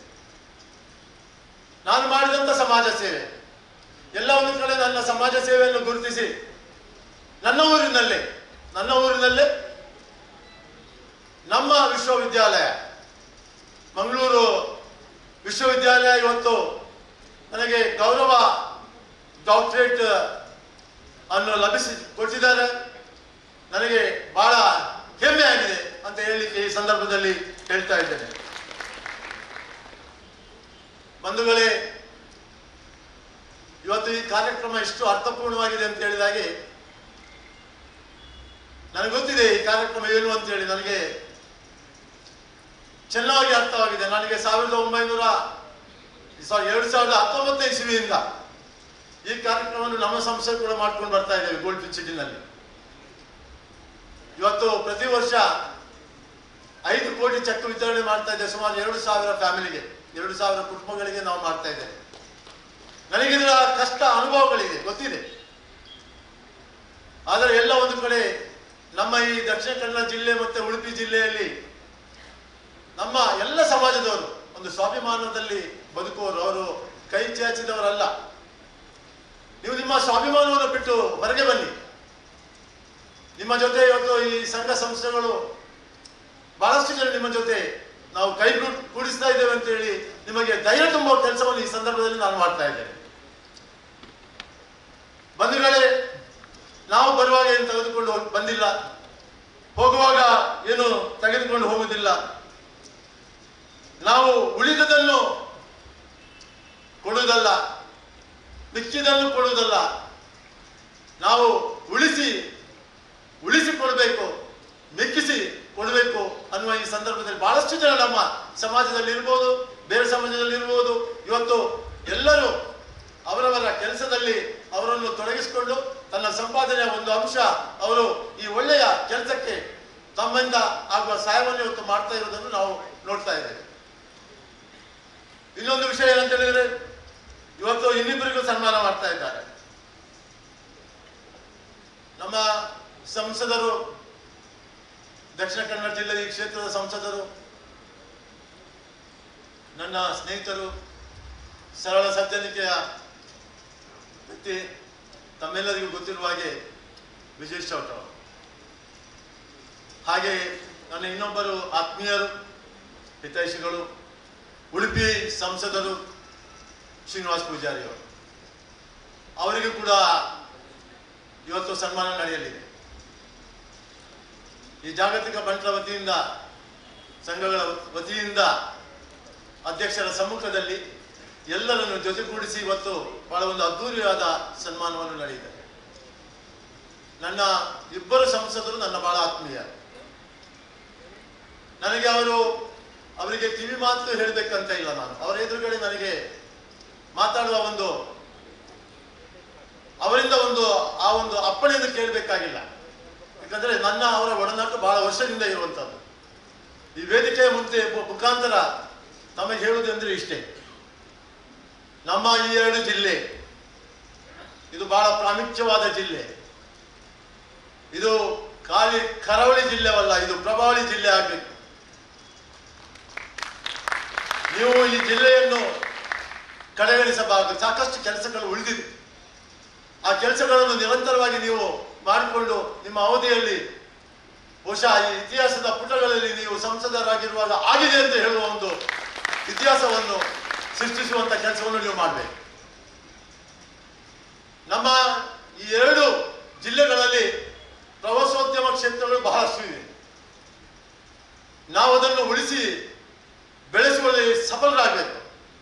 ನಾನು ಮಾಡಿದಂತ ಸಮಾಜ ಸೇವೆ ಎಲ್ಲ ಒಂದು ಕಡೆ ನನ್ನ ಸಮಾಜ ಸೇವೆಯನ್ನು ಗುರುತಿಸಿ ನನ್ನ ಊರಿನಲ್ಲೇ ನನ್ನ ಊರಿನಲ್ಲೇ ನಮ್ಮ ವಿಶ್ವವಿದ್ಯಾಲಯ ಮಂಗಳೂರು ವಿಶ್ವವಿದ್ಯಾಲಯ ಇವತ್ತು ನನಗೆ ಗೌರವ ಡಾಕ್ಟರೇಟ್ ಅನ್ನು ಲಭಿಸಿ ಕೊಟ್ಟಿದ್ದಾರೆ ನನಗೆ ಬಹಳ ಹೆಮ್ಮೆ ಆಗಿದೆ ಅಂತ ಹೇಳಲಿಕ್ಕೆ ಈ ಸಂದರ್ಭದಲ್ಲಿ ಹೇಳ್ತಾ ಇದ್ದೇನೆ ಬಂಧುಗಳೇ ಇವತ್ತು ಈ ಕಾರ್ಯಕ್ರಮ ಎಷ್ಟು ಅರ್ಥಪೂರ್ಣವಾಗಿದೆ ಅಂತ ಹೇಳಿದಾಗೆ ನನಗೆ ಗೊತ್ತಿದೆ ಈ ಕಾರ್ಯಕ್ರಮ ಏನು ಅಂತ ಹೇಳಿ ನನಗೆ ಚೆನ್ನಾಗಿ ಅರ್ಥವಾಗಿದೆ ನನಗೆ ಸಾವಿರದ ಒಂಬೈನೂರ ಸಾರಿ ಎರಡು ಸಾವಿರದ ಹತ್ತೊಂಬತ್ತನೇ ಇಸವಿಯಿಂದ ಈ ಕಾರ್ಯಕ್ರಮವನ್ನು ನಮ್ಮ ಸಂಸ್ಥೆ ಕೂಡ ಮಾಡ್ಕೊಂಡು ಬರ್ತಾ ಇದ್ದೇವೆ ಗೋಲ್ಡ್ ಸಿಟಿನಲ್ಲಿ ಇವತ್ತು ಪ್ರತಿ ವರ್ಷ ಐದು ಕೋಟಿ ಚೆಕ್ ವಿತರಣೆ ಮಾಡ್ತಾ ಇದ್ದೇವೆ ಸುಮಾರು ಎರಡು ಸಾವಿರ ಫ್ಯಾಮಿಲಿಗೆ ಎರಡು ಸಾವಿರ ಕುಟುಂಬಗಳಿಗೆ ನಾವು ಮಾಡ್ತಾ ಇದ್ದೇವೆ ನನಗೆ ಇದರ ಕಷ್ಟ ಅನುಭವಗಳಿದೆ ಗೊತ್ತಿದೆ ಆದರೆ ಎಲ್ಲ ಒಂದು ಕಡೆ ನಮ್ಮ ಈ ದಕ್ಷಿಣ ಕನ್ನಡ ಜಿಲ್ಲೆ ಮತ್ತೆ ಉಡುಪಿ ಜಿಲ್ಲೆಯಲ್ಲಿ ನಮ್ಮ ಎಲ್ಲ ಸಮಾಜದವರು ಒಂದು ಸ್ವಾಭಿಮಾನದಲ್ಲಿ ಬದುಕುವವರು ಅವರು ಕೈ ಚಾಚಿದವರಲ್ಲ ನೀವು ನಿಮ್ಮ ಸ್ವಾಭಿಮಾನವನ್ನು ಬಿಟ್ಟು ಹೊರಗೆ ಬನ್ನಿ ನಿಮ್ಮ ಜೊತೆ ಇವತ್ತು ಈ ಸಂಘ ಸಂಸ್ಥೆಗಳು ಬಹಳಷ್ಟು ಜನ ನಿಮ್ಮ ಜೊತೆ ನಾವು ಕೈ ಗೂಡ್- ಕೂಡಿಸ್ತಾ ಇದ್ದೇವೆ ಅಂತ ಹೇಳಿ ನಿಮಗೆ ಧೈರ್ಯ ತುಂಬುವ ಕೆಲಸವನ್ನು ಈ ಸಂದರ್ಭದಲ್ಲಿ ನಾನು ಮಾಡ್ತಾ ಇದ್ದೇನೆ ಬಂಧುಗಳೇ ನಾವು ಬರುವಾಗ ಏನು ತೆಗೆದುಕೊಂಡು ಹೋಗ್- ಬಂದಿಲ್ಲ ಹೋಗುವಾಗ ಏನು ತೆಗೆದುಕೊಂಡು ಹೋಗುವುದಿಲ್ಲ ನಾವು ಉಳಿದದನ್ನು ಕೊಡುವುದಲ್ಲ ಮಿಕ್ಕಿದನ್ನು ಕೊಡುವುದಲ್ಲ ನಾವು ಉಳಿಸಿ ಉಳಿಸಿಕೊಡ್ಬೇಕು ಮಿಕ್ಕಿಸಿ ಕೊಡಬೇಕು ಅನ್ನುವ ಈ ಸಂದರ್ಭದಲ್ಲಿ ಬಹಳಷ್ಟು ಜನ ನಮ್ಮ ಸಮಾಜದಲ್ಲಿ ಇರ್ಬೋದು ಬೇರೆ ಸಮಾಜದಲ್ಲಿ ಇರ್ಬೋದು ಇವತ್ತು ಎಲ್ಲರೂ ಅವರವರ ಕೆಲಸದಲ್ಲಿ ಅವರನ್ನು ತೊಡಗಿಸಿಕೊಂಡು ತನ್ನ ಸಂಪಾದನೆಯ ಒಂದು ಅಂಶ ಅವರು ಈ ಒಳ್ಳೆಯ ಕೆಲಸಕ್ಕೆ ತಮ್ಮಿಂದ ಆಗುವ ಸಹಾಯವನ್ನು ಇವತ್ತು ಮಾಡ್ತಾ ಇರೋದನ್ನು ನಾವು ನೋಡ್ತಾ ಇದ್ದೇವೆ ಇನ್ನೊಂದು ವಿಷಯ ಏನಂತ ಹೇಳಿದ್ರೆ ಇವತ್ತು ಇನ್ನಿಬ್ಬರಿಗೂ ಸನ್ಮಾನ ಮಾಡ್ತಾ ಇದ್ದಾರೆ ನಮ್ಮ ಸಂಸದರು ದಕ್ಷಿಣ ಕನ್ನಡ ಜಿಲ್ಲೆ ಈ ಕ್ಷೇತ್ರದ ಸಂಸದರು ನನ್ನ ಸ್ನೇಹಿತರು ಸರಳ ಸಜ್ಜನಿಕೆಯ ವ್ಯಕ್ತಿ ತಮ್ಮೆಲ್ಲರಿಗೂ ಗೊತ್ತಿರುವ ಹಾಗೆ ವಿಜಯ್ ಚೌಟ ಅವರು ಹಾಗೆ ನನ್ನ ಇನ್ನೊಬ್ಬರು ಆತ್ಮೀಯರು ಹಿತೈಷಿಗಳು ಉಡುಪಿ ಸಂಸದರು ಶ್ರೀನಿವಾಸ್ ಪೂಜಾರಿ ಅವರು ಅವರಿಗೂ ಕೂಡ ಇವತ್ತು ಸನ್ಮಾನ ನಡೆಯಲಿದೆ ಈ ಜಾಗತಿಕ ಬಂಟರ ವತಿಯಿಂದ ಸಂಘಗಳ ವತಿಯಿಂದ ಅಧ್ಯಕ್ಷರ ಸಮ್ಮುಖದಲ್ಲಿ ಎಲ್ಲರನ್ನು ಜೊತೆಗೂಡಿಸಿ ಇವತ್ತು ಬಹಳ ಒಂದು ಅದ್ಧೂರಿಯಾದ ಸನ್ಮಾನವನ್ನು ನಡೆಯಿದೆ ನನ್ನ ಇಬ್ಬರು ಸಂಸದರು ನನ್ನ ಬಹಳ ಆತ್ಮೀಯ ನನಗೆ ಅವರು ಅವರಿಗೆ ಕಿವಿ ಮಾತು ಹೇಳಬೇಕಂತ ಇಲ್ಲ ನಾನು ಅವರ ಎದುರುಗಡೆ ನನಗೆ ಮಾತಾಡುವ ಒಂದು ಅವರಿಂದ ಒಂದು ಆ ಒಂದು ಅಪ್ಪಣೆಯನ್ನು ಕೇಳಬೇಕಾಗಿಲ್ಲ ಯಾಕಂದ್ರೆ ನನ್ನ ಅವರ ಒಡನಾಟ ಬಹಳ ವರ್ಷದಿಂದ ಇರುವಂತದ್ದು ಈ ವೇದಿಕೆಯ ಮುಂದೆ ಮು- ಮುಖಾಂತರ ತಮಗೆ ಹೇಳುವುದೆಂದ್ರೆ ಇಷ್ಟೇ ನಮ್ಮ ಈ ಎರಡು ಜಿಲ್ಲೆ ಇದು ಬಹಳ ಪ್ರಾಮುಖ್ಯವಾದ ಜಿಲ್ಲೆ ಇದು ಖಾಲಿ ಕರಾವಳಿ ಜಿಲ್ಲೆವಲ್ಲ ಇದು ಪ್ರಭಾವಳಿ ಜಿಲ್ಲೆ ಆಗಬೇಕು ನೀವು ಈ ಜಿಲ್ಲೆಯನ್ನು ಕಡೆಗಣಿಸಬಾರದು ಸಾಕಷ್ಟು ಕೆಲಸಗಳು ಉಳಿದಿದೆ ಆ ಕೆಲಸಗಳನ್ನು ನಿರಂತರವಾಗಿ ನೀವು ಮಾಡಿಕೊಂಡು ನಿಮ್ಮ ಅವಧಿಯಲ್ಲಿ ಬಹುಶಃ ಈ ಇತಿಹಾಸದ ಪುಟಗಳಲ್ಲಿ ನೀವು ಸಂಸದರಾಗಿರುವಾಗ ಆಗಿದೆ ಅಂತ ಹೇಳುವ ಒಂದು ಇತಿಹಾಸವನ್ನು ಸೃಷ್ಟಿಸುವಂತ ಕೆಲಸವನ್ನು ನೀವು ಮಾಡಬೇಕು ನಮ್ಮ ಈ ಎರಡು ಜಿಲ್ಲೆಗಳಲ್ಲಿ ಪ್ರವಾಸೋದ್ಯಮ ಕ್ಷೇತ್ರಗಳು ಬಹಳಷ್ಟು ಇವೆ ನಾವು ಅದನ್ನು ಉಳಿಸಿ ಬೆಳೆಸುವಲ್ಲಿ ಸಫಲರಾಗಬೇಕು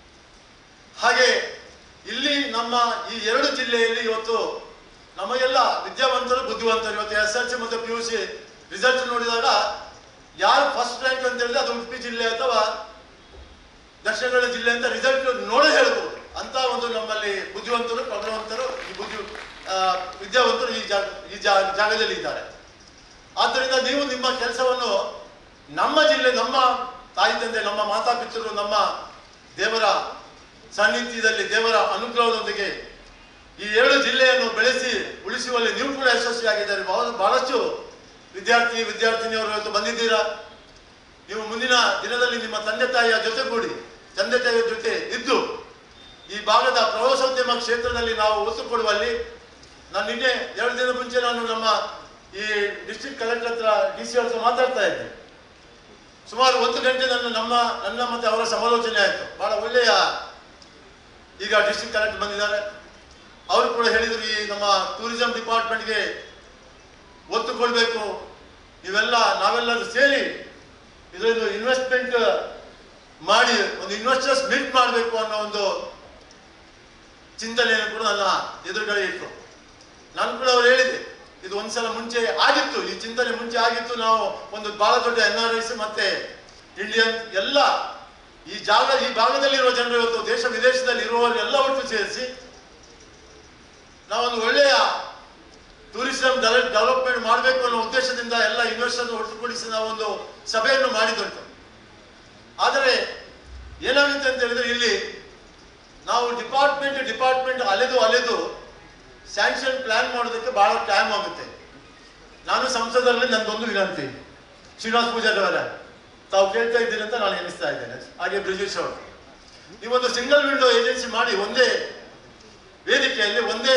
ಹಾಗೆ ಇಲ್ಲಿ ನಮ್ಮ ಈ ಎರಡು ಜಿಲ್ಲೆಯಲ್ಲಿ ಇವತ್ತು ನಮಗೆಲ್ಲ ವಿದ್ಯಾವಂತರು ಬುದ್ಧಿವಂತರು ಇವತ್ತು ಎಸ್ ಎಲ್ ಸಿ ಮತ್ತು ಪಿ ಯು ಸಿ ರಿಸಲ್ಟ್ ನೋಡಿದಾಗ ಯಾರು ಫಸ್ಟ್ ರ್ಯಾಂಕ್ ಅಂತ ಹೇಳಿದ್ರೆ ಅದು ಉಡುಪಿ ಜಿಲ್ಲೆ ಅಥವಾ ದಕ್ಷಿಣ ಕನ್ನಡ ಜಿಲ್ಲೆ ಅಂತ ರಿಸಲ್ಟ್ ನೋಡೇ ಹೇಳ್ಬೋದು ಅಂತ ಒಂದು ನಮ್ಮಲ್ಲಿ ಬುದ್ಧಿವಂತರು ಪ್ರಬಲವಂತರು ಈ ಬುದ್ಧಿ ಆ, ವಿದ್ಯಾವಂತರು ಈ ಜಾಗ ಈ ಜಾ- ಜಾಗದಲ್ಲಿ ಇದ್ದಾರೆ ಆದ್ದರಿಂದ ನೀವು ನಿಮ್ಮ ಕೆಲಸವನ್ನು ನಮ್ಮ ಜಿಲ್ಲೆ ನಮ್ಮ ತಾಯಿ ತಂದೆ ನಮ್ಮ ಮಾತಾಪಿತರು ನಮ್ಮ ದೇವರ ಸಾನ್ನಿಧ್ಯದಲ್ಲಿ ದೇವರ ಅನುಗ್ರಹದೊಂದಿಗೆ ಈ ಎರಡು ಜಿಲ್ಲೆಯನ್ನು ಬೆಳೆಸಿ ಉಳಿಸುವಲ್ಲಿ ನೀವು ಕೂಡ ಯಶಸ್ವಿಯಾಗಿದ್ದಾರೆ ಬಹಳ ಬಹಳಷ್ಟು ವಿದ್ಯಾರ್ಥಿ ವಿದ್ಯಾರ್ಥಿನಿಯವರು ಇವತ್ತು ಬಂದಿದ್ದೀರಾ ನೀವು ಮುಂದಿನ ದಿನದಲ್ಲಿ ನಿಮ್ಮ ತಂದೆ ತಾಯಿಯ ಜೊತೆಗೂಡಿ ತಂದೆ ತಾಯಿಯ ಜೊತೆ ಇದ್ದು ಈ ಭಾಗದ ಪ್ರವಾಸೋದ್ಯಮ ಕ್ಷೇತ್ರದಲ್ಲಿ ನಾವು ಒತ್ತು ಕೊಡುವಲ್ಲಿ ನಾನು ನಿನ್ನೆ ಎರಡು ದಿನ ಮುಂಚೆ ನಾನು ನಮ್ಮ ಈ ಡಿಸ್ಟ್ರಿಕ್ಟ್ ಕಲೆಕ್ಟರ್ ಹತ್ರ ಡಿ ಸಿ ಹತ್ರ ಮಾತಾಡ್ತಾ ಇದ್ದೆ ಸುಮಾರು ಒಂದು ಗಂಟೆ ನನ್ನ ನಮ್ಮ ನನ್ನ ಮತ್ತೆ ಅವರ ಸಮಾಲೋಚನೆ ಆಯಿತು ಬಹಳ ಒಳ್ಳೆಯ ಈಗ ಡಿಸ್ಟ್ರಿಕ್ಟ್ ಕಲೆಕ್ಟರ್ ಬಂದಿದ್ದಾರೆ ಅವರು ಕೂಡ ಹೇಳಿದ್ರು ಈ ನಮ್ಮ ಟೂರಿಸಂ ಡಿಪಾರ್ಟ್ಮೆಂಟ್ಗೆ ಒತ್ತು ಕೊಡಬೇಕು ನೀವೆಲ್ಲ ನಾವೆಲ್ಲರೂ ಸೇರಿ ಇದೊಂದು ಇನ್ವೆಸ್ಟ್ಮೆಂಟ್ ಮಾಡಿ ಒಂದು ಇನ್ವೆಸ್ಟರ್ಸ್ ಮೀಟ್ ಮಾಡಬೇಕು ಅನ್ನೋ ಒಂದು ಚಿಂತನೆಯನ್ನು ಕೂಡ ನನ್ನ ಎದುರುಗಡೆ ಇತ್ತು ನಾನು ಕೂಡ ಅವ್ರು ಹೇಳಿದೆ ಇದು ಒಂದ್ಸಲ ಮುಂಚೆ ಆಗಿತ್ತು ಈ ಚಿಂತನೆ ಮುಂಚೆ ಆಗಿತ್ತು ನಾವು ಒಂದು ಬಹಳ ದೊಡ್ಡ ಎನ್ ಆರ್ ಐಸ್ ಮತ್ತೆ ಇಂಡಿಯನ್ ಎಲ್ಲ ಈ ಜಾಗ ಈ ಭಾಗದಲ್ಲಿರುವ ಜನರು ಇವತ್ತು ದೇಶ ವಿದೇಶದಲ್ಲಿ ಇರುವವರು ಎಲ್ಲ ಒಟ್ಟು ಸೇರಿಸಿ ನಾವೊಂದು ಒಳ್ಳೆಯ ಟೂರಿಸಂ ಡೆವಲಪ್ಮೆಂಟ್ ಮಾಡಬೇಕು ಅನ್ನೋ ಉದ್ದೇಶದಿಂದ ಎಲ್ಲ ಇನ್ವೆಸ್ಟರ್ ಒಟ್ಟುಗೂಡಿಸಿ ನಾವೊಂದು ಸಭೆಯನ್ನು ಮಾಡಿದುಂಟು ಆದರೆ ಏನಾಗುತ್ತೆ ಅಂತ ಹೇಳಿದ್ರೆ ಇಲ್ಲಿ ನಾವು ಡಿಪಾರ್ಟ್ಮೆಂಟ್ ಡಿಪಾರ್ಟ್ಮೆಂಟ್ ಅಲೆದು ಅಲೆದು ಸ್ಯಾಂಕ್ಷನ್ ಪ್ಲಾನ್ ಮಾಡೋದಕ್ಕೆ ಬಹಳ ಟೈಮ್ ಆಗುತ್ತೆ ನಾನು ಸಂಸದರಲ್ಲಿ ನಂದೊಂದು ವಿನಂತಿ ಶ್ರೀನಿವಾಸ್ ಪೂಜಾರಿ ಅವರ ತಾವು ಕೇಳ್ತಾ ಇದ್ದೀರಿ ಅಂತ ನಾನು ಎನಿಸ್ತಾ ಇದ್ದೇನೆ ಹಾಗೆ ಬ್ರಿಜೇಶ್ ಅವರು ನೀವೊಂದು ಸಿಂಗಲ್ ವಿಂಡೋ ಏಜೆನ್ಸಿ ಮಾಡಿ ಒಂದೇ ವೇದಿಕೆಯಲ್ಲಿ ಒಂದೇ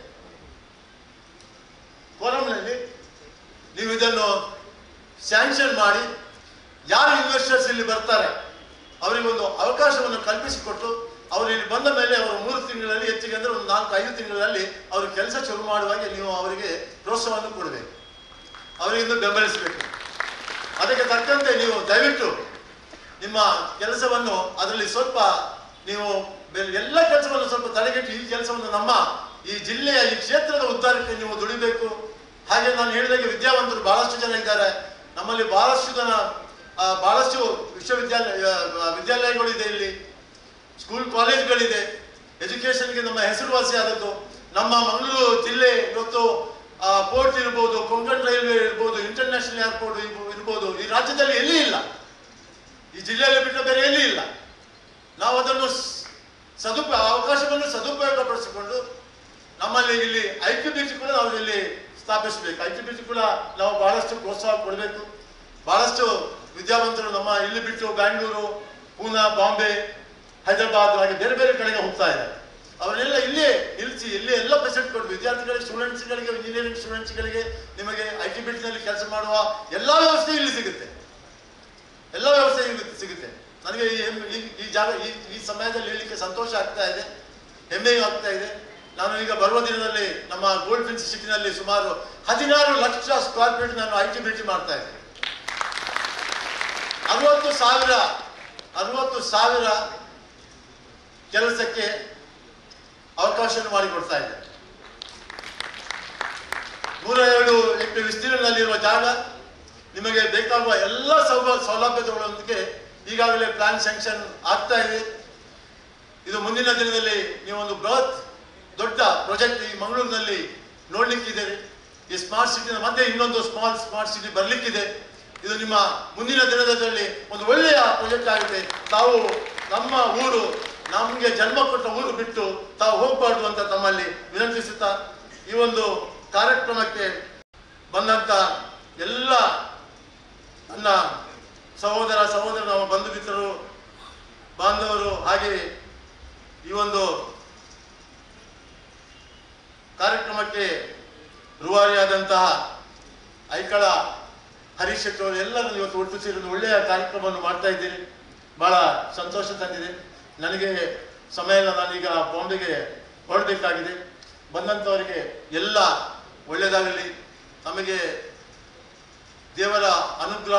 ಫೋರಂನಲ್ಲಿ ನೀವು ಇದನ್ನು ಸ್ಯಾಂಕ್ಷನ್ ಮಾಡಿ ಯಾರು ಇನ್ವೆಸ್ಟರ್ಸ್ ಇಲ್ಲಿ ಬರ್ತಾರೆ ಅವರಿಗೆ ಒಂದು ಅವಕಾಶವನ್ನು ಕಲ್ಪಿಸಿಕೊಟ್ಟು ಅವರು ಇಲ್ಲಿ ಬಂದ ಮೇಲೆ ಅವರು ಮೂರು ತಿಂಗಳಲ್ಲಿ ಹೆಚ್ಚಿಗೆ ಅಂದ್ರೆ ಒಂದು ನಾಲ್ಕು ಐದು ತಿಂಗಳಲ್ಲಿ ಅವರು ಕೆಲಸ ಶುರು ಮಾಡುವಾಗೆ ನೀವು ಅವರಿಗೆ ಪ್ರೋತ್ಸಾಹವನ್ನು ಕೊಡಬೇಕು ಅವರಿಗಿಂದ ಬೆಂಬಲಿಸಬೇಕು ಅದಕ್ಕೆ ತಕ್ಕಂತೆ ನೀವು ದಯವಿಟ್ಟು ನಿಮ್ಮ ಕೆಲಸವನ್ನು ಅದರಲ್ಲಿ ಸ್ವಲ್ಪ ನೀವು ಬೆ- ಎಲ್ಲ ಕೆಲಸವನ್ನು ಸ್ವಲ್ಪ ತಡೆಗಟ್ಟಿ ಈ ಕೆಲಸವನ್ನು ನಮ್ಮ ಈ ಜಿಲ್ಲೆಯ ಈ ಕ್ಷೇತ್ರದ ಉದ್ಧಾರಕ್ಕೆ ನೀವು ದುಡಿಬೇಕು ಹಾಗೆ ನಾನು ಹೇಳಿದಾಗೆ ವಿದ್ಯಾವಂತರು ಬಹಳಷ್ಟು ಜನ ಇದ್ದಾರೆ ನಮ್ಮಲ್ಲಿ ಬಹಳಷ್ಟು ಜನ ಆ, ಬಹಳಷ್ಟು ವಿಶ್ವವಿದ್ಯಾಲಯ ಆ, ವಿದ್ಯಾಲಯಗಳಿದೆ ಇಲ್ಲಿ ಸ್ಕೂಲ್ ಕಾಲೇಜ್ಗಳಿದೆ ಎಜುಕೇಶನ್ಗೆ ನಮ್ಮ ಹೆಸರುವಾಸಿ ಆದದ್ದು ನಮ್ಮ ಮಂಗಳೂರು ಜಿಲ್ಲೆ ಇವತ್ತು ಪೋರ್ಟ್ ಇರ್ಬೋದು ಕೊಂಕಣ್ ರೈಲ್ವೆ ಇರ್ಬೋದು ಇಂಟರ್ನ್ಯಾಷನಲ್ ಏರ್ಪೋರ್ಟ್ ಇರ್ಬೋದು ಈ ರಾಜ್ಯದಲ್ಲಿ ಎಲ್ಲಿ ಇಲ್ಲ ಈ ಜಿಲ್ಲೆಯಲ್ಲಿ ಬಿಟ್ಟ ಬೇರೆ ಎಲ್ಲಿ ಇಲ್ಲ ನಾವು ಅದನ್ನು ಸ್- ಸದುಪ ಅವಕಾಶವನ್ನು ಸದುಪಯೋಗಪಡಿಸಿಕೊಂಡು ನಮ್ಮಲ್ಲಿ ಇಲ್ಲಿ ಐ ಟಿ ಬಿ ಕೂಡ ನಾವು ಇಲ್ಲಿ ಸ್ಥಾಪಿಸಬೇಕು ಐ ಟಿ ಬಿ ಕೂಡ ನಾವು ಬಹಳಷ್ಟು ಪ್ರೋತ್ಸಾಹ ಕೊಡಬೇಕು ಬಹಳಷ್ಟು ವಿದ್ಯಾವಂತರು ನಮ್ಮ ಇಲ್ಲಿ ಬಿಟ್ಟು ಬ್ಯಾಂಗ್ಳೂರು ಪೂನಾ ಬಾಂಬೆ ಹೈದರಾಬಾದ್ ಹಾಗೆ ಬೇರೆ ಬೇರೆ ಕಡೆಗೆ ಹೋಗ್ತಾ ಇದ್ದಾರೆ ಅವರೆಲ್ಲ ಇಲ್ಲೇ ನಿಲ್ಲಿಸಿ ಇಲ್ಲೇ ಎಲ್ಲ ಫೆಸಿಲಿಟಿ ಕೊಡು ವಿದ್ಯಾರ್ಥಿಗಳಿಗೆ ಸ್ಟೂಡೆಂಟ್ಸ್ಗಳಿಗೆ ಇಂಜಿನಿಯರಿಂಗ್ ಸ್ಟೂಡೆಂಟ್ಸ್ಗಳಿಗೆ ನಿಮಗೆ ಐ ಟಿ ನಲ್ಲಿ ಕೆಲಸ ಮಾಡುವ ಎಲ್ಲ ವ್ಯವಸ್ಥೆ ಇಲ್ಲಿ ಸಿಗುತ್ತೆ ಎಲ್ಲ ವ್ಯವಸ್ಥೆ ಇಲ್ಲಿ ಸಿಗುತ್ತೆ ನನಗೆ ಈ ಹೆಮ್ಮೆ- ಈ- ಈ ಜಾಗ ಈ ಈ ಸಮಯದಲ್ಲಿ ಹೇಳಲಿಕ್ಕೆ ಸಂತೋಷ ಆಗ್ತಾ ಇದೆ ಹೆಮ್ಮೆಯೂ ಆಗ್ತಾ ಇದೆ ನಾನು ಈಗ ಬರುವ ದಿನದಲ್ಲಿ ನಮ್ಮ ಗೋಲ್ಡ್ ಫಿನ್ಸ್ ಸಿಟಿನಲ್ಲಿ ಸುಮಾರು ಹದಿನಾರು ಲಕ್ಷ ಸ್ಕ್ವೇರ್ ಫೀಟ್ ನಾನು ಐ ಟಿ ಮಾಡ್ತಾ ಇದ್ದೇನೆ ಅರವತ್ತು ಸಾವಿರ ಅರವತ್ತು ಸಾವಿರ ಕೆಲಸಕ್ಕೆ ಅವಕಾಶವನ್ನು ಮಾಡಿಕೊಡ್ತಾ ಇದೆ ನೂರ ಎರಡು ಹೆಕ್ಟೇರ್ ವಿಸ್ತೀರ್ಣದಲ್ಲಿರುವ ಜಾಗ ನಿಮಗೆ ಬೇಕಾಗುವ ಎಲ್ಲ ಸೌಲ ಸೌಲಭ್ಯಗಳೊಂದಿಗೆ ಈಗಾಗಲೇ ಪ್ಲಾನ್ ಸ್ಯಾಂಕ್ಷನ್ ಆಗ್ತಾ ಇದೆ ಇದು ಮುಂದಿನ ದಿನದಲ್ಲಿ ನೀವೊಂದು ಬೃಹತ್ ದೊಡ್ಡ ಪ್ರಾಜೆಕ್ಟ್ ಈ ಮಂಗಳೂರಿನಲ್ಲಿ ನೋಡ್ಲಿಕ್ಕಿದೆ ಈ ಸ್ಮಾರ್ಟ್ ಸಿಟಿನ ಮಧ್ಯೆ ಇನ್ನೊಂದು ಸ್ಮಾಲ್ ಸ್ಮಾರ್ಟ್ ಸಿಟಿ ಬರ್ಲಿಕ್ಕಿದೆ ಇದು ನಿಮ್ಮ ಮುಂದಿನ ದಿನದಲ್ಲಿ ಒಂದು ಒಳ್ಳೆಯ ಪ್ರಾಜೆಕ್ಟ್ ಆಗಿದೆ ತಾವು ನಮ್ಮ ಊರು ನಮಗೆ ಜನ್ಮ ಕೊಟ್ಟ ಊರು ಬಿಟ್ಟು ತಾವು ಹೋಗಬಾರ್ದು ಅಂತ ತಮ್ಮಲ್ಲಿ ವಿನಂತಿಸುತ್ತಾ ಈ ಒಂದು ಕಾರ್ಯಕ್ರಮಕ್ಕೆ ಬಂದಂತ ಎಲ್ಲ ನನ್ನ ಸಹೋದರ ಸಹೋದರ ನಮ್ಮ ಬಂಧು ಮಿತ್ರರು ಬಾಂಧವರು ಹಾಗೆ ಈ ಒಂದು ಕಾರ್ಯಕ್ರಮಕ್ಕೆ ರೂವಾರಿಯಾದಂತಹ ಐಕಳ ಹರೀಶ್ ಶೆಟ್ಟಿ ಅವರು ಎಲ್ಲರನ್ನು ಇವತ್ತು ಒಟ್ಟು ಸೇರಿ ಒಂದು ಒಳ್ಳೆಯ ಕಾರ್ಯಕ್ರಮವನ್ನು ಮಾಡ್ತಾ ಇದ್ದೀರಿ ಬಹಳ ಸಂತೋಷ ತಂದಿದೆ ನನಗೆ ಸಮಯ ಇಲ್ಲ ನಾನೀಗ ಬಾಂಬೆಗೆ ಹೊರಡಬೇಕಾಗಿದೆ ಬಂದಂಥವರಿಗೆ ಎಲ್ಲ ಒಳ್ಳೆಯದಾಗಲಿ ನಮಗೆ ದೇವರ ಅನುಗ್ರಹ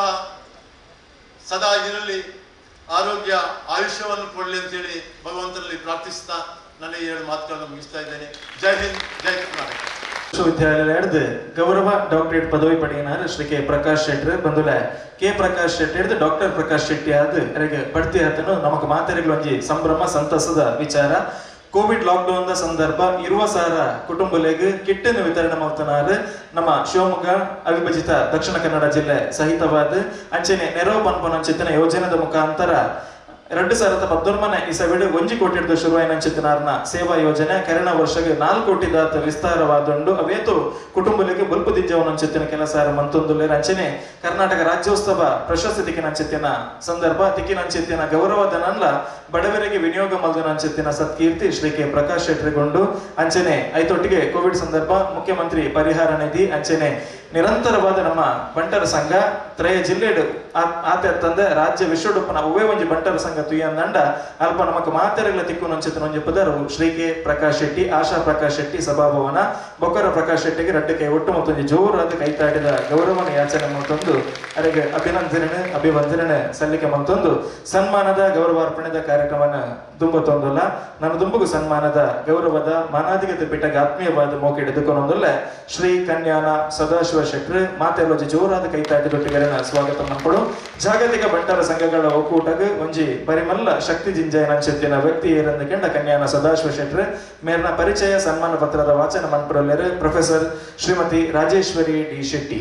ಸದಾ ಇರಲಿ ಆರೋಗ್ಯ ಆಯುಷ್ಯವನ್ನು ಕೊಡಲಿ ಅಂತೇಳಿ ಭಗವಂತನಲ್ಲಿ ಪ್ರಾರ್ಥಿಸ್ತಾ ನನ್ನ ಈ ಎರಡು ಮಾತುಗಳನ್ನು ಮುಗಿಸ್ತಾ ಇದ್ದೇನೆ ಜೈ ಹಿಂದ್ ಜೈ ಕರ್ನಾಟಕ ವಿಶ್ವವಿದ್ಯಾಲಯ ಹಿಡಿದು ಗೌರವ ಡಾಕ್ಟರೇಟ್ ಪದವಿ ಪಡೆಯಿನಾರ ಶ್ರೀ ಕೆ ಪ್ರಕಾಶ್ ಶೆಟ್ಟಿ ಬಂದುಲ ಕೆ ಪ್ರಕಾಶ್ ಶೆಟ್ಟಿ ಹಿಡಿದು ಡಾಕ್ಟರ್ ಪ್ರಕಾಶ್ ಶೆಟ್ಟಿ ಆದ ಅವರಿಗೆ ಬಡ್ತಿ ಆತನು ನಮಗೆ ಮಾತಾಡಿಗಳು ಒಂಜಿ ಸಂಭ್ರಮ ಸಂತಸದ ವಿಚಾರ ಕೋವಿಡ್ ಲಾಕ್ಡೌನ್ ಸಂದರ್ಭ ಇರುವ ಸಾರ ಕುಟುಂಬಲೆಗ್ ಕಿಟ್ಟನ್ನು ವಿತರಣೆ ಮಾಡ್ತಾರ ನಮ್ಮ ಶಿವಮೊಗ್ಗ ಅವಿಭಜಿತ ದಕ್ಷಿಣ ಕನ್ನಡ ಜಿಲ್ಲೆ ಸಹಿತವಾದ ಅಂಚೆನೆ ನೆರವು ಪನ್ಪನ ಚಿತ್ತನ ಯೋಜನೆದ ಮುಖಾಂತರ ಎರಡು ಸಾವಿರದ ಪತ್ತೊಂಬತ್ತನೇ ಇಸವಿಡು ಒಂಜಿ ಕೋಟಿ ಹಿಡಿದು ಶುರುವಾಯಿನ ಚಿತ್ತನಾರ್ನ ಸೇವಾ ಯೋಜನೆ ಕರೆನ ವರ್ಷಗೆ ನಾಲ್ಕು ಕೋಟಿ ದಾತ ವಿಸ್ತಾರವಾದುಂಡು ಅವೇತು ಕುಟುಂಬಲಿಗೆ ಬಲ್ಪು ದಿಂಜವನ ಚಿತ್ತಿನ ಕೆಲಸ ಮಂತೊಂದು ಅಂಚನೆ ಕರ್ನಾಟಕ ರಾಜ್ಯೋತ್ಸವ ಪ್ರಶಸ್ತಿ ತಿಕ್ಕಿನ ಚಿತ್ತಿನ ಸಂದರ್ಭ ತಿಕ್ಕಿನ ಚಿತ್ತಿನ ಗೌರವಧನಲ್ಲ ಬಡವರಿಗೆ ವಿನಿಯೋಗ ಮಲ್ದನ ಚಿತ್ತಿನ ಸತ್ಕೀರ್ತಿ ಶ್ರೀ ಕೆ ಪ್ರಕಾಶ್ ಶೆಟ್ರಿಗೊಂಡು ಅಂಚನೆ ಐತೊಟ್ಟಿಗೆ ಕೋವಿಡ್ ಸಂದರ್ಭ ಮುಖ್ಯಮಂತ್ರಿ ಪರಿಹಾರ ನಿಧಿ ಅಂಚನೆ ನಿರಂತರವಾದ ನಮ್ಮ ಬಂಟರ ಸಂಘ ತ್ರಯ ಜಿಲ್ಲೆಡು ಆತ ತಂದೆ ರಾಜ್ಯ ವಿಶ್ವಡುಪ್ಪನ ಉವೇ ಒಂಜಿ ಬಂಟರ ಸಂಘ ತುಯ್ಯಂದಂಡ ಅಲ್ಪ ನಮಕ್ ಮಾತೆರಗಳ ತಿಕ್ಕು ನೊಂಚಿತ ನೊಂಜಿ ಪದರು ಶ್ರೀ ಕೆ ಪ್ರಕಾಶ್ ಶೆಟ್ಟಿ ಆಶಾ ಪ್ರಕಾಶ್ ಶೆಟ್ಟಿ ಸಭಾಭವನ ಬೊಕ್ಕರ ಪ್ರಕಾಶ್ ಶೆಟ್ಟಿಗೆ ರಡ್ಡು ಕೈ ಒಟ್ಟು ಮತ್ತೊಂದು ಜೋರಾದ ಕೈತಾಡಿದ ಗೌರವನ ಯಾಚನೆ ಮತ್ತೊಂದು ಅವರಿಗೆ ಅಭಿನಂದನೆ ಅಭಿವಂದನೆ ಸಲ್ಲಿಕೆ ಮತ್ತೊಂದು ಸನ್ಮಾನದ ಗೌರವಾರ್ಪಣೆದ ಕಾರ್ಯಕ್ರಮನ ದುಂಬತ್ತೊಂದಲ್ಲ ನನ್ನ ದುಂಬುಗು ಸನ್ಮಾನದ ಗೌರವದ ಮಾನಾಧಿಗತ ಪೀಠಕ್ಕೆ ಆತ್ಮೀಯವಾದ ಮೋಕೆ ಹಿಡಿದುಕೊಂಡೊಂದಲ್ಲ ಶ್ರೀ ಕನ್ಯಾನ ಸದಾಶಿವ ಶೆಟ್ರ್ ಮಾತೆಲ್ಲೊಂಜಿ ಜೋರಾದ ಕೈತಾಟಿದೊಟ್ಟಿಗೆರನ ಸ್ವಾಗತ ಮಾಡ್ಕೊಡು ಜಾಗತಿಕ ಬಂಟರ ಸಂಘಗಳ ಒಕ್ಕೂಟಗ್ ಒಂಜಿ ಬರಿಮಲ್ಲ ಶಕ್ತಿ ಜಿಂಜಯನ ಚೆತ್ತಿನ ವ್ಯಕ್ತಿ ಏರಂದ ಕೆಂಡ ಕನ್ಯಾನ ಸದಾಶಿವ ಶೆಟ್ರ್ ಮೇರ್ನ ಪರಿಚಯ ಸನ್ಮಾನ ಪತ್ರದ ವಾಚನ ಮನ್ಪುರಲ್ಲೆರು ಪ್ರೊಫೆಸರ್ ಶ್ರೀಮತಿ ರಾಜೇಶ್ವರಿ ಡಿ ಶೆಟ್ಟಿ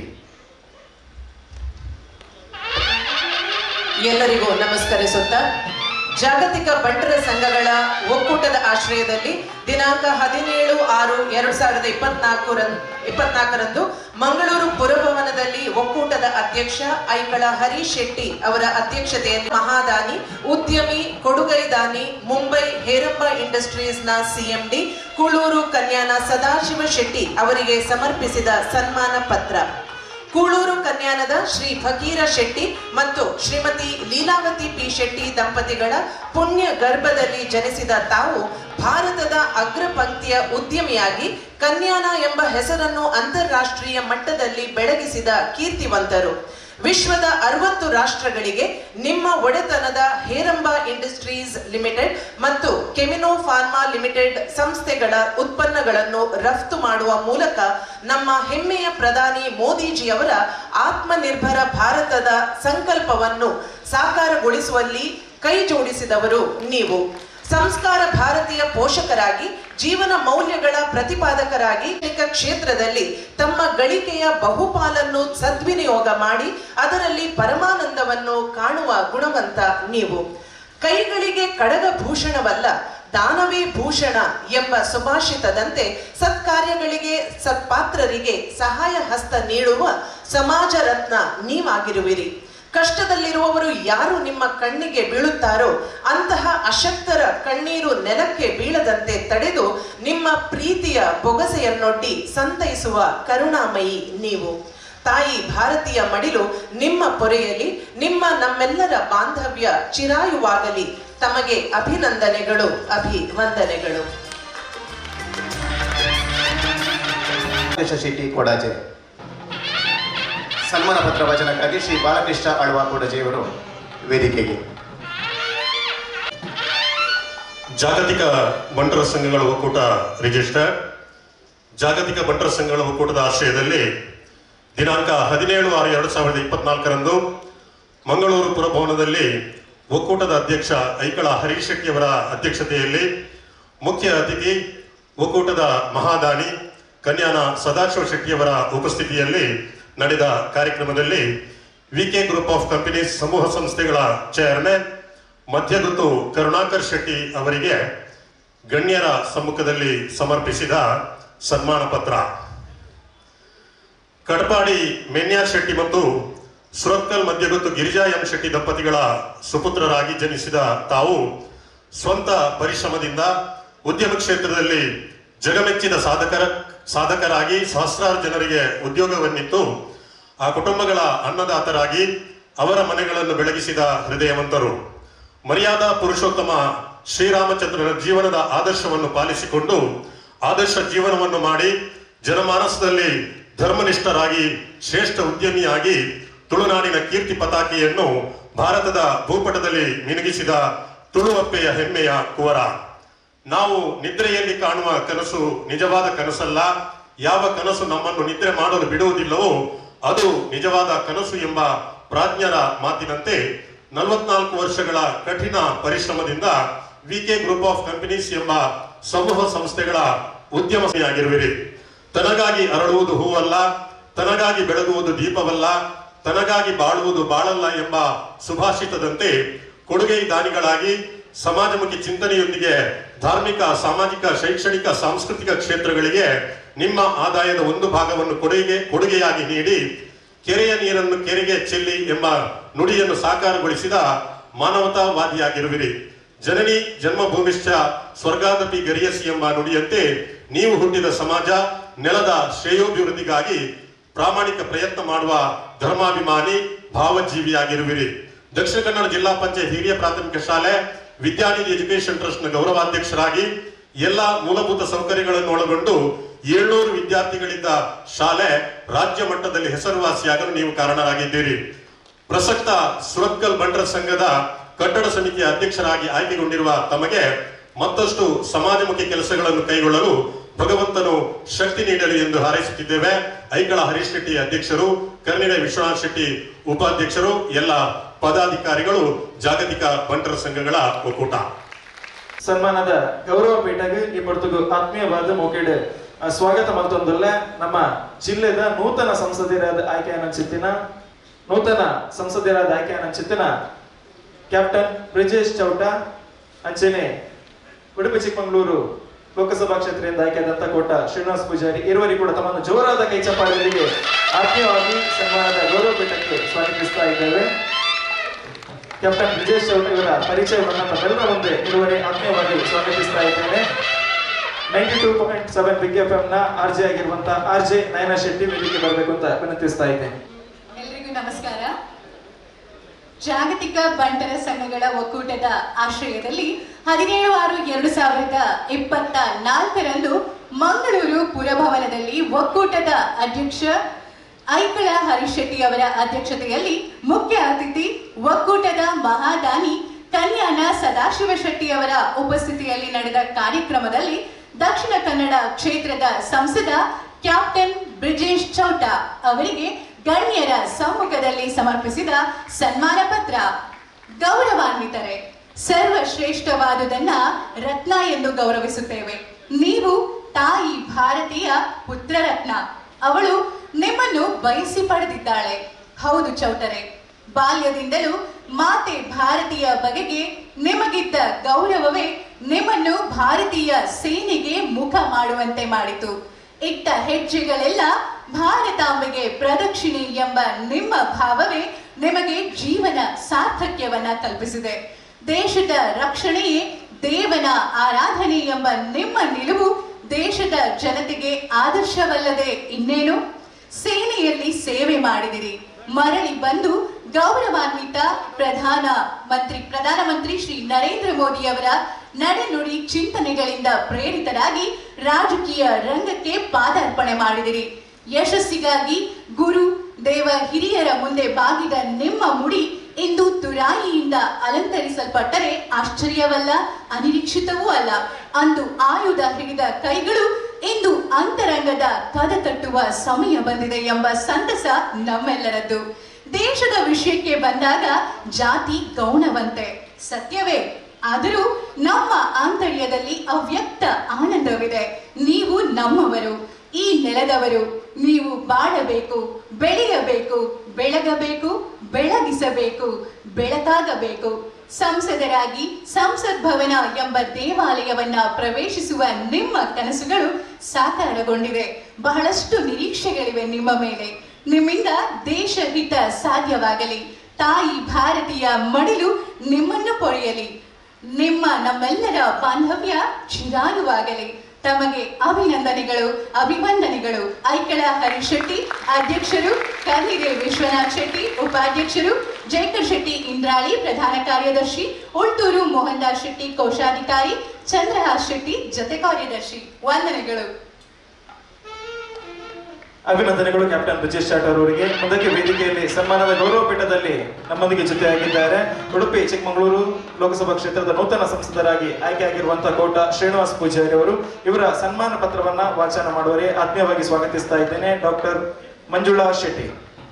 ಎಲ್ಲರಿಗೂ ನಮಸ್ಕರಿಸುತ್ತಾ ಜಾಗತಿಕ ಬಂಟರ ಸಂಘಗಳ ಒಕ್ಕೂಟದ ಆಶ್ರಯದಲ್ಲಿ ದಿನಾಂಕ ಹದಿನೇಳು ಆರು ಎರಡ್ ಸಾವಿರದ ಇಪ್ಪತ್ನಾಲ್ಕರ ಇಪ್ಪತ್ನಾಲ್ಕರಂದು ಮಂಗಳೂರು ಪುರಭವನದಲ್ಲಿ ಒಕ್ಕೂಟದ ಅಧ್ಯಕ್ಷ ಐಕಳ ಹರೀಶ್ ಶೆಟ್ಟಿ ಅವರ ಅಧ್ಯಕ್ಷತೆಯಲ್ಲಿ ಮಹಾದಾನಿ ಉದ್ಯಮಿ ಕೊಡುಗೈದಾನಿ ಮುಂಬೈ ಹೇರಂಬ ಇಂಡಸ್ಟ್ರೀಸ್ನ ಸಿಎಂಡಿ ಕುಳೂರು ಕನ್ಯಾನ ಸದಾಶಿವ ಶೆಟ್ಟಿ ಅವರಿಗೆ ಸಮರ್ಪಿಸಿದ ಸನ್ಮಾನ ಪತ್ರ ಕೂಳೂರು ಕನ್ಯಾನದ ಶ್ರೀ ಫಕೀರ ಶೆಟ್ಟಿ ಮತ್ತು ಶ್ರೀಮತಿ ಲೀಲಾವತಿ ಪಿ ಶೆಟ್ಟಿ ದಂಪತಿಗಳ ಪುಣ್ಯ ಗರ್ಭದಲ್ಲಿ ಜನಿಸಿದ ತಾವು ಭಾರತದ ಅಗ್ರಪಂಕ್ತಿಯ ಉದ್ಯಮಿಯಾಗಿ ಕನ್ಯಾನ ಎಂಬ ಹೆಸರನ್ನು ಅಂತಾರಾಷ್ಟ್ರೀಯ ಮಟ್ಟದಲ್ಲಿ ಬೆಳಗಿಸಿದ ಕೀರ್ತಿವಂತರು ವಿಶ್ವದ ಅರವತ್ತು ರಾಷ್ಟ್ರಗಳಿಗೆ ನಿಮ್ಮ ಒಡೆತನದ ಹೇರಂಬ ಇಂಡಸ್ಟ್ರೀಸ್ ಲಿಮಿಟೆಡ್ ಮತ್ತು ಕೆಮಿನೋ ಫಾರ್ಮಾ ಲಿಮಿಟೆಡ್ ಸಂಸ್ಥೆಗಳ ಉತ್ಪನ್ನಗಳನ್ನು ರಫ್ತು ಮಾಡುವ ಮೂಲಕ ನಮ್ಮ ಹೆಮ್ಮೆಯ ಪ್ರಧಾನಿ ಮೋದಿಜಿಯವರ ಆತ್ಮನಿರ್ಭರ ಭಾರತದ ಸಂಕಲ್ಪವನ್ನು ಸಾಕಾರಗೊಳಿಸುವಲ್ಲಿ ಕೈ ಜೋಡಿಸಿದವರು ನೀವು ಸಂಸ್ಕಾರ ಭಾರತೀಯ ಪೋಷಕರಾಗಿ ಜೀವನ ಮೌಲ್ಯಗಳ ಪ್ರತಿಪಾದಕರಾಗಿ ಅನೇಕ ಕ್ಷೇತ್ರದಲ್ಲಿ ತಮ್ಮ ಗಳಿಕೆಯ ಬಹುಪಾಲನ್ನು ಸದ್ವಿನಿಯೋಗ ಮಾಡಿ ಅದರಲ್ಲಿ ಪರಮಾನಂದವನ್ನು ಕಾಣುವ ಗುಣವಂತ ನೀವು ಕೈಗಳಿಗೆ ಕಡಗ ಭೂಷಣವಲ್ಲ ದಾನವೇ ಭೂಷಣ ಎಂಬ ಸುಭಾಷಿತದಂತೆ ಸತ್ಕಾರ್ಯಗಳಿಗೆ ಸತ್ಪಾತ್ರರಿಗೆ ಸಹಾಯ ಹಸ್ತ ನೀಡುವ ಸಮಾಜ ರತ್ನ ನೀವಾಗಿರುವಿರಿ ಕಷ್ಟದಲ್ಲಿರುವವರು ಯಾರು ನಿಮ್ಮ ಕಣ್ಣಿಗೆ ಬೀಳುತ್ತಾರೋ ಅಂತಹ ಅಶಕ್ತರ ಕಣ್ಣೀರು ನೆಲಕ್ಕೆ ಬೀಳದಂತೆ ತಡೆದು ನಿಮ್ಮ ಪ್ರೀತಿಯ ಬೊಗಸೆಯನ್ನೊಡ್ಡಿ ಸಂತೈಸುವ ಕರುಣಾಮಯಿ ನೀವು ತಾಯಿ ಭಾರತೀಯ ಮಡಿಲು ನಿಮ್ಮ ಪೊರೆಯಲಿ ನಿಮ್ಮ ನಮ್ಮೆಲ್ಲರ ಬಾಂಧವ್ಯ ಚಿರಾಯುವಾಗಲಿ ತಮಗೆ ಅಭಿನಂದನೆಗಳು ಅಭಿವಂದನೆಗಳು ಶೆಟ್ಟಿ ಕೊಡಾಜೆ ಸನ್ಮಾನ ಪತ್ರ ವಚನಕ್ಕಾಗಿ ಶ್ರೀ ಬಾಲಕೃಷ್ಣ ಅಳ್ವಾ ಕೊಡಜೆಯವರು ವೇದಿಕೆಗೆ ಜಾಗತಿಕ ಬಂಟರ ಸಂಘಗಳ ಒಕ್ಕೂಟ ರಿಜಿಸ್ಟರ್ ಜಾಗತಿಕ ಬಂಟರ ಸಂಘಗಳ ಒಕ್ಕೂಟದ ಆಶ್ರಯದಲ್ಲಿ ದಿನಾಂಕ ಹದಿನೇಳು ಆರು ಎರಡು ಸಾವಿರದ ಇಪ್ಪತ್ನಾಲ್ಕರಂದು ಮಂಗಳೂರು ಪುರಭವನದಲ್ಲಿ ಒಕ್ಕೂಟದ ಅಧ್ಯಕ್ಷ ಐಕಳ ಹರೀಶ್ ಶೆಟ್ಟಿಯವರ ಅಧ್ಯಕ್ಷತೆಯಲ್ಲಿ ಮುಖ್ಯ ಅತಿಥಿ ಒಕ್ಕೂಟದ ಮಹಾದಾನಿ ಕನ್ಯಾನ ಸದಾಶಿವ ಶೆಟ್ಟಿಯವರ ಉಪಸ್ಥಿತಿಯಲ್ಲಿ ನಡೆದ ಕಾರ್ಯಕ್ರಮದಲ್ಲಿ ವಿಕೆ ಗ್ರೂಪ್ ಆಫ್ ಕಂಪನೀಸ್ ಸಮೂಹ ಸಂಸ್ಥೆಗಳ ಚೇರ್ಮನ್ ಮಧ್ಯಗುತ್ತು ಕರುಣಾಕರ್ ಶೆಟ್ಟಿ ಅವರಿಗೆ ಗಣ್ಯರ ಸಮ್ಮುಖದಲ್ಲಿ ಸಮರ್ಪಿಸಿದ ಸನ್ಮಾನ ಪತ್ರ ಕಡಪಾಡಿ ಮೆನ್ಯಾರ್ ಶೆಟ್ಟಿ ಮತ್ತು ಸುರತ್ಕಲ್ ಮಧ್ಯಗುತ್ತು ಗಿರಿಜಾ ಎಂ ಶೆಟ್ಟಿ ದಂಪತಿಗಳ ಸುಪುತ್ರರಾಗಿ ಜನಿಸಿದ ತಾವು ಸ್ವಂತ ಪರಿಶ್ರಮದಿಂದ ಉದ್ಯಮ ಕ್ಷೇತ್ರದಲ್ಲಿ ಜಗಮೆಚ್ಚಿದ ಸಾಧಕರ ಸಾಧಕರಾಗಿ ಸಹಸ್ರಾರು ಜನರಿಗೆ ಉದ್ಯೋಗವನ್ನಿತ್ತು ಆ ಕುಟುಂಬಗಳ ಅನ್ನದಾತರಾಗಿ ಅವರ ಮನೆಗಳನ್ನು ಬೆಳಗಿಸಿದ ಹೃದಯವಂತರು ಮರ್ಯಾದಾ ಪುರುಷೋತ್ತಮ ಶ್ರೀರಾಮಚಂದ್ರನ ಜೀವನದ ಆದರ್ಶವನ್ನು ಪಾಲಿಸಿಕೊಂಡು ಆದರ್ಶ ಜೀವನವನ್ನು ಮಾಡಿ ಜನಮಾನಸದಲ್ಲಿ ಧರ್ಮನಿಷ್ಠರಾಗಿ ಶ್ರೇಷ್ಠ ಉದ್ಯಮಿಯಾಗಿ ತುಳುನಾಡಿನ ಕೀರ್ತಿ ಪತಾಕೆಯನ್ನು ಭಾರತದ ಭೂಪಟದಲ್ಲಿ ಮಿನುಗಿಸಿದ ತುಳುವಪ್ಪೆಯ ಹೆಮ್ಮೆಯ ಕುವರ ನಾವು ನಿದ್ರೆಯಲ್ಲಿ ಕಾಣುವ ಕನಸು ನಿಜವಾದ ಕನಸಲ್ಲ ಯಾವ ಕನಸು ನಮ್ಮನ್ನು ನಿದ್ರೆ ಮಾಡಲು ಬಿಡುವುದಿಲ್ಲವೋ ಅದು ನಿಜವಾದ ಕನಸು ಎಂಬ ಪ್ರಾಜ್ಞರ ಮಾತಿನಂತೆ ನಲವತ್ನಾಲ್ಕು ವರ್ಷಗಳ ಕಠಿಣ ಪರಿಶ್ರಮದಿಂದ ವಿಕೆ ಗ್ರೂಪ್ ಆಫ್ ಕಂಪನೀಸ್ ಎಂಬ ಸಮೂಹ ಸಂಸ್ಥೆಗಳ ಉದ್ಯಮಿಯಾಗಿರುವಿರಿ ತನಗಾಗಿ ಅರಳುವುದು ಹೂವಲ್ಲ ತನಗಾಗಿ ಬೆಳಗುವುದು ದೀಪವಲ್ಲ ತನಗಾಗಿ ಬಾಳುವುದು ಬಾಳಲ್ಲ ಎಂಬ ಸುಭಾಷಿತದಂತೆ ಕೊಡುಗೆ ದಾನಿಗಳಾಗಿ ಸಮಾಜಮುಖಿ ಚಿಂತನೆಯೊಂದಿಗೆ ಧಾರ್ಮಿಕ ಸಾಮಾಜಿಕ ಶೈಕ್ಷಣಿಕ ಸಾಂಸ್ಕೃತಿಕ ಕ್ಷೇತ್ರಗಳಿಗೆ ನಿಮ್ಮ ಆದಾಯದ ಒಂದು ಭಾಗವನ್ನು ಕೊಡುಗೆ ಕೊಡುಗೆಯಾಗಿ ನೀಡಿ ಕೆರೆಯ ನೀರನ್ನು ಕೆರೆಗೆ ಚೆಲ್ಲಿ ಎಂಬ ನುಡಿಯನ್ನು ಸಾಕಾರಗೊಳಿಸಿದ ಮಾನವತಾವಾದಿಯಾಗಿರುವಿರಿ ಜನನಿ ಜನ್ಮಭೂಮಿಶ್ಚ ಸ್ವರ್ಗಾದಪಿ ಗರಿಯಸಿ ಎಂಬ ನುಡಿಯಂತೆ ನೀವು ಹುಟ್ಟಿದ ಸಮಾಜ ನೆಲದ ಶ್ರೇಯೋಭಿವೃದ್ಧಿಗಾಗಿ ಪ್ರಾಮಾಣಿಕ ಪ್ರಯತ್ನ ಮಾಡುವ ಧರ್ಮಾಭಿಮಾನಿ ಭಾವಜೀವಿಯಾಗಿರುವಿರಿ ದಕ್ಷಿಣ ಕನ್ನಡ ಜಿಲ್ಲಾ ಪಂಚಾಯತ್ ಹಿರಿಯ ಪ್ರಾಥಮಿಕ ಶಾಲೆ ವಿದ್ಯಾನಿಧಿ ಎಜುಕೇಶನ್ ಟ್ರಸ್ಟ್ನ ಗೌರವಾಧ್ಯಕ್ಷರಾಗಿ ಎಲ್ಲ ಮೂಲಭೂತ ಸೌಕರ್ಯಗಳನ್ನು ಒಳಗೊಂಡು ಏಳ್ನೂರು ವಿದ್ಯಾರ್ಥಿಗಳಿದ್ದ ಶಾಲೆ ರಾಜ್ಯ ಮಟ್ಟದಲ್ಲಿ ಹೆಸರುವಾಸಿಯಾಗಲು ನೀವು ಕಾರಣರಾಗಿದ್ದೀರಿ ಪ್ರಸಕ್ತ ಸುರತ್ಕಲ್ ಬಂಟರ ಸಂಘದ ಕಟ್ಟಡ ಸಮಿತಿಯ ಅಧ್ಯಕ್ಷರಾಗಿ ಆಯ್ಕೆಗೊಂಡಿರುವ ತಮಗೆ ಮತ್ತಷ್ಟು ಸಮಾಜಮುಖಿ ಕೆಲಸಗಳನ್ನು ಕೈಗೊಳ್ಳಲು ಭಗವಂತನು ಶಕ್ತಿ ನೀಡಲಿ ಎಂದು ಹಾರೈಸುತ್ತಿದ್ದೇವೆ ಐಕಳ ಹರೀಶ್ ಶೆಟ್ಟಿ ಅಧ್ಯಕ್ಷರು ಕರ್ನಿಡೆ ವಿಶ್ವನಾಥ್ ಶೆಟ್ಟಿ ಉಪಾಧ್ಯಕ್ಷರು ಎಲ್ಲ ಪದಾಧಿಕಾರಿಗಳು ಜಾಗತಿಕ ಬಂಟರ ಸಂಘಗಳ ಒಕ್ಕೂಟ ಸನ್ಮಾನದ ಗೌರವ ಪೀಠಗೆ ಈ ಪೊರ್ತುಗು ಆತ್ಮೀಯವಾದ ಮೊಕೆಡ್ ಸ್ವಾಗತ ಮಲ್ತೊಂದುಲ್ಲೆ ನಮ್ಮ ಜಿಲ್ಲೆದ ನೂತನ ಸಂಸದೀಯರಾದ ಆಯ್ಕೆಯನ್ನ ಚಿತ್ತಿನ ನೂತನ ಸಂಸದೀಯರಾದ ಆಯ್ಕೆಯನ್ನ ಚಿತ್ತಿನ ಕ್ಯಾಪ್ಟನ್ ಬ್ರಿಜೇಶ್ ಚೌಟ ಅಂಚೆನೆ ಉಡುಪಿ ಚಿಕ್ಕಮಗಳೂರು ಲೋಕಸಭಾ ಕ್ಷೇತ್ರದಿಂದ ಆಯ್ಕೆಯಾದಂತ ಕೋಟ ಶ್ರೀನಿವಾಸ ಪೂಜಾರಿ ಇರುವರಿ ಕೂಡ ತಮ್ಮನ್ನು ಜೋರಾದ ಕೈ ಚಪ್ಪಾಳೆಗಳಿಗೆ ಆತ್ಮೀಯವಾಗಿ ಸನ್ಮಾನದ ಗೌರವ ಪೀಠಕ್ಕೆ ಸ್ವಾಗತಿಸ್ತಾ ಇದ್ದೇವೆ ಕ್ಯಾಪ್ಟನ್ ಬ್ರಿಜೇಶ್ ಚೌಟ ಇವರ ಪರಿಚಯವನ್ನು ತಮ್ಮೆಲ್ಲರ ಮುಂದೆ ಇರುವರೆ ಆತ್ಮೀಯವಾಗಿ ಸ್ವಾಗತಿಸ್ತಾ ಇದ್ದೇನೆ ninety two point seven big F M ನ ಆರ್ ಜೆ ಆಗಿರುವಂತ ಆರ್ ಜೆ ನಯನ ಶೆಟ್ಟಿ ವೇದಿಕೆ ಬರಬೇಕು ಅಂತ ವಿನಂತಿಸ್ತಾ ಇದ್ದೇನೆ ಎಲ್ರಿಗೂ ನಮಸ್ಕಾರ ಜಾಗತಿಕ ಬಂಟರ ಸಂಘಗಳ ಒಕ್ಕೂಟದ ಆಶ್ರಯದಲ್ಲಿ ಹದಿನೇಳು ಆರು ಎರಡು ಸಾವಿರದ ಇಪ್ಪತ್ತ ನಾಲ್ಕರಂದು ಮಂಗಳೂರು ಪುರಭವನದಲ್ಲಿ ಒಕ್ಕೂಟದ ಅಧ್ಯಕ್ಷ ಐಕಳ ಹರಿಶೆಟ್ಟಿ ಅವರ ಅಧ್ಯಕ್ಷತೆಯಲ್ಲಿ ಮುಖ್ಯ ಅತಿಥಿ ಒಕ್ಕೂಟದ ಮಹಾದಾನಿ ಕಲ್ಯಾಣ ಸದಾಶಿವ ಶೆಟ್ಟಿ ಅವರ ಉಪಸ್ಥಿತಿಯಲ್ಲಿ ನಡೆದ ಕಾರ್ಯಕ್ರಮದಲ್ಲಿ ದಕ್ಷಿಣ ಕನ್ನಡ ಕ್ಷೇತ್ರದ ಸಂಸದ ಕ್ಯಾಪ್ಟನ್ ಬ್ರಿಜೇಶ್ ಚೌಟ ಅವರಿಗೆ ಗಣ್ಯರ ಸಮ್ಮುಖದಲ್ಲಿ ಸಮರ್ಪಿಸಿದ ಸನ್ಮಾನ ಪತ್ರ ಗೌರವಾನ್ವಿತರೆ ಸರ್ವಶ್ರೇಷ್ಠವಾದುದನ್ನ ರತ್ನ ಎಂದು ಗೌರವಿಸುತ್ತೇವೆ ನೀವು ತಾಯಿ ಭಾರತೀಯ ಪುತ್ರರತ್ನ ಅವಳು ನಿಮ್ಮನ್ನು ಬಯಸಿ ಪಡೆದಿದ್ದಾಳೆ ಹೌದು ಚೌಟರೆ ಬಾಲ್ಯದಿಂದಲೂ ಮಾತೆ ಭಾರತೀಯ ಬಗೆಗೆ ನಿಮಗಿದ್ದ ಗೌರವವೇ ನಿಮ್ಮನ್ನು ಭಾರತೀಯ ಸೇನೆಗೆ ಮುಖ ಮಾಡುವಂತೆ ಮಾಡಿತು ಇಟ್ಟ ಹೆಜ್ಜೆಗಳೆಲ್ಲ ಭಾರತಾಂಬೆಗೆ ಪ್ರದಕ್ಷಿಣೆ ಎಂಬ ನಿಮ್ಮ ಭಾವವೇ ನಿಮಗೆ ಜೀವನ ಸಾರ್ಥಕ್ಯವನ್ನ ಕಲ್ಪಿಸಿದೆ ದೇಶದ ರಕ್ಷಣೆಯೇ ದೇವನ ಆರಾಧನೆ ಎಂಬ ನಿಮ್ಮ ನಿಲುವು ದೇಶದ ಜನತೆಗೆ ಆದರ್ಶವಲ್ಲದೆ ಇನ್ನೇನು ಸೇನೆಯಲ್ಲಿ ಸೇವೆ ಮಾಡಿದಿರಿ ಮರಳಿ ಬಂದು ಗೌರವಾನ್ವಿತ ಪ್ರಧಾನ ಮಂತ್ರಿ ಪ್ರಧಾನಮಂತ್ರಿ ಶ್ರೀ ನರೇಂದ್ರ ಮೋದಿ ಅವರ ನಡೆನುಡಿ ಚಿಂತನೆಗಳಿಂದ ಪ್ರೇರಿತರಾಗಿ ರಾಜಕೀಯ ರಂಗಕ್ಕೆ ಪಾದಾರ್ಪಣೆ ಮಾಡಿದಿರಿ ಯಶಸ್ಸಿಗಾಗಿ ಗುರು ದೇವ ಹಿರಿಯರ ಮುಂದೆ ಬಾಗಿದ ನಿಮ್ಮ ಮುಡಿ ಇಂದು ತುರಾಯಿಯಿಂದ ಅಲಂಕರಿಸಲ್ಪಟ್ಟರೆ ಆಶ್ಚರ್ಯವಲ್ಲ ಅನಿರೀಕ್ಷಿತವೂ ಅಲ್ಲ ಅಂದು ಆಯುಧ ಹಿಡಿದ ಕೈಗಳು ಇಂದು ಅಂತರಂಗದ ಕದ ತಟ್ಟುವ ಸಮಯ ಬಂದಿದೆ ಎಂಬ ಸಂತಸ ನಮ್ಮೆಲ್ಲರದ್ದು ದೇಶದ ವಿಷಯಕ್ಕೆ ಬಂದಾಗ ಜಾತಿ ಗೌಣವಂತೆ ಸತ್ಯವೇ ಆದರೂ ನಮ್ಮ ಆಂತರ್ಯದಲ್ಲಿ ಅವ್ಯಕ್ತ ಆನಂದವಿದೆ ನೀವು ನಮ್ಮವರು ಈ ನೆಲದವರು ನೀವು ಬಾಳಬೇಕು ಬೆಳೆಯಬೇಕು ಬೆಳಗಬೇಕು ಬೆಳಗಿಸಬೇಕು ಬೆಳಕಾಗಬೇಕು ಸಂಸದರಾಗಿ ಸಂಸತ್ ಭವನ ಎಂಬ ದೇವಾಲಯವನ್ನ ಪ್ರವೇಶಿಸುವ ನಿಮ್ಮ ಕನಸುಗಳು ಸಾಕಾರಗೊಂಡಿವೆ ಬಹಳಷ್ಟು ನಿರೀಕ್ಷೆಗಳಿವೆ ನಿಮ್ಮ ಮೇಲೆ ನಿಮ್ಮಿಂದ ದೇಶ ಹಿತ ಸಾಧ್ಯವಾಗಲಿ ತಾಯಿ ಭಾರತೀಯ ಮಡಿಲು ನಿಮ್ಮನ್ನು ಪೊರೆಯಲಿ ನಿಮ್ಮ ನಮ್ಮೆಲ್ಲರ ಬಾಂಧವ್ಯ ಚಿರಾನುವಾಗಲಿ ತಮಗೆ ಅಭಿನಂದನೆಗಳು ಅಭಿವಂದನೆಗಳು ಐಕಳ ಹರೀಶ್ ಶೆಟ್ಟಿ ಅಧ್ಯಕ್ಷರು ಕಲ್ಲಿರೆ ವಿಶ್ವನಾಥ್ ಶೆಟ್ಟಿ ಉಪಾಧ್ಯಕ್ಷರು ಜಯಕರ್ ಶೆಟ್ಟಿ ಇಂದ್ರಾಳಿ ಪ್ರಧಾನ ಕಾರ್ಯದರ್ಶಿ ಉಳ್ತೂರು ಮೋಹನ್ ದಾಸ್ ಶೆಟ್ಟಿ ಕೋಶಾಧಿಕಾರಿ ಚಂದ್ರಹಾಸ್ ಶೆಟ್ಟಿ ಜೊತೆ ಕಾರ್ಯದರ್ಶಿ ವಂದನೆಗಳು ಅಭಿನಂದನೆಗಳು ಕ್ಯಾಪ್ಟನ್ ಬ್ರಿಜೇಶ್ ಚಾಟರ್ ಅವರಿಗೆ ಮುಂದಕ್ಕೆ ವೇದಿಕೆಯಲ್ಲಿ ಸನ್ಮಾನದ ಗೌರವ ಪೀಠದಲ್ಲಿ ನಮ್ಮೊಂದಿಗೆ ಜೊತೆಯಾಗಿದ್ದಾರೆ ಉಡುಪಿ ಚಿಕ್ಕಮಗಳೂರು ಲೋಕಸಭಾ ಕ್ಷೇತ್ರದ ನೂತನ ಸಂಸದರಾಗಿ ಆಯ್ಕೆಯಾಗಿರುವಂತಹ ಕೋಟ ಶ್ರೀನಿವಾಸ್ ಪೂಜಾರಿ ಅವರು ಇವರ ಸನ್ಮಾನ ಪತ್ರವನ್ನ ವಾಚನ ಮಾಡುವರೆ ಆತ್ಮೀಯವಾಗಿ ಸ್ವಾಗತಿಸ್ತಾ ಇದ್ದೇನೆ ಡಾಕ್ಟರ್ ಮಂಜುಳಾ ಶೆಟ್ಟಿ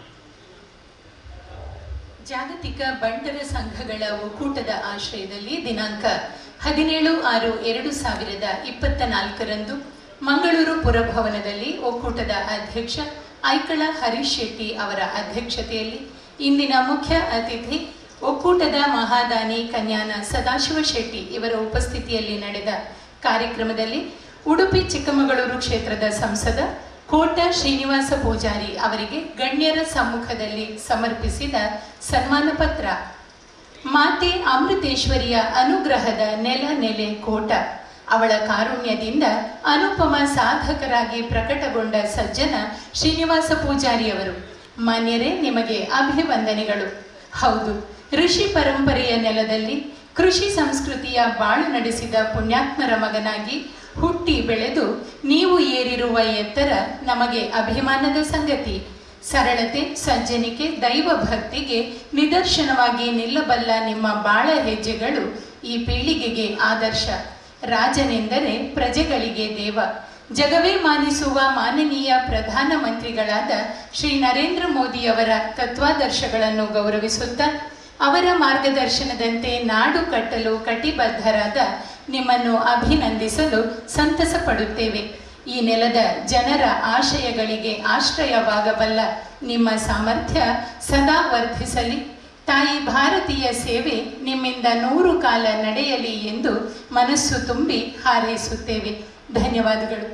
ಜಾಗತಿಕ ಬಂಟರ ಸಂಘಗಳ ಒಕ್ಕೂಟದ ಆಶ್ರಯದಲ್ಲಿ ದಿನಾಂಕ ಹದಿನೇಳು ಆರು ಎರಡು ಸಾವಿರದ ಇಪ್ಪತ್ತ ನಾಲ್ಕರಂದು ಮಂಗಳೂರು ಪುರಭವನದಲ್ಲಿ ಒಕ್ಕೂಟದ ಅಧ್ಯಕ್ಷ ಐಕಳ ಹರೀಶ್ ಶೆಟ್ಟಿ ಅವರ ಅಧ್ಯಕ್ಷತೆಯಲ್ಲಿ ಇಂದಿನ ಮುಖ್ಯ ಅತಿಥಿ ಒಕ್ಕೂಟದ ಮಹಾದಾನಿ ಕನ್ಯಾನ ಸದಾಶಿವ ಶೆಟ್ಟಿ ಇವರ ಉಪಸ್ಥಿತಿಯಲ್ಲಿ ನಡೆದ ಕಾರ್ಯಕ್ರಮದಲ್ಲಿ ಉಡುಪಿ ಚಿಕ್ಕಮಗಳೂರು ಕ್ಷೇತ್ರದ ಸಂಸದ ಕೋಟ ಶ್ರೀನಿವಾಸ ಪೂಜಾರಿ ಅವರಿಗೆ ಗಣ್ಯರ ಸಮ್ಮುಖದಲ್ಲಿ ಸಮರ್ಪಿಸಿದ ಸನ್ಮಾನ ಪತ್ರ ಮಾತೆ ಅಮೃತೇಶ್ವರಿಯ ಅನುಗ್ರಹದ ನೆಲ ನೆಲೆ ಕೋಟ ಅವಳ ಕಾರುಣ್ಯದಿಂದ ಅನುಪಮ ಸಾಧಕರಾಗಿ ಪ್ರಕಟಗೊಂಡ ಸಜ್ಜನ ಶ್ರೀನಿವಾಸ ಪೂಜಾರಿಯವರು ಮಾನ್ಯರೇ ನಿಮಗೆ ಅಭಿವಂದನೆಗಳು ಹೌದು ಋಷಿ ಪರಂಪರೆಯ ನೆಲದಲ್ಲಿ ಕೃಷಿ ಸಂಸ್ಕೃತಿಯ ಬಾಳು ನಡೆಸಿದ ಪುಣ್ಯಾತ್ಮರ ಮಗನಾಗಿ ಹುಟ್ಟಿ ಬೆಳೆದು ನೀವು ಏರಿರುವ ಎತ್ತರ ನಮಗೆ ಅಭಿಮಾನದ ಸಂಗತಿ ಸರಳತೆ ಸಜ್ಜನಿಕೆ ದೈವ ಭಕ್ತಿಗೆ ನಿದರ್ಶನವಾಗಿ ನಿಲ್ಲಬಲ್ಲ ನಿಮ್ಮ ಬಾಳ ಹೆಜ್ಜೆಗಳು ಈ ಪೀಳಿಗೆಗೆ ಆದರ್ಶ ರಾಜನೆಂದರೆ ಪ್ರಜೆಗಳಿಗೆ ದೇವ ಜಗವೇ ಮಾನಿಸುವ ಮಾನನೀಯ ಪ್ರಧಾನಮಂತ್ರಿಗಳಾದ ಶ್ರೀ ನರೇಂದ್ರ ಮೋದಿಯವರ ತತ್ವಾದರ್ಶಗಳನ್ನು ಗೌರವಿಸುತ್ತಾ ಅವರ ಮಾರ್ಗದರ್ಶನದಂತೆ ನಾಡು ಕಟ್ಟಲು ಕಟಿಬದ್ಧರಾದ ನಿಮ್ಮನ್ನು ಅಭಿನಂದಿಸಲು ಸಂತಸ ಪಡುತ್ತೇವೆ ಈ ನೆಲದ ಜನರ ಆಶಯಗಳಿಗೆ ಆಶ್ರಯವಾಗಬಲ್ಲ ನಿಮ್ಮ ಸಾಮರ್ಥ್ಯ ಸದಾ ವರ್ಧಿಸಲಿ ತಾಯಿ ಭಾರತೀಯ ಸೇವೆ ನಿಮ್ಮಿಂದ ನೂರು ಕಾಲ ನಡೆಯಲಿ ಎಂದು ಮನಸ್ಸು ತುಂಬಿ ಹಾರೈಸುತ್ತೇವೆ ಧನ್ಯವಾದಗಳು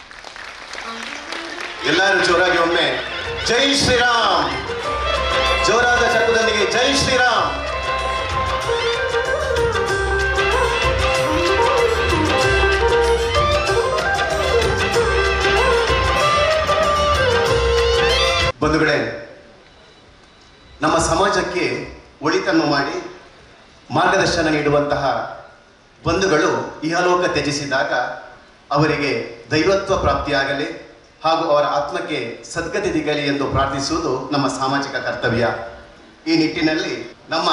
ಎಲ್ಲರೂ ಜೋರಾಗಿ ಒಮ್ಮೆ ಜೈ ಶ್ರೀರಾಮ್ ಜೋರಾದ ಶಬ್ದದೊಂದಿಗೆ ಜೈ ಶ್ರೀರಾಮ್ ಬಂಧುಗಳೇ ನಮ್ಮ ಸಮಾಜಕ್ಕೆ ಒಳಿತನ್ನು ಮಾಡಿ ಮಾರ್ಗದರ್ಶನ ನೀಡುವಂತಹ ಬಂಧುಗಳು ಇಹಲೋಕ ತ್ಯಜಿಸಿದಾಗ ಅವರಿಗೆ ದೈವತ್ವ ಪ್ರಾಪ್ತಿಯಾಗಲಿ ಹಾಗೂ ಅವರ ಆತ್ಮಕ್ಕೆ ಸದ್ಗತಿ ದಿಗಲಿ ಎಂದು ಪ್ರಾರ್ಥಿಸುವುದು ನಮ್ಮ ಸಾಮಾಜಿಕ ಕರ್ತವ್ಯ ಈ ನಿಟ್ಟಿನಲ್ಲಿ ನಮ್ಮ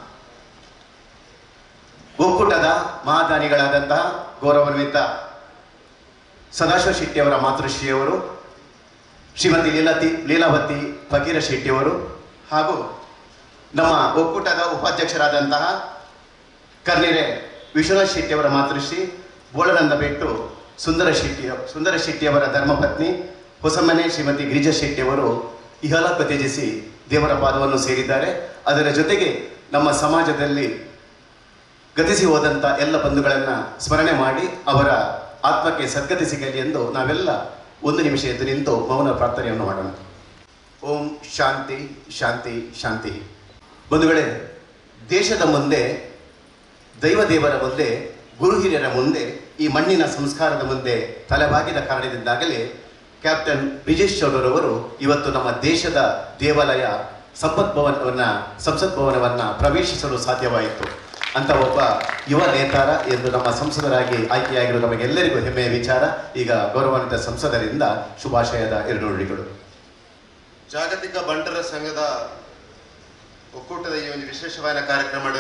ಒಕ್ಕೂಟದ ಮಹಾದಾನಿಗಳಾದಂತಹ ಗೌರವಾನ್ವಿತ ಸದಾಶಿವ ಶೆಟ್ಟಿಯವರ ಮಾತೃಶ್ರೀಯವರು ಶ್ರೀಮತಿ ಲೀಲಾತಿ ಲೀಲಾವತಿ ಫಕೀರ ಶೆಟ್ಟಿಯವರು ಹಾಗೂ ನಮ್ಮ ಒಕ್ಕೂಟದ ಉಪಾಧ್ಯಕ್ಷರಾದಂತಹ ಕರ್ನಿರೆ ವಿಶ್ವನಾಥ್ ಶೆಟ್ಟಿಯವರ ಮಾತೃಶ್ರೀ ಬೋಳನಂದ ಬೆಟ್ಟು ಸುಂದರ ಶೆಟ್ಟಿ ಸುಂದರ ಶೆಟ್ಟಿಯವರ ಧರ್ಮಪತ್ನಿ ಹೊಸಮನೆ ಶ್ರೀಮತಿ ಗಿರಿಜಾ ಶೆಟ್ಟಿಯವರು ಇಹಲೋಕ ತ್ಯಜಿಸಿ ದೇವರ ಪಾದವನ್ನು ಸೇರಿದ್ದಾರೆ ಅದರ ಜೊತೆಗೆ ನಮ್ಮ ಸಮಾಜದಲ್ಲಿ ಗತಿಸಿ ಹೋದಂಥ ಎಲ್ಲ ಬಂಧುಗಳನ್ನು ಸ್ಮರಣೆ ಮಾಡಿ ಅವರ ಆತ್ಮಕ್ಕೆ ಸದ್ಗತಿ ಸಿಗಲಿ ಎಂದು ನಾವೆಲ್ಲ ಒಂದು ನಿಮಿಷ ಎದ್ದು ನಿಂತು ಮೌನ ಪ್ರಾರ್ಥನೆಯನ್ನು ಮಾಡೋಣ ಓಂ ಶಾಂತಿ ಶಾಂತಿ ಶಾಂತಿ ಬಂಧುಗಳೇ ದೇಶದ ಮುಂದೆ ದೈವ ದೇವರ ಮುಂದೆ ಗುರು ಹಿರಿಯರ ಮುಂದೆ ಈ ಮಣ್ಣಿನ ಸಂಸ್ಕಾರದ ಮುಂದೆ ತಲೆಬಾಗಿದ ಕಾರಣದಿಂದಾಗಲೇ ಕ್ಯಾಪ್ಟನ್ ಬ್ರಿಜೇಶ್ ಚೌಡರವರು ಇವತ್ತು ನಮ್ಮ ದೇಶದ ದೇವಾಲಯ ಸಂಪತ್ ಭವನವನ್ನ ಸಂಸತ್ ಭವನವನ್ನ ಪ್ರವೇಶಿಸಲು ಸಾಧ್ಯವಾಯಿತು ಅಂತ ಒಬ್ಬ ಯುವ ನೇತಾರ ಎಂದು ನಮ್ಮ ಸಂಸದರಾಗಿ ಆಯ್ಕೆಯಾಗಿರುವ ನಮಗೆಲ್ಲರಿಗೂ ಹೆಮ್ಮೆಯ ವಿಚಾರ ಈಗ ಗೌರವಾನ್ವಿತ ಸಂಸದರಿಂದ ಶುಭಾಶಯದ ಎರಡು ನುಡಿಗಳು ಜಾಗತಿಕ ಬಂಟರ ಸಂಘದ ಒಕ್ಕೂಟದ ಈ ಒಂದು ವಿಶೇಷವಾದ ಕಾರ್ಯಕ್ರಮದ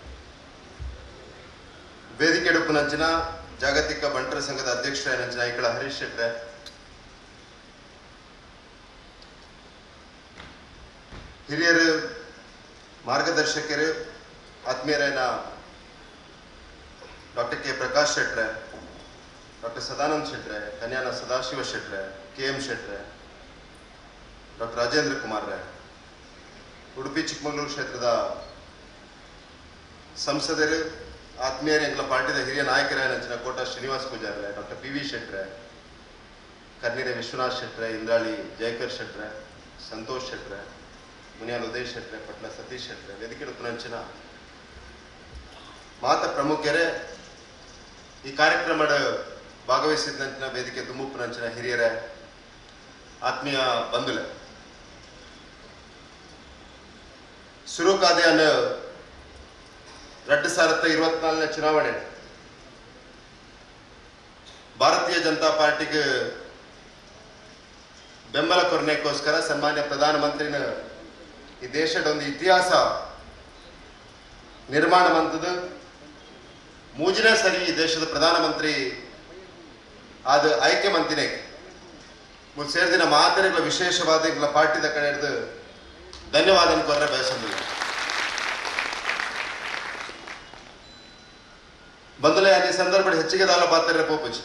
ವೇದಿಕೆ ನಂಚಿನ ಜಾಗತಿಕ ಬಂಟರ ಸಂಘದ ಅಧ್ಯಕ್ಷ ನಂಚಿನ ಐಕಳ ಹರೀಶ್ ಶೆಟ್ರೆ ಹಿರಿಯರು ಮಾರ್ಗದರ್ಶಕರು ಆತ್ಮೀಯರೇನ ಡಾಕ್ಟರ್ ಕೆ ಪ್ರಕಾಶ್ ಶೆಟ್ರೆ ಡಾಕ್ಟರ್ ಸದಾನಂದ್ ಶೆಟ್ರೆ ಕನ್ಯಾನ ಸದಾಶಿವ ಶೆಟ್ರೆ ಕೆ ಎಂ ಶೆಟ್ರೆ ಡಾಕ್ಟರ್ ರಾಜೇಂದ್ರ ಕುಮಾರ್ ರೇ ಉಡುಪಿ ಚಿಕ್ಕಮಗಳೂರು ಕ್ಷೇತ್ರದ ಸಂಸದರು ಆತ್ಮೀಯರು ಎಂಗ್ಲ ಪಾರ್ಟಿದ ಹಿರಿಯ ನಾಯಕರೇ ನಂಚಿನ ಕೋಟ ಶ್ರೀನಿವಾಸ್ ಪೂಜಾರ್ರೆ ಡಾಕ್ಟರ್ ಪಿ ವಿ ಶೆಟ್ರೆ ಕರ್ನಿರೆ ವಿಶ್ವನಾಥ್ ಶೆಟ್ರೆ ಇಂದ್ರಾಳಿ ಜಯಕರ್ ಶೆಟ್ರೆ ಸಂತೋಷ್ ಶೆಟ್ರೆ ಮುನಿಯಾಲ್ ಉದಯ್ ಶೆಟ್ರೆ ಪಟ್ಲ ಸತೀಶ್ ಶೆಟ್ರೆ ವೇದಿಕೆ ಪುನಂಚಿನ ಮಾತ ಪ್ರಮುಖರೇ ಈ ಕಾರ್ಯಕ್ರಮದ ಭಾಗವಹಿಸಿದಂಚಿನ ವೇದಿಕೆ ತುಂಬು ಪುನಂಚಿನ ಹಿರಿಯರೇ ಆತ್ಮೀಯ ಬಂಧುಲೆ ಸುರುಕಾದೆಯನ್ನು ಎರಡು ಸಾವಿರದ ಇರುವತ್ನಾಲ್ಕನೇ ಚುನಾವಣೆ ಭಾರತೀಯ ಜನತಾ ಪಾರ್ಟಿಗೆ ಬೆಂಬಲ ಕೊರನೆಗೋಸ್ಕರ ಸನ್ಮಾನ್ಯ ಪ್ರಧಾನಮಂತ್ರಿನ ಈ ದೇಶದ ಒಂದು ಇತಿಹಾಸ ನಿರ್ಮಾಣ ಮಂತದ್ದು ಮೂಜನೇ ಸರಿ ಈ ದೇಶದ ಪ್ರಧಾನಮಂತ್ರಿ ಆದ ಆಯ್ಕೆ ಮಂತಿನೇ ಮುಲ್ ಸೇರಿದಿನ ಮಾತರೆಗಳ ವಿಶೇಷವಾದ ಇಂಗ್ಲ ಪಾರ್ಟಿದ ಕಡೆ ಹಿಡಿದು ಧನ್ಯವಾದ ಕೊರ್ರೆ ಬಯಸಂದಿಲ್ಲ ಬಂದಲೆ ಈ ಸಂದರ್ಭ ಹೆಚ್ಚಿಗೆ ದಾಲ ಪಾತ್ರ ಪೋಪುಜಿ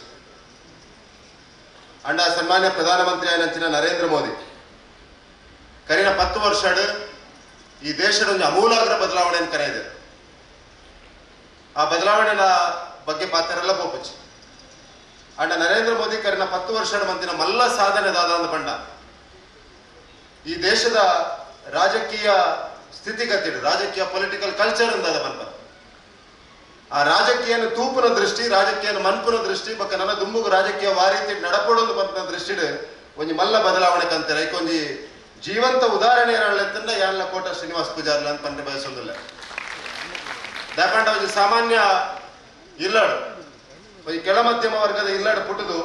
ಅಂಡ ಸನ್ಮಾನ್ಯ ಪ್ರಧಾನಮಂತ್ರಿ ಆಯ್ನಂಚಿನ ನರೇಂದ್ರ ಮೋದಿ ಕರಿನ ಪತ್ತು ವರ್ಷ ಈ ದೇಶದ ಒಂದು ಅಮೂಲಾಗ್ರ ಬದಲಾವಣೆಯನ್ನು ಕರೆಯಿದೆ ಆ ಬದಲಾವಣೆನ ಬಗ್ಗೆ ಪಾತ್ರರೆಲ್ಲ ಪೋಪುಜಿ ಅಂಡ ನರೇಂದ್ರ ಮೋದಿ ಕರಿನ ಪತ್ತು ವರ್ಷದ ಮಂದಿನ ಮಲ್ಲ ಸಾಧನೆ ದಾದ ಪಂಡ ಈ ದೇಶದ ರಾಜಕೀಯ ಸ್ಥಿತಿಗತಿ ರಾಜಕೀಯ ಪೊಲಿಟಿಕಲ್ ಕಲ್ಚರ್ ಅಂದದ ಬಂದ ಆ ರಾಜಕೀಯನ ತೂಪುನ ದೃಷ್ಟಿ ರಾಜಕೀಯನ ಮನ್ಪುನ ದೃಷ್ಟಿ ಬಕ್ಕ ನನ್ನ ದುಂಬುಗು ರಾಜಕೀಯ ವಾರೀತಿ ನಡಪಡೊಂದು ಬಂತ ದೃಷ್ಟಿಡ್ ಒಂಜಿ ಮಲ್ಲ ಬದಲಾವಣೆ ಕಂತಾರೆ ಐಕೊಂಜಿ ಜೀವಂತ ಉದಾಹರಣೆ ಹೇಳತ್ತಂದ ಯಾನ್ಲ ಕೋಟ ಶ್ರೀನಿವಾಸ್ ಪೂಜಾರ್ಲ ಅಂತ ಪಂಡ ಬಯಸೋದಿಲ್ಲ ದಾಪಂಡ ಒಂಜಿ ಸಾಮಾನ್ಯ ಇಲ್ಲಡು ಒಂಜಿ ಕೆಳ ಮಧ್ಯಮ ವರ್ಗದ ಇಲ್ಲಡು ಪುಟ್ಟದು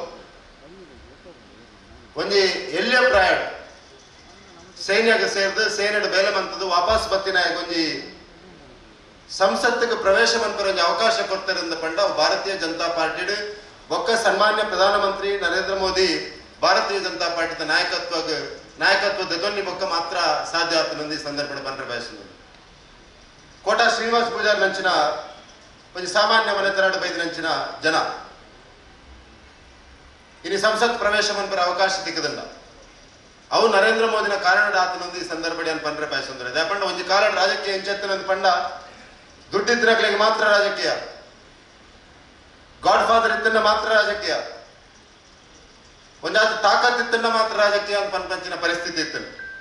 ಒಂಜಿ ಎಲ್ಲಿಯ ಪ್ರಯಾಣ ಸೈನ್ಯಗೆ ಸೇರಿದು ಸೇನೆಡ್ ಬೇಲೆ ಮಂತದ್ದು ವಾಪಸ್ ಬತ್ತಿನ ಒಂಜಿ ಸಂಸತ್ತಿಗೆ ಪ್ರವೇಶ ಮಂತ್ರ ಒಂಜಿ ಅವಕಾಶ ಕೊಡ್ತಾರಿಂದ ಪಂಡ ಭಾರತೀಯ ಜನತಾ ಪಾರ್ಟಿ ಬೊಕ್ಕ ಸನ್ಮಾನ್ಯ ಪ್ರಧಾನಮಂತ್ರಿ ನರೇಂದ್ರ ಮೋದಿ ಭಾರತೀಯ ಜನತಾ ಪಾರ್ಟಿದ ನಾಯಕತ್ವ ನಾಯಕತ್ವ ದೊನ್ನಿ ಬೊಕ್ಕ ಮಾತ್ರ ಸಾಧ್ಯ ಆತನೊಂದು ಈ ಸಂದರ್ಭ ಬಂದ್ರೆ ಬಯಸಿದ್ರು ಕೋಟಾ ಶ್ರೀನಿವಾಸ್ ಪೂಜಾರ್ ನಂಚಿನ ಒಂಜಿ ಸಾಮಾನ್ಯ ಮನೆತನಾಡು ಬೈದ ನಂಚಿನ ಜನ ಇನಿ ಸಂಸತ್ ಪ್ರವೇಶ ಮಂತ್ರ ಅವಕಾಶ ದಿಕ್ಕದಂಡ ಅವು ನರೇಂದ್ರ ಮೋದಿನ ಕಾರಣ ಆತನೊಂದು ಈ ಸಂದರ್ಭ ಅಂತ ಪಂಡ್ರೆ ಬಯಸಂದ್ರೆ ದೇಪಂಡ ಒಂಜಿ ಕಾಲ ರಾಜಕೀಯ ಎಂಚೆತ್ತನಂದು ಪಂಡ ದುಡ್ಡಿದ್ರಗಳಿಗೆ ಮಾತ್ರ ರಾಜಕೀಯ ಗಾಡ್ ಫಾದರ್ ಇತ್ತನ್ನ ಮಾತ್ರ ರಾಜಕೀಯ ಒಂದಾದ ತಾಕತ್ ಇತ್ತನ್ನ ಮಾತ್ರ ರಾಜಕೀಯ ಅಂತ ಪಂಪಂಚಿನ ಪರಿಸ್ಥಿತಿ ಇತ್ತು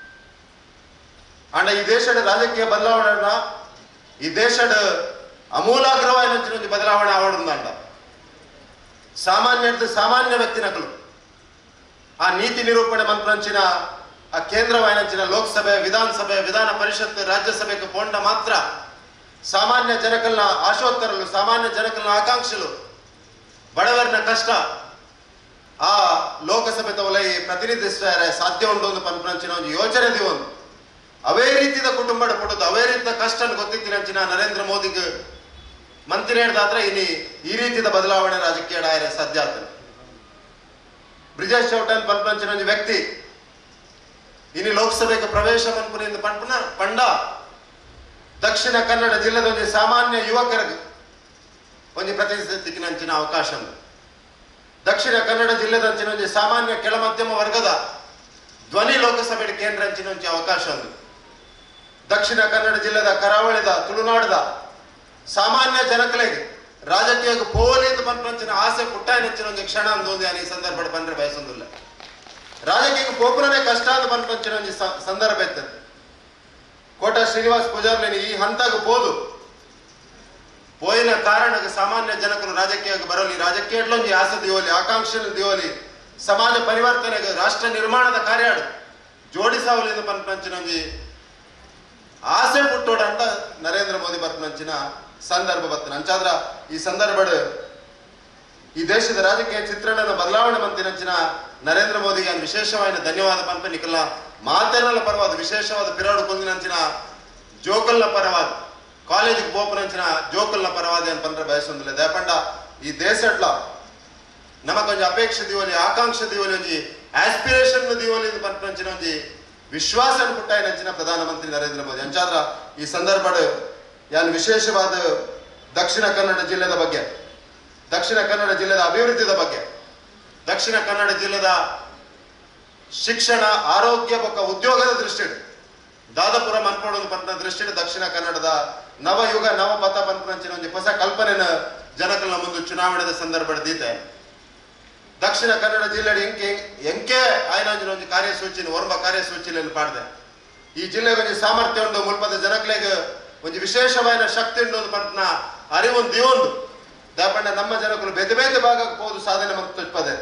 ಅಂಡ ಈ ದೇಶದ ರಾಜಕೀಯ ಬದಲಾವಣೆನ ಈ ದೇಶದ ಅಮೂಲಾಗ್ರವಾದ ಒಂದು ಬದಲಾವಣೆ ಆವಡುಂದಂಡ ಸಾಮಾನ್ಯ ಸಾಮಾನ್ಯ ವ್ಯಕ್ತಿನಕಲು ಆ ನೀತಿ ನಿರೂಪಣೆ ಮಂತ್ರಂಚಿನ ಆ ಕೇಂದ್ರ ವಾಯನಂಚಿನ ಲೋಕಸಭೆ ವಿಧಾನಸಭೆ ವಿಧಾನ ಪರಿಷತ್ ರಾಜ್ಯಸಭೆಗೆ ಪೋಂಡ ಮಾತ್ರ ಸಾಮಾನ್ಯ ಜನಕಲ್ನ ಆಶೋತ್ತರಲು ಸಾಮಾನ್ಯ ಜನಕಲ್ನ ಆಕಾಂಕ್ಷಲು ಬಡವರಿನ ಕಷ್ಟ ಆ ಲೋಕಸಭೆ ತವಲೈ ಪ್ರತಿನಿಧಿಸ್ತಾರೆ ಸಾಧ್ಯ ಉಂಟು ಒಂದು ಪಂಪನಂಚಿನ ಒಂದು ಯೋಚನೆ ಒಂದು ಅವೇ ರೀತಿಯ ಕುಟುಂಬದ ಕೊಡೋದು ಅವೇ ರೀತಿಯ ಕಷ್ಟ ಗೊತ್ತಿತ್ತಿನಂಚಿನ ನರೇಂದ್ರ ಮೋದಿಗೆ ಮಂತ್ರಿ ಹೇಳಿದಾದ್ರೆ ಇನಿ ಈ ರೀತಿಯ ಬದಲಾವಣೆ ರಾಜಕೀಯ ಡಾಯರೆ ಸಾಧ್ಯ ಆಗ್ತದೆ ಬ್ರಿಜೇಶ್ ಚೌಟನ್ ಪಂಪಂಚಿನ ಒಂದು ವ್ಯಕ್ತಿ ಇನಿ ಲೋಕಸಭೆಗೆ ಪ್ರವೇಶ ಮನ್ಪುನಿಂದ ಪಂಪನ ಪಂಡ ದಕ್ಷಿಣ ಕನ್ನಡ ಜಿಲ್ಲೆದ ಒಂದು ಸಾಮಾನ್ಯ ಯುವಕರಿಗೆ ಒಂದು ಪ್ರತಿನಿಧಿಸಿನಂಚಿನ ಅವಕಾಶ ಉಂಟು ದಕ್ಷಿಣ ಕನ್ನಡ ಜಿಲ್ಲೆದಂಚಿನ ಒಂದು ಸಾಮಾನ್ಯ ಕೆಳ ಮಧ್ಯಮ ವರ್ಗದ ಧ್ವನಿ ಲೋಕಸಭೆ ಕೇಂದ್ರ ಅಂಚಿನ ಒಂದು ಅವಕಾಶ ಉಂಟು ದಕ್ಷಿಣ ಕನ್ನಡ ಜಿಲ್ಲೆದ ಕರಾವಳಿದ ತುಳುನಾಡದ ಸಾಮಾನ್ಯ ಜನಕಲೆಗೆ ರಾಜಕೀಯಕ್ಕೆ ಪೋಲಿಂದ ಪಂಪಂಚಿನ ಆಸೆ ಪುಟ್ಟಾಯನಂಚಿನ ಒಂದು ಕ್ಷಣ ಅಂದೊಂದು ಈ ಸಂದರ್ಭ ಬಂದ್ರೆ ಬಯಸೊಂದಿಲ್ಲ ರಾಜಕೀಯಕ್ಕೆ ಪೋಪುರನೇ ಕಷ್ಟ ಅಂತ ಪಂಪಂಚಿನ ಒಂದು ಸಂದರ್ಭ ಇರ್ತದೆ ಕೋಟ ಶ್ರೀನಿವಾಸ್ ಪೂಜಾರ್ಲೇನಿ ಈ ಹಂತಕ್ಕೆ ಪೋದು పోయిన కారణకు సామాన్య జనకులు రాజకీయకు బరలి రాజకీయంలోంచి ఆశ దివోలి ఆకాంక్షలు దివోలి సమాజ పరివర్తనకు రాష్ట్ర నిర్మాణದ ಕಾರ್ಯಾಡು ಜೋಡಿಸಾವಲಿಂದ ಪಂಪಂಚಿನೊಂಜಿ ಆಸೆ ಪುಟ್ಟೋಡಂತ ನರೇಂದ್ರ ಮೋದಿ ಬರ್ಪನಂಚಿನ ಸಂದರ್ಭ ಬರ್ತನ ಅಂಚಾದ್ರ ಈ ಸಂದರ್ಭಡ್ ಈ ದೇಶದ ರಾಜಕೀಯ ಚಿತ್ರಣದ ಬದಲಾವಣೆ ಮಂತಿನಂಚಿನ ನರೇಂದ್ರ ಮೋದಿಗೆ ನಾನು ವಿಶೇಷವಾದ ಧನ್ಯವಾದ ಪಂಪ ನಿಕಲ್ಲ ಮಾತೇನಲ್ಲ ಪರವಾದ ವಿಶೇಷವಾದ ಪಿರಾಡು ಕೊಂದಿನಂಚಿನ ಜೋಕಲ್ನ ಪರವಾದ ಕಾಲೇಜಿಗೆ ಪೋಪನಂಚಿನ ಜೋಕಲ್ನ ಪರವಾದಿ ಅಂತ ಪಂಡ್ರೆ ಬಯಸೊಂದಿಲ್ಲ ದಯಪಂಡ ಈ ದೇಶಡ್ಲ ನಮಗೊಂದು ಅಪೇಕ್ಷೆ ದಿವಲಿ ಆಕಾಂಕ್ಷೆ ದಿವಲಿ ಒಂಜಿ ಆಸ್ಪಿರೇಷನ್ ದಿವಲಿ ಅಂತ ಪಂಪನಂಚಿನ ಒಂಜಿ ವಿಶ್ವಾಸ ಪುಟ್ಟಾಯನಂಚಿನ ಪ್ರಧಾನಮಂತ್ರಿ ನರೇಂದ್ರ ಮೋದಿ ಅಂಚಾದ್ರ ಈ ಸಂದರ್ಭಡ್ ಯಾನ್ ವಿಶೇಷವಾದ ದಕ್ಷಿಣ ಕನ್ನಡ ಜಿಲ್ಲೆದ ಬಗ್ಗೆ ದಕ್ಷಿಣ ಕನ್ನಡ ಜಿಲ್ಲೆದ ಅಭಿವೃದ್ಧಿದ ಬಗ್ಗೆ ದಕ್ಷಿಣ ಕನ್ನಡ ಜಿಲ್ಲೆದ ಶಿಕ್ಷಣ ಆರೋಗ್ಯ ಬೊಕ್ಕ ಉದ್ಯೋಗದ ದೃಷ್ಟಿಡ್ ದಾದಪುರ ಮನ್ಪಡೋದು ಪಂತ ದೃಷ್ಟಿಡ್ ದಕ್ಷಿಣ ಕನ್ನಡದ ನವಯುಗ ನವಪಥ ಪಂಪನಂಚಿನ ಒಂದು ಹೊಸ ಕಲ್ಪನೆನ ಜನಕಲ್ನ ಮುಂದೆ ಚುನಾವಣೆದ ಸಂದರ್ಭ ದೀತೆ ದಕ್ಷಿಣ ಕನ್ನಡ ಜಿಲ್ಲೆ ಎಂಕೆ ಎಂಕೆ ಆಯ್ನಂಜಿನ ಒಂದು ಕಾರ್ಯಸೂಚಿನ ಒರ್ಮ ಕಾರ್ಯಸೂಚಿನಲ್ಲಿ ಪಾಡ್ದೆ ಈ ಜಿಲ್ಲೆಗೆ ಒಂದು ಸಾಮರ್ಥ್ಯ ಉಂಟು ಮುಲ್ಪದ ಜನಕ್ಲೆಗೆ ಒಂದು ವಿಶೇಷವಾದ ಶಕ್ತಿ ಉಂಟು ಒಂದು ಪಂಪನ ಅರಿವೊಂದು ದಿವೊಂದು ದಾಪಂಡ ನಮ್ಮ ಜನಕಲು ಬೇತೆ ಬೇತೆ ಭಾಗಕ್ಕೆ ಹೋದು ಸಾಧನೆ ಮತ್ತು ತುಪ್ಪದೆ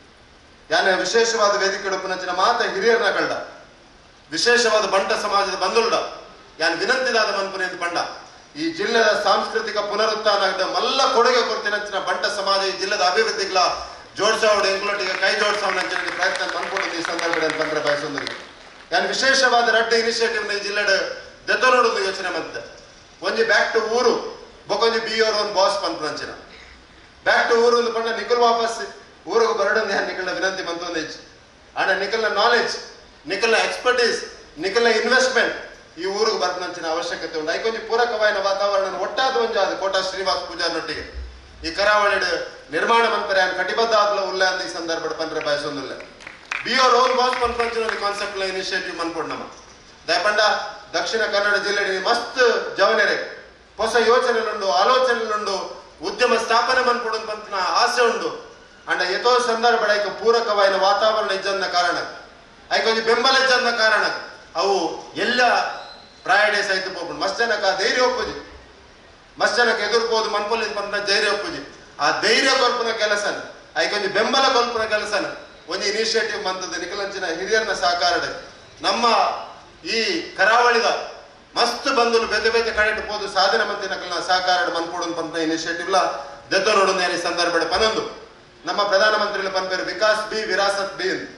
ಯಾನ ವಿಶೇಷವಾದ ವೇದಿಕೆ ಉಡುಪಿನಂಚಿನ ಮಾತ ಹಿರಿಯರನ್ನ ಕಳ್ಳ ವಿಶೇಷವಾದ ಬಂಟ ಸಮಾಜದ ಬಂಧುಲ್ಡ ಯಾನ್ ವಿನಂತಿದಾದ ಮನ್ಪನೆ ಅಂತ ಬಂಡ ಈ ಜಿಲ್ಲೆದ ಸಾಂಸ್ಕೃತಿಕ ಪುನರುತ್ಥಾನ ಮಲ್ಲ ಕೊಡುಗೆ ಕೊಡ್ತಿನಂಚಿನ ಬಂಟ ಸಮಾಜ ಈ ಜಿಲ್ಲೆದ ಅಭಿವೃದ್ಧಿಗಳ ಜೋಡ್ಸಾವಡು ಎಂಕ್ಲೊಟ್ಟಿಗೆ ಕೈ ಜೋಡ್ಸಾವನಂಚಿನ ಪ್ರಯತ್ನ ತಂದ್ಕೊಡೋದು ಈ ಸಂದರ್ಭ ಅಂತ ಬಂದ್ರೆ ಬಯಸೊಂದಿಲ್ಲ ಯಾನ್ ವಿಶೇಷವಾದ ರಡ್ಡ ಇನಿಷಿಯೇಟಿವ್ ಈ ಜಿಲ್ಲೆಡ್ ದೆತ್ತನೋಡೋದು ಯೋಚನೆ ಮತ್ತೆ ಒಂಜಿ ಬ್ಯಾಕ್ ಟು ಊರು ಬೊಕೊಂಜಿ ಬಿ ಅವರ್ ಒಂದು ಬಾಸ್ ಪಂಪನಂಚಿನ ಬ್ಯಾಕ್ ಟು ಊರು ಒಂದು ಪಂಡ ನಿಖಲ್ ವಾಪಸ್ ಊರಿಗೆ ಬರಡೊಂದು ಯಾನ್ ನಿಖಲ್ನ ವಿನಂತಿ ಬಂತೊಂದು ಹೆಚ್ಚು ಆಂಡ ನಿಖಲ್ನ ನಾಲೆಜ್ ನಿಖಲ್ನ ಎಕ್ಸ್ಪರ್ಟೀಸ್ ನಿಖಲ್ನ ಇನ್ವೆಸ್ಟ್ಮೆಂಟ್ ಈ ಊರಿಗೆ ಬರ್ತನಂಚಿನ ಅವಶ್ಯಕತೆ ಉಂಟು ಐಕೊಂಜಿ ಪೂರಕವಾದ ವಾತಾವರಣ ಒಟ್ಟಾದ ಒಂಜಾದ ಕೋಟಾ ಶ್ರೀನಿವಾಸ್ ಪೂಜಾರ್ನೊಟ್ಟಿಗೆ ಈ ಕರಾವಳಿ ನಿರ್ಮಾಣ ಮನ್ಪರೆ ఆయన ಕಟಿಬದ್ಧ ಆದ್ಲ ಉಲ್ಲ ಅಂತ ಈ ಸಂದರ್ಭ ಪಂದ್ರೆ ಬಯಸೊಂದಿಲ್ಲ ಬಿ ಅವರ್ ಓನ್ ಬಾಸ್ ಪಂಪಂಚಿನ ಒಂದು ಕಾನ್ಸೆಪ್ಟ್ ಇನಿಷಿಯೇಟಿವ್ ಮನ್ಪೊಡ್ ನಮ್ಮ ದಯಪಂಡ ದಕ್ಷಿಣ ಕನ್ನಡ ಜಿಲ್ಲೆ ಮಸ್ತ್ ಜವನೆರೆ ಹೊಸ ಯೋಚನೆలుంಡು ಆಲೋಚನೆలుంಡು ಉದ್ಯಮ ಸ್ಥಾಪನೆ ಮನ್ಪೊಡು ಪಂಪಿನ ಆಸೆ ಉಂಡು ಅಂಡ ಎತೋ ಸಂದರ್ಭ ಐಕ ಪೂರಕವಾದ ವಾತಾವರಣ ಇಜ್ಜನ್ನ ಕಾರಣ ಐಕ ಒಂದು ಬೆಂಬಲ ಇಜ್ಜನ್ನ ಕಾರಣ ಅವು ಎಲ್ಲ ಪ್ರಾಯಡೇ ಸಹಿತ ಹೋಗ್ಬಿಡು ಮಸ್ತ್ ಜನಕ ಧೈರ್ಯ ಒಪ್ಪುಜಿ ಮಸ್ತ್ ಜನಕ್ಕೆ ಎದುರ್ಬೋದು ಮನ್ಪೊಲ್ಲಿ ಪಂಪಿನ ಧೈರ್ಯ ಒಪ್ಪುಜಿ ಆ ಧೈರ್ಯ ಕೊಲ್ಪನ ಕೆಲಸನ ಐಕ ಒಂದು ಬೆಂಬಲ ಕೊಲ್ಪನ ಕೆಲಸನ ಒಂದು ಇನಿಷಿಯೇಟಿವ್ ಮಂತದ ನಿಖಲಂಚಿನ ಹಿರಿಯರನ್ನ ಸಹಕಾರಡ ನಮ್ಮ ಈ ಕರಾವಳಿದ ಮಸ್ತ್ ಬಂಧುಲು ಬೇತೆ ಬೇತೆ ಕಡೆಟ್ ಪೋದು ಸಾಧನೆ ಮಂತಿ ನಕಲ್ನ ಸಹಕಾರ ಮನ್ಪೋಡು ಪಂಪ ಇನಿಷಿಯೇಟಿವ್ ಲ ದೆತ್ತ ನೋಡು ಈ ಸಂದರ್ಭ ಪನೊಂದು ನಮ್ಮ ಪ್ರಧಾನಮಂತ್ರಿಗಳ ಪನ್ಪೇರು ವಿಕಾಸ್ ಬಿ ವಿರಾಸತ್ ಬಿ ಅಂತ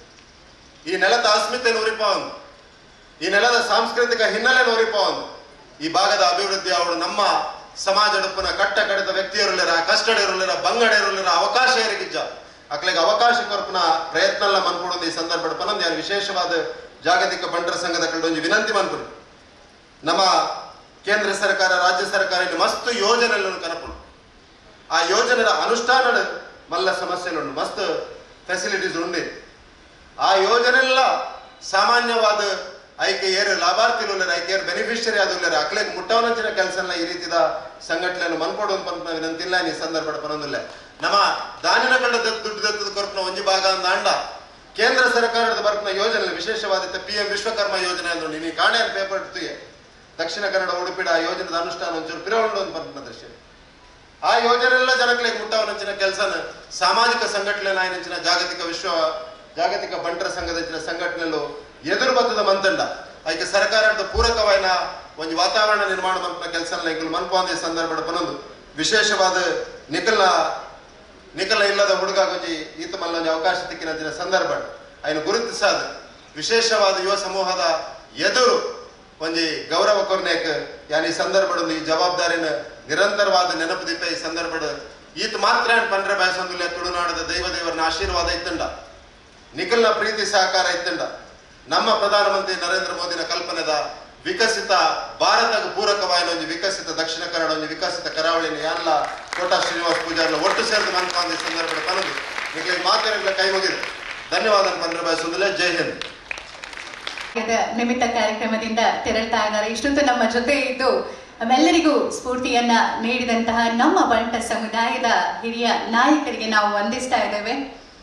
ಈ ನೆಲದ ಅಸ್ಮಿತೆಯನ್ನು ಉರಿಪವನು ಈ ನೆಲದ ಸಾಂಸ್ಕೃತಿಕ ಹಿನ್ನೆಲೆಯನ್ನು ಉರಿಪವನು ಈ ಭಾಗದ ಅಭಿವೃದ್ಧಿ ಅವಳು ನಮ್ಮ ಸಮಾಜ ಡುಪ್ಪನ ಕಟ್ಟ ಕಡಿತ ವ್ಯಕ್ತಿಯರುಳ್ಳಿರ ಕಷ್ಟಡಿರುಳ್ಳಿರ ಬಂಗಡಿರುಳ್ಳಿರ ಅವಕಾಶ ಏರಿಗಿಜ್ಜ ಅಕ್ಲೆಗೆ ಅವಕಾಶ ಕೊರ್ಪನ ಪ್ರಯತ್ನ ಮನ್ಪೋಡು ಈ ಸಂದರ್ಭ ಪನೊಂದು ಯಾರು ವಿಶೇಷವಾದ ಜಾಗತಿಕ ಬಂಟರ ಸಂಘದ ಕಡೆ ವಿನಂತಿ ಮನ್ಪುಡು ನಮ್ಮ ಕೇಂದ್ರ ಸರ್ಕಾರ ರಾಜ್ಯ ಸರ್ಕಾರ ಇಲ್ಲಿ ಮಸ್ತ್ ಯೋಜನೆಗಳನ್ನು ಕನಪುಡು ಆ ಯೋಜನೆಯ ಅನುಷ್ಠಾನ ಮಲ್ಲ ಸಮಸ್ಯೆಗಳು ಮಸ್ತ್ ಫೆಸಿಲಿಟೀಸ್ ಉಂಡಿ ಆ ಯೋಜನೆಲ್ಲ ಸಾಮಾನ್ಯವಾದ ಐಕೆ ಏರು ಲಾಭಾರ್ಥಿಗಳು ಐಕೆ ಏರು ಬೆನಿಫಿಷರಿ ಆದುಲ್ಲರ ಅಕ್ಲೆಗ್ ಮುಟ್ಟವನಂಚಿನ ಕೆಲಸ ಈ ರೀತಿದ ಸಂಘಟನೆಯನ್ನು ಮನ್ಕೊಡು ಅಂತ ವಿನಂತಿಲ್ಲ ಈ ಸಂದರ್ಭ ಪನೊಂದಿಲ್ಲ ನಮ್ಮ ದಾನಿನ ಕಂಡ ದುಡ್ಡು ದತ್ತದ ಕೊರಪನ ಒಂಜಿ ಭಾಗ ಅಂದ ಅಂಡ ಕೇಂದ್ರ ಸರ್ಕಾರದ ಬರ್ಪನ ಯೋಜನೆ ವಿಶೇಷವಾದ ಪಿ ಎಂ ವಿಶ್ವಕರ್ಮ ಯೋಜನೆ ಅಂದ್ರು ನೀನು ಕಾಣೆ ಪೇಪರ್ ಇಡ್ತೀಯ ದಕ್ಷಿಣ ಕನ್ನಡ ಉಡುಪಿಡ ಆ ಯೋಜನೆದ ಅನುಷ್ಠಾನ ಒಂಚೂರು ಪಿರವೊಂಡು ಅಂತ ಬರ್ಪನ ದೃಶ್ಯ ಆ ಯೋಜನೆ ಎಲ್ಲ ಜನಕ್ಲೆಗ್ ಮುಟ್ಟವನಂಚಿನ ಕೆಲಸನ ಸಾಮಾಜಿಕ ಸಂಘಟನೆ ಆಯ್ನಂಚಿನ ಜಾಗತಿಕ ವಿಶ್ವ ಜಾಗತಿಕ ಬಂಟರ ಸಂಘದಂಚಿನ ಸಂಘಟನೆಲು ಎದುರು ಬತ್ತದ ಮಂತಂಡ ಅದಕ್ಕೆ ಸರ್ಕಾರದ ಪೂರಕವಾದ ಒಂದು ವಾತಾವರಣ ನಿರ್ಮಾಣ ಮಂತ್ರ ಕೆಲಸ ಎಂಕಲು ಮನ್ಪಾಂದ ಸಂದರ್ಭ ಪನೊಂದು ವಿಶೇಷವಾದ ನಿಖಲ್ನ ನಿಖಲ ಇಲ್ಲದ ಹುಡುಗ ಗೊಂಜಿ ಈತ ಮಲ್ಲ ಒಂದು ಅವಕಾಶ ತಿಕ್ಕಿನ ಸಂದರ್ಭ ఆయన ಗುರುತಿಸಾದ ವಿಶೇಷವಾದ ಯುವ ಸಮೂಹದ ಎದುರು ಒಂಜಿ ಗೌರವ ಕೊರ್ನೇಕ್ ಯಾನ್ ಈ ಸಂದರ್ಭ ಈ ಜವಾಬ್ದಾರಿನ ನಿರಂತರವಾದ ನೆನಪು ದೀಪ ಈ ಸಂದರ್ಭ ಈತ ಮಾತ್ರ ಏನ್ ಪಂಡ್ರೆ ಬಯಸಂದುಲ್ಲ ತುಳುನಾಡದ ದೈವ ದೇವರನ ಆಶೀರ್ವಾದ ಇತ್ತಂಡ ನಿಖಲ್ನ ಪ್ರೀತಿ ಸಹಕಾರ ಇತ್ತಂಡ ನಮ್ಮ ಪ್ರಧಾನಮಂತ್ರಿ ನರೇಂದ್ರ ಮೋದಿನ ಕಲ್ಪನೆದ ವಿಕಸಿತ ಭಾರತಕ್ಕೆ ಪೂರಕವಾದ ಒಂದು ವಿಕಸಿತ ದಕ್ಷಿಣ ಕನ್ನಡ ಒಂದು ವಿಕಸಿತ ಕರಾವಳಿನ ಯಾನ್ಲ ಕೋಟಾ ಶ್ರೀನಿವಾಸ್ ಪೂಜಾರ್ನ ಒಟ್ಟು ಸೇರಿದ ಮನ್ಪಾಂದ ಈ ಸಂದರ್ಭ ಪನದು ನಿಖಲಿಗೆ ಮಾತಿನ ಕೈ ಮುಗಿದೆ ಧನ್ಯವಾದ ಪಂಡ್ರೆ ಬಯಸಂದುಲ್ಲ ಜೈ ಹಿಂದ್ ಕಾರ್ಯದ ನಿಮಿತ್ತ ಕಾರ್ಯಕ್ರಮದಿಂದ ತೆರಳ್ತಾ ಇದ್ದಾರೆ ಇಷ್ಟೊತ್ತು ನಮ್ಮ ಜೊತೆ ಇದ್ದು ನಮ್ಮೆಲ್ಲರಿಗೂ ಸ್ಫೂರ್ತಿಯನ್ನ ನೀಡಿದಂತಹ ನಮ್ಮ ಬಂಟ ಸಮುದಾಯದ ಹಿರಿಯ ನಾಯಕರಿಗೆ ನಾವು ವಂದಿಸ್ತಾ ಇದ್ದೇವೆ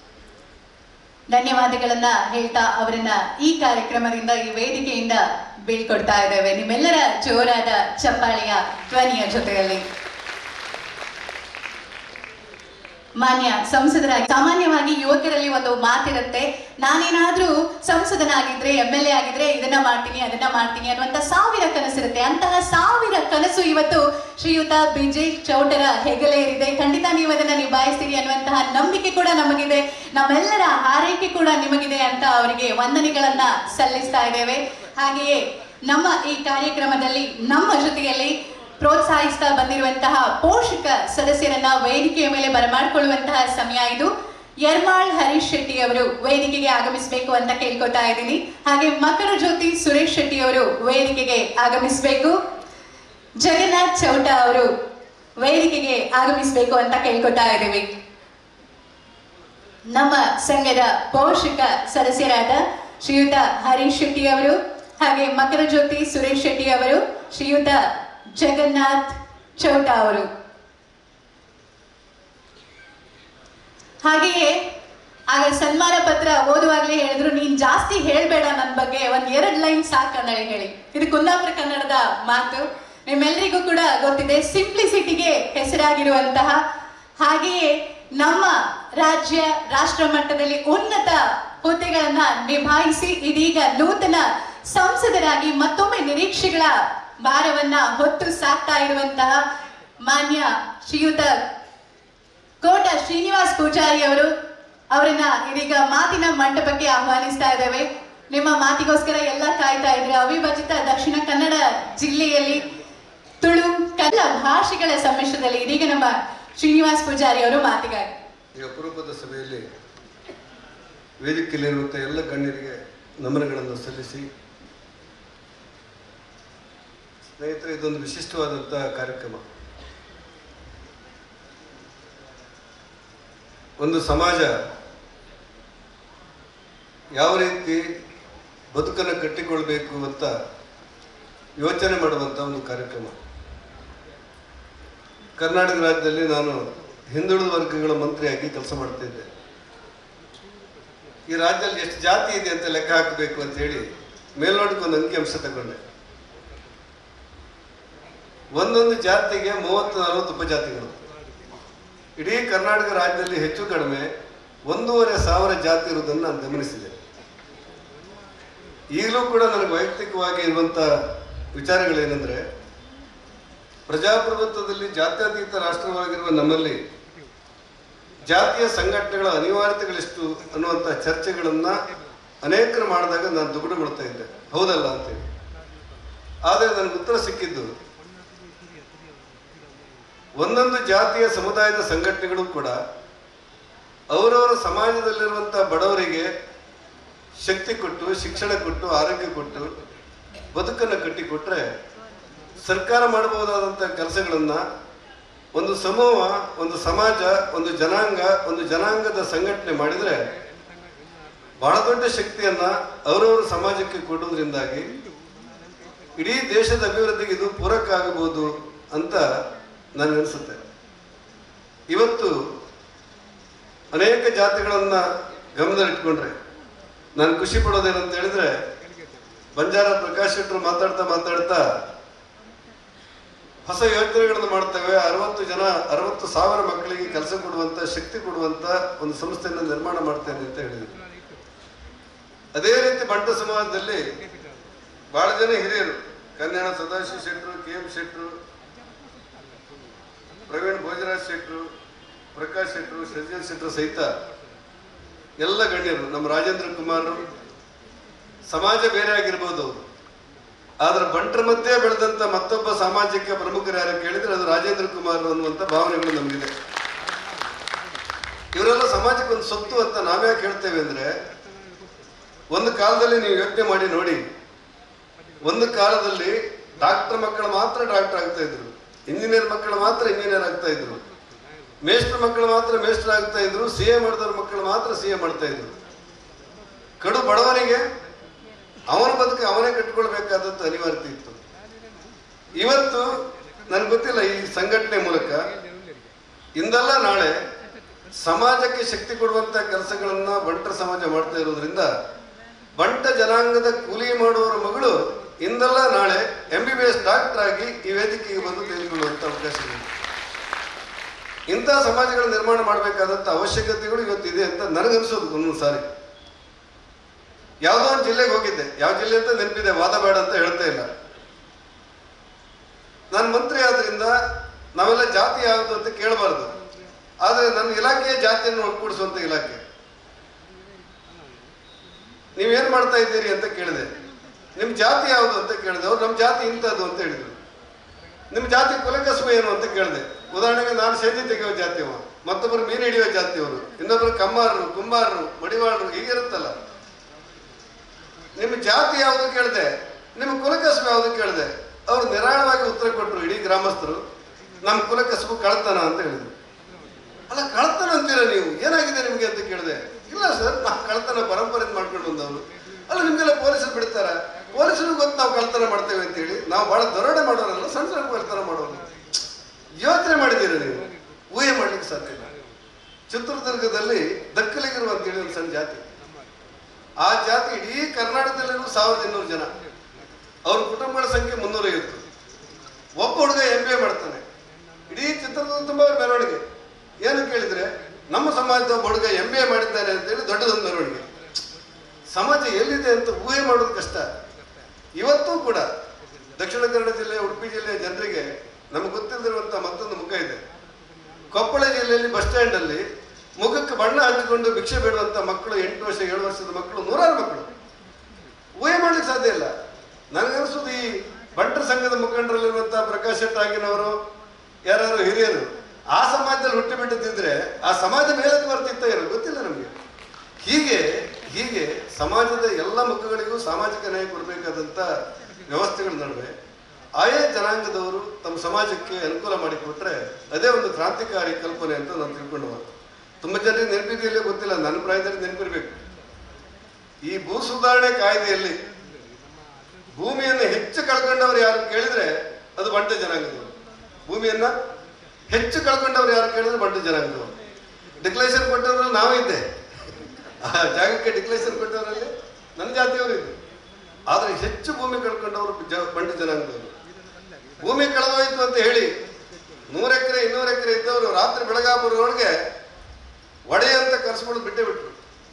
ಧನ್ಯವಾದಗಳನ್ನ ಹೇಳ್ತಾ ಅವರನ್ನ ಈ ಕಾರ್ಯಕ್ರಮದಿಂದ ಈ ವೇದಿಕೆಯಿಂದ ಬೀಳ್ಕೊಡ್ತಾ ಇದ್ದೇವೆ ನಿಮ್ಮೆಲ್ಲರ ಜೋರಾದ ಚಪ್ಪಾಳೆಯ ಧ್ವನಿಯ ಜೊತೆಯಲ್ಲಿ ಮಾನ್ಯ ಸಂಸದರಾಗಿ ಸಾಮಾನ್ಯವಾಗಿ ಯುವಕರಲ್ಲಿ ಒಂದು ಮಾತಿರುತ್ತೆ ನಾನೇನಾದ್ರೂ ಸಂಸದನಾಗಿದ್ರೆ ಎಂ ಎಲ್ ಎ ಆಗಿದ್ರೆ ಇದನ್ನ ಮಾಡ್ತೀನಿ ಅದನ್ನ ಮಾಡ್ತೀನಿ ಅನ್ನುವಂತ ಸಾವಿರ ಕನಸಿರುತ್ತೆ ಅಂತಹ ಸಾವಿರ ಕನಸು ಇವತ್ತು ಶ್ರೀಯುತ ಬಿಜಯ್ ಚೌಟರ ಹೆಗಲೇರಿದೆ ಖಂಡಿತ ನೀವು ಅದನ್ನ ನಿಭಾಯಿಸ್ತೀರಿ ಅನ್ನುವಂತಹ ನಂಬಿಕೆ ಕೂಡ ನಮಗಿದೆ ನಮ್ಮೆಲ್ಲರ ಹಾರೈಕೆ ಕೂಡ ನಿಮಗಿದೆ ಅಂತ ಅವರಿಗೆ ವಂದನೆಗಳನ್ನ ಸಲ್ಲಿಸ್ತಾ ಇದ್ದೇವೆ ಹಾಗೆಯೇ ನಮ್ಮ ಈ ಕಾರ್ಯಕ್ರಮದಲ್ಲಿ ನಮ್ಮ ಜೊತೆಯಲ್ಲಿ ಪ್ರೋತ್ಸಾಹಿಸ್ತಾ ಬಂದಿರುವಂತಹ ಪೋಷಕ ಸದಸ್ಯರನ್ನ ವೇದಿಕೆಯ ಮೇಲೆ ಬರಮಾಡಿಕೊಳ್ಳುವಂತಹ ಸಮಯ ಇದು ಯರ್ಮಾಳ್ ಹರೀಶ್ ಶೆಟ್ಟಿ ಅವರು ವೇದಿಕೆಗೆ ಆಗಮಿಸಬೇಕು ಅಂತ ಕೇಳ್ಕೊತಾ ಇದ್ದೀನಿ ಹಾಗೆ ಮಕರ ಜ್ಯೋತಿ ಸುರೇಶ್ ಶೆಟ್ಟಿ ಅವರು ವೇದಿಕೆಗೆ ಆಗಮಿಸಬೇಕು ಜಗನ್ನಾಥ್ ಚೌಟ ಅವರು ವೇದಿಕೆಗೆ ಆಗಮಿಸಬೇಕು ಅಂತ ಕೇಳ್ಕೊತಾ ಇದ್ದೀವಿ ನಮ್ಮ ಸಂಘದ ಪೋಷಕ ಸದಸ್ಯರಾದ ಶ್ರೀಯುತ ಹರೀಶ್ ಶೆಟ್ಟಿ ಅವರು ಹಾಗೆ ಮಕರ ಜ್ಯೋತಿ ಸುರೇಶ್ ಶೆಟ್ಟಿ ಅವರು ಶ್ರೀಯುತ ಜಗನ್ನಾಥ್ ಚೌಟ ಅವರು ಹಾಗೆಯೇ ಆಗ ಸನ್ಮಾನ ಪತ್ರ ಓದುವಾಗಲೇ ಹೇಳಿದ್ರು ನೀನ್ ಜಾಸ್ತಿ ಹೇಳ್ಬೇಡ ನನ್ನ ಬಗ್ಗೆ ಒಂದ್ ಎರಡ್ ಲೈನ್ ಸಾಕು ಕನ್ನಡ ಹೇಳಿ ಇದು ಕುಂದಾಪುರ ಕನ್ನಡದ ಮಾತು ನಿಮ್ಮೆಲ್ಲರಿಗೂ ಕೂಡ ಗೊತ್ತಿದೆ ಸಿಂಪ್ಲಿಸಿಟಿಗೆ ಹೆಸರಾಗಿರುವಂತಹ ಹಾಗೆಯೇ ನಮ್ಮ ರಾಜ್ಯ ರಾಷ್ಟ್ರ ಮಟ್ಟದಲ್ಲಿ ಉನ್ನತ ಹುದ್ದೆಗಳನ್ನ ನಿಭಾಯಿಸಿ ಇದೀಗ ನೂತನ ಸಂಸದರಾಗಿ ಮತ್ತೊಮ್ಮೆ ನಿರೀಕ್ಷೆಗಳ ಭಾರವನ್ನ ಹೊತ್ತು ಸಾಕ್ತಾ ಇರುವಂತಹ ಮಾನ್ಯ ಶ್ರೀಯುತ ಕೋಟ ಶ್ರೀನಿವಾಸ್ ಪೂಜಾರಿ ಅವರು ಅವರನ್ನ ಇದೀಗ ಮಾತಿನ ಮಂಟಪಕ್ಕೆ ಆಹ್ವಾನಿಸ್ತಾ ಇದ್ದೇವೆ ನಿಮ್ಮ ಮಾತಿಗೋಸ್ಕರ ಎಲ್ಲ ಕಾಯ್ತಾ ಇದ್ರೆ ಅವಿಭಜಿತ ದಕ್ಷಿಣ ಕನ್ನಡ ಜಿಲ್ಲೆಯಲ್ಲಿ ತುಳು ಕನ್ನಡ ಭಾಷೆಗಳ ಸಮ್ಮಿಶ್ರದಲ್ಲಿ ಇದೀಗ ನಮ್ಮ ಶ್ರೀನಿವಾಸ್ ಪೂಜಾರಿ ಅವರು ಮಾತಿಗಾಗಿ ಈ ಅಪರೂಪದ ಸಭೆಯಲ್ಲಿ ವೇದಿಕೆಯಲ್ಲಿರುವಂಥ ಎಲ್ಲ ಗಣ್ಯರಿಗೆ ನಮನಗಳನ್ನು ಸಲ್ಲಿಸಿ ಸ್ನೇಹಿತರೆ ಇದೊಂದು ವಿಶಿಷ್ಟವಾದಂಥ ಕಾರ್ಯಕ್ರಮ ಒಂದು ಸಮಾಜ ಯಾವ ರೀತಿ ಬದುಕನ್ನು ಕಟ್ಟಿಕೊಳ್ಬೇಕು ಅಂತ ಯೋಚನೆ ಮಾಡುವಂಥ ಒಂದು ಕಾರ್ಯಕ್ರಮ ಕರ್ನಾಟಕ ರಾಜ್ಯದಲ್ಲಿ ನಾನು ಹಿಂದುಳಿದ ವರ್ಗಗಳ ಮಂತ್ರಿಯಾಗಿ ಕೆಲಸ ಮಾಡ್ತಿದ್ದೆ ಈ ರಾಜ್ಯದಲ್ಲಿ ಎಷ್ಟು ಜಾತಿ ಇದೆ ಅಂತ ಲೆಕ್ಕ ಹಾಕಬೇಕು ಅಂತ ಹೇಳಿ ಮೇಲ್ನೋಟಕ್ಕೆ ಒಂದು ಅಂಕಿಅಂಶ ತಗೊಂಡೆ ಒಂದೊಂದು ಜಾತಿಗೆ ಮೂವತ್ತು ನಲವತ್ತು ಉಪಜಾತಿಗಳು ಇಡೀ ಕರ್ನಾಟಕ ರಾಜ್ಯದಲ್ಲಿ ಹೆಚ್ಚು ಕಡಿಮೆ ಒಂದೂವರೆ ಸಾವಿರ ಜಾತಿ ಇರುವುದನ್ನು ನಾನು ಗಮನಿಸಿದೆ ಈಗಲೂ ಕೂಡ ನನಗೆ ವೈಯಕ್ತಿಕವಾಗಿ ಇರುವಂಥ ವಿಚಾರಗಳೇನೆಂದರೆ ಪ್ರಜಾಪ್ರಭುತ್ವದಲ್ಲಿ ಜಾತ್ಯತೀತ ರಾಷ್ಟ್ರವಾಗಿರುವ ನಮ್ಮಲ್ಲಿ ಜಾತಿಯ ಸಂಘಟನೆಗಳ ಅನಿವಾರ್ಯತೆಗಳೆಷ್ಟು ಅನ್ನುವಂಥ ಚರ್ಚೆಗಳನ್ನ ಅನೇಕರು ಮಾಡಿದಾಗ ನಾನು ದುಗುಡು ಮಾಡ್ತಾ ಇದ್ದೆ ಹೌದಲ್ಲ ಅಂತೇಳಿ ಆದರೆ ನನಗೆ ಉತ್ತರ ಸಿಕ್ಕಿದ್ದು ಒಂದೊಂದು ಜಾತಿಯ ಸಮುದಾಯದ ಸಂಘಟನೆಗಳು ಕೂಡ ಅವರವರ ಸಮಾಜದಲ್ಲಿರುವಂಥ ಬಡವರಿಗೆ ಶಕ್ತಿ ಕೊಟ್ಟು ಶಿಕ್ಷಣ ಕೊಟ್ಟು ಆರೋಗ್ಯ ಕೊಟ್ಟು ಬದುಕನ್ನು ಕಟ್ಟಿಕೊಟ್ರೆ ಸರ್ಕಾರ ಮಾಡಬಹುದಾದಂಥ ಕೆಲಸಗಳನ್ನ ಒಂದು ಸಮೂಹ ಒಂದು ಸಮಾಜ ಒಂದು ಜನಾಂಗ ಒಂದು ಜನಾಂಗದ ಸಂಘಟನೆ ಮಾಡಿದರೆ ಬಹಳ ದೊಡ್ಡ ಶಕ್ತಿಯನ್ನ ಅವರವರ ಸಮಾಜಕ್ಕೆ ಕೊಡುವುದರಿಂದಾಗಿ ಇಡೀ ದೇಶದ ಅಭಿವೃದ್ಧಿಗೆ ಇದು ಪೂರಕ ಆಗಬಹುದು ಅಂತ ನನಗನ್ಸುತ್ತೆ ಇವತ್ತು ಅನೇಕ ಜಾತಿಗಳನ್ನ ಗಮನದಲ್ಲಿಟ್ಕೊಂಡ್ರೆ ನಾನು ಖುಷಿ ಪಡೋದೇನಂತ ಹೇಳಿದ್ರೆ ಬಂಜಾರ ಪ್ರಕಾಶ್ ಶೆಟ್ಟರು ಮಾತಾಡ್ತಾ ಮಾತಾಡ್ತಾ ಹೊಸ ಯೋಜನೆಗಳನ್ನು ಮಾಡ್ತೇವೆ ಅರವತ್ತು ಜನ ಅರವತ್ತು ಸಾವಿರ ಮಕ್ಕಳಿಗೆ ಕೆಲಸ ಕೊಡುವಂತ ಶಕ್ತಿ ಕೊಡುವಂತ ಒಂದು ಸಂಸ್ಥೆಯನ್ನು ನಿರ್ಮಾಣ ಮಾಡ್ತೇನೆ ಅಂತ ಹೇಳಿದರು ಅದೇ ರೀತಿ ಬಂಟ ಸಮಾಜದಲ್ಲಿ ಬಹಳ ಜನ ಹಿರಿಯರು ಕನ್ಯಾಣ ಸದಾಶಿವ ಶೆಟ್ಟರು ಕೆ ಎಂ ಶೆಟ್ಟರು ಪ್ರವೀಣ್ ಭೋಜರಾಜ್ ಶೆಟ್ಟರು ಪ್ರಕಾಶ್ ಶೆಟ್ಟರು ಸಜ್ಜನ್ ಶೆಟ್ಟರು ಸಹಿತ ಎಲ್ಲ ಗಣ್ಯರು ನಮ್ಮ ರಾಜೇಂದ್ರ ಕುಮಾರ್ ಸಮಾಜ ಬೇರೆ ಆಗಿರ್ಬೋದು ಆದ್ರೆ ಬಂಟರ ಮಧ್ಯೆ ಬೆಳೆದಂತ ಮತ್ತೊಬ್ಬ ಸಾಮಾಜಿಕ ಪ್ರಮುಖರು ಯಾರು ಕೇಳಿದ್ರೆ ಅದು ರಾಜೇಂದ್ರ ಕುಮಾರ್ ಅನ್ನುವಂಥ ಭಾವನೆಗಳು ನಮಗಿದೆ ಇವರೆಲ್ಲ ಸಮಾಜಕ್ಕೆ ಒಂದು ಸೊತ್ತು ಅಂತ ನಾವ್ಯಾಕೆ ಹೇಳ್ತೇವೆ ಅಂದ್ರೆ ಒಂದು ಕಾಲದಲ್ಲಿ ನೀವು ಯೋಚನೆ ಮಾಡಿ ನೋಡಿ ಒಂದು ಕಾಲದಲ್ಲಿ ಡಾಕ್ಟರ್ ಮಕ್ಕಳು ಮಾತ್ರ ಡಾಕ್ಟರ್ ಆಗ್ತಾ ಇದ್ರು ಇಂಜಿನಿಯರ್ ಮಕ್ಕಳು ಮಾತ್ರ ಇಂಜಿನಿಯರ್ ಆಗ್ತಾ ಇದ್ರು ಮೇಸ್ಟ್ರ ಮಕ್ಕಳು ಮಾತ್ರ ಮೇಸ್ಟ್ರ್ ಆಗ್ತಾ ಇದ್ರು ಸಿ ಎ ಮಾಡಿದವ್ರ ಮಕ್ಕಳು ಮಾತ್ರ ಸಿ ಎ ಮಾಡ್ತಾ ಇದ್ರು ಕಡು ಬಡವನಿಗೆ ಅವನ ಬದುಕು ಅವನೇ ಕಟ್ಟಿಕೊಳ್ಬೇಕಾದದ್ದು ಅನಿವಾರ್ಯತೆ ಇತ್ತು ಇವತ್ತು ನನ್ಗೆ ಗೊತ್ತಿಲ್ಲ ಈ ಸಂಘಟನೆ ಮೂಲಕ ಇಂದಲ್ಲ ನಾಳೆ ಸಮಾಜಕ್ಕೆ ಶಕ್ತಿ ಕೊಡುವಂತ ಕೆಲಸಗಳನ್ನ ಬಂಟರ ಸಮಾಜ ಮಾಡ್ತಾ ಇರೋದ್ರಿಂದ ಬಂಟ ಜನಾಂಗದ ಕೂಲಿ ಮಾಡುವವರ ಮಗಳು ಇಂದಲ್ಲ ನಾಳೆ M B B S doctor ಆಗಿ ಈ ವೇದಿಕೆಗೆ ಬಂದು ತೆಗೆದುಕೊಳ್ಳುವಂತ ಅವಕಾಶ ಇದೆ ಇಂಥ ಸಮಾಜಗಳ ನಿರ್ಮಾಣ ಮಾಡಬೇಕಾದಂತ ಅವಶ್ಯಕತೆಗಳು ಇವತ್ತಿದೆ ಅಂತ ನನಗನ್ಸೋದು ಒಂದೊಂದು ಸಾರಿ ಯಾವುದೋ ಒಂದು ಜಿಲ್ಲೆಗೆ ಹೋಗಿದ್ದೆ ಯಾವ ಜಿಲ್ಲೆ ಅಂತ ನೆನಪಿದೆ ವಾದ ಬೇಡ ಅಂತ ಹೇಳ್ತಾ ಇಲ್ಲ ನಾನು ಮಂತ್ರಿ ಆದ್ರಿಂದ ನಾವೆಲ್ಲ ಜಾತಿ ಯಾವುದು ಅಂತ ಕೇಳಬಾರ್ದು ಆದ್ರೆ ನನ್ನ ಇಲಾಖೆಯ ಜಾತಿಯನ್ನು ಒಗ್ಗೂಡಿಸುವಂತ ಇಲಾಖೆ ನೀವೇನ್ ಮಾಡ್ತಾ ಇದ್ದೀರಿ ಅಂತ ಕೇಳಿದೆ ನಿಮ್ಮ ಜಾತಿ ಯಾವುದು ಅಂತ ಕೇಳಿದೆ ಅವ್ರು ನಮ್ಮ ಜಾತಿ ಇಂಥದ್ದು ಅಂತ ಹೇಳಿದ್ರು ನಿಮ್ಮ ಜಾತಿ ಕುಲಕಸಬು ಏನು ಅಂತ ಕೇಳಿದೆ ಉದಾಹರಣೆಗೆ ನಾನು ಸೇದಿ ತೆಗೆಯುವ ಜಾತಿಯವ ಮತ್ತೊಬ್ಬರು ಮೀನು ಹಿಡಿಯುವ ಜಾತಿಯವರು ಇನ್ನೊಬ್ಬರು ಕಮ್ಮಾರರು ಕುಂಬಾರರು ಮಡಿವಾಳರು ಹೀಗಿರುತ್ತಲ್ಲ ನಿಮ್ಮ ಜಾತಿ ಯಾವುದು ಕೇಳಿದೆ ನಿಮ್ಮ ಕುಲಕಸಬು ಯಾವುದು ಕೇಳಿದೆ ಅವ್ರು ನಿರಾಳವಾಗಿ ಉತ್ತರ ಕೊಟ್ಟರು ಇಡೀ ಗ್ರಾಮಸ್ಥರು ನಮ್ಮ ಕುಲಕಸಬು ಕಳ್ತನ ಅಂತ ಹೇಳಿದ್ರು ಅಲ್ಲ ಕಳ್ತನ ಅಂತೀರ ನೀವು ಏನಾಗಿದೆ ನಿಮಗೆ ಅಂತ ಕೇಳಿದೆ ಇಲ್ಲ ಸರ್ ನಾವು ಕಳ್ತನ ಪರಂಪರೆ ಮಾಡ್ಕೊಂಡು ಬಂದವರು ಅಲ್ಲ ನಿಮ್ಗೆಲ್ಲ ಪೊಲೀಸರು ಬಿಡ್ತಾರ ಪೊಲೀಸರು ಗೊತ್ತು ನಾವು ಕಳ್ತನ ಮಾಡ್ತೇವೆ ಅಂತೇಳಿ ನಾವು ಬಹಳ ದರೋಡೆ ಮಾಡೋರಲ್ಲ ಸಣ್ಣ ಸಣ್ಣ ಕಳ್ತನ ಮಾಡೋರು ಯೋಚನೆ ಮಾಡಿದ್ದೀರ ನೀವು ಊಹೆ ಮಾಡ್ಲಿಕ್ಕೆ ಸಾಧ್ಯ ಇಲ್ಲ ಚಿತ್ರದುರ್ಗದಲ್ಲಿ ದಕ್ಕಲಿಗರು ಅಂತೇಳಿ ಒಂದು ಸಣ್ಣ ಜಾತಿ ಆ ಜಾತಿ ಇಡೀ ಕರ್ನಾಟಕದಲ್ಲಿರುವ ಸಾವಿರದ ಇನ್ನೂರು ಜನ ಅವ್ರ ಕುಟುಂಬಗಳ ಸಂಖ್ಯೆ ಮುನ್ನೂರೈವತ್ತು ಒಬ್ಬ ಹುಡುಗ ಎಂ ಬಿ ಎ ಮಾಡ್ತಾನೆ ಇಡೀ ಚಿತ್ರದುರ್ಗ ತುಂಬ ಮೆರವಣಿಗೆ ಏನು ಕೇಳಿದ್ರೆ ನಮ್ಮ ಸಮಾಜದ ಒಬ್ಬ ಹುಡುಗ ಎಂ ಬಿ ಎ ಮಾಡಿದ್ದಾನೆ ಅಂತೇಳಿ ದೊಡ್ಡದೊಂದು ಮೆರವಣಿಗೆ ಸಮಾಜ ಎಲ್ಲಿದೆ ಅಂತ ಊಹೆ ಮಾಡೋದು ಕಷ್ಟ ಇವತ್ತೂ ಕೂಡ ದಕ್ಷಿಣ ಕನ್ನಡ ಜಿಲ್ಲೆ ಉಡುಪಿ ಜಿಲ್ಲೆಯ ಜನರಿಗೆ ನಮಗೆ ಗೊತ್ತಿಲ್ಲದಿರುವಂತಹ ಮತ್ತೊಂದು ಮುಖ ಇದೆ ಕೊಪ್ಪಳ ಜಿಲ್ಲೆಯಲ್ಲಿ ಬಸ್ ಸ್ಟ್ಯಾಂಡ್ ಅಲ್ಲಿ ಮುಖಕ್ಕೆ ಬಣ್ಣ ಹಚ್ಚಿಕೊಂಡು ಭಿಕ್ಷೆ ಬೇಡುವಂತ ಮಕ್ಕಳು ಎಂಟು ವರ್ಷ ಏಳು ವರ್ಷದ ಮಕ್ಕಳು ನೂರಾರು ಮಕ್ಕಳು ಊಹೆ ಮಾಡ್ಲಿಕ್ಕೆ ಸಾಧ್ಯ ಇಲ್ಲ ನನಗನ್ಸೋದು ಈ ಬಂಟರ ಸಂಘದ ಮುಖಂಡರಲ್ಲಿರುವಂತಹ ಪ್ರಕಾಶ್ ಶೆಟ್ ಆಗಿನವರು ಯಾರು ಹಿರಿಯರು ಆ ಸಮಾಜದಲ್ಲಿ ಹುಟ್ಟಿ ಬಿಟ್ಟದಿದ್ರೆ ಆ ಸಮಾಜ ಮೇಲಕ್ಕೆ ಬರ್ತಿತ್ತ ಏನೋ ಗೊತ್ತಿಲ್ಲ ನಮಗೆ ಹೀಗೆ ಹೀಗೆ ಸಮಾಜದ ಎಲ್ಲ ಮುಖಗಳಿಗೂ ಸಾಮಾಜಿಕ ನ್ಯಾಯ ಕೊಡಬೇಕಾದಂತ ವ್ಯವಸ್ಥೆಗಳ ನಡುವೆ ಆಯಾ ಜನಾಂಗದವರು ತಮ್ಮ ಸಮಾಜಕ್ಕೆ ಅನುಕೂಲ ಮಾಡಿಕೊಟ್ರೆ ಅದೇ ಒಂದು ಕ್ರಾಂತಿಕಾರಿ ಕಲ್ಪನೆ ಅಂತ ನಾನು ತಿಳ್ಕೊಂಡವ ತುಂಬ ಜನರಿಗೆ ನೆನಪಿದೆಯಲ್ಲೇ ಗೊತ್ತಿಲ್ಲ ನನ್ನ ಪ್ರಾಯದಲ್ಲಿ ನೆನಪಿರ್ಬೇಕು ಈ ಭೂ ಸುಧಾರಣೆ ಕಾಯ್ದೆಯಲ್ಲಿ ಭೂಮಿಯನ್ನು ಹೆಚ್ಚು ಕಳ್ಕೊಂಡವ್ರು ಯಾರು ಕೇಳಿದ್ರೆ ಅದು ಬಂಟ ಜನಾಂಗದವರು ಭೂಮಿಯನ್ನ ಹೆಚ್ಚು ಕಳ್ಕೊಂಡವ್ರು ಯಾರು ಕೇಳಿದ್ರೆ ಬಂಟ ಜನಾಂಗದವರು ಡಿಕ್ಲೇಷನ್ ಕೊಟ್ಟವ್ರಲ್ಲಿ ನಾವಿದ್ದೆ ಆ ಜಾಗಕ್ಕೆ ಡಿಕ್ಲೇಷನ್ ಕೊಟ್ಟವರಲ್ಲಿ ನನ್ನ ಜಾತಿಯವರು ಇದ್ರು ಆದ್ರೆ ಹೆಚ್ಚು ಭೂಮಿ ಕಳ್ಕೊಂಡವರು ಜ- ಬಂಟ ಜನಾಂಗದವರು ಭೂಮಿ ಕಳೆದೋಯ್ತು ಅಂತ ಹೇಳಿ ನೂರು ಎಕರೆ ಇನ್ನೂರು ಎಕರೆ ಇದ್ದವರು ರಾತ್ರಿ ಬೆಳಗಾಪುರದೊಳಗೆ ಒಡೆ ಅಂತ ಕರ್ಸ್ಕೊಂಡು ಬಿಟ್ಟೇ ಬಿಟ್ರು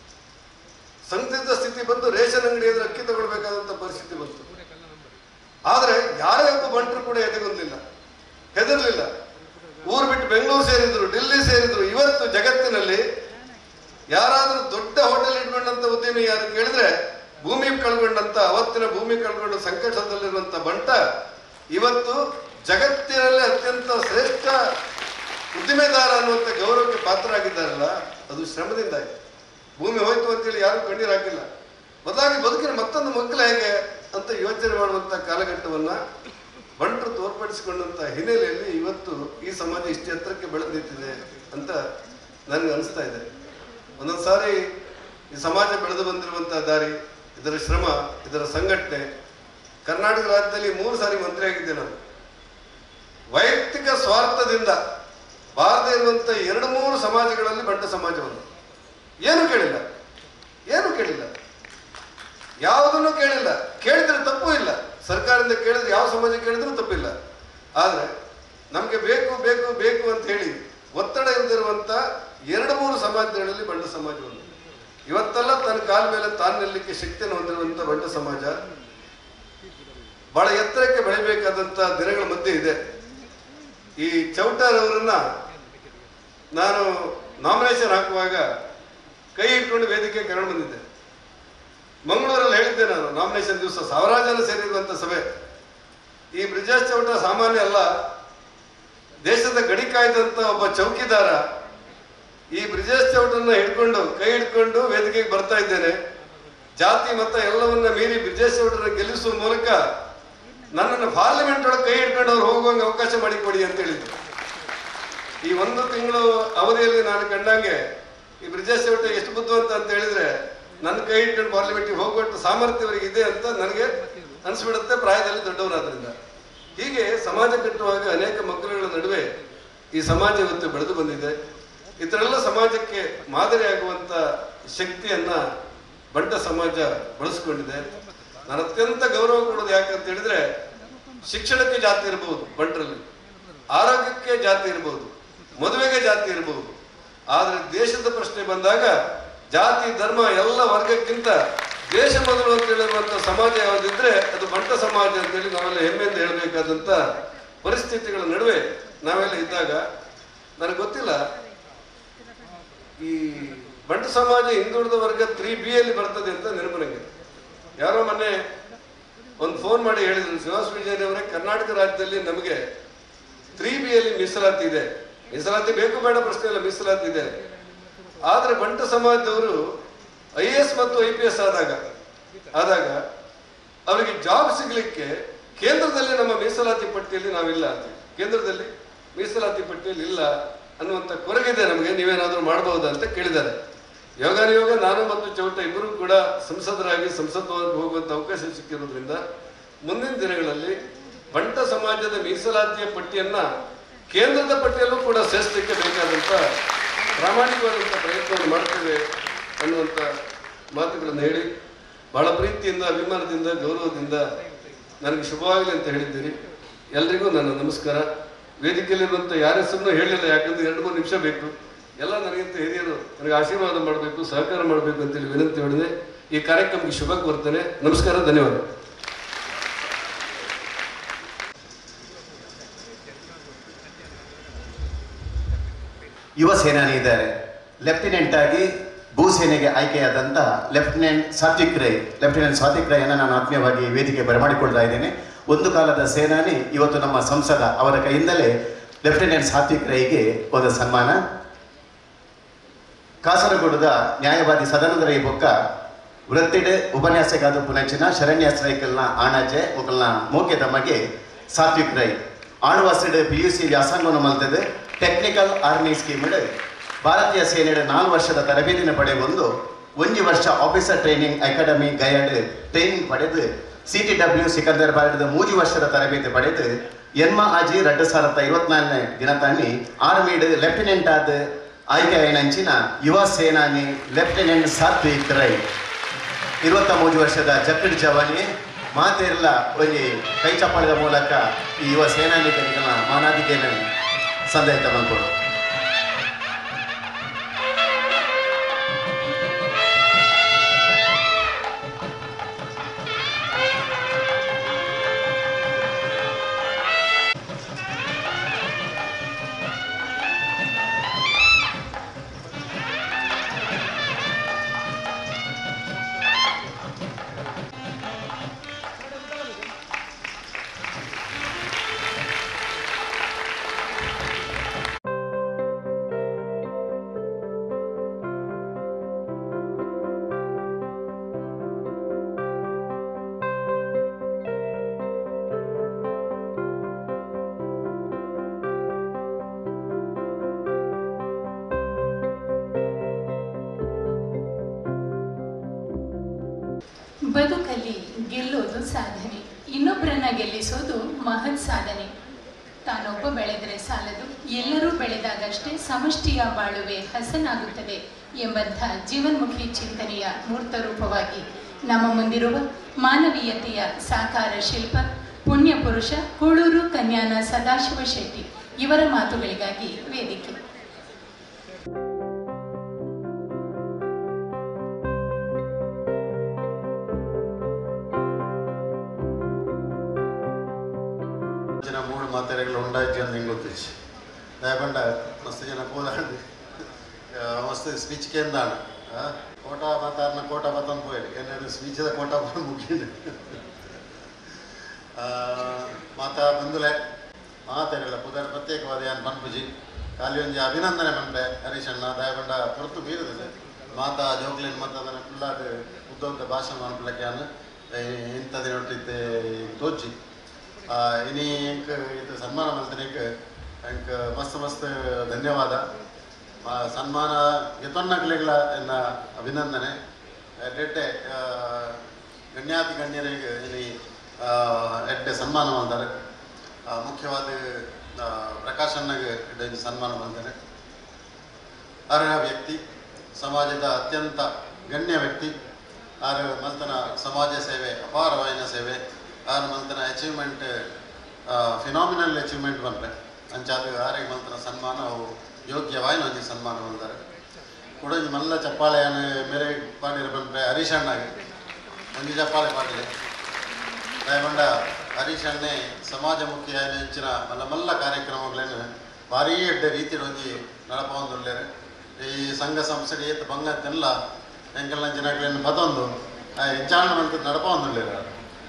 ಸಂದಿಗ್ಧ ಸ್ಥಿತಿ ಬಂದು ರೇಷನ್ ಅಂಗಡಿ ಎದುರು ಅಕ್ಕಿ ತಗೊಳ್ಬೇಕಾದಂತ ಪರಿಸ್ಥಿತಿ ಬಂತು ಆದ್ರೆ ಯಾರೇ ಒಬ್ಬ ಬಂಟರು ಕೂಡ ಎದೆಗೊಂದಿಲ್ಲ ಹೆದರ್ಲಿಲ್ಲ ಊರು ಬಿಟ್ಟು ಬೆಂಗಳೂರು ಸೇರಿದ್ರು ಡಿಲ್ಲಿ ಸೇರಿದ್ರು ಇವತ್ತು ಜಗತ್ತಿನಲ್ಲಿ ಯಾರಾದ್ರೂ ದೊಡ್ಡ ಹೋಟೆಲ್ ಇಟ್ಕೊಂಡಂತ ಉದ್ಯಮಿ ಯಾರು ಕೇಳಿದ್ರೆ ಭೂಮಿ ಕಳ್ಕೊಂಡಂತ ಅವತ್ತಿನ ಭೂಮಿ ಕಳ್ಕೊಂಡ ಸಂಕಟದಲ್ಲಿರುವಂತ ಬಂಟ ಇವತ್ತು ಜಗತ್ತಿನಲ್ಲಿ ಅತ್ಯಂತ ಶ್ರೇಷ್ಠ ಉದ್ದಿಮೆದಾರ ಅನ್ನುವಂಥ ಗೌರವಕ್ಕೆ ಪಾತ್ರರಾಗಿದ್ದಾರಲ್ಲ ಅದು ಶ್ರಮದಿಂದಾಗಿ ಭೂಮಿ ಹೋಯ್ತು ಅಂತೇಳಿ ಯಾರು ಕಣ್ಣೀರು ಹಾಕಿಲ್ಲ ಬದಲಾಗಿ ಬದುಕಿನ ಮತ್ತೊಂದು ಮಕ್ಕಳು ಹೇಗೆ ಅಂತ ಯೋಚನೆ ಮಾಡುವಂತ ಕಾಲಘಟ್ಟವನ್ನ ಬಂಟರು ತೋರ್ಪಡಿಸಿಕೊಂಡಂತ ಹಿನ್ನೆಲೆಯಲ್ಲಿ ಇವತ್ತು ಈ ಸಮಾಜ ಇಷ್ಟು ಎತ್ತರಕ್ಕೆ ಬೆಳೆದು ನಿಂತಿದೆ ಅಂತ ನನಗೆ ಅನಿಸ್ತಾ ಇದೆ ಒಂದೊಂದು ಸಾರಿ ಈ ಸಮಾಜ ಬೆಳೆದು ಬಂದಿರುವಂತಹ ದಾರಿ ಇದರ ಶ್ರಮ ಇದರ ಸಂಘಟನೆ ಕರ್ನಾಟಕ ರಾಜ್ಯದಲ್ಲಿ ಮೂರು ಸಾರಿ ಮಂತ್ರಿ ಆಗಿದ್ದೆ ನಾನು ವೈಯಕ್ತಿಕ ಸ್ವಾರ್ಥದಿಂದ ಬಾರದೇ ಇರುವಂತ ಎರಡು ಮೂರು ಸಮಾಜಗಳಲ್ಲಿ ಬಂಟ ಸಮಾಜವನ್ನು ಏನು ಕೇಳಿಲ್ಲ ಏನು ಕೇಳಿಲ್ಲ ಯಾವುದನ್ನು ಕೇಳಿಲ್ಲ ಕೇಳಿದ್ರೆ ತಪ್ಪು ಇಲ್ಲ ಸರ್ಕಾರದಿಂದ ಕೇಳಿದ್ರೆ ಯಾವ ಸಮಾಜ ಕೇಳಿದ್ರೂ ತಪ್ಪಿಲ್ಲ ಆದ್ರೆ ನಮ್ಗೆ ಬೇಕು ಬೇಕು ಬೇಕು ಅಂತ ಹೇಳಿ ಒತ್ತಡ ಇಲ್ದಿರುವಂತ ಎರಡು ಮೂರು ಸಮಾಜಗಳಲ್ಲಿ ಬಂಡ ಸಮಾಜ ಒಂದು ಇವತ್ತೆಲ್ಲ ತನ್ನ ಕಾಲ ಮೇಲೆ ತಾನು ನಿಲ್ಲಕ್ಕೆ ಶಕ್ತಿಯನ್ನು ಹೊಂದಿರುವಂತ ಬಂಡ ಸಮಾಜ ಬಹಳ ಎತ್ತರಕ್ಕೆ ಬೆಳಿಬೇಕಾದಂತ ದಿನಗಳ ಮಧ್ಯೆ ಇದೆ ಈ ಚೌಟಾರ್ ಅವರನ್ನ ನಾನು ನಾಮಿನೇಷನ್ ಹಾಕುವಾಗ ಕೈ ಇಟ್ಕೊಂಡು ವೇದಿಕೆ ಕರ್ಕೊಂಡು ಬಂದಿದ್ದೆ ಮಂಗಳೂರಲ್ಲಿ ಹೇಳಿದ್ದೆ ನಾನು ನಾಮಿನೇಷನ್ ದಿವಸ ಸಾವಿರಾರು ಜನ ಸೇರಿರುವಂತ ಸಭೆ ಈ ಬ್ರಿಜೇಶ್ ಚೌಟ ಸಾಮಾನ್ಯ ಅಲ್ಲ ದೇಶದ ಗಡಿ ಕಾಯ್ದಂತ ಒಬ್ಬ ಚೌಕಿದಾರ ಈ ಬ್ರಿಜೇಶ್ ಚೌಟನ್ನ ಹಿಡ್ಕೊಂಡು ಕೈ ಹಿಡ್ಕೊಂಡು ವೇದಿಕೆಗೆ ಬರ್ತಾ ಇದ್ದೇನೆ ಜಾತಿ ಮತ ಎಲ್ಲವನ್ನ ಮೀರಿ ಬ್ರಿಜೇಶ್ ಚೌಟರನ್ನ ಗೆಲ್ಲಿಸುವ ಮೂಲಕ ನನ್ನನ್ನು ಪಾರ್ಲಿಮೆಂಟ್ ಒಳಗೆ ಕೈ ಹಿಡ್ಕೊಂಡು ಅವ್ರು ಹೋಗುವಂಗೆ ಅವಕಾಶ ಮಾಡಿಕೊಡಿ ಅಂತ ಹೇಳಿದ್ರು ಈ ಒಂದು ತಿಂಗಳು ಅವಧಿಯಲ್ಲಿ ನಾನು ಕಂಡಂಗೆ ಈ ಬ್ರಿಜೇಶ್ ಚೌಟ ಎಷ್ಟು ಬುದ್ಧಿವಂತ ಅಂತ ಹೇಳಿದ್ರೆ ನನ್ನ ಕೈ ಹಿಡ್ಕೊಂಡು ಪಾರ್ಲಿಮೆಂಟ್ಗೆ ಹೋಗುವಷ್ಟು ಸಾಮರ್ಥ್ಯ ಅವರಿಗೆ ಇದೆ ಅಂತ ನನಗೆ ಅನಿಸ್ಬಿಡುತ್ತೆ ಪ್ರಾಯದಲ್ಲಿ ದೊಡ್ಡವರಾದ್ರಿಂದ ಹೀಗೆ ಸಮಾಜ ಕಟ್ಟುವಾಗ ಅನೇಕ ಮಕ್ಕಳುಗಳ ನಡುವೆ ಈ ಸಮಾಜ ಇವತ್ತು ಬೆಳೆದು ಬಂದಿದೆ ಇದರೆಲ್ಲ ಸಮಾಜಕ್ಕೆ ಮಾದರಿಯಾಗುವಂತ ಶಕ್ತಿಯನ್ನ ಬಂಟ ಸಮಾಜ ಬಳಸ್ಕೊಂಡಿದೆ ನಾನು ಅತ್ಯಂತ ಗೌರವ ಕೊಡೋದು ಯಾಕಂತ ಹೇಳಿದ್ರೆ ಶಿಕ್ಷಣಕ್ಕೆ ಜಾತಿ ಇರಬಹುದು ಬಂಟರಲ್ಲಿ ಆರೋಗ್ಯಕ್ಕೆ ಜಾತಿ ಇರಬಹುದು ಮದುವೆಗೆ ಜಾತಿ ಇರಬಹುದು ಆದ್ರೆ ದೇಶದ ಪ್ರಶ್ನೆ ಬಂದಾಗ ಜಾತಿ ಧರ್ಮ ಎಲ್ಲ ವರ್ಗಕ್ಕಿಂತ ದೇಶ ಮೊದಲು ಅಂತ ಹೇಳಿರುವಂತ ಸಮಾಜ ಯಾವುದಿದ್ರೆ ಅದು ಬಂಟ ಸಮಾಜ ಅಂತೇಳಿ ನಾವೆಲ್ಲ ಹೆಮ್ಮೆಯಿಂದ ಹೇಳಬೇಕಾದಂತ ಪರಿಸ್ಥಿತಿಗಳ ನಡುವೆ ನಾವೆಲ್ಲ ಇದ್ದಾಗ ನನಗೆ ಗೊತ್ತಿಲ್ಲ ಈ ಬಂಟ ಸಮಾಜ ಹಿಂದುಳಿದ ವರ್ಗ ತ್ರೀ ಬಿ ಅಲ್ಲಿ ಬರ್ತದೆ ಅಂತ ನೆನಪು ನನಗೆ ಯಾರೋ ಮೊನ್ನೆ ಒಂದು ಫೋನ್ ಮಾಡಿ ಹೇಳಿದ್ರು ಶ್ರೀನಿವಾಸ ವಿಜಯನ್ ಅವರೇ ಕರ್ನಾಟಕ ರಾಜ್ಯದಲ್ಲಿ ನಮಗೆ ತ್ರೀ ಬಿ ಅಲ್ಲಿ ಮೀಸಲಾತಿ ಇದೆ ಮೀಸಲಾತಿ ಬೇಕು ಬೇಡ ಪ್ರಶ್ನೆ ಇಲ್ಲ ಮೀಸಲಾತಿ ಇದೆ ಆದ್ರೆ ಬಂಟ ಸಮಾಜದವರು ಐ ಎಸ್ ಮತ್ತು ಐ ಪಿ ಎಸ್ ಆದಾಗ ಆದಾಗ ಅವರಿಗೆ ಜಾಬ್ ಸಿಗ್ಲಿಕ್ಕೆ ಕೇಂದ್ರದಲ್ಲಿ ನಮ್ಮ ಮೀಸಲಾತಿ ಪಟ್ಟಿಯಲ್ಲಿ ನಾವಿಲ್ಲ ಅಂತ ಕೇಂದ್ರದಲ್ಲಿ ಮೀಸಲಾತಿ ಪಟ್ಟಿಯಲ್ಲಿ ಇಲ್ಲ ಅನ್ನುವಂಥ ಕೊರಗಿದೆ ನಮಗೆ ನೀವೇನಾದ್ರೂ ಮಾಡಬಹುದಾ ಅಂತ ಕೇಳಿದ್ದಾರೆ ಯೋಗಾನುಯೋಗ ನಾನು ಮತ್ತು ಚೌಟ ಇಬ್ಬರು ಕೂಡ ಸಂಸದರಾಗಿ ಸಂಸತ್ ಹೋಗುವಂತ ಅವಕಾಶ ಸಿಕ್ಕಿರೋದ್ರಿಂದ ಮುಂದಿನ ದಿನಗಳಲ್ಲಿ ಬಂಟ ಸಮಾಜದ ಮೀಸಲಾತಿಯ ಪಟ್ಟಿಯನ್ನ ಕೇಂದ್ರದ ಪಟ್ಟಿಯಲ್ಲೂ ಕೂಡ ಸೇರಿಸಲಿಕ್ಕೆ ಬೇಕಾದಂತ ಪ್ರಾಮಾಣಿಕವಾದಂಥ ಪ್ರಯತ್ನವನ್ನು ಮಾಡ್ತೇವೆ ಅನ್ನುವಂಥ ಮಾತುಗಳನ್ನು ಹೇಳಿ ಬಹಳ ಪ್ರೀತಿಯಿಂದ ಅಭಿಮಾನದಿಂದ ಗೌರವದಿಂದ ನನಗೆ ಶುಭವಾಗಲಿ ಅಂತ ಹೇಳಿದ್ದೀರಿ ಎಲ್ರಿಗೂ ನನ್ನ ನಮಸ್ಕಾರ ವೇದಿಕೆಯಲ್ಲಿರುವಂಥ ಯಾರ ಹೆಸರನ್ನು ಹೇಳಿಲ್ಲ ಯಾಕಂದ್ರೆ ಎರಡು ಮೂರು ನಿಮಿಷ ಬೇಕು ಎಲ್ಲ ನನಗಿಂತ ಹಿರಿಯರು ನನಗೆ ಆಶೀರ್ವಾದ ಮಾಡಬೇಕು ಸಹಕಾರ ಮಾಡಬೇಕು ಅಂತೇಳಿ ವಿನಂತಿ ಮಾಡಿದೆ ಈ ಕಾರ್ಯಕ್ರಮಕ್ಕೆ ಶುಭ ಕೋರ್ತೇನೆ ನಮಸ್ಕಾರ ಧನ್ಯವಾದ ಯುವ ಸೇನಾನಿ ಇದ್ದಾರೆ ಲೆಫ್ಟಿನೆಂಟ್ ಆಗಿ ಭೂಸೇನೆಗೆ ಆಯ್ಕೆಯಾದಂಥ ಲೆಫ್ಟಿನೆಂಟ್ ಸಾತ್ವಿಕ್ ರೈ ಲೆಫ್ಟಿನೆಂಟ್ ಸಾತ್ವಿಕ್ ರೈಯನ್ನು ನಾನು ಆತ್ಮೀಯವಾಗಿ ವೇದಿಕೆ ಬರಮಾಡಿಕೊಳ್ತಾ ಇದ್ದೇನೆ ಒಂದು ಕಾಲದ ಸೇನಾನಿ ಇವತ್ತು ನಮ್ಮ ಸಂಸದ ಅವರ ಕೈಯಿಂದಲೇ ಲೆಫ್ಟಿನೆಂಟ್ ಸಾತ್ವಿಕ್ ರೈಗೆ ಒಂದು ಸನ್ಮಾನ ಕಾಸರಗೋಡದ ನ್ಯಾಯವಾದಿ ಸದಾನಂದ ರೈ ಬೊಕ್ಕ ವೃತ್ತಿಡ್ ಉಪನ್ಯಾಸಗಾದ ಪುನಂಚಿನ ಶರಣ್ಯ ಸೈಕಲ್ನ ಆಣಾಜೆ ಮುಕಲ್ನ ಮೋಕೆ ತಮಗೆ ಸಾತ್ವಿಕ್ ರೈ ಆಳ್ವಾಸಿಡ್ ಪಿ ಯು ಸಿ ವ್ಯಾಸಂಗವನ್ನು ಮಲ್ತದೆ ಟೆಕ್ನಿಕಲ್ ಆರ್ಮಿ ಸ್ಕೀಮಿಡ್ ಭಾರತೀಯ ಸೇನೆಯ ನಾಲ್ಕು ವರ್ಷದ ತರಬೇತಿನ ಪಡೆಯೊಂದು ಒಂದು ವರ್ಷ ಆಫೀಸರ್ ಟ್ರೈನಿಂಗ್ ಅಕಾಡೆಮಿ ಗೈಡ್ ಟ್ರೈನಿಂಗ್ ಪಡೆದು ಸಿ ಟಿ ಡಬ್ಲ್ಯೂ ಸಿಕಂದರ್ ಬಾರದ ಮೂಜಿ ವರ್ಷದ ತರಬೇತಿ ಪಡೆದು ಎನ್ಮ ಆಜಿ ಎರಡು ಸಾವಿರದ ಐವತ್ನಾಲ್ಕನೇ ದಿನ ತಾನಿ ಆರ್ಮಿಡ್ ಲೆಫ್ಟಿನೆಂಟ್ ಆದ ಆಯ್ಕೆ ಆಯ್ನಂಚಿನ ಯುವ ಸೇನಾನಿ ಲೆಫ್ಟಿನೆಂಟ್ ಸಾತ್ವಿಕ್ ರೈ ಇರುವತ್ತ ಮೂರು ವರ್ಷದ ಜಕ್ಕಡ್ ಜವಾನಿ ಮಾತೆಲ್ಲ ಒಂದು ಕೈ ಚಪ್ಪಾಳದ ಮೂಲಕ ಈ ಯುವ ಸೇನಾನಿಕರಿಗಳ ಮಾನಾದಿಗೆಯನ್ನು ಸಂದೇಹ ಬಂದ್ಕೊಡು ಬದುಕಲ್ಲಿ ಗೆಲ್ಲೋದು ಸಾಧನೆ ಇನ್ನೊಬ್ಬರನ್ನ ಗೆಲ್ಲಿಸೋದು ಮಹತ್ ಸಾಧನೆ ತಾನೊಬ್ಬ ಬೆಳೆದರೆ ಸಾಲದು ಎಲ್ಲರೂ ಬೆಳೆದಾಗಷ್ಟೇ ಸಮಷ್ಟಿಯ ಬಾಳುವೆ ಹಸನಾಗುತ್ತದೆ ಎಂಬಂಥ ಜೀವನ್ಮುಖಿ ಚಿಂತನೆಯ ಮೂರ್ತ ರೂಪವಾಗಿ ನಮ್ಮ ಮುಂದಿರುವ ಮಾನವೀಯತೆಯ ಸಾಕಾರ ಶಿಲ್ಪ ಪುಣ್ಯ ಪುರುಷ ಕೂಳೂರು ಕನ್ಯಾನ ಸದಾಶಿವ ಶೆಟ್ಟಿ ಇವರ ಮಾತುಗಳಿಗಾಗಿ ವೇದಿಕೆ ಜನ ಮೂರು ಮಾತಾರೆಗಳು ಉಂಡಾಯ್ತು ಅಂತ ಹಿಂಗೆ ಗೊತ್ತಿಚ್ಚು ದಯಪಂಡ ಮಸ್ತ್ ಜನ ಕೂಲಾಂಡು ಮಸ್ತ್ ಸ್ಪೀಚ್ ಕೇಂದಾಣ ಕೋಟ ಮಾತಾಡ್ನ ಕೋಟ ಬತ್ತನ್ ಪೋಯಿಡು ಏನೇನು ಸ್ಪೀಚದ ಕೋಟ ಬಂದು ಮುಗಿಂಡು ಮಾತಾ ಬಂದುಲೆ ಮಾತಾಡಲ್ಲ ಪುದರ್ ಪ್ರತ್ಯೇಕವಾದ ಏನು ಪನ್ಪುಜಿ ಖಾಲಿ ಒಂಜಿ ಅಭಿನಂದನೆ ಪಂಪೆ ಹರೀಶ್ ಅಣ್ಣ ದಯಪಂಡ ಹೊರತು ಮೀರುದಿಲ್ಲ ಮಾತಾ ಜೋಕ್ಲಿನ್ ಮತ್ತು ಅದನ್ನು ಫುಲ್ಲಾದ ಉದ್ದೋಗ್ದ ಭಾಷಣ ಮನ್ಪಲಕ್ಕಾನು ಇಂಥದಿನೊಟ್ಟಿದ್ದೆ ತೋಚಿ ಆ, ಇನಿ ಎಂಕ್ ಇದು ಸನ್ಮಾನ ಮಲ್ತನಿಕ್ ಎಂಕ್ ಮಸ್ತ್ ಮಸ್ತ್ ಧನ್ಯವಾದ ಆ, ಸನ್ಮಾನ ಗೆತೊನ್ನಕ್ಲೆಗಳ ಎನ್ನ ಅಭಿನಂದನೆ ಎಡ್ಡೆ ಗಣ್ಯಾತಿ ಗಣ್ಯರಿಗೆ ಇಲ್ಲಿ ಆ, ಎಡ್ಡೆ ಸನ್ಮಾನ ಮಾಡ್ತಾರೆ ಆ, ಮುಖ್ಯವಾದ ಆ, ಪ್ರಕಾಶ್ ಅಣ್ಣಗೆ ಎಡ್ಡೆ ಸನ್ಮಾನ ಮಾಡ್ತಾರೆ ಅರ್ಹ ವ್ಯಕ್ತಿ ಸಮಾಜದ ಅತ್ಯಂತ ಗಣ್ಯ ವ್ಯಕ್ತಿ ಆರು ಮಲ್ತನ ಸಮಾಜ ಸೇವೆ ಅಪಾರವಾಯಿನ ಸೇವೆ ಆರು ಮಲ್ತನ ಅಚೀವ್ಮೆಂಟ್ ಫಿನಾಮಿನಲ್ ಅಚೀವ್ಮೆಂಟ್ ಬಂದ್ರೆ ಅಂಚಾದ ಆರಿಗೆ ಮಲ್ತನ ಸನ್ಮಾನ ಅವು ಯೋಗ್ಯವಾಯಿನ ಒಂಜಿ ಸನ್ಮಾನ ಬಂದಾರೆ ಕುಡಂಜಿ ಮಲ್ಲ ಚಪ್ಪಾಳೆಯನ್ನು ಮೇರೆ ಪಾಡಿರ ಬಂದ್ರೆ ಹರೀಶ್ ಅಣ್ಣಗೆ ಒಂಜಿ ಚಪ್ಪಾಳೆ ಪಾಡಿಲೆ ದಯಮಂಡ ಹರೀಶ್ ಅಣ್ಣೆ ಸಮಾಜಮುಖಿ ಆಯ್ನ ಹೆಂಚಿನ ಮಲ್ಲ ಮಲ್ಲ ಕಾರ್ಯಕ್ರಮಗಳನ್ನು ಭಾರೀ ಎಡ್ಡೆ ರೀತಿಯಲ್ಲಿ ಒಂಜಿ ನಡಪೊಂದುಲ್ಲೇರು ಈ ಸಂಘ ಸಂಸ್ಥೆ ಏತ್ ಬಂಗತ್ತೆಲ್ಲ ಎಂಕಲ್ನ ಜನಗಳನ್ನು ಬದೊಂದು ಹೆಚ್ಚಾಣ ಅಂತ ನಡಪೊಂದುಲ್ಲೇರು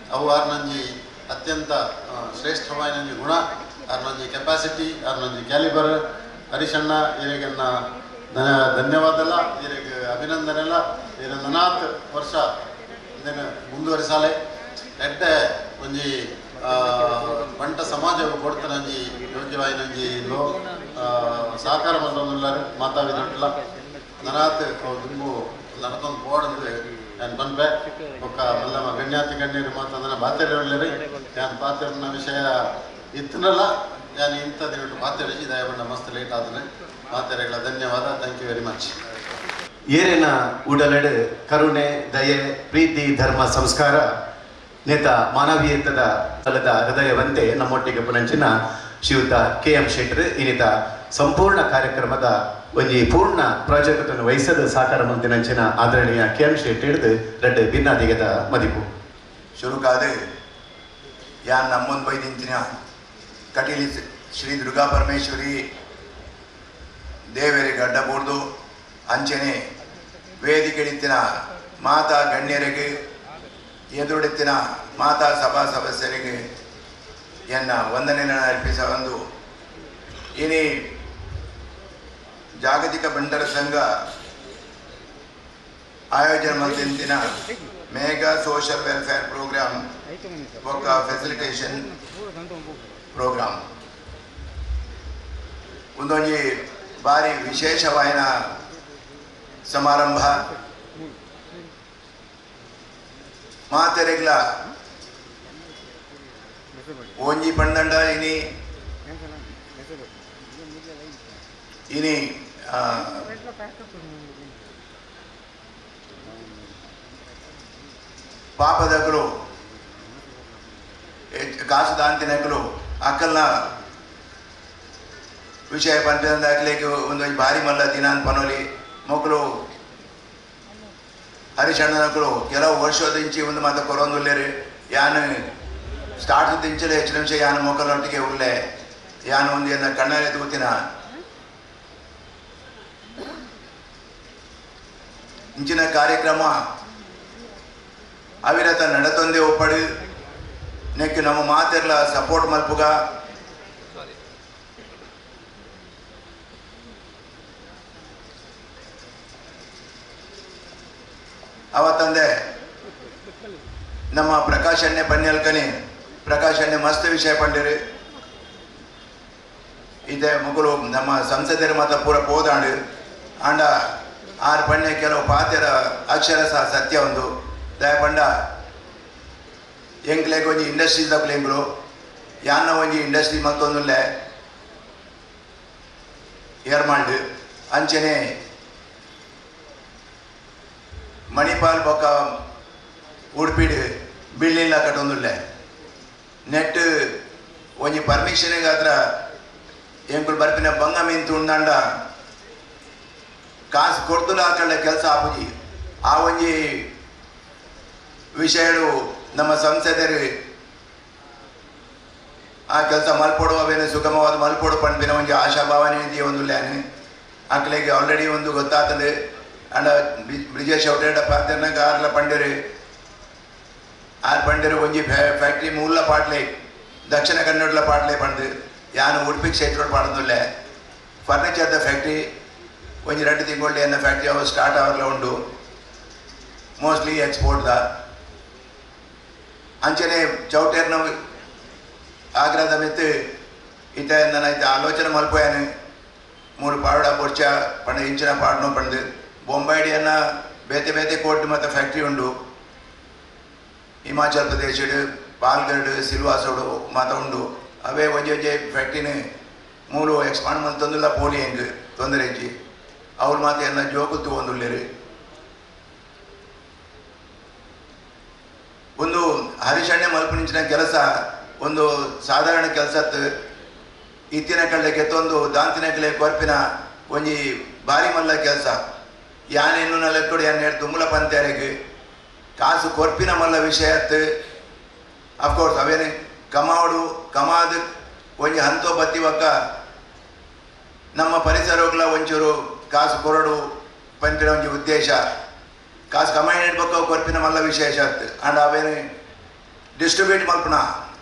ಅವು ಆರ್ನಂಜಿ ಅತ್ಯಂತ ಆ, ಶ್ರೇಷ್ಠವಾಯಿನಂಜಿ ಗುಣ ಆರ್ನಂಜಿ ಕೆಪಾಸಿಟಿ ಆರ್ನಂಜಿ ಕ್ಯಾಲಿಬರ್ ಹರಿಶಣ್ಣ ಇವರಿಗನ್ನ ಧನ್ಯ ಧನ್ಯವಾದಲ್ಲ ಇವರಿಗೆ ಅಭಿನಂದನೆಲ್ಲ ಇರ ನನಾತ್ ವರ್ಷ ಇದನ್ನು ಮುಂದುವರಿಸಾಲೆ ಎಡ್ಡೆ ಒಂಜಿ ಆ, ಬಂಟ ಸಮಾಜವು ಕೊಡ್ತಾನಂಜಿ ಯೋಗ್ಯವಾಯಿನಂಜಿ ಲೋ ಆ, ಸಹಕಾರ ಮಂಡಲರು ಮಾತಾಡಿದಲ್ಲ ನನಾತ್ ಅವು ದುಂಬು ನಡತೊಂದು ಪೋಡಂದು ನಾನು ಬಂದೆ ಒಕ್ಕ ಮಲ್ಲಮ್ಮ ಗಣ್ಯಾತಿ ಗಣ್ಯರು ಮಾತಾಡನ ಬಾತೇರಿ ಒಳ್ಳೆರಿ ನಾನು ಪಾತಿರನ ವಿಷಯ ಇತ್ತನಲ್ಲ ನಾನು ಇಂಥದ್ದು ಮಾತಾಡಿಸಿ ದಯವಿಟ್ಟು ಮಸ್ತ್ ಲೇಟ್ ಆದ್ರೆ ಮಾತಾಡಿಗಳ ಧನ್ಯವಾದ ಥ್ಯಾಂಕ್ ಯು ವೆರಿ ಮಚ್ ಏರಿನ ಉಡಲಡ್ ಕರುಣೆ ದಯೆ ಪ್ರೀತಿ ಧರ್ಮ ಸಂಸ್ಕಾರ ನೇತ ಮಾನವೀಯತದ ಫಲದ ಹೃದಯವಂತೆ ನಮ್ಮೊಟ್ಟಿಗೆ ಪುನಂಚಿನ ಶ್ರೀಯುತ ಕೆ ಎಂ ಶೆಟ್ಟರ್ ಇನ್ನಿತ ಸಂಪೂರ್ಣ ಕಾರ್ಯಕ್ರಮದ ಒಂಜಿ ಪೂರ್ಣ ಪ್ರಾಜೆಕ್ಟ್ ಅನ್ನು ವಹಿಸದ ಸಾಕಾರ ಮಂತಿನಂಚಿನ ಆದರಣೀಯ ಕೆ ಎಂ ಶೆಟ್ಟಿ ಹಿಡಿದು ರೆಡ್ ಭಿನ್ನಾದಿಗದ ಮದಿಪು ಶುರುಕಾದ ಯಾನ್ ನಮ್ಮೊಂದು ಬೈದಿಂತಿನ ಕಟೀಲಿ ಶ್ರೀ ದುರ್ಗಾ ಪರಮೇಶ್ವರಿ ದೇವರಿಗೆ ಅಡ್ಡಬೂಡ್ದು ಅಂಚನೆ ವೇದಿಕೆಡಿತ್ತಿನ ಮಾತಾ ಗಣ್ಯರಿಗೆ ಎದುರುಡಿತ್ತಿನ ಮಾತಾ ಸಭಾ ಸದಸ್ಯರಿಗೆ ಎನ್ನ ವಂದನೆಯನ್ನು ಅರ್ಪಿಸ ಒಂದು ಇನಿ ಜಾಗತಿಕ ಬಂಡರ ಸಂಘ ಆಯೋಜನೆ ಮಾಡ್ತಿಂತಿನ ಮೇಗಾ ಸೋಷಲ್ ವೆಲ್ಫೇರ್ ಪ್ರೋಗ್ರಾಮ್ ఒక ಫೆಸಿಲಿಟೇಷನ್ ಪ್ರೋಗ್ರಾಮ್ ಒಂದೊಂದು ಭಾರಿ ವಿಶೇಷವಾಯಿನ ಸಮಾರಂಭ ಮಾತೆರೆಗ್ಲ ಒಂಜಿ ಪಂಡಂಡ ಇನಿ ಇನಿ ಆ, ಪಾಪದಗಳು ಕಾಸು ದಾಂತಿನಗಳು ಅಕ್ಕಲ್ನ ವಿಷಯ ಪಂಚದಾಖಲೆಗೆ ಒಂದು ಭಾರಿ ಮಲ್ಲ ದಿನ ಅಂತ ಪನೋಲಿ ಮಕ್ಕಳು ಹರಿಶಣ್ಣನಗಳು ಕೆಲವು ವರ್ಷದಿಂಚಿ ಒಂದು ಮಾತ ಕೊರೊಂದುಲ್ಲೇರಿ ಯಾನು ಸ್ಟಾರ್ಟ್ ದಿಂಚಲೆ ಹೆಚ್ಚಿನ ನಿಮಿಷ ಯಾನು ಮೊಕ್ಕಲೊಟ್ಟಿಗೆ ಉಳ್ಳೆ ಯಾನು ಒಂದು ಏನ ಕಣ್ಣಲ್ಲಿ ತೂತಿನ ಇಂಚಿನ ಕಾರ್ಯಕ್ರಮ ಅವಿರತ ನಡತೊಂದೆ ಒಪ್ಪಡು ನೆಕ್ಕು ನಮ್ಮ ಮಾತೆರ್ಲ ಸಪೋರ್ಟ್ ಮಲ್ಪುಗ ಅವತ್ತಂದೆ ನಮ್ಮ ಪ್ರಕಾಶನ್ನೇ ಪನ್ಯಲ್ಕನಿ ಪ್ರಕಾಶನ್ನೇ ಮಸ್ತ್ ವಿಷಯ ಪಂಡಿರು ಇದೆ ಮುಗುಲು ನಮ್ಮ ಸಂಸದರ ಮತ ಪೂರ ಪೋದಾಂಡು ಆಂಡ ಆರು ಪಣ್ಯ ಕೆಲವು ಪಾತ್ಯರ ಅಕ್ಷರ ಸಹ ಸತ್ಯ ಒಂದು ದಯಪಂಡ ಎಂಕ್ಲೆಗ್ ಒಂಜಿ ಇಂಡಸ್ಟ್ರೀಸ್ ಎಂಗ್ಲು ಯಾನ ಒಂಜಿ ಇಂಡಸ್ಟ್ರಿ ಮತ್ತೊಂದುಲ್ಲೆ ಏರ್ಮಾಲ್ಡ್ ಅಂಚನೆ ಮಣಿಪಾಲ್ ಬೊಕ್ಕ ಉಡುಪಿಡ್ ಬಿಲ್ಡಿಂಗ್ ಕಟ್ಟೊಂದುಲ್ಲೆ ನೆಟ್ ಒಂಜಿ ಪರ್ಮಿಷನ್ಗೆ ಹತ್ರ ಎಂಕುಲು ಬರ್ಪಿನ ಬಂಗ ಮೀನ್ ತುಂಡಂಡ ಕಾಸು ಕೊಡ್ತುಲ ಹಾಕಳ್ಳ ಕೆಲಸ ಆಪುಜಿ ಆ ಒಂಜಿ ವಿಷಯಗಳು ನಮ್ಮ ಸಂಸದರು ಆ ಕೆಲಸ ಮಲ್ಪಡುವವೇನು ಸುಗಮವಾದ ಮಲ್ಪಡು ಪಂಪಿನ ಒಂಜಿ ಆಶಾಭಾವನೆ ಇದೆಯಾ ಒಂದು ಲ್ಯಾನ್ ಅಕ್ಲೆಗೆ ಆಲ್ರೆಡಿ ಒಂದು ಗೊತ್ತಾತದೆ ಅಂಡ ಬ್ರಿಜೇಶ್ ಔಟೇಡ ಪಾತ್ರನಾಗ ಆರ್ಲ ಪಂಡರು ಆರ್ ಪಂಡರು ಒಂಜಿ ಫ್ಯಾಕ್ಟ್ರಿ ಮೂಲ ಪಾಟ್ಲೆ ದಕ್ಷಿಣ ಕನ್ನಡಲ ಪಾಟ್ಲೆ ಪಂಡು ಯಾನು ಉಡುಪಿ ಕ್ಷೇತ್ರ ಪಾಡದುಲ್ಲೆ ಫರ್ನಿಚರ್ದ ಫ್ಯಾಕ್ಟ್ರಿ ಒಂಜಿ ಎರಡು ತಿಂಗಳು ಎನ್ನ ಫ್ಯಾಕ್ಟ್ರಿ ಅವು ಸ್ಟಾರ್ಟ್ ಆವರ್ಲ ಉಂಡು ಮೋಸ್ಟ್ಲಿ ಎಕ್ಸ್ಪೋರ್ಟ್ದ ಅಂಚನೆ ಚೌಟೇರ್ನ ಆಗ್ರಾದ ಮಿತ್ತು ಇತ ನನ್ನ ಆಲೋಚನೆ ಮಲ್ಪೋಯಾನು ಮೂರು ಪಾವಡ ಬೊರ್ಚ ಪಂಡ ಇಂಚಿನ ಪಾಡ್ನೋ ಪಂಡು ಬೊಂಬೈಡಿ ಅನ್ನ ಬೇತೆ ಬೇತೆ ಕೋಟ್ ಮತ್ತು ಫ್ಯಾಕ್ಟ್ರಿ ಉಂಡು ಹಿಮಾಚಲ್ ಪ್ರದೇಶಡ್ ಪಾಲ್ಗಡ್ ಸಿಲ್ವಾಸೋಡು ಮಾತ ಉಂಡು ಅವೇ ಒಂಜಿ ಒಂಜಿ ಫ್ಯಾಕ್ಟ್ರಿನ ಮೂಲು ಎಕ್ಸ್ಪಾಂಡ್ ಮಂತೊಂದುಲ್ಲ ಪೋಲಿ ಹೆಂಗ್ ತೊಂದರೆ ಇಜ್ಜಿ ಅವ್ರು ಮಾತ ಎನ್ನ ಜೋಗುತ್ತು ಒಂದುಲ್ಲೇರು ಒಂದು ಹರಿಶಣ್ಯ ಮಲ್ಪನಿಂಚಿನ ಕೆಲಸ ಒಂದು ಸಾಧಾರಣ ಕೆಲಸತ್ತು ಇತ್ತಿನ ಕಳ್ಳೆ ಕೆತ್ತೊಂದು ದಾಂತಿನ ಕಳ್ಳೆ ಕೊರ್ಪಿನ ಒಂಜಿ ಭಾರಿ ಮಲ್ಲ ಕೆಲಸ ಯಾನೇನು ನಲೆಕ್ಕಡು ಯಾನ್ ಹೇಳಿ ತುಂಬಲ ಪಂತ್ಯಾರೆಗೆ ಕಾಸು ಕೊರ್ಪಿನ ಮಲ್ಲ ವಿಷಯತ್ ಅಫ್ಕೋರ್ಸ್ ಅವೇನೆ ಕಮಾವಡು ಕಮಾದ ಒಂಜಿ ಹಂತೋ ಬತ್ತಿ ಒಕ್ಕ ನಮ್ಮ ಪರಿಸರಗಳ ಒಂಚೂರು ಕಾಸು ಕೊರಡು ಪಂಪಿನ ಒಂಜಿ ಉದ್ದೇಶ ಕಾಸು ಕಮಾಯಿ ಬಕ್ಕ ಕೊರ್ಪಿನ ಮಲ್ಲ ವಿಶೇಷ ಅತ್ ಅಂಡ್ ಅವೇನು ಡಿಸ್ಟ್ರಿಬ್ಯೂಟ್ ಮಲ್ಪನ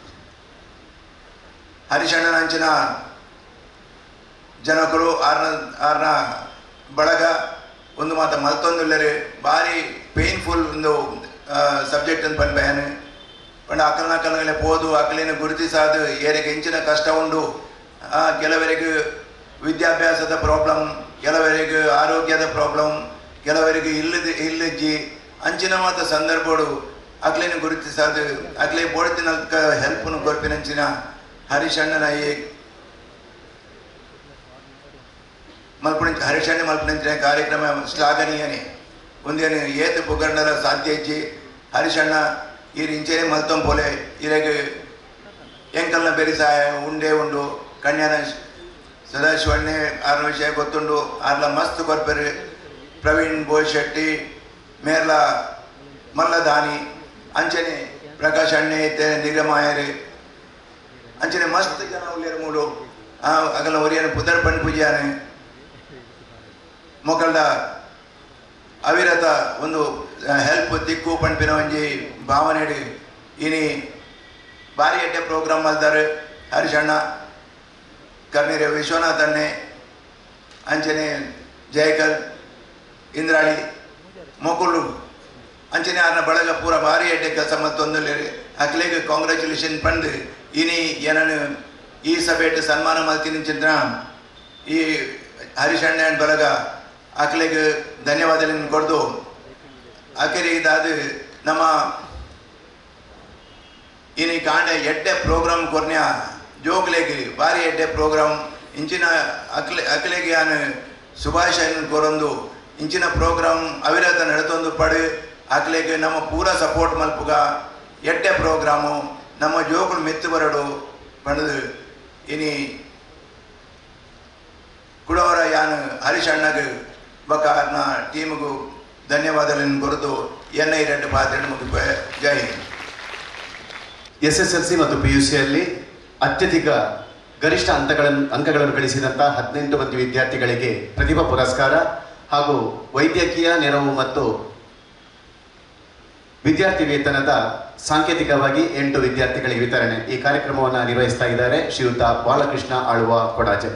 ಹರಿಶಣ್ಣನ ಅಂಚಿನ ಜನಕರು ಆರ್ನ ಆರ್ನ ಬಳಗ ಒಂದು ಮಾತ ಮಲ್ತೊಂದುಲ್ಲರು ಭಾರಿ ಪೇನ್ಫುಲ್ ಒಂದು ಸಬ್ಜೆಕ್ಟ್ ಅಂತ ಪನ್ಪೇನು ಪಂಡ ಅಕಲ್ನ ಅಕಲ್ನಗಲೆ ಪೋದು ಅಕಲಿನ ಗುರುತಿಸಾದು ಏರಿಗೆ ಹೆಂಚಿನ ಕಷ್ಟ ಉಂಡು ಆ, ಕೆಲವರಿಗೆ ವಿದ್ಯಾಭ್ಯಾಸದ ಪ್ರಾಬ್ಲಮ್ ಕೆಲವರಿಗೆ ಆರೋಗ್ಯದ ಪ್ರಾಬ್ಲಮ್ ಕೆಲವರಿಗೆ ಇಲ್ಲದ ಇಲ್ಲಜ್ಜಿ ಅಂಚಿನ ಮಾತ ಸಂದರ್ಭಗಳು ಅಕ್ಲೇನ ಗುರುತಿಸಾದು ಅಕ್ಲೆ ಬೋಡ್ತಿನ ಹೆಲ್ಪ್ನು ಕೊರ್ಪಿನಂಚಿನ ಹರಿಶಣ್ಣನ ಈ ಮಲ್ಪಣ ಹರಿಶಣ್ಣ ಮಲ್ಪಣಂಚಿನ ಕಾರ್ಯಕ್ರಮ ಶ್ಲಾಘನೀಯನೇ ಒಂದೇನು ಏತು ಪುಗಂಡರ ಸಾಧ್ಯ ಇಜ್ಜಿ ಹರಿಶಣ್ಣ ಈ ಇಂಚೆನೆ ಮಲ್ತಂ ಪೋಲೆ ಇರಗೆ ಎಂಕಲ್ನ ಬೆರಿಸಾಯ ಉಂಡೆ ಉಂಡು ಕನ್ಯಾನ ಸದಾಶಿವಣ್ಣೆ ಆರ್ನ ವಿಷಯ ಗೊತ್ತುಂಡು ಆರ್ಲ ಮಸ್ತ್ ಕೊರ್ಪೆರು ಪ್ರವೀಣ್ ಬೋಯ್ ಶೆಟ್ಟಿ ಮೇರ್ಲ ಮಲ್ಲದಾನಿ ಅಂಚನೆ ಪ್ರಕಾಶ್ ಅಣ್ಣೆ ಇತ್ತೆ ನಿಗಮಾಯರು ಅಂಚನೆ ಮಸ್ತ್ ಜನ ಉಳ್ಳೇರು ಮೂಡು ಆ ಅಗಲ ಒರಿಯನ ಪುದರ್ ಪಣ್ ಪೂಜೆಯಾನೆ ಮೊಕಲ್ಡ ಅವಿರತ ಒಂದು ಹೆಲ್ಪ್ ದಿಕ್ಕು ಪಂಪಿನ ಒಂಜಿ ಭಾವನೆ ಇನಿ ಬಾರಿ ಎಡ್ಡೆ ಪ್ರೋಗ್ರಾಮ್ ಮಲ್ದಾರೆ ಹರಿಶಣ್ಣ ಕರ್ನೀರ ವಿಶ್ವನಾಥ್ ಅಣ್ಣೆ ಅಂಚನೆ ಜಯಕರ್ ಇಂದ್ರಾಳಿ ಮೊಕುಲು ಅಂಚನೆ ಆರ್ನ ಬಳಗ ಪೂರ ಭಾರಿ ಎಡ್ಡೆ ಕೆಲಸ ಮತ್ತೊಂದಲ್ಲಿ ಅಕ್ಲೆಗೆ ಕಾಂಗ್ರ್ಯಾಚುಲೇಷನ್ ಪಂದು ಇನಿ ಏನನು ಈ ಸಭೆಟ್ ಸನ್ಮಾನ ಮಲ್ತಿನ ಚಿಂತನ ಈ ಹರಿಶಣ್ಣ ಅಂಡ್ ಬಳಗ ಅಕ್ಲೆಗೆ ಧನ್ಯವಾದಗಳನ್ನು ಕೊಡ್ದು ಆಕೆರೆ ಇದಾದ ನಮ್ಮ ಇನಿ ಕಾಂಡೆ ಎಡ್ಡೆ ಪ್ರೋಗ್ರಾಮ್ ಕೊರ್ನ್ಯ ಜೋಕ್ಲೆಗೆ ಭಾರಿ ಎಡ್ಡೆ ಪ್ರೋಗ್ರಾಮ್ ಇಂಚಿನ ಅಕ್ಲೆ ಅಕ್ಲೆಗೆ ಯಾನು ಶುಭಾಶಯನ ಕೊರೊಂದು ಇಂಚಿನ ಪ್ರೋಗ್ರಾಮ್ ಅವಿರತ ನಡೆತೊಂದು ಪಡು ಅಕ್ಲೆಗೆ ನಮ್ಮ ಪೂರ ಸಪೋರ್ಟ್ ಮಲ್ಪುಗ ಎಡ್ಡೆ ಪ್ರೋಗ್ರಾಮು ನಮ್ಮ ಜೋಕುಲು ಮೆತ್ತು ಬರಡು ಪಣದು ಇನಿ ಕುಡವರ ಯಾನು ಹರಿಶಣ್ಣಗೆ ಬಕಾರ್ನ ಟೀಮ್ಗೂ ಧನ್ಯವಾದಗಳನ್ನು ಕೊರತು ಎನ್ ಐ ರೆಡ್ಡು ಪಾತ್ರ ಮುಗಿಪೆ ಜೈ ಹಿಂದ್ ಎಸ್ ಎಸ್ ಎಲ್ ಸಿ ಮತ್ತು ಪಿ ಯು ಸಿಯಲ್ಲಿ ಅತ್ಯಧಿಕ ಗರಿಷ್ಠ ಅಂಕಗಳನ್ನು ಅಂಕಗಳನ್ನು ಗಳಿಸಿದಂಥ ಹದಿನೆಂಟು ಮಂದಿ ವಿದ್ಯಾರ್ಥಿಗಳಿಗೆ ಪ್ರತಿಭಾ ಪುರಸ್ಕಾರ ಹಾಗೂ ವೈದ್ಯಕೀಯ ನೆರವು ಮತ್ತು ವಿದ್ಯಾರ್ಥಿ ವೇತನದ ಸಾಂಕೇತಿಕವಾಗಿ ಎಂಟು ವಿದ್ಯಾರ್ಥಿಗಳಿಗೆ ವಿತರಣೆ ಈ ಕಾರ್ಯಕ್ರಮವನ್ನು ನಿರ್ವಹಿಸ್ತಾ ಇದ್ದಾರೆ ಶ್ರೀಯುತ ಬಾಲಕೃಷ್ಣ ಆಳುವ ಕೊಡಾಜೆ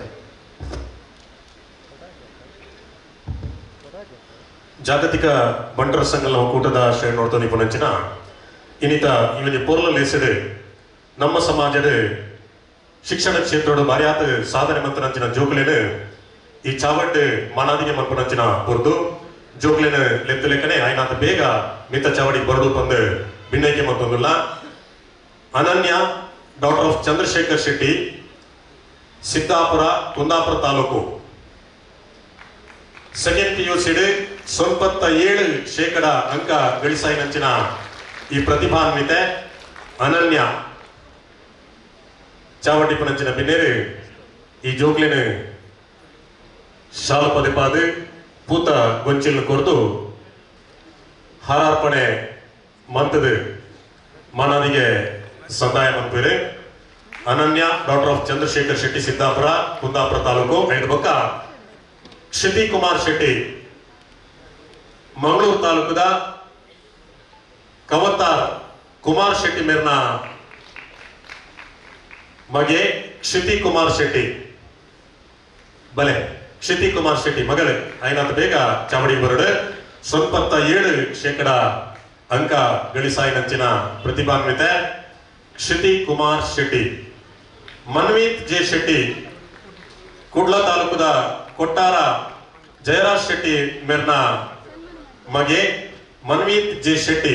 ಜಾಗತಿಕ ಬಂಟರ ಸಂಘಗಳ ಒಕ್ಕೂಟದ ಶ್ರೇಣಿ ನೋಡ್ತಾ ನಿಪುಣಂಚಿನ ಇನ್ನಿತ ಇವನಿ ಪೊರ್ಲ ಲೇಸಡ್ ನಮ್ಮ ಸಮಾಜದ ಶಿಕ್ಷಣ ಕ್ಷೇತ್ರದ ಬಾರಿಯಾತ ಸಾಧನೆ ಮಂತನಂಚಿನ ಜೋಕುಲೇನು ಈ ಚಾವಡ್ ಮನಾದಿಗೆ ಮನ್ಪನಂಚಿನ ಪೊರ್ದು ಜೋಕ್ಲೇನು ಲೆತ್ತು ಲೆಕ್ಕನೆ ಆಯ್ನಾತ ಬೇಗ ಮಿತ ಚಾವಡಿಗೆ ಬರದು ತಂದು ಭಿನ್ನೈಕೆ ಮತ್ತೊಂದಿಲ್ಲ ಅನನ್ಯ ಡಾಕ್ಟರ್ ಆಫ್ ಚಂದ್ರಶೇಖರ್ ಶೆಟ್ಟಿ ಸಿದ್ದಾಪುರ ಕುಂದಾಪುರ ತಾಲೂಕು ಸೆಕೆಂಡ್ ಪಿ ಯು ಸಿಡ್ ಸೊಂಪತ್ತ ಏಳು ಶೇಕಡ ಅಂಕ ಗಳಿಸಾಯಿನಂಚಿನ ಈ ಪ್ರತಿಭಾನ್ವಿತೆ ಅನನ್ಯ ಚಾವಟಿ ಪನಂಚಿನ ಬಿನ್ನೇರು ಈ ಜೋಕ್ಲಿನ ಶಾಲ ಪದಿಪಾದು ಪೂತ ಗೊಂಚಿಲ್ ಕೊರ್ದು ಹಾರಾರ್ಪಣೆ ಮಂತದು ಮನದಿಗೆ ಸಂದಾಯ ಮಂಪಿರು ಅನನ್ಯ ಡಾಕ್ಟರ್ ಆಫ್ ಚಂದ್ರಶೇಖರ್ ಶೆಟ್ಟಿ ಸಿದ್ದಾಪುರ ಕುಂದಾಪುರ ತಾಲೂಕು ಐದು ಬೊಕ್ಕ ಕ್ಷಿತಿ ಕುಮಾರ್ ಶೆಟ್ಟಿ ಮಂಗಳೂರು ತಾಲೂಕದ ಕವತಾರ್ ಕುಮಾರ್ ಶೆಟ್ಟಿ ಮೇರ್ನ ಮಗೆ ಕ್ಷಿತಿ ಕುಮಾರ್ ಶೆಟ್ಟಿ ಬಲೆ ಕ್ಷಿತಿ ಕುಮಾರ್ ಶೆಟ್ಟಿ ಮಗಳು ಐನಾತ್ ಬೇಗ ಚಾವಡಿ ಬರಡು ಸೊಂಪತ್ತ ಏಳು ಶೇಕಡ ಅಂಕ ಗಳಿಸಾಯಿನಂಚಿನ ಪ್ರತಿಭಾನ್ವಿತೆ ಕ್ಷಿತಿ ಕುಮಾರ್ ಶೆಟ್ಟಿ ಮನ್ವೀತ್ ಜೆ ಶೆಟ್ಟಿ ಕುಡ್ಲ ತಾಲೂಕದ ಕೊಟ್ಟಾರ ಜಯರಾಜ್ ಶೆಟ್ಟಿ ಮೇರ್ನ ಮಗೆ ಮನ್ವೀತ್ ಜೆ ಶೆಟ್ಟಿ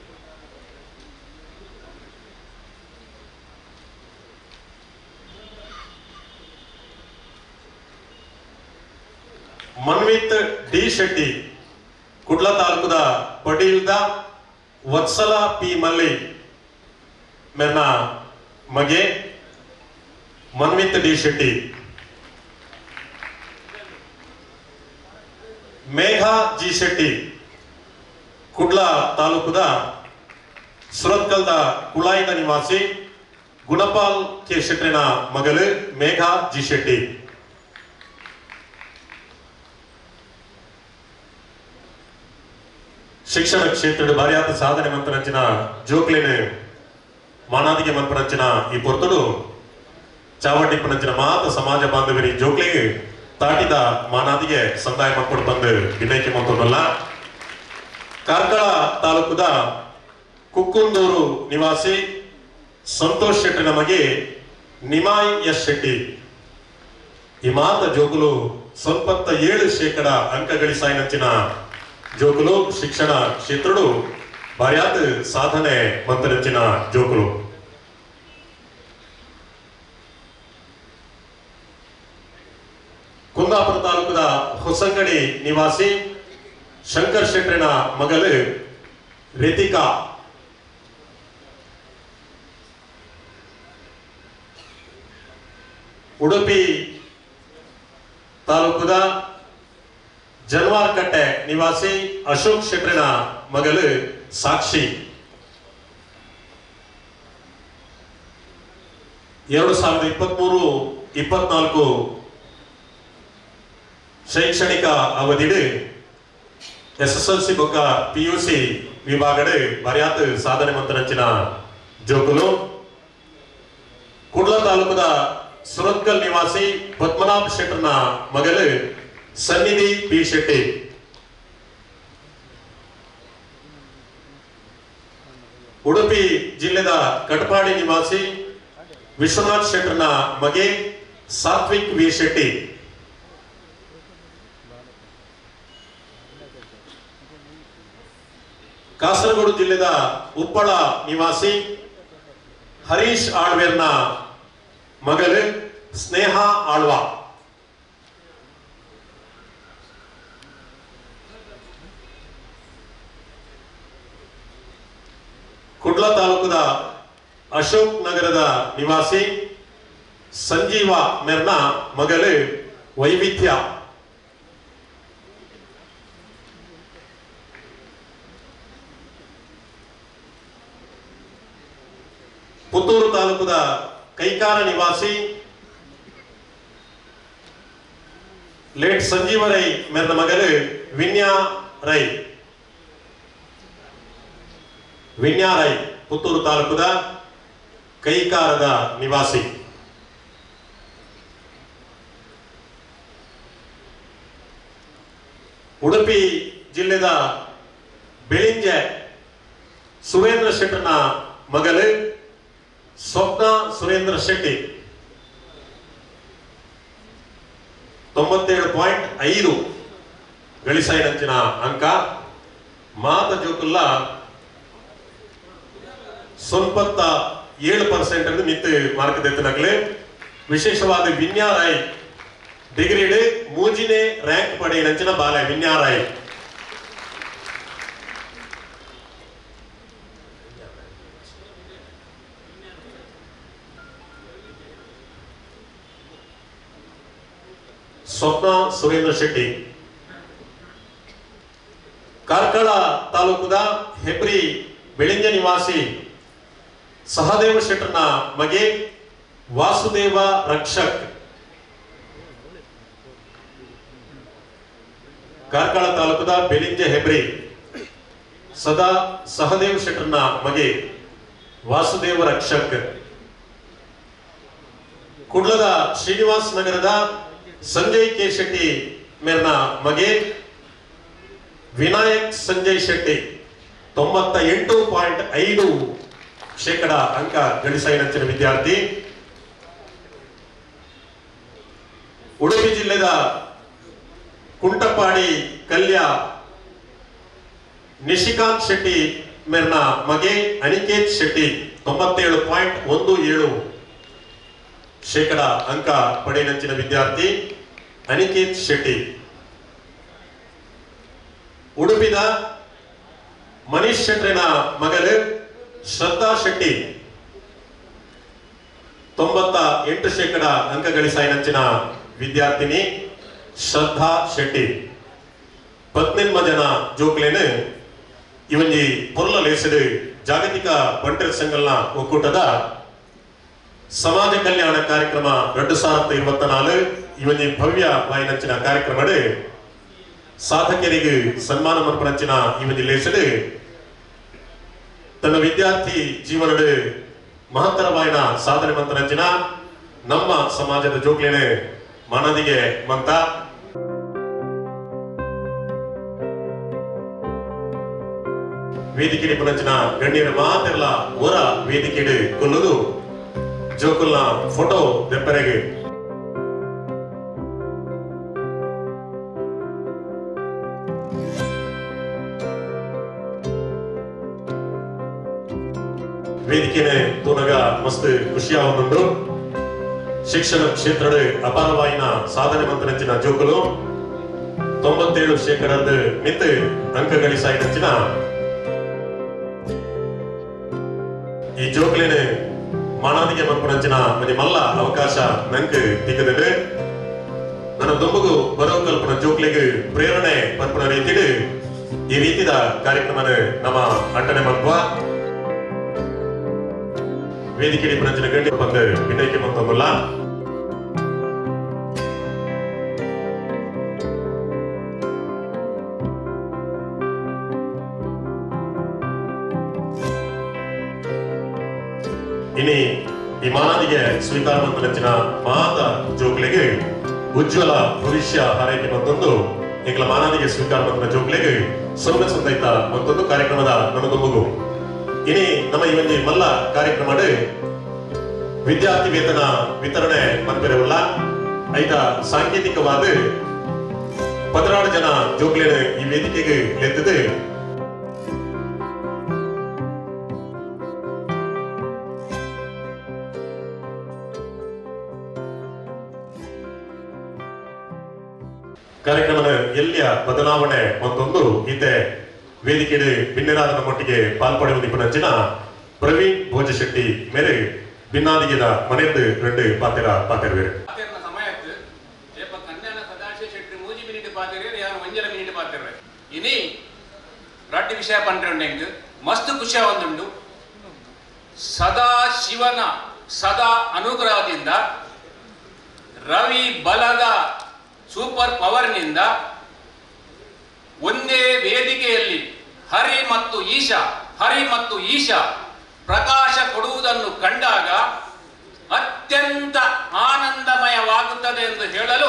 ಮನ್ವಿತ್ ಡಿ ಶೆಟ್ಟಿ ಕುಡ್ಲ ತಾಲೂಕದ ಪಡೀಲ್ದ ವತ್ಸಲ ಪಿ ಮಲ್ಲಿ ಮೇರ್ನ ಮಗೆ ಮನ್ವಿತ್ ಡಿ ಶೆಟ್ಟಿ ಮೇಘಾ ಜಿ ಶೆಟ್ಟಿ ಕುಡ್ಲ ತಾಲೂಕದ ಸುರತ್ಕಲ್ದ ಕುಳಾಯಿನ ನಿವಾಸಿ ಗುಣಪಾಲ್ ಕೆ ಶೆಟ್ಟಿನ ಮಗಳು ಮೇಘಾ ಜಿ ಶೆಟ್ಟಿ ಶಿಕ್ಷಣ ಕ್ಷೇತ್ರದ ಬಾರಿಯಾದ ಸಾಧನೆ ಮಂತನಂಚಿನ ಜೋಕ್ಲೇನೆ ಮಾನಾದಿಗೆ ಮನ್ಪನಂಚಿನ ಈ ಪೊರ್ತುಡು ಚಾವಟಿ ಪನಂಚಿನ ಮಾತ ಸಮಾಜ ಬಾಂಧವರಿ ಜೋಕ್ಲಿಗೆ ತಾಟಿದ ಮಾನಾದಿಗೆ ಸಂದಾಯ ಮಾಡ್ಕೊಂಡು ಬಂದು ವಿನಯಕ್ಕೆ ಮಂತೊಂದಲ್ಲ ಕಾರ್ಕಳ ತಾಲೂಕುದ ಕುಕ್ಕುಂದೂರು ನಿವಾಸಿ ಸಂತೋಷ್ ಶೆಟ್ಟಿ ನಮಗೆ ನಿಮಾಯ್ ಎಸ್ ಶೆಟ್ಟಿ ಈ ಮಾತ ಜೋಗುಲು ಸ್ವಲ್ಪತ್ತ ಏಳು ಶೇಕಡ ಅಂಕ ಗಳಿಸಾಯಿನಂಚಿನ ಜೋಗುಲು ಶಿಕ್ಷಣ ಕ್ಷೇತ್ರಡು ಭಾರ್ಯಾತ್ ಸಾಧನೆ ಮಂತನಂಚಿನ ಜೋಗುಲು ಕುಂದಾಪುರ ತಾಲೂಕದ ಹೊಸಂಗಡಿ ನಿವಾಸಿ ಶಂಕರ್ ಶೆಟ್ಟರಿನ ಮಗಳು ರಿತಿಕಾ ಉಡುಪಿ ತಾಲೂಕುದ ಜನ್ವಾರ್ಕಟ್ಟೆ ನಿವಾಸಿ ಅಶೋಕ್ ಶೆಟ್ರಿನ ಮಗಳು ಸಾಕ್ಷಿ ಎರಡು ಸಾವಿರದ ಇಪ್ಪತ್ಮೂರು ಇಪ್ಪತ್ನಾಲ್ಕು ಶೈಕ್ಷಣಿಕ ಅವಧಿಡು ಎಸ್ ಎಸ್ ಎಲ್ ಸಿ ಬೊಕ್ಕ ಪಿ ಯು ಸಿ ವಿಭಾಗಡು ಬರ್ಯಾತ್ ಸಾಧನೆ ಮಂತನಂಚಿನ ಜೋಗುಲು ಕುಡ್ಲ ತಾಲೂಕದ ಸುರತ್ಕಲ್ ನಿವಾಸಿ ಪದ್ಮನಾಭ್ ಶೆಟ್ಟರ್ನ ಮಗಳು ಸನ್ನಿಧಿ ಪಿ ಶೆಟ್ಟಿ ಉಡುಪಿ ಜಿಲ್ಲೆದ ಕಟಪಾಡಿ ನಿವಾಸಿ ವಿಶ್ವನಾಥ್ ಶೆಟ್ಟರ್ನ ಮಗೆ ಸಾತ್ವಿಕ್ ವಿ ಶೆಟ್ಟಿ ಕಾಸರಗೋಡು ಜಿಲ್ಲೆದ ಉಪ್ಪಳ ನಿವಾಸಿ ಹರೀಶ್ ಆಳ್ವೇರ್ನ ಮಗಳು ಸ್ನೇಹ ಆಳ್ವಾ ಕುಡ್ಲ ತಾಲೂಕದ ಅಶೋಕ್ ನಗರದ ನಿವಾಸಿ ಸಂಜೀವ ಮೆರ್ನ ಮಗಳು ವೈವಿಧ್ಯ ಪುತ್ತೂರು ತಾಲೂಕದ ಕೈಕಾರ ನಿವಾಸಿ ಲೇಟ್ ಸಂಜೀವ ರೈ ಮೆರ್ನ ಮಗಳು ವಿನ್ಯಾ ರೈ ವಿನ್ಯಾ ರೈ ಪುತ್ತೂರು ತಾಲೂಕದ ಕೈಕಾರದ ನಿವಾಸಿ ಉಡುಪಿ ಜಿಲ್ಲೆದ ಬೆಳಿಂಜೆ ಸುರೇಂದ್ರ ಶೆಟ್ಟರ್ನ ಮಗಳು ಸ್ವಪ್ನ ಸುರೇಂದ್ರ ಶೆಟ್ಟಿ ತೊಂಬತ್ತೇಳು ಪಾಯಿಂಟ್ ಐದು ಗಳಿಸಾಯಿನಂಚಿನ ಅಂಕ ಮಾತ ಜೋಕುಲ್ಲ ಸ್ವಲ್ಪತ್ತ ಏಳು ಪರ್ಸೆಂಟ್ ಅನ್ನು ಮಿತ್ತು ಮಾರ್ಕದೆತ್ತನಾಗಲೇ ವಿಶೇಷವಾದ ವಿನ್ಯಾರಾಯ್ ಡಿಗ್ರಿಡ್ ಮೂಜಿನೇ ರ್ಯಾಂಕ್ ಪಡೆಯಿನಂಚಿನ ಬಾಲೆ ವಿನ್ಯಾರಾಯ್ ಸ್ವಪ್ನ ಸುರೇಂದ್ರ ಶೆಟ್ಟಿ ಕಾರ್ಕಳ ತಾಲೂಕುದ ಹೆಬ್ರಿ ಬೆಳಿಂಜ ನಿವಾಸಿ ಸಹದೇವ ಶೆಟ್ಟರ್ನ ಮಗೆ ವಾಸುದೇವ ರಕ್ಷಕ್ ಕಾರ್ಕಳ ತಾಲೂಕದ ಬೆಲಿಂಜ ಹೆಬ್ರಿ ಸದಾ ಸಹದೇವ್ ಶೆಟ್ಟರ್ನ ಮಗೆ ವಾಸುದೇವ ರಕ್ಷಕ್ ಕುಡ್ಲದ ಶ್ರೀನಿವಾಸ್ ನಗರದ ಸಂಜಯ್ ಕೆ ಶೆಟ್ಟಿ ಮೇರ್ನ ಮಗೆ ವಿನಾಯಕ್ ಸಂಜಯ್ ಶೆಟ್ಟಿ ತೊಂಬತ್ತ ಎಂಟು ಪಾಯಿಂಟ್ ಐದು ಶೇಕಡ ಅಂಕ ಗಳಿಸಾಯಿನಂಚಿನ ವಿದ್ಯಾರ್ಥಿ ಉಡುಪಿ ಜಿಲ್ಲೆದ ಕುಂಟಪಾಡಿ ಕಲ್ಯ ನಿಶಿಕಾಂತ್ ಶೆಟ್ಟಿ ಮೇರ್ನ ಮಗೆ ಅನಿಕೇತ್ ಶೆಟ್ಟಿ ತೊಂಬತ್ತೇಳು ಪಾಯಿಂಟ್ ಒಂದು ಏಳು ಶೇಕಡ ಅಂಕ ಪಡೆಯನಂಚಿನ ವಿದ್ಯಾರ್ಥಿ ಅನಿಕೇತ್ ಶೆಟ್ಟಿ ಉಡುಪಿದ ಮನೀಶ್ ಶೆಟ್ರಿನ ಮಗಳು ಶ್ರದ್ಧಾ ಶೆಟ್ಟಿ ತೊಂಬತ್ತ ಎಂಟು ಶೇಕಡ ಅಂಕ ಗಳಿಸಾಯಿನಂಚಿನ ವಿದ್ಯಾರ್ಥಿನಿ ಶ್ರದ್ಧಾ ಶೆಟ್ಟಿ ಪತ್ನಿನ್ಮ ಜನ ಜೋಕ್ಲೇನು ಇವನ್ಜಿ ಪೊರ್ಲ ಲೇಸಡು ಜಾಗತಿಕ ಬಂಟರ್ ಸಂಘಲ್ನ ಒಕ್ಕೂಟದ ಸಮಾಜ ಕಲ್ಯಾಣ ಕಾರ್ಯಕ್ರಮ ಎರಡು ಸಾವಿರದ ಇರುವತ್ತ ನಾಲು ಇವನ್ಜಿ ಭವ್ಯ ವಾಯಿನಂಚಿನ ಕಾರ್ಯಕ್ರಮಡು ಸಾಧಕರಿಗೆ ಸನ್ಮಾನ ಮರ್ಪಣಂಚಿನ ಇವನ್ಜಿ ಲೇಸಡು ತನ್ನ ವಿದ್ಯಾರ್ಥಿ ಜೀವನಡು ಮಹತ್ತರವಾಯಿನ ಸಾಧನೆ ಮಂತರಂಜಿನ ನಮ್ಮ ಸಮಾಜದ ಜೋಕ್ಲೇನೆ ಮನದಿಗೆ ಮಂತ ವೇದಿಕೆಡಿ ಪುನಂಚಿನ ಗಣ್ಯರ ಮಾತೆಲ್ಲ ಹೊರ ವೇದಿಕೆಡು ಕೊಲ್ಲುದು ಜೋಕುಲ್ನ ಫೋಟೋ ದೆಪ್ಪರೆಗೆ ವೇದಿಕೆನೆ ತೂನಗ ಮಸ್ತ್ ಖುಷಿಯಾಗುಂಡು ಶಿಕ್ಷಣ ಕ್ಷೇತ್ರದ ಅಪಾರವಾಯಿನ ಸಾಧನೆ ಮಂತನಂಚಿನ ಜೋಕುಲು ತೊಂಬತ್ತೇಳು ಶೇಕಡದ ಮಿತ್ ಅಂಕ ಗಳಿಸಾಯಿನಂಚಿನ ಈ ಜೋಕ್ಲೇನೆ ಮಾನಾದಿಗೆ ಮನ್ಪುನಂಚಿನ ಮನೆ ಮಲ್ಲ ಅವಕಾಶ ನಂಕ್ ದಿಕ್ಕದಿಡು ನನ್ನ ದೊಂಬಗು ಬರೋ ಕಲ್ಪನ ಜೋಕ್ಲಿಗೆ ಪ್ರೇರಣೆ ಪನ್ಪುನ ರೀತಿಡು ಈ ರೀತಿದ ಕಾರ್ಯಕ್ರಮನ ನಮ್ಮ ಅಂಟನೆ ಮನ್ಪುವ ವೇದಿಕೆ ಪುನಂಚಿನ ಗಂಡಿ ಬಂದು ವಿನಯಕ್ಕೆ ಮಂತಂಬಲ್ಲ ಇನಿ ಈ ಮಾನದಿಗೆ ಸ್ವೀಕಾರ ಮಂತ್ರಿನ ಮಾತ ಜೋಕ್ಲಿಗೆ ಉಜ್ವಲ ಭವಿಷ್ಯ ಹಾರೈಕೆ ಮತ್ತೊಂದು ಈಗಲ ಮಾನದಿಗೆ ಸ್ವೀಕಾರ ಮಂತ್ರ ಜೋಕ್ಲಿಗೆ ಸೌಮ್ಯ ಸಂದೈತ ಮತ್ತೊಂದು ಕಾರ್ಯಕ್ರಮದ ನನ್ನದು ಮಗು ಇನಿ ನಮ್ಮ ಈ ಒಂದು ಮಲ್ಲ ಕಾರ್ಯಕ್ರಮ ವಿದ್ಯಾರ್ಥಿ ವೇತನ ವಿತರಣೆ ಮಂದಿರವಲ್ಲ ಐತ ಸಾಂಕೇತಿಕವಾದ ಪದನಾಡು ಜನ ಜೋಕ್ಲಿನ ಈ ವೇದಿಕೆಗೆ ಎತ್ತಿದೆ ಕಾರ್ಯಕ್ರಮದ ಎಲ್ಲಿಯ ಬದಲಾವಣೆ ಮತ್ತೊಂದು ಈತೆ ವೇದಿಕೆಯಲ್ಲಿ ಭಿನ್ನರಾದ ನಮ್ಮೊಟ್ಟಿಗೆ ಪಾಲ್ಪಡುವ ನಿಪುಣಂಚಿನ ಪ್ರವೀಣ್ ಭೋಜಶೆಟ್ಟಿ ಮೇರೆ ಭಿನ್ನಾದಿಗೆದ ಮನೆಯದ್ದು ரெண்டு ಪಾತ್ರ ಪಾತ್ರವೇರು ಪಾತಿರ್ನ ಸಮಯಕ್ಕೆ ಏಪ ಕನ್ಯಾನ ಸದಾಶಿವ ಶೆಟ್ಟಿ ಮೂಜಿ ಮಿನಿಟ್ ಪಾತಿರ ಯಾರು ಒಂಜರ ಮಿನಿಟ್ ಪಾತಿರ್ರೆ ಇನಿ ರಡ್ಡು ವಿಷಯ ಪಂಡ್ರೆಂಡು ಮಸ್ತ್ ಖುಷಿಯ ಒಂದುಂಡು ಸದಾ ಶಿವನ ಸದಾ ಅನುಗ್ರಹದಿಂದ ರವಿ ಬಲದ ಸೂಪರ್ ಪವರ್ನಿಂದ ಒಂದೇ ವೇದಿಕೆಯಲ್ಲಿ ಹರಿ ಮತ್ತು ಈಶ ಹರಿ ಮತ್ತು ಈಶ ಪ್ರಕಾಶ ಕೊಡುವುದನ್ನು ಕಂಡಾಗ ಅತ್ಯಂತ ಆನಂದಮಯವಾಗುತ್ತದೆ ಎಂದು ಹೇಳಲು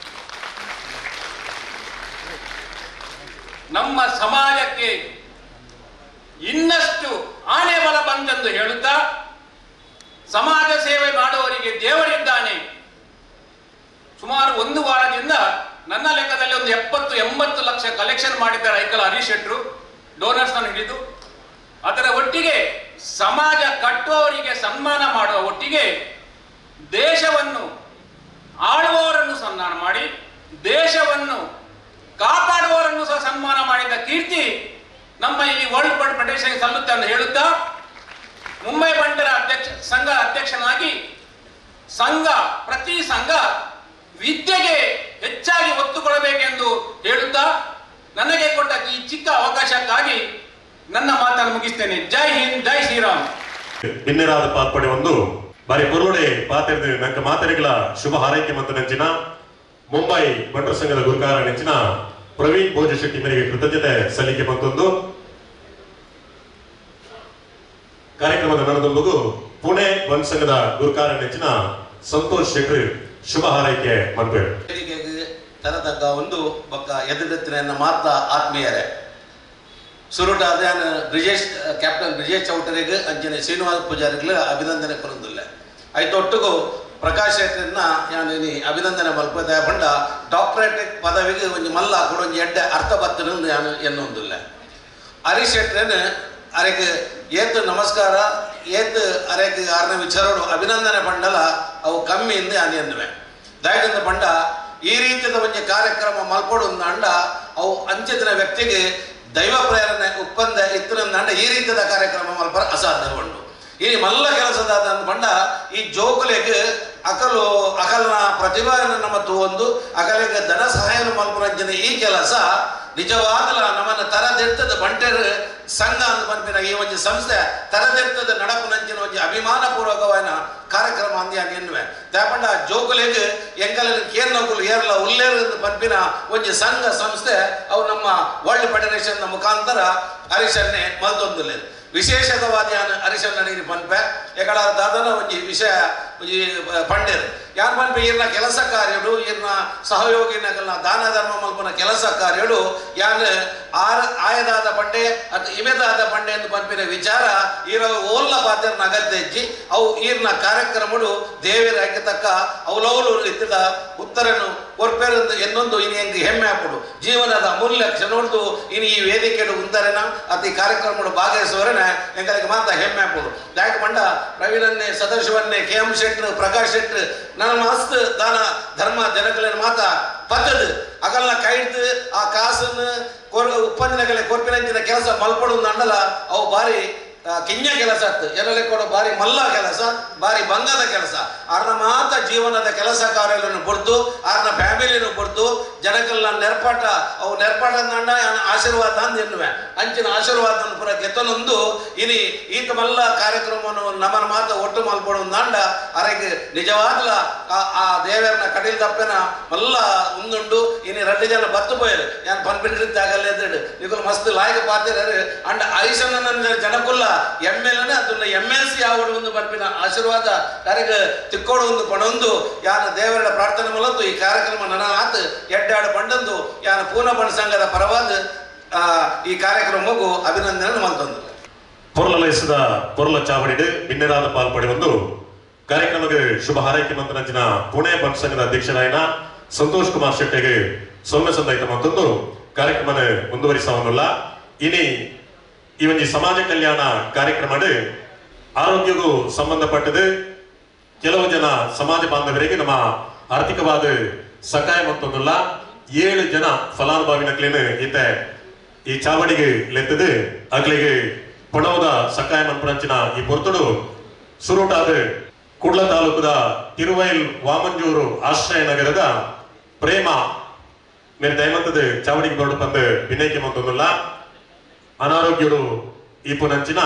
ನಮ್ಮ ಸಮಾಜಕ್ಕೆ ಇನ್ನಷ್ಟು ಆನೆ ಬಲ ಬಂತೆಂದು ಹೇಳುತ್ತಾ ಸಮಾಜ ಸೇವೆ ಮಾಡುವವರಿಗೆ ದೇವರಿದ್ದಾನೆ ಸುಮಾರು ಒಂದು ವಾರದಿಂದ ನನ್ನ ಲೆಕ್ಕದಲ್ಲಿ ಒಂದು ಎಪ್ಪತ್ತು ಎಂಬತ್ತು ಲಕ್ಷ ಕಲೆಕ್ಷನ್ ಮಾಡಿದ್ದಾರೆ ಐಕಲ್ ಹರೀಶ್ ಶೆಟ್ರು ಡೋನರ್ಸ್ ಅನ್ನು ಹಿಡಿದು ಅದರ ಒಟ್ಟಿಗೆ ಸಮಾಜ ಕಟ್ಟುವವರಿಗೆ ಸನ್ಮಾನ ಮಾಡುವ ಒಟ್ಟಿಗೆ ದೇಶವನ್ನು ಆಳುವವರನ್ನು ಸನ್ಮಾನ ಮಾಡಿ ದೇಶವನ್ನು ಕಾಪಾಡುವವರನ್ನು ಸಹ ಸನ್ಮಾನ ಮಾಡಿದ ಕೀರ್ತಿ ನಮ್ಮ ಈ ವರ್ಲ್ಡ್ ಬರ್ಡ್ ಫೆಡರೇಷನ್ ಸಲ್ಲುತ್ತೆ ಅಂತ ಹೇಳುತ್ತಾ ಮುಂಬೈ ಬಂಟರ ಅಧ್ಯಕ್ಷ ಸಂಘ ಅಧ್ಯಕ್ಷನಾಗಿ ಸಂಘ ಪ್ರತಿ ಸಂಘ ವಿದ್ಯೆಗೆ ಹೆಚ್ಚಾಗಿ ಒತ್ತು ಕೊಡಬೇಕೆಂದು ಹೇಳುತ್ತಾ ನನಗೆ ಕೊಟ್ಟ ಈ ಚಿಕ್ಕ ಅವಕಾಶಕ್ಕಾಗಿ ನನ್ನ ಮಾತನ್ನು ಮುಗಿಸ್ತೇನೆ ಜೈ ಹಿಂದ್ ಜೈ ಶ್ರೀರಾಮ್ ಭಿನ್ನರಾದ ಪಾಲ್ಪಡೆ ಒಂದು ಬಾರಿ ಪೊರ್ಲೊಡೆ ಪಾತಿರ್ದು ನಂಕ ಮಾತರಿಗಳ ಶುಭ ಹಾರೈಕೆ ಮತ್ತು ನೆಂಚಿನ ಮುಂಬೈ ಭಟ್ರ ಸಂಘದ ಗುರುಕಾರ ನೆಂಚಿನ ಪ್ರವೀಣ್ ಭೋಜಶೆಟ್ಟಿ ಮೇರೆಗೆ ಕೃತಜ್ಞತೆ ಸಲ್ಲಿಕೆ ಮತ್ತೊಂದು ಕಾರ್ಯಕ್ರಮದ ನನ್ನದೊಂದಿಗೂ ಪುಣೆ ಬನ್ ಸಂಘದ ಗುರುಕಾರ ನೆಂಚಿನ ಸಂತೋಷ್ ಶೆಟ್ಟಿ ಶುಭ ಹಾರೈಕೆ ಮಾಡ್ಬೇರು ವೇದಿಕೆಗೆ ತರತಕ್ಕ ಒಂದು ಬೊಕ್ಕ ಎದುರೆತ್ತಿನ ಮಾತ್ರ ಆತ್ಮೀಯರೇ ಸುರುಟ ಅದೇನು ಬ್ರಿಜೇಶ್ ಕ್ಯಾಪ್ಟನ್ ಬ್ರಿಜೇಶ್ ಚೌಟರಿಗೆ ಅಂಚನೆ ಶ್ರೀನಿವಾಸ ಪೂಜಾರಿಗಳು ಅಭಿನಂದನೆ ಕೊರೊಂದಿಲ್ಲ ಐತೊಟ್ಟಿಗೂ ಪ್ರಕಾಶ್ ಶೆಟ್ಟರನ್ನ ನಾನು ಇನಿ ಅಭಿನಂದನೆ ಮಲ್ಪದ ಬಂಡ ಡಾಕ್ಟರೇಟ್ ಪದವಿಗೆ ಒಂದು ಮಲ್ಲ ಕೊಡೊಂದು ಎಡ್ಡೆ ಅರ್ಥ ಬತ್ತನು ನಾನು ಎನ್ನುವುದಿಲ್ಲ ಹರೀಶ್ ಶೆಟ್ಟರನ್ನು ಅರೆಗೆ ಏತ್ ನಮಸ್ಕಾರ ಏತ್ ಅರೆಗೆ ಆರನೇ ವಿಚಾರೋಡು ಅಭಿನಂದನೆ ಪಂಡಲ ಅವು ಕಮ್ಮಿ ಇಂದ ನಾನು ಎನ್ನುವೆ ದಯದಿಂದ ಪಂಡ ಈ ರೀತಿಯ ಒಂದು ಕಾರ್ಯಕ್ರಮ ಮಲ್ಪಡು ಅಂಡ ಅವು ಅಂಚಿನ ವ್ಯಕ್ತಿಗೆ ದೈವ ಪ್ರೇರಣೆ ಒಪ್ಪಂದ ಇತ್ತಿನ ಈ ರೀತಿಯ ಕಾರ್ಯಕ್ರಮ ಮಲ್ಪರ ಅಸಾಧ್ಯ ಉಂಟು ಈ ಮಲ್ಲ ಕೆಲಸದಾದ ಪಂಡ ಈ ಜೋಕುಲೆಗೆ ಅಕಲು ಅಕಲ್ನ ಪ್ರತಿಭೆಯನ್ನು ಮತ್ತು ಒಂದು ಅಕಲಿಗೆ ಧನ ಸಹಾಯ ಮಲ್ಪರಂಜನೆ ಈ ಕೆಲಸ ನಿಜವಾಗಲ ನಮ್ಮನ್ನ ತರದಿರ್ತದ ಬಂಟೆರ್ ಸಂಘ ಅಂತ ಪಂಪಿನ ಈ ಒಂದು ಸಂಸ್ಥೆ ತರದಿರ್ತದ ನಡಪುನಂಚಿನ ಒಂದು ಅಭಿಮಾನ ಪೂರ್ವಕವಾದ ಕಾರ್ಯಕ್ರಮ ಅಂದಿ అని ಎನ್ನುವೆ ದಾಪಂಡ ಜೋಗುಲೆಗೆ ಎಂಕಲಲ್ಲಿ ಕೇರ್ನಕುಲು ಏರ್ಲ ಉಲ್ಲೇರು ಎಂದು ಪಂಪಿನ ಒಂದು ಸಂಘ ಸಂಸ್ಥೆ ಅವು ನಮ್ಮ ವರ್ಲ್ಡ್ ಫೆಡರೇಷನ್ ಮುಖಾಂತರ ಹರಿಶನ್ನೆ ಮಲ್ತೊಂದುಲೆ ವಿಶೇಷತವಾದ ಅರಿಶನ್ನ ನೀರು ಪನ್ಪೆ ಎಗಳ ದಾದನ ಒಂಜಿ ವಿಷಯ ಒಂಜಿ ಪಂಡೇರು ಯಾನ್ ಪನ್ಪೆ ಈರ್ನ ಕೆಲಸ ಕಾರ್ಯಡು ಈರ್ನ ಸಹಯೋಗಿನಗಲ್ನ ದಾನ ಧರ್ಮ ಮಲ್ಪನ ಕೆಲಸ ಕಾರ್ಯಡು ಯಾನ್ ಆರ ಆಯದಾದ ಪಂಡೆ ಅತ್ ಇಮೆದಾದ ಪಂಡೆ ಎಂದು ಪನ್ಪಿನ ವಿಚಾರ ಈರ ಓಲ್ಲ ಪಾತ್ರನ ಅಗತ್ಯ ಇಜ್ಜಿ ಅವು ಈರ್ನ ಕಾರ್ಯಕ್ರಮಡು ದೇವರ ತಕ್ಕ ಅವಲೌಲು ಇತ್ತಿದ ಉತ್ತರನು ಕೊರ್ಪೆರಂದು ಎನ್ನೊಂದು ಇನಿ ಹೆಂಗೆ ಹೆಮ್ಮೆ ಹಾಪುಡು ಜೀವನದ ಅಮೂಲ್ಯ ಕ್ಷಣೋಡ್ದು ಇನಿ ಈ ವೇದಿಕೆಡು ಉಂತರೆನ ಅತಿ ಕಾರ್ಯಕ್ರಮಡು ಭಾಗವಹಿಸುವರೆನ ಎಂಗಳಿಗೆ ಮಾತ್ರ ಹೆಮ್ಮೆ ಹಾಪುಡು ದಾಯಕ ಮಂಡ ಪ್ರವೀಣನ್ನೇ ಸದಾಶಿವನ್ನೇ ಕೆ ಎಂ ಶೆಟ್ರ್ ಪ್ರಕಾಶ್ ಶೆಟ್ರ್ ನನ್ನ ಮಸ್ತ್ ದಾನ ಧರ್ಮ ಜನಗಳನ್ನ ಮಾತ ಪತ್ತದು ಅಗಲ್ನ ಕೈಡ್ದು ಆ ಕಾಸನ್ನು ಕೊರ್ ಉಪ್ಪಂದಿನಗಳೇ ಕೊರ್ಪಿನಂಚಿನ ಕೆಲಸ ಮಲ್ಪಡು ಅಂಡಲ ಅವು ಬಾರಿ ಆ, ಕಿಂಜ ಕೆಲಸ ಅತ್ತು ಎಲ್ಲಲ್ಲಿ ಕೂಡ ಬಾರಿ ಮಲ್ಲ ಕೆಲಸ ಬಾರಿ ಬಂಗದ ಕೆಲಸ ಅವ್ರನ್ನ ಮಾತ್ರ ಜೀವನದ ಕೆಲಸ ಕಾರ್ಯಗಳನ್ನು ಕೊಡ್ತು ಅವ್ರನ್ನ ಫ್ಯಾಮಿಲಿನ ಕೊಡ್ತು ಜನಕ್ಕೆಲ್ಲ ನೆರ್ಪಾಟ ಅವು ನೆರ್ಪಾಟ ಅಂದ ಆಶೀರ್ವಾದ ಅಂದ್ ಎನ್ನುವೆ ಅಂಚಿನ ಆಶೀರ್ವಾದ ಪುರ ಗೆತ್ತನೊಂದು ಇನಿ ಈತ ಮಲ್ಲ ಕಾರ್ಯಕ್ರಮವನ್ನು ನಮ್ಮನ್ನ ಮಾತ್ರ ಒಟ್ಟು ಮಲ್ಪಡು ನಾಂಡ ಅರೆಗೆ ನಿಜವಾಗ್ಲ ಆ- ಆ ದೇವರನ್ನ ಕಡಿಲ್ ತಪ್ಪೆನ ಮಲ್ಲ ಉಂದುಂಡು ಇನಿ ரெண்டு ಜನ ಬತ್ತು போயிரு ಯಾನ್ ಪನ್ಪಿಟ್ಟು ಆಗಲ್ಲ ಎದ್ದು ನಿಕುಲು ಮಸ್ತ್ ಲಾಯಕ ಪಾತಿರರು ಅಂಡ್ ಐಶನ್ನ ಜನಕುಲ್ಲ ಎಮ್ ಎಲ್ ಅದನ್ನ ಎಮ್ ಎಲ್ ಸಿ ಆವಡು ಒಂದು ಪನ್ಪಿನ ಆಶೀರ್ವಾದ ಕರೆಗೆ ತಿಕ್ಕೋಡು ಒಂದು ಪಣೊಂದು ಯಾನ ದೇವರ ಪ್ರಾರ್ಥನೆ ಮೂಲದ್ದು ಈ ಕಾರ್ಯಕ್ರಮ ನನ್ನ ಆತ್ ಎಡ್ಡಾಡು ಪಂಡಂದು ಯಾನ ಪೂರ್ಣ ಬಣ ಸಂಘದ ಪರವಾದ ಆ, ಈ ಕಾರ್ಯಕ್ರಮಕ್ಕೂ ಅಭಿನಂದನೆ ಮಲ್ತೊಂದು ಪೊರ್ಲಲೇಸದ ಪೊರ್ಲ ಚಾವಡಿಡು ಬಿನ್ನೆರಾದ ಪಾಲ್ಪಡಿ ಒಂದು ಕಾರ್ಯಕ್ರಮಕ್ಕೆ ಶುಭ ಹಾರೈಕೆ ಮಂತ್ರಂಚಿನ ಪುಣೆ ಬಂಟ್ ಸಂಘದ ಅಧ್ಯಕ್ಷರಾಯನ ಸಂತೋಷ್ ಕುಮಾರ್ ಶೆಟ್ಟಿಗೆ ಸೊಮ್ಮೆ ಸಂದಾಯಿತ ಮತ್ತೊಂದು ಕಾರ್ಯಕ್ರಮ ಮುಂದುವರಿಸವನ್ನುಲ್ಲ ಇನಿ ಈ ಒಂದು ಸಮಾಜ ಕಲ್ಯಾಣ ಕಾರ್ಯಕ್ರಮ ಆರೋಗ್ಯಗೂ ಸಂಬಂಧಪಟ್ಟದು ಕೆಲವು ಜನ ಸಮಾಜ ಬಾಂಧವರಿಗೆ ನಮ್ಮ ಆರ್ಥಿಕವಾದ ಸಹಾಯ ಮತ್ತೊಂದಲ್ಲ ಏಳು ಜನ ಫಲಾನುಭವಿನಕ್ಲೇನು ಈತೆ ಈ ಚಾವಡಿಗೆ ಲೆತ್ತದು ಅಗ್ಲಿಗೆ ಪಣವದ ಸಕಾಯ ಮನ್ಪರಂಚಿನ ಈ ಪೊರ್ತುಡು ಸುರುಟಾದ ಕುಡ್ಲ ತಾಲೂಕದ ತಿರುವೈಲ್ ವಾಮಂಜೂರು ಆಶ್ರಯ ನಗರದ ಪ್ರೇಮ ಮೇರೆ ದಯಮಂತದ ಚಾವಡಿಗೆ ದೊಡ್ಡ ಬಂದು ವಿನಯಕ್ಕೆ ಮತ್ತೊಂದಲ್ಲ ಅನಾರೋಗ್ಯರು ಈ ಪುನಂಚಿನ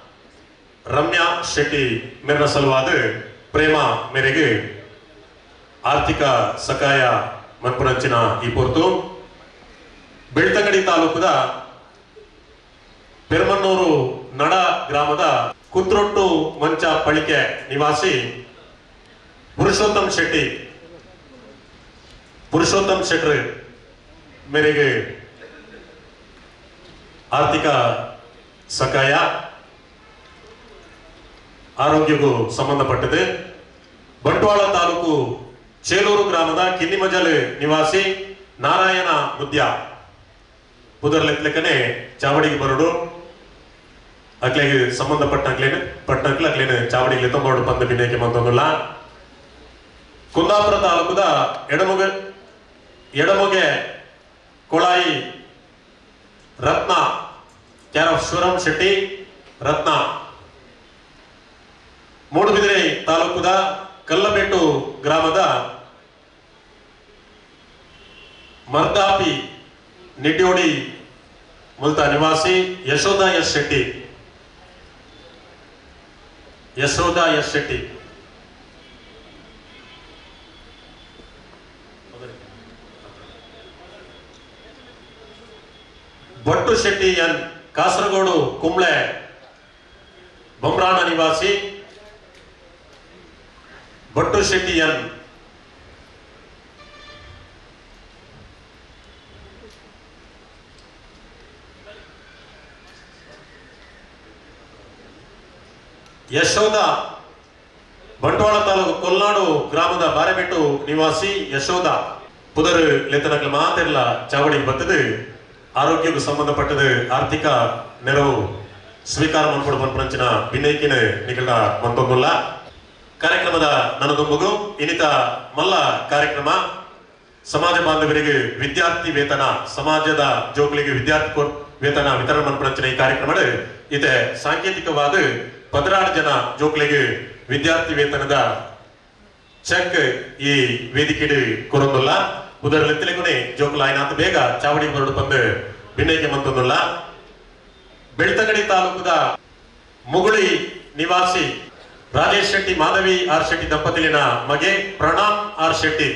ರಮ್ಯಾ ಶೆಟ್ಟಿ ಮೇರಿನ ಸಲುವಾದ ಪ್ರೇಮ ಮೇರೆಗೆ ಆರ್ಥಿಕ ಸಹಾಯ ಮನ್ಪುರಂಚಿನ ಈ ಪೊರ್ತು ಬೆಳ್ತಂಗಡಿ ತಾಲೂಕದ ಪೆರ್ಮನ್ನೂರು ನಡ ಗ್ರಾಮದ ಕುತ್ರೊಟ್ಟು ಮಂಚ ಪಳಿಕೆ ನಿವಾಸಿ ಪುರುಷೋತ್ತಮ್ ಶೆಟ್ಟಿ ಪುರುಷೋತ್ತಮ್ ಶೆಟ್ರ್ ಮೇರೆಗೆ ಆರ್ಥಿಕ ಸಹಾಯ ಆರೋಗ್ಯಕ್ಕೂ ಸಂಬಂಧಪಟ್ಟದೆ ಬಂಟ್ವಾಳ ತಾಲೂಕು ಚೇಲೂರು ಗ್ರಾಮದ ಕಿನ್ನಿಮಜಲ್ ನಿವಾಸಿ ನಾರಾಯಣ ಮುದ್ಯ ಪುದರ್ಲೆತ್ಲೆಕ್ಕನೆ ಚಾವಡಿಗೆ ಬರೋಡು ಅಕ್ಲೆಗೆ ಸಂಬಂಧಪಟ್ಟಂಕ್ಲೇನು ಪಟ್ಟಂಕ್ಲ ಅಕ್ಲೇನು ಚಾವಡಿಗೆ ತೊಂಬರೋಡು ಬಂದ ಬಿನೇಕೆ ಮಂತೊಂದುಲ್ಲ ಕುಂದಾಪುರ ತಾಲೂಕದ ಎಡಮುಗ ಎಡಮುಗೆ ಕೊಳಾಯಿ ರತ್ನ ಕ್ಯಾರ್ ಆಫ್ ಶಿವರಾಮ್ ಶೆಟ್ಟಿ ರತ್ನ ಮೂಡುಬಿದಿರೆ ತಾಲೂಕದ ಕಲ್ಲಬೆಟ್ಟು ಗ್ರಾಮದ ಮರ್ದಾಪಿ ನಿಡ್ಯೋಡಿ ಮುಲ್ತ ನಿವಾಸಿ Yashoda S Shetty Yashoda S Shetty Bhattu Shetty N Kasaragod Kumbla Bombrana ನಿವಾಸಿ ಭಟ್ಟು ಶೆಟ್ಟಿ ಎನ್ ಯಶೋಧ ಬಂಟ್ವಾಳ ತಾಲೂಕು ಕೊಲ್ನಾಡು ಗ್ರಾಮದ ಬಾರೆಬೆಟ್ಟು ನಿವಾಸಿ ಯಶೋಧ ಪುದರ್ ಲೆತನಕ್ಲ ಮಾತೆಲ್ಲ ಚಾವಡಿಗೆ ಬರ್ತದೆ ಆರೋಗ್ಯಕ್ಕೂ ಸಂಬಂಧಪಟ್ಟದ ಆರ್ಥಿಕ ನೆರವು ಸ್ವೀಕಾರ ಮಾಡ್ಕೊಂಡು ಬಂದ್ಪಂಚಿನ ಭಿನ್ನೈಕಿನ ನಿಕಟ ಮಂತೊಂದುಲ್ಲ ಕಾರ್ಯಕ್ರಮದ ನನ್ನದೊಂಬಗು ಇನಿತ ಮಲ್ಲ ಕಾರ್ಯಕ್ರಮ ಸಮಾಜ ಬಾಂಧವರಿಗೆ ವಿದ್ಯಾರ್ಥಿ ವೇತನ ಸಮಾಜದ ಜೋಕುಲಿಗೆ ವಿದ್ಯಾರ್ಥಿ ಕೊ- ವೇತನ ವಿತರಣೆ ಮಾಡ್ಪಂಚಿನ ಈ ಕಾರ್ಯಕ್ರಮ ಇದೆ ಸಾಂಕೇತಿಕವಾದ ಪದರಾರು ಜನ ಜೋಕುಲಿಗೆ ವಿದ್ಯಾರ್ಥಿ ವೇತನದ ಚೆಕ್ ಈ ವೇದಿಕೆ ಕೊರೊಂದುಲ್ಲ ಉದರಲೆತ್ತಲೆಗುನೆ ಜೋಕುಲ ಆಯ್ನಾತ ಬೇಗ ಚಾವಡಿ ಹೊರಡು ಬಂದು ಭಿನ್ನೈಕೆ ಮಂತೊಂದುಲ್ಲ ಬೆಳ್ತಂಗಡಿ ತಾಲೂಕದ ಮುಗುಳಿ ನಿವಾಸಿ ರಾಜೇಶ್ ಶೆಟ್ಟಿ ಮಾಧವಿ ಆರ್ ಶೆಟ್ಟಿ ದಂಪತಿಲಿನ ಮಗೆ ಪ್ರಣಾಮ್ ಆರ್ ಶೆಟ್ಟಿ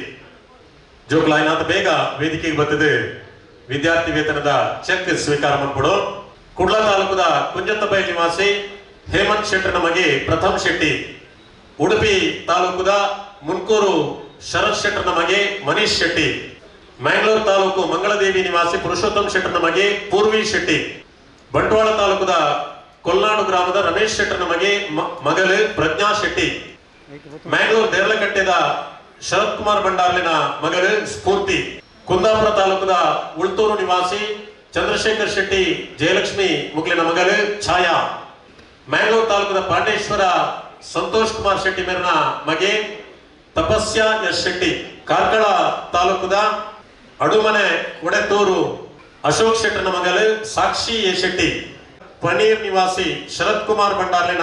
ಜೋಕುಲಾಯ್ನಾಥ ಬೇಗ ವೇದಿಕೆಗೆ ಬರ್ತದೆ ವಿದ್ಯಾರ್ಥಿ ವೇತನದ ಚೆಕ್ ಸ್ವೀಕಾರ ಮಾಡ್ಕೊಡು ಕುಡ್ಲ ತಾಲೂಕದ ಕುಂಜತ್ತಬೈ ನಿವಾಸಿ ಹೇಮಂತ್ ಶೆಟ್ಟರ್ ಮಗೆ ಪ್ರಥಮ್ ಶೆಟ್ಟಿ ಉಡುಪಿ ತಾಲೂಕದ ಮುನ್ಕೂರು ಶರತ್ ಶೆಟ್ಟರ್ ಮಗೆ ಮನೀಶ್ ಶೆಟ್ಟಿ ಮ್ಯಾಂಗ್ಳೂರು ತಾಲೂಕು ಮಂಗಳದೇವಿ ನಿವಾಸಿ ಪುರುಷೋತ್ತಮ್ ಶೆಟ್ಟರ್ ಮಗೆ ಪೂರ್ವಿ ಶೆಟ್ಟಿ ಬಂಟ್ವಾಳ ತಾಲೂಕದ ಕೊಲ್ನಾಡು ಗ್ರಾಮದ ರಮೇಶ್ ಶೆಟ್ಟರ್ ಮಗೆ ಮ- ಮಗಳು ಪ್ರಜ್ಞಾ ಶೆಟ್ಟಿ ಮ್ಯಾಂಗ್ಳೂರು ದೇರ್ಲಕಟ್ಟೆದ ಶರತ್ ಕುಮಾರ್ ಭಂಡಾರ್ಲಿನ ಮಗಳು ಸ್ಫೂರ್ತಿ ಕುಂದಾಪುರ ತಾಲೂಕದ ಉಳ್ತೂರು ನಿವಾಸಿ ಚಂದ್ರಶೇಖರ್ ಶೆಟ್ಟಿ ಜಯಲಕ್ಷ್ಮಿ ಮುಗ್ಲಿನ ಮಗಳು ಛಾಯಾ ಮ್ಯಾಂಗ್ಳೂರು ತಾಲೂಕದ ಪಾಂಡೇಶ್ವರ ಸಂತೋಷ್ ಕುಮಾರ್ ಶೆಟ್ಟಿ ಮೇರಿನ ಮಗೆ ತಪಸ್ಯ ಎಸ್ ಶೆಟ್ಟಿ ಕಾರ್ಕಳ ತಾಲೂಕದ ಅಡುಮನೆ ಒಡೆತೂರು ಅಶೋಕ್ ಶೆಟ್ಟನ ಮಗಳು ಸಾಕ್ಷಿ ಎ ಶೆಟ್ಟಿ ಪನೀರ್ ನಿವಾಸಿ ಶರತ್ ಕುಮಾರ್ ಭಂಡಾರ್ಲಿನ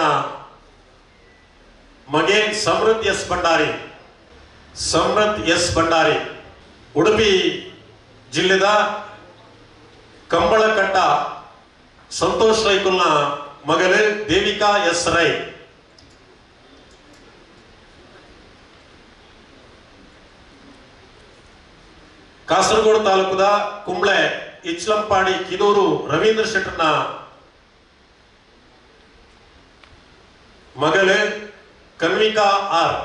ಮಗೆ ಸಮೃದ್ಧ್ ಎಸ್ ಭಂಡಾರಿ ಸಮೃದ್ಧ್ ಎಸ್ ಭಂಡಾರಿ ಉಡುಪಿ ಜಿಲ್ಲೆದ ಕಂಬಳಕಟ್ಟ ಸಂತೋಷ್ ರೈಕುಲ್ನ ಮಗಳು ದೇವಿಕಾ ಎಸ್ ರೈ ಕಾಸರಗೋಡು ತಾಲೂಕದ ಕುಂಬ್ಳೆ ಇಚ್ಲಂಪಾಡಿ ಕಿದೂರು ರವೀಂದ್ರ ಶೆಟ್ಟರ್ನ ಮಗಳು ಕನ್ವಿಕಾ ಆರ್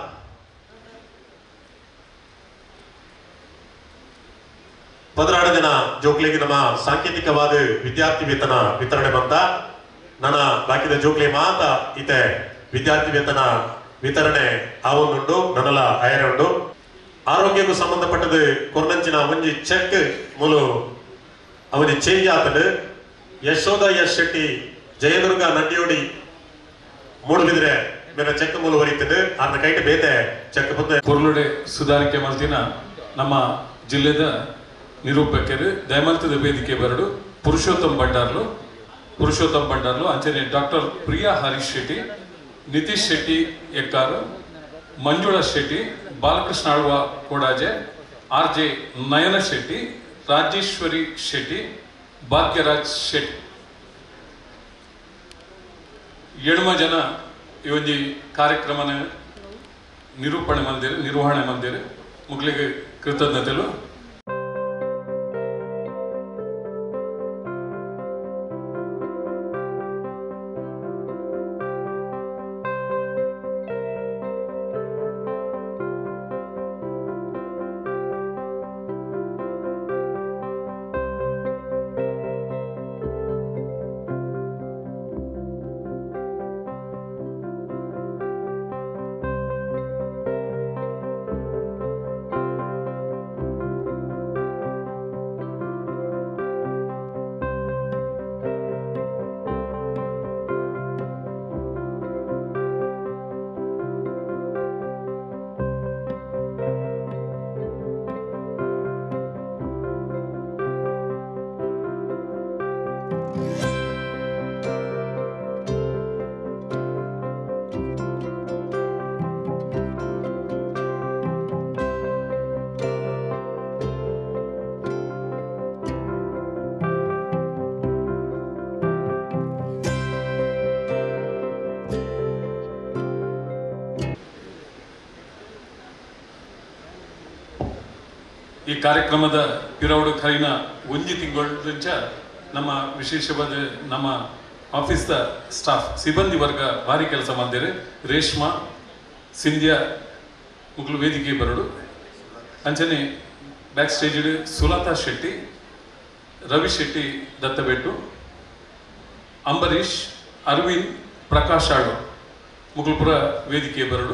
ಪದರಾಡ ದಿನ ಜೋಕ್ಲಿಗೆ ನಮ್ಮ ಸಾಂಕೇತಿಕವಾದ ವಿದ್ಯಾರ್ಥಿ ವೇತನ ವಿತರಣೆ ಬಂತ ನನ್ನ ಬಾಕಿದ ಜೋಕ್ಲಿ ಮಾತ ಇತೆ ವಿದ್ಯಾರ್ಥಿ ವೇತನ ವಿತರಣೆ ಆವೊಂದುಂಡು ನನ್ನಲ ಆಯರೆ ಉಂಡು ಆರೋಗ್ಯಕ್ಕೂ ಸಂಬಂಧಪಟ್ಟದು ಕೊರ್ನಂಚಿನ ಒಂಜಿ ಚೆಕ್ ಮುಲು ಅವನಿ ಚೇಂಜ್ ಆತಡು ಯಶೋಧ ಎಸ್ ಶೆಟ್ಟಿ ಜಯದುರ್ಗ ನಂದಿಯೋಡಿ ಮೂಡುಬಿದ್ರೆ ಮೇರೆ ಚೆಕ್ ಮೂಲ ಹೊರಿತದೆ ಅನ್ನ ಕೈಟ್ ಬೇತೆ ಚೆಕ್ ಬಂದ ಪೊರ್ಲುಡೆ ಸುಧಾರಿಕೆ ಮಲ್ತಿನ ನಮ್ಮ ಜಿಲ್ಲೆದ ನಿರೂಪಕರು ದಯಮಲ್ತದ ವೇದಿಕೆ ಬರಡು ಪುರುಷೋತ್ತಮ್ ಭಂಡಾರ್ಲು ಪುರುಷೋತ್ತಮ್ ಭಂಡಾರ್ಲು ಅಂಚನೆ doctor Priya Harish Shetty Nitish Shetty Ekkaru Manjula Shetty Balakrishna Alva Kodaje R J Nayana Shetty Rajeshwari Shetty Bhagyaraj Shetty ಎಳುಮ ಜನ ಈ ಒಂಜಿ ಕಾರ್ಯಕ್ರಮನ ನಿರೂಪಣೆ ಮಂದಿರ ನಿರ್ವಹಣೆ ಮಂದಿರ ಮುಗ್ಲಿಗೆ ಕೃತಜ್ಞತೆಲು ಈ ಕಾರ್ಯಕ್ರಮದ ಪಿರವಡು ಖರೀನ ಒಂಜಿ ತಿಂಗಳಂಚ ನಮ್ಮ ವಿಶೇಷವಾದ ನಮ್ಮ ಆಫೀಸ್ದ ಸ್ಟಾಫ್ ಸಿಬ್ಬಂದಿ ವರ್ಗ ಭಾರಿ ಕೆಲಸ ಮಾಡಿದ್ದಾರೆ ರೇಷ್ಮಾ ಸಿಂಧ್ಯಾ ಮುಗ್ಲು ವೇದಿಕೆ ಬರಡು ಅಂಚನೆ ಬ್ಯಾಕ್ ಸ್ಟೇಜ್ ಸುಲತಾ ಶೆಟ್ಟಿ ರವಿ ಶೆಟ್ಟಿ ದತ್ತಬೆಟ್ಟು ಅಂಬರೀಷ್ ಅರವಿಂದ್ ಪ್ರಕಾಶ್ ಆಳು ಮುಗುಲ್ಪುರ ವೇದಿಕೆ ಬರಡು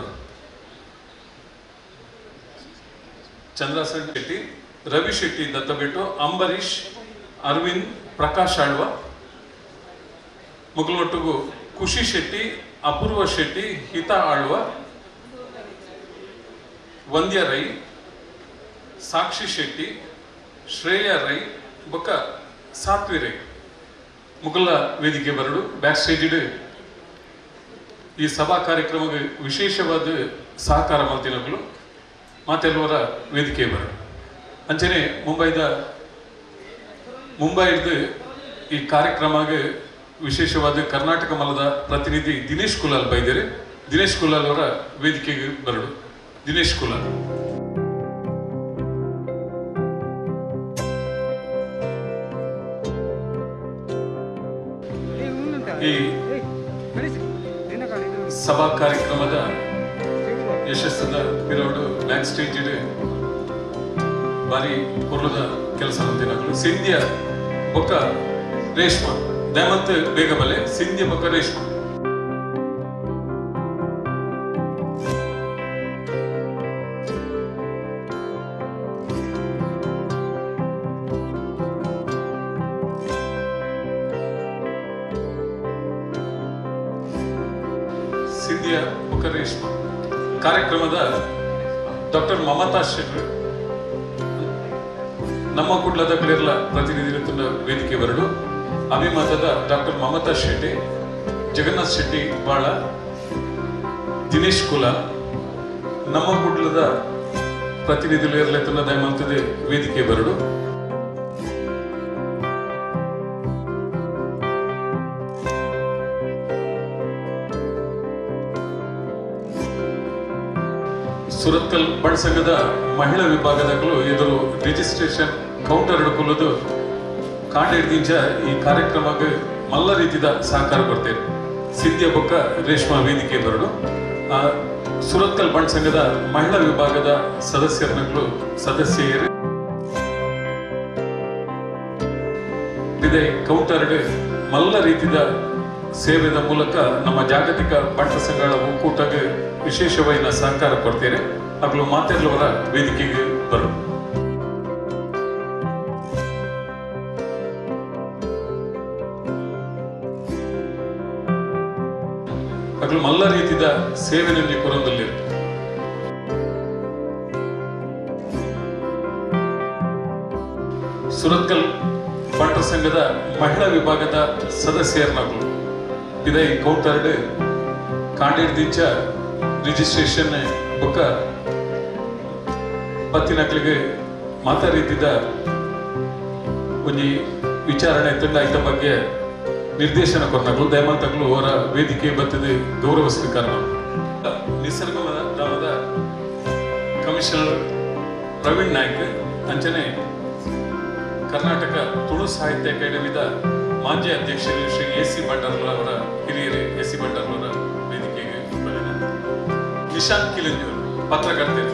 ಚಂದ್ರಸನ್ ಶೆಟ್ಟಿ ರವಿ ಶೆಟ್ಟಿ ದತ್ತಬೆಟ್ಟು ಅಂಬರೀಷ್ ಅರವಿಂದ್ ಪ್ರಕಾಶ್ ಆಳ್ವ ಮುಗುಲೊಟ್ಟಿಗೂ ಖುಷಿ ಶೆಟ್ಟಿ ಅಪೂರ್ವ ಶೆಟ್ಟಿ ಹಿತಾ ಆಳ್ವ ವಂದ್ಯ ರೈ ಸಾಕ್ಷಿ ಶೆಟ್ಟಿ ಶ್ರೇಯ ರೈ ಬೊಕ್ಕ ಸಾತ್ವಿ ರೈ ಮುಗುಲ ವೇದಿಕೆ ಬರಡು ಬ್ಯಾಕ್ ಸ್ಟೇಜ್ ಈ ಸಭಾ ಕಾರ್ಯಕ್ರಮಕ್ಕೆ ವಿಶೇಷವಾದ ಸಹಕಾರ ಮಲ್ತಿನಗಳು ಮಾತೆಲ್ಲವರ ವೇದಿಕೆ ಬರಡು ಅಂಚನೆ ಮುಂಬೈದ ಮುಂಬೈದ ಈ ಕಾರ್ಯಕ್ರಮಕ್ಕೆ ವಿಶೇಷವಾದ ಕರ್ನಾಟಕ ಮಲದ ಪ್ರತಿನಿಧಿ ದಿನೇಶ್ ಕುಲಾಲ್ ಬೈದರೆ ದಿನೇಶ್ ಕುಲಾಲ್ ಅವರ ವೇದಿಕೆಗೆ ಬರಡು ದಿನೇಶ್ ಕುಲಾಲ್ ಈ ಸಭಾ ಕಾರ್ಯಕ್ರಮದ ಯಶಸ್ಸದ ಪಿರೋಡು ಬ್ಯಾಕ್ ಸ್ಟೇಜ್ ಬಾರಿ ಪುರ್ಲದ ಕೆಲಸ ಮಂತಿನಗಳು ಸಿಂಧ್ಯ ಬೊಕ್ಕ ರೇಷ್ಮ ದಯಮಂತ್ ಬೇಗ ಬಲೆ ಸಿಂಧ್ಯ ಬೊಕ್ಕ ರೇಷ್ಮ ಸಿಂಧಿಯ ಬೊಕ್ಕ ರೇಷ್ಮ ಕಾರ್ಯಕ್ರಮದ ಡಾಕ್ಟರ್ ಮಮತಾ ಶೆಟ್ಟಿ ನಮ್ಮ ಕುಡ್ಲದ ಕ್ಲಿಯರ್ಲ ಪ್ರತಿನಿಧಿಗಳ ವೇದಿಕೆ ಬರಡು ಅಭಿಮತದ ಡಾಕ್ಟರ್ ಮಮತಾ ಶೆಟ್ಟಿ ಜಗನ್ನಾಥ್ ಶೆಟ್ಟಿ ಬಾಳ ದಿನೇಶ್ ಕುಲ ನಮ್ಮ ಕುಡ್ಲದ ಪ್ರತಿನಿಧಿಗಳು ಇರಲೆತ್ತನ ದಯಮಾಡ್ತದೆ ವೇದಿಕೆ ಬರಡು ಸುರತ್ಕಲ್ ಬಣ್ ಸಂಘದ ಮಹಿಳಾ ವಿಭಾಗದಗಳು ಎದುರು ರಿಜಿಸ್ಟ್ರೇಷನ್ ಕೌಂಟರ್ ಹಿಡ್ಕೊಳ್ಳೋದು ಕಾಂಡ ಹಿಡ್ದಿಂಚ ಈ ಕಾರ್ಯಕ್ರಮಕ್ಕೆ ಮಲ್ಲ ರೀತಿದ ಸಹಕಾರ ಕೊಡ್ತೇವೆ ಸಿದ್ಯ ಬೊಕ್ಕ ರೇಷ್ಮಾ ವೇದಿಕೆ ಬರಡು ಆ, ಸುರತ್ಕಲ್ ಬಣ್ ಸಂಘದ ಮಹಿಳಾ ವಿಭಾಗದ ಸದಸ್ಯರನ್ನು ಸದಸ್ಯರು ಇದೆ ಕೌಂಟರ್ ಮಲ್ಲ ರೀತಿದ ಸೇವೆದ ಮೂಲಕ ನಮ್ಮ ಜಾಗತಿಕ ಬಂಟ ಸಂಘಗಳ ಒಕ್ಕೂಟಕ್ಕೆ ವಿಶೇಷವಾದ ಸಹಕಾರ ಕೊಡ್ತೇನೆ ಅಗ್ಲು ಮಾತೆರ್ಲವರ ವೇದಿಕೆಗೆ ಬರು ಅಗ್ಲು ಮಲ್ಲ ರೀತಿದ ಸೇವೆನಲ್ಲಿ ಕೊರೊಂದಲ್ಲಿ ಸುರತ್ಕಲ್ ಬಂಟರ ಸಂಘದ ಮಹಿಳಾ ವಿಭಾಗದ ಸದಸ್ಯರನ್ನಾಗಲು ಇದೇ ಕೌಂಟರ್ಡ್ ಕಾಂಡಿಡ್ದಿಂಚ ರಿಜಿಸ್ಟ್ರೇಷನ್ ಬೊಕ್ಕ ಪತ್ತಿನಕ್ಲಿಗೆ ಮಾತಾಡಿದ್ದ ಒಂಜಿ ವಿಚಾರಣೆ ತಂಡ ಇದ್ದ ಬಗ್ಗೆ ನಿರ್ದೇಶನ ಕೊರ್ನಗಳು ದಯಮಂತಗಳು ಅವರ ವೇದಿಕೆ ಬತ್ತದೆ ಗೌರವ ಸ್ವೀಕಾರ ನಿಸರ್ಗ ಧಾಮದ ಕಮಿಷನರ್ ಪ್ರವೀಣ್ ನಾಯ್ಕ್ ಅಂಚನೆ ಕರ್ನಾಟಕ ತುಳು ಸಾಹಿತ್ಯ ಅಕಾಡೆಮಿದ ಮಾಜಿ ಅಧ್ಯಕ್ಷರು ಶ್ರೀ ಎ ಸಿ ಭಂಡಾರ್ಲ ಅವರ ಹಿರಿಯರು ಎ ಸಿ ಭಂಡಾರ್ಲವರ ವೇದಿಕೆಗೆ ಬರೋಣ ನಿಶಾಂತ್ ಕಿಲಂಜೂರ್ ಪತ್ರಕರ್ತರು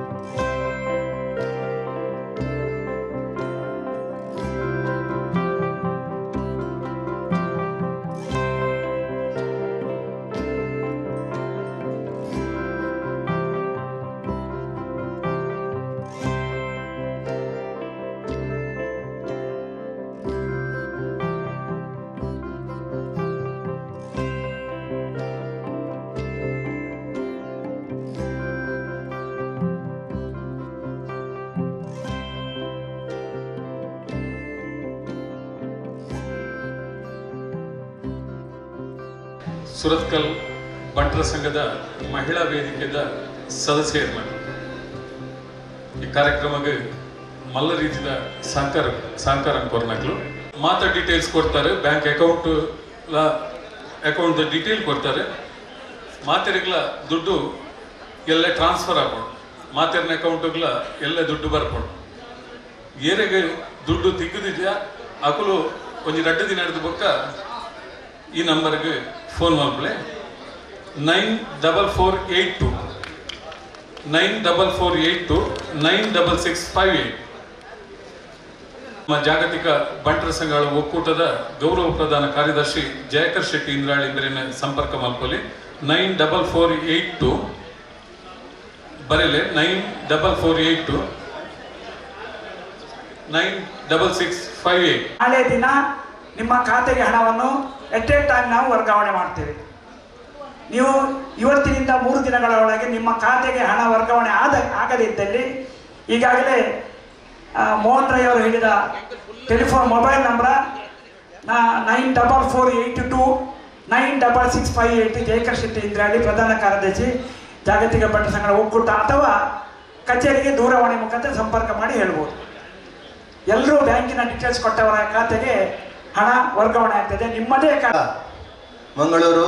ಸುರತ್ಕಲ್ ಬಂಟರ ಸಂಘದ ಮಹಿಳಾ ವೇದಿಕೆದ ಸದಸ್ಯರು ಈ ಕಾರ್ಯಕ್ರಮಕ್ಕೆ ಮಲ್ಲ ರೀತಿಯ ಸಹಕಾರ ಸಹಕಾರ ಕೊರ್ನಾಕ್ಲು ಮಾತ್ರ ಡೀಟೇಲ್ಸ್ ಕೊಡ್ತಾರೆ ಬ್ಯಾಂಕ್ ಅಕೌಂಟ್ ಅಕೌಂಟ್ ಡೀಟೇಲ್ ಕೊಡ್ತಾರೆ ಮಾತೆರಿಗಳ ದುಡ್ಡು ಎಲ್ಲ ಟ್ರಾನ್ಸ್ಫರ್ ಆಗ್ಬೋದು ಮಾತೆರ್ನ ಅಕೌಂಟ್ಗಳ ಎಲ್ಲ ದುಡ್ಡು ಬರ್ಬೋದು ಏರೆಗೆ ದುಡ್ಡು ತೆಗೆದಿದ್ಯಾ ಅಕಲು ಒಂದು ರಡ್ಡು ದಿನ ಹಿಡಿದು ಬೊಕ್ಕ ಈ ನಂಬರ್ಗೆ ಫೋನ್ ಮಾಡ್ಬಿಳೆ nine double four eight two nine double four eight two nine double six five eight ನಮ್ಮ ಜಾಗತಿಕ ಬಂಟರ ಸಂಘಗಳ ಒಕ್ಕೂಟದ ಗೌರವ ಪ್ರಧಾನ ಕಾರ್ಯದರ್ಶಿ ಜಯಕರ್ ಶೆಟ್ಟಿ ಇಂದ್ರಾಳಿ ಮೇಲಿನ ಸಂಪರ್ಕ ಮಲ್ಪಲ್ಲಿ nine double four eight two ಬರೀಲೆ nine double four eight two nine double six five eight ನಾಳೆ ದಿನ ನಿಮ್ಮ ಖಾತೆಗೆ ಹಣವನ್ನು ಎಟ್ ಎ ಟೈಮ್ ನಾವು ವರ್ಗಾವಣೆ ಮಾಡ್ತೇವೆ ನೀವು ಇವತ್ತಿನಿಂದ ಮೂರು ದಿನಗಳ ಒಳಗೆ ನಿಮ್ಮ ಖಾತೆಗೆ ಹಣ ವರ್ಗಾವಣೆ ಆದ ಆಗದಿದ್ದಲ್ಲಿ ಈಗಾಗಲೇ ಆ, ಮೋಹನ್ ರೈ ಅವರು ಹೇಳಿದ telephone mobile number nine double four eight two nine double six five eight Jayakar Shetty Indrali ಪ್ರಧಾನ ಕಾರ್ಯದರ್ಶಿ ಜಾಗತಿಕ ಬಂಟ ಸಂಘದ ಒಕ್ಕೂಟ ಅಥವಾ ಕಚೇರಿಗೆ ದೂರವಾಣಿ ಮುಖಾಂತರ ಸಂಪರ್ಕ ಮಾಡಿ ಹೇಳ್ಬೋದು ಎಲ್ಲರೂ ಬ್ಯಾಂಕಿನ ಡೀಟೇಲ್ಸ್ ಕೊಟ್ಟವರ ಖಾತೆಗೆ ಹಣ ವರ್ಗಾವಣೆ ಆಗ್ತದೆ ನಿಮ್ಮದೇ ಖಾತೆ ಮಂಗಳೂರು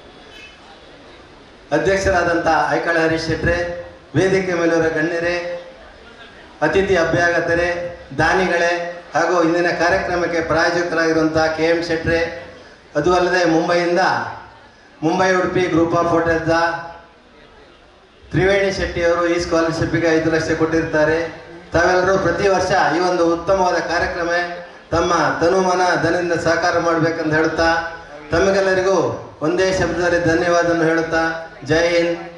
ಅಧ್ಯಕ್ಷರಾದಂಥ ಐಕಳ ಹರೀಶ್ ಶೆಟ್ರೆ ವೇದಿಕೆ ಮೇಲಿರುವ ಗಣ್ಯರೇ ಅತಿಥಿ ಅಭ್ಯಾಗತರೇ ದಾನಿಗಳೇ ಹಾಗೂ ಇಂದಿನ ಕಾರ್ಯಕ್ರಮಕ್ಕೆ ಪ್ರಾಯೋಜಕರಾಗಿರುವಂಥ ಕೆ ಎಂ ಶೆಟ್ರೆ ಅದು ಅಲ್ಲದೆ ಮುಂಬೈಯಿಂದ ಮುಂಬೈ ಉಡುಪಿ ಗ್ರೂಪ್ ಆಫ್ ಹೋಟೆಲ್ದ ತ್ರಿವೇಣಿ ಶೆಟ್ಟಿಯವರು ಈ ಸ್ಕಾಲರ್ಶಿಪ್ಗೆ ಐದು ಲಕ್ಷ ಕೊಟ್ಟಿರ್ತಾರೆ ತಾವೆಲ್ಲರೂ ಪ್ರತಿ ವರ್ಷ ಈ ಒಂದು ಉತ್ತಮವಾದ ಕಾರ್ಯಕ್ರಮ ತಮ್ಮ ತನುಮನ ಧನದಿಂದ ಸಹಕಾರ ಮಾಡಬೇಕಂತ ಹೇಳುತ್ತಾ ತಮಗೆಲ್ಲರಿಗೂ ಒಂದೇ ಶಬ್ದದಲ್ಲಿ ಧನ್ಯವಾದವನ್ನು ಹೇಳುತ್ತಾ ಜೈ ಹಿಂದ್